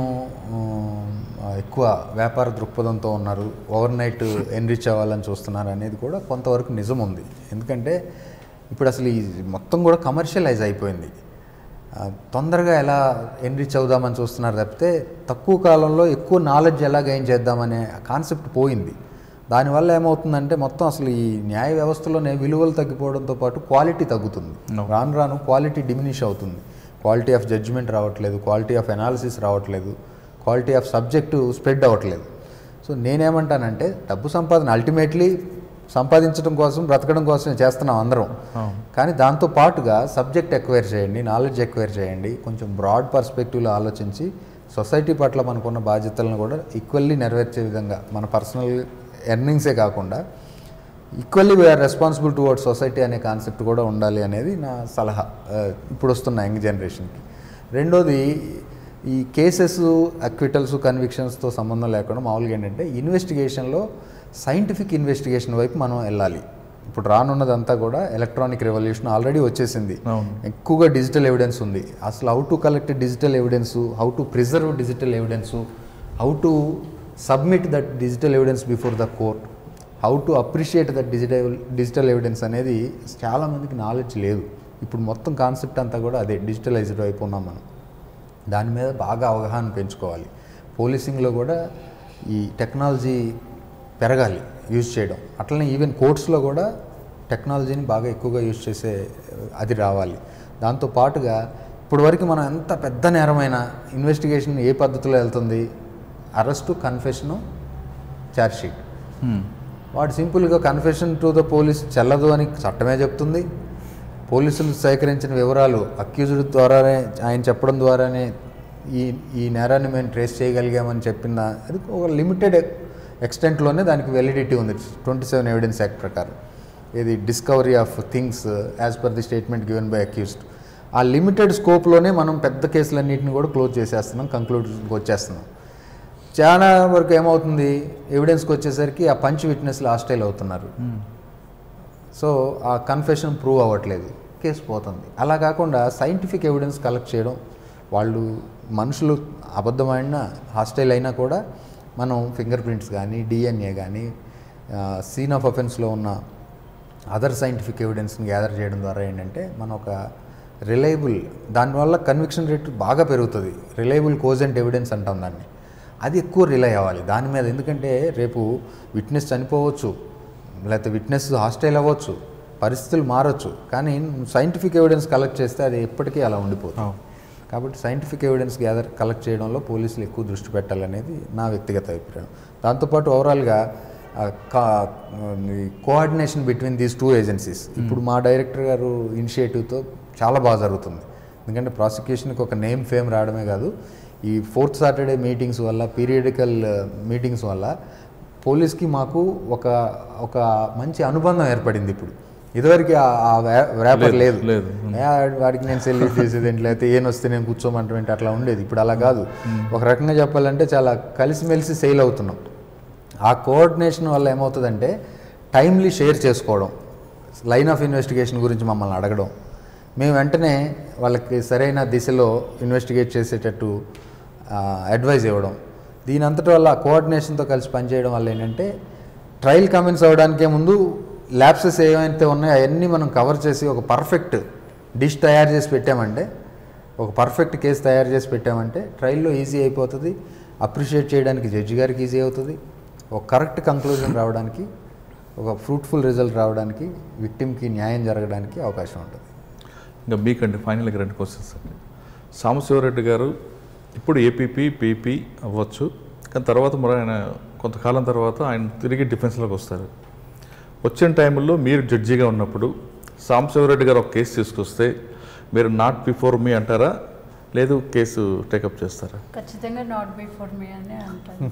ఆ, ఎక్కువ వ్యాపార దృక్పథంతో ఉన్నారు ఓవర్ నైట్ ఎన్రిచ్ అవ్వాలని చూస్తున్నారు అనేది కూడా కొంతవరకు నిజం ఉంది ఎందుకంటే ఇప్పుడు అసలు ఈ మొత్తం కూడా కమర్షియలైజ్ అయిపోయింది ఆ, తొందరగా ఎలా ఎన్రిచ్ అవుదామని చూస్తున్నారు తప్పితే తక్కువ కాలంలో ఎక్కువ నాలెడ్జ్ ఎలా గెయిన్ చేద్దామనే కాన్సెప్ట్ పోయింది దానివల్ల ఏమవుతుందంటే మొత్తం అసలు ఈ న్యాయ వ్యవస్థలోనే విలువలు తగ్గిపోవడంతో పాటు క్వాలిటీ తగ్గుతుంది No. రాను రాను క్వాలిటీ డిమినిష్ అవుతుంది క్వాలిటీ ఆఫ్ జడ్జిమెంట్ రావట్లేదు క్వాలిటీ ఆఫ్ అనాలిసిస్ రావట్లేదు క్వాలిటీ ఆఫ్ సబ్జెక్టు స్ప్రెడ్ అవ్వట్లేదు సో నేనేమంటానంటే డబ్బు సంపాదన అల్టిమేట్లీ సంపాదించడం కోసం బ్రతకడం కోసమే చేస్తున్నాం అందరం అవును. కానీ దాంతో పాటుగా సబ్జెక్ట్ ఎక్వైర్ చేయండి నాలెడ్జ్ ఎక్వైర్ చేయండి కొంచెం బ్రాడ్ పర్స్పెక్టివ్లో ఆలోచించి సొసైటీ పట్ల మనకున్న బాధ్యతలను కూడా ఈక్వల్లీ నెరవేర్చే విధంగా మన పర్సనల్ ఎర్నింగ్సే కాకుండా equally we're responsible towards society అనే కాన్సెప్ట్ కూడా ఉండాలి అనేది నా సలహా ఆ, ఇప్పుడు వస్తున్న యంగ్ జనరేషన్కి రెండోది ఈ కేసెస్ అక్విటల్స్ కన్విక్షన్స్తో సంబంధం లేకుండా మామూలుగా ఏంటంటే ఇన్వెస్టిగేషన్లో సైంటిఫిక్ ఇన్వెస్టిగేషన్ వైపు మనం వెళ్ళాలి ఇప్పుడు రానున్నదంతా కూడా ఎలక్ట్రానిక్ రెవల్యూషన్ ఆల్రెడీ వచ్చేసింది అవును. ఎక్కువగా డిజిటల్ ఎవిడెన్స్ ఉంది అసలు how to collect digital evidence how to preserve digital evidence how to submit that digital evidence before the court how to appreciate that digital digital evidence అనేది చాలామందికి knowledge లేదు ఇప్పుడు మొత్తం కాన్సెప్ట్ అంతా కూడా అదే డిజిటలైజ్డ్ వైపు ఉన్నాం మనం దాని మీద బాగా అవగాహన పెంచుకోవాలి పోలీసింగ్లో కూడా ఈ టెక్నాలజీ పెరగాలి యూజ్ చేయడం అట్లనే ఈవెన్ కోర్ట్స్లో కూడా టెక్నాలజీని బాగా ఎక్కువగా యూజ్ చేసే అది రావాలి దాంతో పాటుగా ఇప్పటి వరకు మనం ఎంత పెద్ద నేరమైన ఇన్వెస్టిగేషన్ ఏ పద్ధతిలో వెళ్తుంది అరెస్టు కన్ఫెషను ఛార్జ్షీట్ Hmm. వాడు సింపుల్గా కన్ఫెషన్ టు ద పోలీస్ చెల్లదు అని చట్టమే చెప్తుంది పోలీసులు సేకరించిన వివరాలు అక్యూజ్డ్ ద్వారానే ఆయన చెప్పడం ద్వారానే ఈ ఈ నేరాన్ని మేము ట్రేస్ చేయగలిగామని చెప్పిన అది ఒక లిమిటెడ్ ఎక్స్టెంట్లోనే దానికి వెలిడిటీ ఉంది ట్వంటీ సెవెన్ ఎవిడెన్స్ యాక్ట్ ప్రకారం ఇది discovery of things as per the statement given by accused ఆ లిమిటెడ్ స్కోప్లోనే మనం పెద్ద కేసులన్నింటిని కూడా క్లోజ్ చేసేస్తున్నాం కంక్లూజన్కి వచ్చేస్తున్నాం చాలా వరకు ఏమవుతుంది ఎవిడెన్స్కి వచ్చేసరికి ఆ పంచ్ విట్నెస్లు హాస్టైల్ అవుతున్నారు సో ఆ కన్ఫెషన్ ప్రూవ్ అవ్వట్లేదు కేసు పోతుంది అలా కాకుండా సైంటిఫిక్ ఎవిడెన్స్ కలెక్ట్ చేయడం వాళ్ళు మనుషులు అబద్ధమైన హాస్టైల్ అయినా కూడా మనం ఫింగర్ ప్రింట్స్ కానీ డిఎన్ఏ కానీ సీన్ ఆఫ్ అఫెన్స్లో ఉన్న అదర్ సైంటిఫిక్ ఎవిడెన్స్ని గ్యాదర్ చేయడం ద్వారా ఏంటంటే మనం ఒక రిలయబుల్ దానివల్ల కన్విక్షన్ రేట్ బాగా పెరుగుతుంది రిలయబుల్ కోజెంట్ ఎవిడెన్స్ అంటాం దాన్ని అది ఎక్కువ రిలై అవ్వాలి దాని మీద ఎందుకంటే రేపు విట్నెస్ చనిపోవచ్చు లేకపోతే విట్నెస్ హాస్టైల్ అవ్వచ్చు పరిస్థితులు మారచ్చు కానీ సైంటిఫిక్ ఎవిడెన్స్ కలెక్ట్ చేస్తే అది ఎప్పటికీ అలా ఉండిపోతుంది అవును. కాబట్టి సైంటిఫిక్ ఎవిడెన్స్ గ్యాదర్ కలెక్ట్ చేయడంలో పోలీసులు ఎక్కువ దృష్టి పెట్టాలనేది నా వ్యక్తిగత అభిప్రాయం దాంతోపాటు ఓవరాల్గా coordination between these two agencies ఇప్పుడు మా డైరెక్టర్ గారు ఇనిషియేటివ్తో చాలా బాగా జరుగుతుంది ఎందుకంటే ప్రాసిక్యూషన్కి ఒక నేమ్ ఫేమ్ రావడమే కాదు ఈ ఫోర్త్ సాటర్డే మీటింగ్స్ వల్ల పీరియడికల్ మీటింగ్స్ వల్ల పోలీస్కి మాకు ఒక ఒక మంచి అనుబంధం ఏర్పడింది ఇప్పుడు ఇదివరకు ఆ- ఆ ర్యాపర్ లేదు లేదు. ఏ, వాడికి నేను సెల్యూట్ చేసేది ఏంటి లేకపోతే ఏం వస్తే నేను కూర్చోమంటే అట్లా ఉండేది ఇప్పుడు అలా కాదు ఒక రకంగా చెప్పాలంటే చాలా కలిసిమెలిసి సెయిల్ అవుతున్నాం ఆ కోఆర్డినేషన్ వల్ల ఏమవుతుందంటే టైమ్లీ షేర్ చేసుకోవడం లైన్ ఆఫ్ ఇన్వెస్టిగేషన్ గురించి మమ్మల్ని అడగడం మేము వెంటనే వాళ్ళకి సరైన దిశలో ఇన్వెస్టిగేట్ చేసేటట్టు అడ్వైజ్ ఇవ్వడం దీని అంతటి వల్ల కోఆర్డినేషన్తో కలిసి పనిచేయడం వల్ల ఏంటంటే ట్రయల్ కమెంట్స్ అవ్వడానికే ముందు ల్యాబ్సెస్ ఏవైతే ఉన్నాయో అవన్నీ మనం కవర్ చేసి ఒక పర్ఫెక్ట్ డిష్ తయారు చేసి పెట్టామంటే ఒక పర్ఫెక్ట్ కేసు తయారు చేసి పెట్టామంటే ట్రయల్లో ఈజీ అయిపోతుంది అప్రిషియేట్ చేయడానికి జడ్జి గారికి ఈజీ అవుతుంది ఒక కరెక్ట్ కంక్లూజన్ రావడానికి ఒక ఫ్రూట్ఫుల్ రిజల్ట్ రావడానికి విక్టిమ్కి న్యాయం జరగడానికి అవకాశం ఉంటుంది ఇంకా మీకండి ఫైనల్గా రెండు క్వశ్చన్స్ అండి సాంబశివరెడ్డి గారు ఇప్పుడు ఏపీపీ పీపీ అవ్వచ్చు కానీ తర్వాత మరి ఆయన కొంతకాలం తర్వాత ఆయన తిరిగి డిఫెన్స్లోకి వస్తారు వచ్చిన టైంలో మీరు జడ్జిగా ఉన్నప్పుడు సాంబశివరెడ్డి గారు ఒక కేసు తీసుకొస్తే మీరు నాట్ బిఫోర్ మీ అంటారా లేదు కేసు టేకప్ చేస్తారా ఖచ్చితంగా నాట్ బిఫోర్ మీ అని అంటాను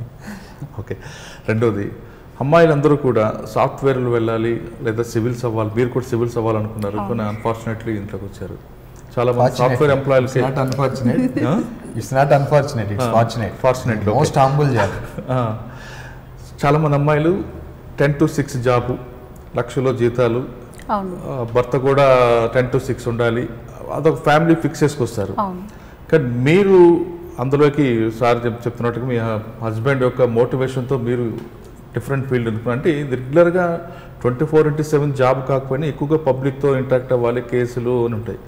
ఓకే రెండోది అమ్మాయిలందరూ కూడా సాఫ్ట్వేర్లు వెళ్ళాలి లేదా సివిల్స్ అవ్వాలి మీరు కూడా సివిల్స్ అవ్వాలనుకున్నారు కొన్ని అన్ఫార్చునేట్లీ ఇంట్లోకి వచ్చారు చాలా మంది సాఫ్ట్వేర్ ఎంప్లాయీలకి not unfortunate it's not unfortunate it's fortunate Fortunate, okay. Most humble job ఆ, చాలామంది అమ్మాయిలు టెన్ టు సిక్స్ జాబు లక్షలో జీతాలు అవును ఆ, భర్త కూడా టెన్ టు సిక్స్ ఉండాలి అదొక ఫ్యామిలీ ఫిక్స్ చేసుకొస్తారు అవును కానీ మీరు అందులోకి సార్ చెప్ చెప్తున్నట్టుగా మీ హస్బెండ్ యొక్క మోటివేషన్తో మీరు డిఫరెంట్ ఫీల్డ్ అనుకున్నారు అంటే ఇది రెగ్యులర్గా twenty four into seven job కాకపోయినా ఎక్కువగా పబ్లిక్తో ఇంటరాక్ట్ అవ్వాలి కేసులు అని ఉంటాయి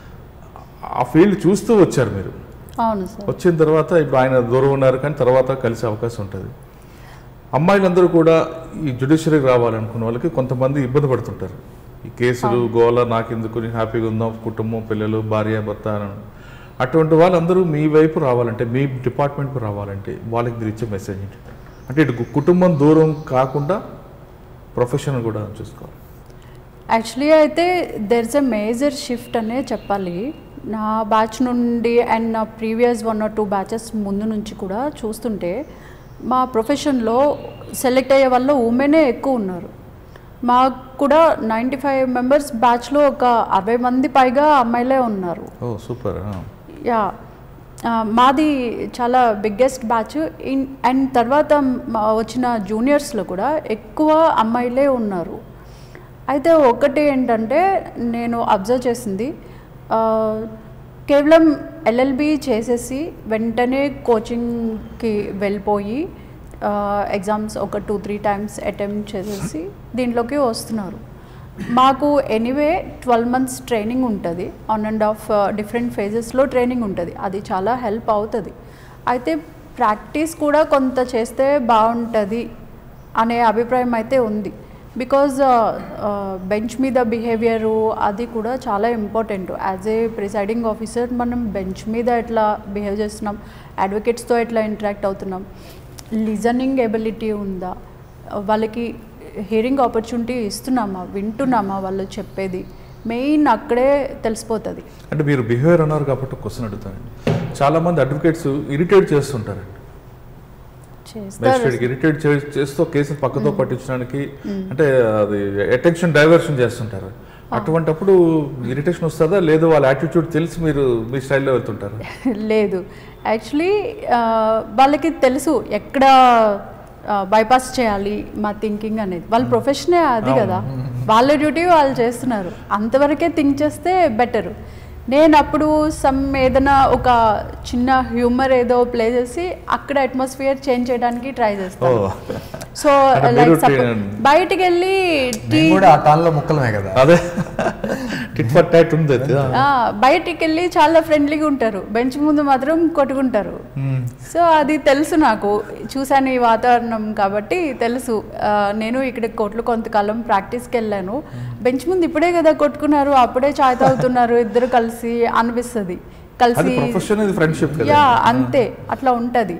ఆ ఫీల్డ్ చూస్తూ వచ్చారు మీరు అవును సార్ వచ్చిన తర్వాత ఇప్పుడు ఆయన దూరం ఉన్నారు కానీ తర్వాత కలిసే అవకాశం ఉంటుంది అమ్మాయిలందరూ కూడా ఈ జ్యుడిషియరీకి రావాలనుకున్న వాళ్ళకి కొంతమంది ఇబ్బంది పడుతుంటారు ఈ కేసులు గోల నాకెందుకు నేను హ్యాపీగా ఉందాం కుటుంబం పిల్లలు భార్య భర్త అని అటువంటి వాళ్ళందరూ మీ వైపు రావాలంటే మీ డిపార్ట్మెంట్కి రావాలంటే వాళ్ళకి మీరు ఇచ్చే మెసేజ్ ఏంటి అంటే ఇటు కు- కుటుంబం దూరం కాకుండా ప్రొఫెషన్ కూడా చూసుకోవాలి యాక్చువల్లీ అయితే there is a major shift అనే చెప్పాలి నా బ్యాచ్ నుండి అండ్ నా previous one or two batches ముందు నుంచి కూడా చూస్తుంటే మా ప్రొఫెషన్లో సెలెక్ట్ అయ్యే వాళ్ళు ఉమెనే ఎక్కువ ఉన్నారు మాకు కూడా నైంటీ ఫైవ్ మెంబర్స్ బ్యాచ్లో ఒక అరవై మంది పైగా అమ్మాయిలే ఉన్నారు ఓ సూపర్ యా ఆ, మాది చాలా బిగ్గెస్ట్ బ్యాచ్ ఇన్ అండ్ తర్వాత మా వచ్చిన జూనియర్స్లో కూడా ఎక్కువ అమ్మాయిలే ఉన్నారు అయితే ఒకటి ఏంటంటే నేను అబ్జర్వ్ చేసింది ఆ, కేవలం ఎల్ఎల్బి చేసేసి వెంటనే కోచింగ్కి వెళ్ళిపోయి ఎగ్జామ్స్ ఒక టూ త్రీ టైమ్స్ అటెంప్ట్ చేసేసి దీంట్లోకి వస్తున్నారు మాకు ఎనీవే ట్వెల్వ్ మంత్స్ ట్రైనింగ్ ఉంటుంది ఆన్ అండ్ ఆఫ్ డిఫరెంట్ ఫేజెస్లో ట్రైనింగ్ ఉంటుంది అది చాలా హెల్ప్ అవుతుంది అయితే ప్రాక్టీస్ కూడా కొంత చేస్తే బాగుంటుంది అనే అభిప్రాయం అయితే ఉంది బికాజ్ బెంచ్ మీద బిహేవియరు అది కూడా చాలా important as a presiding officer మనం బెంచ్ మీద ఎట్లా బిహేవ్ చేస్తున్నాం అడ్వకేట్స్తో ఎట్లా ఇంటరాక్ట్ అవుతున్నాం లిజనింగ్ ఎబిలిటీ ఉందా వాళ్ళకి హియరింగ్ ఆపర్చునిటీ ఇస్తున్నామా వింటున్నామా వాళ్ళు చెప్పేది మెయిన్ అక్కడే తెలిసిపోతుంది అంటే మీరు బిహేవియర్ అన్నారు కాబట్టి క్వశ్చన్ అడుగుతానండి చాలా మంది అడ్వకేట్స్ ఇరిటేట్ చేస్తుంటారండి చేస్తారు మెజిస్ట్రేట్కి ఇరిటేట్ చేస్తూ కేసును పక్కతో పట్టించడానికి అంటే అది అటెన్షన్ డైవర్షన్ చేస్తుంటారు అటువంటప్పుడు ఇరిటేషన్ వస్తుందా లేదు వాళ్ళ యాటిట్యూడ్ తెలిసి మీరు మీ స్టైల్లో వెళ్తుంటారు లేదు యాక్చువల్లీ వాళ్ళకి తెలుసు ఎక్కడ బైపాస్ చేయాలి మా థింకింగ్ అనేది వాళ్ళ ప్రొఫెషనే అది కదా వాళ్ళ డ్యూటీ వాళ్ళు చేస్తున్నారు అంతవరకే థింక్ చేస్తే బెటర్ నేను అప్పుడు సమ్ ఏదైనా ఒక చిన్న హ్యూమర్ ఏదో ప్లే చేసి అక్కడ అట్మాస్ఫియర్ చేంజ్ చేయడానికి ట్రై ఓ చేస్తాను సో అంటే లైక్ మీరు టీ- బయటికి వెళ్ళి టీ మేము కూడా ఆ టాన్లో ముక్కలమే కదా అదే టిట్ ఫర్ టాట్ ఉంది అది ఆ, బయటికి వెళ్ళి చాలా ఫ్రెండ్లీగా ఉంటారు బెంచ్ ముందు మాత్రం కొట్టుకుంటారు మ్మ్. సో అది తెలుసు నాకు చూశాను ఈ వాతావరణం కాబట్టి తెలుసు ఆ, నేను ఇక్కడ కోట్లు కొంతకాలం ప్రాక్టీస్కి వెళ్ళాను బెంచ్ ముందు ఇప్పుడే కదా కొట్టుకున్నారు అప్పుడే చాయ్ తాగుతున్నారు ఇద్దరు కలిసి అనిపిస్తుంది అది కలిసి ప్రొఫెషన్ ఇది ఫ్రెండ్షిప్ కదా యా అంతే అట్లా ఉంటుంది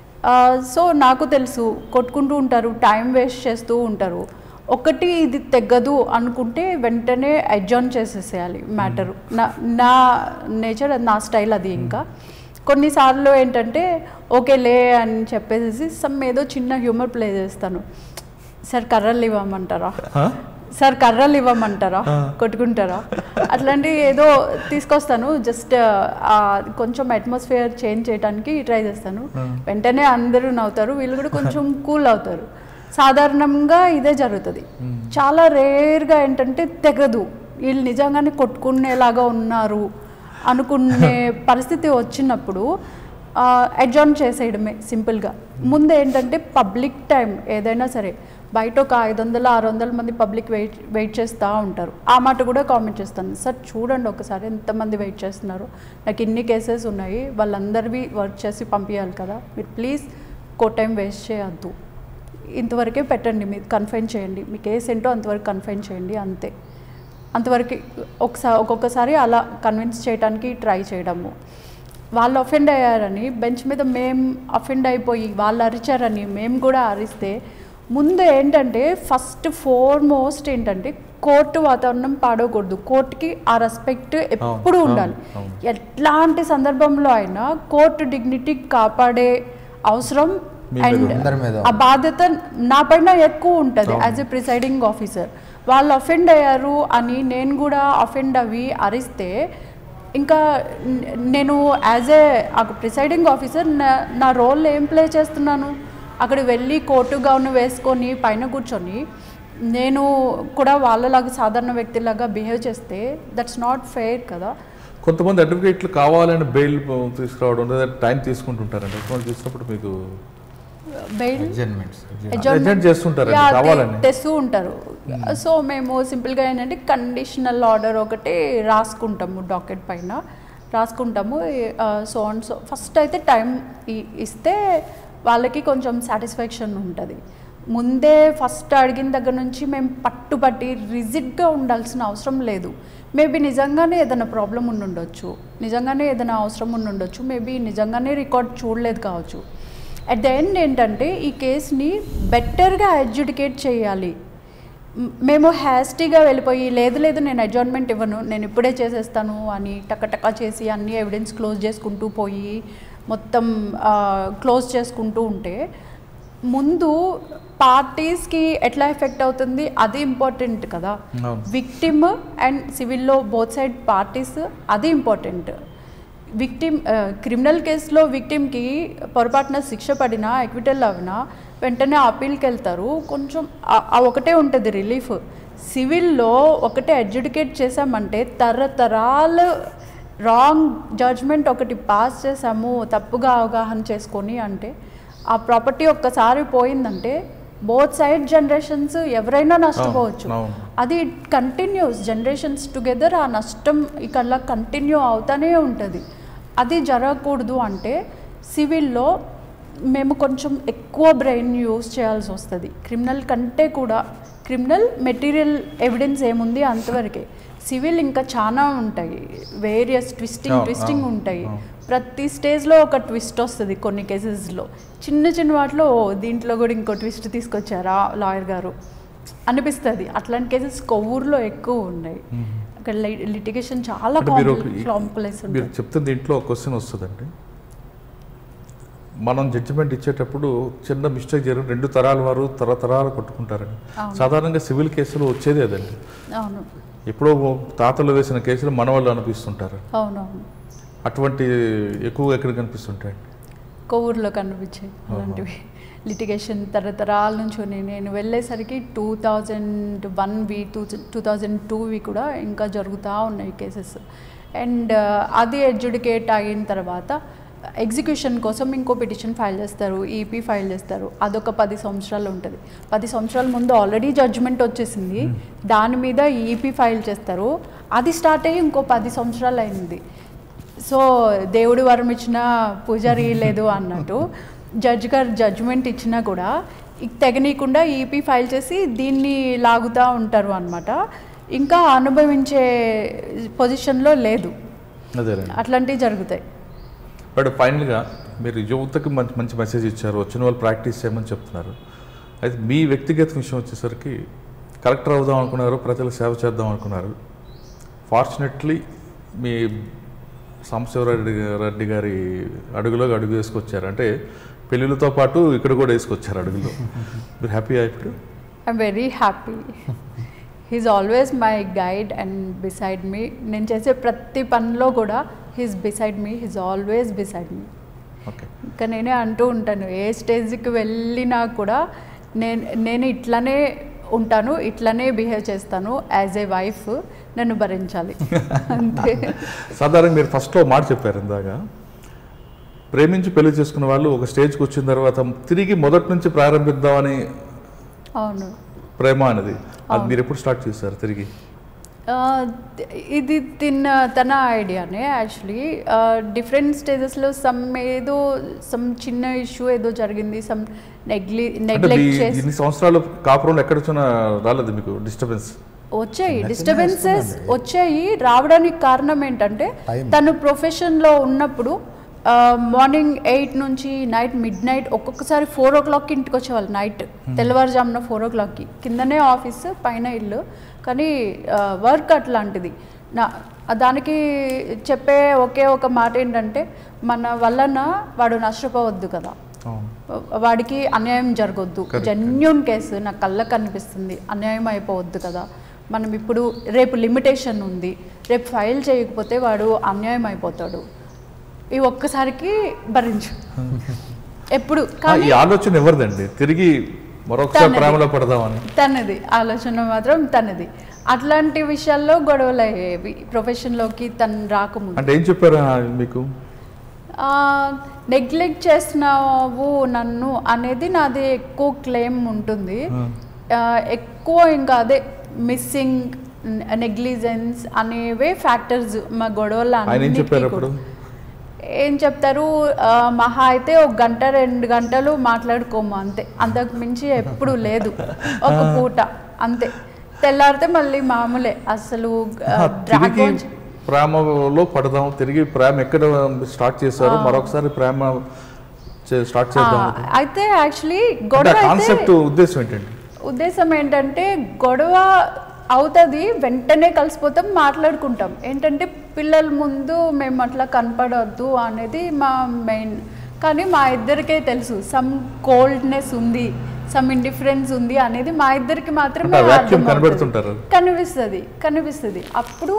సో నాకు తెలుసు కొట్టుకుంటూ ఉంటారు టైం వేస్ట్ చేస్తూ ఉంటారు ఒకటి ఇది తెగ్గదు అనుకుంటే వెంటనే అడ్జాన్ చేసేసేయాలి మ్యాటరు నా నా నేచర్ నా స్టైల్ అది ఇంకా కొన్నిసార్లు ఏంటంటే ఓకేలే అని చెప్పేసి సమ్ ఏదో చిన్న హ్యూమర్ ప్లే చేస్తాను సార్ కర్రలు ఇవ్వమంటారా హా? సార్ కర్రలు ఇవ్వమంటారా కొట్టుకుంటారా అట్లాంటి ఏదో తీసుకొస్తాను జస్ట్ కొంచెం అట్మాస్ఫియర్ చేంజ్ చేయడానికి ట్రై చేస్తాను వెంటనే అందరూ నవ్వుతారు వీళ్ళు కూడా కొంచెం కూల్ అవుతారు సాధారణంగా ఇదే జరుగుతుంది చాలా రేర్గా ఏంటంటే తెగదు వీళ్ళు నిజంగానే కొట్టుకునేలాగా ఉన్నారు అనుకునే పరిస్థితి వచ్చినప్పుడు అడ్జాన్ చేసేయడమే సింపుల్గా ముందు ఏంటంటే పబ్లిక్ టైం ఏదైనా సరే బయట ఒక ఐదు వందల ఆరు వందల మంది పబ్లిక్ వెయిట్ వెయిట్ చేస్తూ ఉంటారు ఆ మాట కూడా కామెంట్ చేస్తాను సార్ చూడండి ఒకసారి ఎంతమంది వెయిట్ చేస్తున్నారు నాకు ఇన్ని కేసెస్ ఉన్నాయి వాళ్ళందరివి వర్క్ చేసి పంపించాలి కదా మీరు ప్లీజ్ కో టైం వేస్ట్ చేయొద్దు ఇంతవరకే పెట్టండి మీరు కన్ఫైన్ చేయండి మీ కేసు ఏంటో అంతవరకు కన్ఫైన్ చేయండి అంతే అంతవరకు ఒకసారి ఒక్కొక్కసారి అలా కన్విన్స్ చేయడానికి ట్రై చేయడము వాళ్ళు అఫెండ్ అయ్యారని బెంచ్ మీద మేము అఫెండ్ అయిపోయి వాళ్ళు అరిచారని మేము కూడా అరిస్తే ముందు ఏంటంటే ఫస్ట్ ఫోర్మోస్ట్ ఏంటంటే కోర్టు వాతావరణం పాడకూడదు కోర్టుకి ఆ రెస్పెక్ట్ ఎప్పుడు అవును, ఉండాలి అవును. ఎట్లాంటి సందర్భంలో అయినా కోర్టు డిగ్నిటీ కాపాడే అవసరం మీ మీద అండ్ ఉంది. అందరి మీద ఆ బాధ్యత నా పైన ఎక్కువ ఉంటుంది యాజ్ ఎ ప్రిసైడింగ్ ఆఫీసర్ వాళ్ళు అఫెండ్ అయ్యారు అని నేను కూడా అఫెండ్ అవి అరిస్తే ఇంకా న- నేను యాజ్ ఏ ప్రిసైడింగ్ ఆఫీసర్ నా నా రోల్ ఏం ప్లే చేస్తున్నాను అక్కడ వెళ్ళి కోర్టు గౌన్ వేసుకొని పైన కూర్చొని నేను కూడా వాళ్ళలాగా సాధారణ వ్యక్తిలాగా బిహేవ్ చేస్తే దట్స్ నాట్ ఫెయిర్ కదా కొంతమంది అడ్వకేట్లు కావాలని బెయిల్ తీసుకురావడం లేదా టైం తీసుకుంటుంటారండి అటువంటి చూసినప్పుడు మీకు బెయిల్ అడ్జస్ట్మెంట్స్ Adjourn చేస్తుంటారండి, యా, తె- కావాలని. తెస్తూ ఉంటారు సో మేము సింపుల్గా ఏంటంటే కండిషనల్ ఆర్డర్ ఒకటి రాసుకుంటాము డాకెట్ పైన రాసుకుంటాము సో అండ్ సో ఫస్ట్ అయితే టైం ఇస్తే వాళ్ళకి కొంచెం సాటిస్ఫాక్షన్ ఉంటుంది ముందే ఫస్ట్ అడిగిన దగ్గర నుంచి మేము పట్టుబట్టి రిజిడ్గా ఉండాల్సిన అవసరం లేదు మేబీ నిజంగానే ఏదైనా ప్రాబ్లం ఉండుండొచ్చు నిజంగానే ఏదైనా అవసరం ఉండుండొచ్చు మేబీ నిజంగానే రికార్డ్ చూడలేదు కావచ్చు అట్ ద ఎండ్ ఏంటంటే ఈ కేసుని బెటర్గా అడ్జుడికేట్ చేయాలి మ్, మేము హ్యాస్టీగా వెళ్ళిపోయి లేదు లేదు నేను అడ్జాయిన్మెంట్ ఇవ్వను నేను ఇప్పుడే చేసేస్తాను అని టక చేసి అన్ని ఎవిడెన్స్ క్లోజ్ చేసుకుంటూ పోయి మొత్తం క్లోజ్ చేసుకుంటూ ఉంటే ముందు పార్టీస్కి ఎట్లా ఎఫెక్ట్ అవుతుంది అది ఇంపార్టెంట్ కదా అవును. విక్టిమ్ అండ్ సివిల్లో బోత్ సైడ్ పార్టీస్ అది ఇంపార్టెంట్ విక్టిమ్ క్రిమినల్ కేసులో విక్టిమ్కి పొరపాటున శిక్ష పడినా ఎక్విటల్ అవినా వెంటనే అప్పీల్కి వెళ్తారు కొంచెం ఆ- ఆ ఒకటే ఉంటుంది రిలీఫ్ సివిల్లో ఒకటే అడ్జుడికేట్ చేసామంటే తరతరాలు రాంగ్ జడ్జ్మెంట్ ఒకటి పాస్ చేసాము తప్పుగా అవగాహన చేసుకొని అంటే ఆ ప్రాపర్టీ ఒక్కసారి పోయిందంటే బోత్ సైడ్ జనరేషన్స్ ఎవరైనా నష్టపోవచ్చు అవును. అది కంటిన్యూస్ జనరేషన్స్ టుగెదర్ ఆ నష్టం ఇక్కడ కంటిన్యూ అవుతానే ఉంటుంది అది జరగకూడదు అంటే సివిల్లో మేము కొంచెం ఎక్కువ బ్రెయిన్ యూస్ చేయాల్సి వస్తుంది క్రిమినల్ కంటే కూడా క్రిమినల్ మెటీరియల్ ఎవిడెన్స్ ఏముంది అంతవరకే సివిల్ ఇంకా చాలా ఉంటాయి వేరియస్ ట్విస్టింగ్ అవును, ట్విస్టింగ్ అవును, ఉంటాయి అవును. ప్రతి స్టేజ్లో ఒక ట్విస్ట్ వస్తుంది కొన్ని కేసెస్లో చిన్న చిన్న వాటిలో "ఓ, దీంట్లో కూడా ఇంకో ట్విస్ట్ తీసుకొచ్చారా లాయర్ గారు అనిపిస్తుంది అట్లాంటి కేసెస్ కొవ్వూరులో ఎక్కువ ఉన్నాయి అక్కడ లిటిగేషన్ చాలా అంటే మీరు ఒక- కాంప్లెక్స్ మీరు ఉంటుంది చెప్తున్న దీంట్లో ఒక క్వశ్చన్ వస్తుందండి మనం జడ్జిమెంట్ ఇచ్చేటప్పుడు చిన్న మిస్టేక్ జరిగిన రెండు తరాల వారు తరతరాలు కొట్టుకుంటారండి అవును. సాధారణంగా సివిల్ కేసులు వచ్చేదే అదండి అవును ఎప్పుడో తాతలు వేసిన కేసులు మనవాళ్ళు అనిపిస్తుంటారు అవునవును అటువంటి ఎక్కువగా ఎక్కడ కనిపిస్తుంటాయండి కొవ్వూరులో కనిపించాయి అలాంటివి లిటిగేషన్ తరతరాల నుంచి ఉన్నాయి నేను వెళ్ళేసరికి టూ థౌజండ్ వన్ వి టూ టూ థౌజండ్ టూవి కూడా ఇంకా జరుగుతూ ఉన్నాయి కేసెస్ అండ్ అది ఎడ్యుడికేట్ అయిన తర్వాత ఎగ్జిక్యూషన్ కోసం ఇంకో పిటిషన్ ఫైల్ చేస్తారు ఈపీ ఫైల్ చేస్తారు అదొక పది సంవత్సరాలు ఉంటుంది పది సంవత్సరాల ముందు ఆల్రెడీ జడ్జిమెంట్ వచ్చేసింది దాని మీద ఈపీ ఫైల్ చేస్తారు అది స్టార్ట్ అయ్యి ఇంకో పది సంవత్సరాలు అయింది సో దేవుడు వరం ఇచ్చిన పూజారి లేదు అన్నట్టు జడ్జ్ గారు జడ్జ్మెంట్ ఇచ్చినా కూడా ఇక తెగనీయకుండా ఈపీ ఫైల్ చేసి దీన్ని లాగుతూ ఉంటారు అనమాట ఇంకా అనుభవించే పొజిషన్లో లేదు అదేనండి అట్లాంటివి జరుగుతాయి బట్ ఫైనల్గా మీరు యువతకి మంచి మంచి మెసేజ్ ఇచ్చారు వచ్చిన వాళ్ళు ప్రాక్టీస్ చేయమని చెప్తున్నారు అయితే మీ వ్యక్తిగత విషయం వచ్చేసరికి కలెక్టర్ అవుదాం అనుకున్నారు ప్రజలకు సేవ చేద్దాం అనుకున్నారు ఫార్చునేట్లీ మీ సాంబశివరెడ్డి రెడ్డి గారి అడుగులో అడుగు వేసుకొచ్చారు అంటే పెళ్ళిళ్ళతో పాటు ఇక్కడ కూడా వేసుకొచ్చారు అడుగులో మీరు హ్యాపీ ఇప్పుడు I'm very happy he's always my guide and beside me నేను చేసే ప్రతి పనిలో కూడా he's beside me he's always beside me okay ఇంకా నేనే అంటూ ఉంటాను ఏ స్టేజ్కి వెళ్ళినా కూడా నేను నేను ఇట్లనే ఉంటాను ఇట్లనే బిహేవ్ చేస్తాను యాజ్ ఏ వైఫ్ నన్ను భరించాలి అంతే సాధారణంగా మీరు ఫస్ట్లో మాట చెప్పారు ఇందాక ప్రేమించి పెళ్లి చేసుకున్న వాళ్ళు ఒక స్టేజ్కి వచ్చిన తర్వాత తిరిగి మొదటి నుంచి ప్రారంభిద్దామని అవును ప్రేమ అనేది అది మీరు ఎప్పుడు స్టార్ట్ చేశారు తిరిగి ఆ, ఇది తిన్న తన ఐడియానే యాక్చువల్లీ డిఫరెంట్ స్టేజెస్లో సమ్ ఏదో సమ్ చిన్న ఇష్యూ ఏదో జరిగింది సమ్ నెగ్లీ అంటే మీ నెగ్లెక్ట్ చేసి ఇన్ని సంవత్సరాలు కాపురంలో ఎక్కడ వచ్చినా రాలేదు మీకు డిస్టర్బెన్స్ వచ్చాయి చిన్న చిన్న డిస్టర్బెన్సెస్ వస్తుందండి. వచ్చాయి రావడానికి కారణం ఏంటంటే Time. తను ప్రొఫెషన్లో ఉన్నప్పుడు మార్నింగ్ ఎయిట్ నుంచి నైట్ మిడ్ నైట్ ఒక్కొక్కసారి ఫోర్ ఓ క్లాక్కి ఇంటికి వచ్చేవాళ్ళు నైట్ తెల్లవారుజామున ఫోర్ ఓ క్లాక్కి కిందనే ఆఫీస్ పైన ఇల్లు కానీ వర్క్ అట్లాంటిది నా దానికి చెప్పే ఒకే ఒక మాట ఏంటంటే మన వలన వాడు నష్టపోవద్దు కదా వాడికి అన్యాయం జరగొద్దు Correct. జెన్యున్ కేసు నా కళ్ళకు కనిపిస్తుంది అన్యాయం అయిపోవద్దు కదా మనం ఇప్పుడు రేపు లిమిటేషన్ ఉంది రేపు ఫైల్ చేయకపోతే వాడు అన్యాయం అయిపోతాడు ఈ ఒక్కసారికి భరించు ఎప్పుడు కానీ ఈ ఆలోచన ఎవరిదండి తిరిగి మరొకసారి తనది. ప్రేమలో పడదామని తనది ఆలోచన మాత్రం తనది అట్లాంటి విషయాల్లో గొడవలు అయ్యేవి ప్రొఫెషన్లోకి తను రాకముందు అంటే ఏం చెప్పారు ఆ మీకు నెగ్లెక్ట్ చేస్తున్నావు నన్ను అనేది నాది ఎక్కువ క్లెయిమ్ ఉంటుంది Hmm. ఆ, ఎక్కువ ఇంకా అదే మిస్సింగ్ నెగ్లిజెన్స్ అనేవే ఫ్యాక్టర్స్ మా గొడవలు ఆయన ఏం అన్నిటికీ చెప్పారు అప్పుడు కూడా. ఏం చెప్తారు ఆ, మహా అయితే ఒక గంట రెండు గంటలు మాట్లాడుకోము అంతే అంతకు మించి ఎప్పుడు లేదు ఒక పూట అంతే తెల్లారితే మళ్ళీ మామూలే అసలు ఆ, తిరిగి డ్రాగన్ ప్రేమలో పడదాం తిరిగి ప్రేమ ఎక్కడ స్టార్ట్ చేశారు ఆ. మరొకసారి ప్రేమ చే- స్టార్ట్ చేద్దాం అయితే యాక్చువల్లీ అంటే గొడవ అయితే కాన్సెప్ట్ ఉద్దేశం ఏంటండి ఉద్దేశం ఏంటంటే గొడవ అవుతుంది వెంటనే కలిసిపోతాం మాట్లాడుకుంటాం ఏంటంటే పిల్లల ముందు మేము అట్లా కనపడవద్దు అనేది మా మెయిన్ కానీ మా ఇద్దరికే తెలుసు సమ్ కోల్డ్నెస్ ఉంది సమ్ ఇండిఫరెన్స్ ఉంది అనేది మా ఇద్దరికి మాత్రమే అంటే ఆ vacuum అర్థమవుతుంది. కనబడుతుంటారు. కనిపిస్తుంది కనిపిస్తుంది అప్పుడు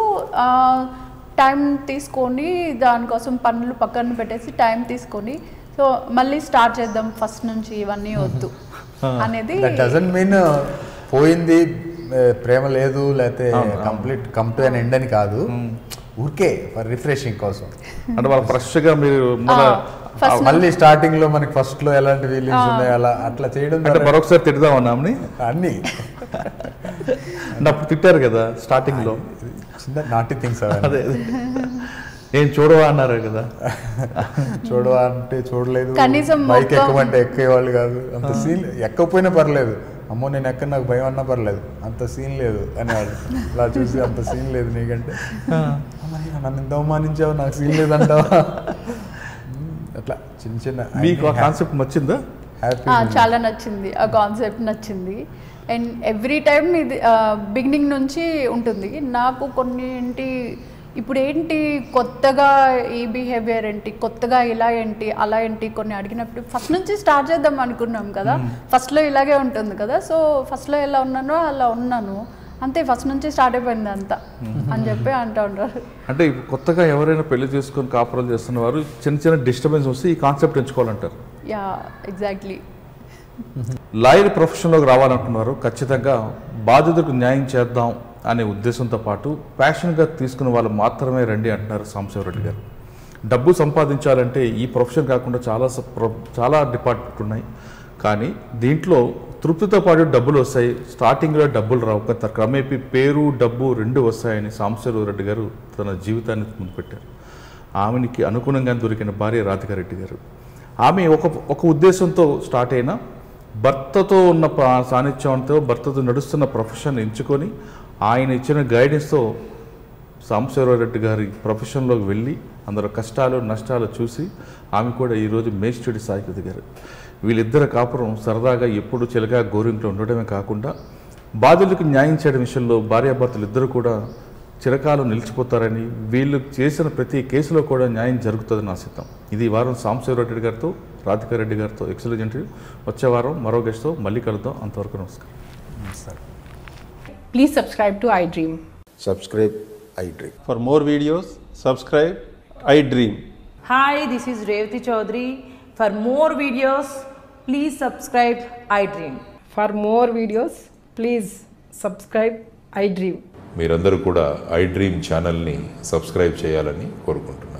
టైం తీసుకొని దానికోసం పనులు పక్కన పెట్టేసి టైం తీసుకొని సో మళ్ళీ స్టార్ట్ చేద్దాం ఫస్ట్ నుంచి ఇవన్నీ వద్దు అనేది దట్ డజంట్ మీన్ పోయింది ఏ, ప్రేమ లేదు లేకపోతే అవును, అవును. Complete come to an end అని కాదు ఊరికే ఫర్ రిఫ్రెషింగ్ కోసం అంటే వాళ్ళు ఫ్రెష్ గా మీరు మన ఆ, first మళ్ళీ స్టార్టింగ్ లో మనకి ఫస్ట్ లో ఎలాంటి ఫీలింగ్స్ ఉన్నాయి అలా అట్లా చేయడం అంటే ద్వారా మరొకసారి తిడదాం అన్నామని అన్ని అంటే అప్పుడు తిట్టారు కదా స్టార్టింగ్ లో చిన్న నాటి థింగ్స్ అదే అదే. ఏం చూడవా అన్నారు కదా చూడవా అంటే చూడలేదు కనీసం బైక్ మొక్క- ఎక్కమంటే ఎక్కేవాళ్ళు కాదు అంత సీన్ ఎక్కకపోయినా పర్లేదు అమ్మో నేను ఎక్కడ నాకు భయం అన్నా పర్లేదు అంత సీన్ లేదు అనేవాడు ఇలా చూసి అంత సీన్ లేదు నీకంటే "అమ్మయ్య, నన్ను ఇంత అవమానించావు నాకు సీన్ లేదంటావా మ్మ్, అట్లా చిన్న చిన్న మీకు ఆ కాన్సెప్ట్ నచ్చిందా హ్యాపీ ఆ, చాలా నచ్చింది ఆ కాన్సెప్ట్ నచ్చింది అండ్ ఎవ్రీ టైం ఇది బిగినింగ్ నుంచి ఉంటుంది నాకు కొన్ని ఏంటి ఇప్పుడు ఏంటి కొత్తగా ఈ బిహేవియర్ ఏంటి కొత్తగా ఇలా ఏంటి అలా ఏంటి కొన్ని అడిగినప్పుడు ఫస్ట్ నుంచి స్టార్ట్ చేద్దాం అనుకున్నాం కదా ఫస్ట్లో ఇలాగే ఉంటుంది కదా సో ఫస్ట్లో ఎలా ఉన్నానో అలా ఉన్నాను అంతే ఫస్ట్ నుంచి స్టార్ట్ అయిపోయింది అంతా అని చెప్పి అంటూ ఉంటారు అంటే ఇప్పుడు కొత్తగా ఎవరైనా పెళ్లి చేసుకొని కాపురాలు చేస్తున్న వారు చిన్న చిన్న డిస్టర్బెన్స్ వస్తే ఈ కాన్సెప్ట్ ఎంచుకోవాలంటారు యా ఎగ్జాక్ట్లీ లాయర్ ప్రొఫెషన్లోకి రావాలనుకున్నారు ఖచ్చితంగా బాధితులకు న్యాయం చేద్దాం అనే ఉద్దేశంతో పాటు ప్యాషన్గా తీసుకున్న వాళ్ళు మాత్రమే రండి అంటున్నారు సాంబశివరెడ్డి గారు డబ్బు సంపాదించాలంటే ఈ ప్రొఫెషన్ కాకుండా చాలా స- ప్రొ- చాలా డిపార్ట్మెంట్ ఉన్నాయి కానీ దీంట్లో తృప్తితో పాటు డబ్బులు వస్తాయి స్టార్టింగ్లో డబ్బులు రావు కొంత క్రమేపీ పేరు డబ్బు రెండు వస్తాయని సాంబశివరెడ్డి గారు తన జీవితాన్ని ముందు పెట్టారు ఆమెనికి అనుగుణంగా దొరికిన భార్య రాధికారెడ్డి గారు ఆమె ఒక ఒక ఉద్దేశంతో స్టార్ట్ అయిన భర్తతో ఉన్న ప- సాన్నిధ్యంతో భర్తతో నడుస్తున్న ప్రొఫెషన్ ఎంచుకొని ఆయన ఇచ్చిన గైడెన్స్తో సాంబశివరావు గారి ప్రొఫెషన్లోకి వెళ్ళి అందరూ కష్టాలు నష్టాలు చూసి ఆమె కూడా ఈరోజు మేస్టుడి స్థాయికి ఎదిగారు వీళ్ళిద్దరు కాపురం సరదాగా ఎప్పుడు చిలగా గోరింట్లో ఉండడమే కాకుండా బాధితులకు న్యాయం చేయడం విషయంలో భార్యాభర్తలు ఇద్దరు కూడా చిరకాలం నిలిచిపోతారని వీళ్ళు చేసిన ప్రతి కేసులో కూడా న్యాయం జరుగుతుందని ఆశిద్దాం ఇది ఈ వారం సాంబశివరావు గారితో రాధికారెడ్డి గారితో ఎక్సలెంట్ ఇంటర్వ్యూ వచ్చే వారం మరో గెస్ట్తో మళ్ళీ కలుద్దాం అంతవరకు నమస్కారం సరే Please subscribe to iDream. subscribe iDream. For more videos, subscribe I Dream. Hi, this is Revati Chaudhary. For more videos, please subscribe iDream. For more videos, please subscribe iDream. మీరందరూ కూడా ఐ డ్రీమ్ ఛానల్ని subscribe చేయాలని కోరుకుంటున్నాను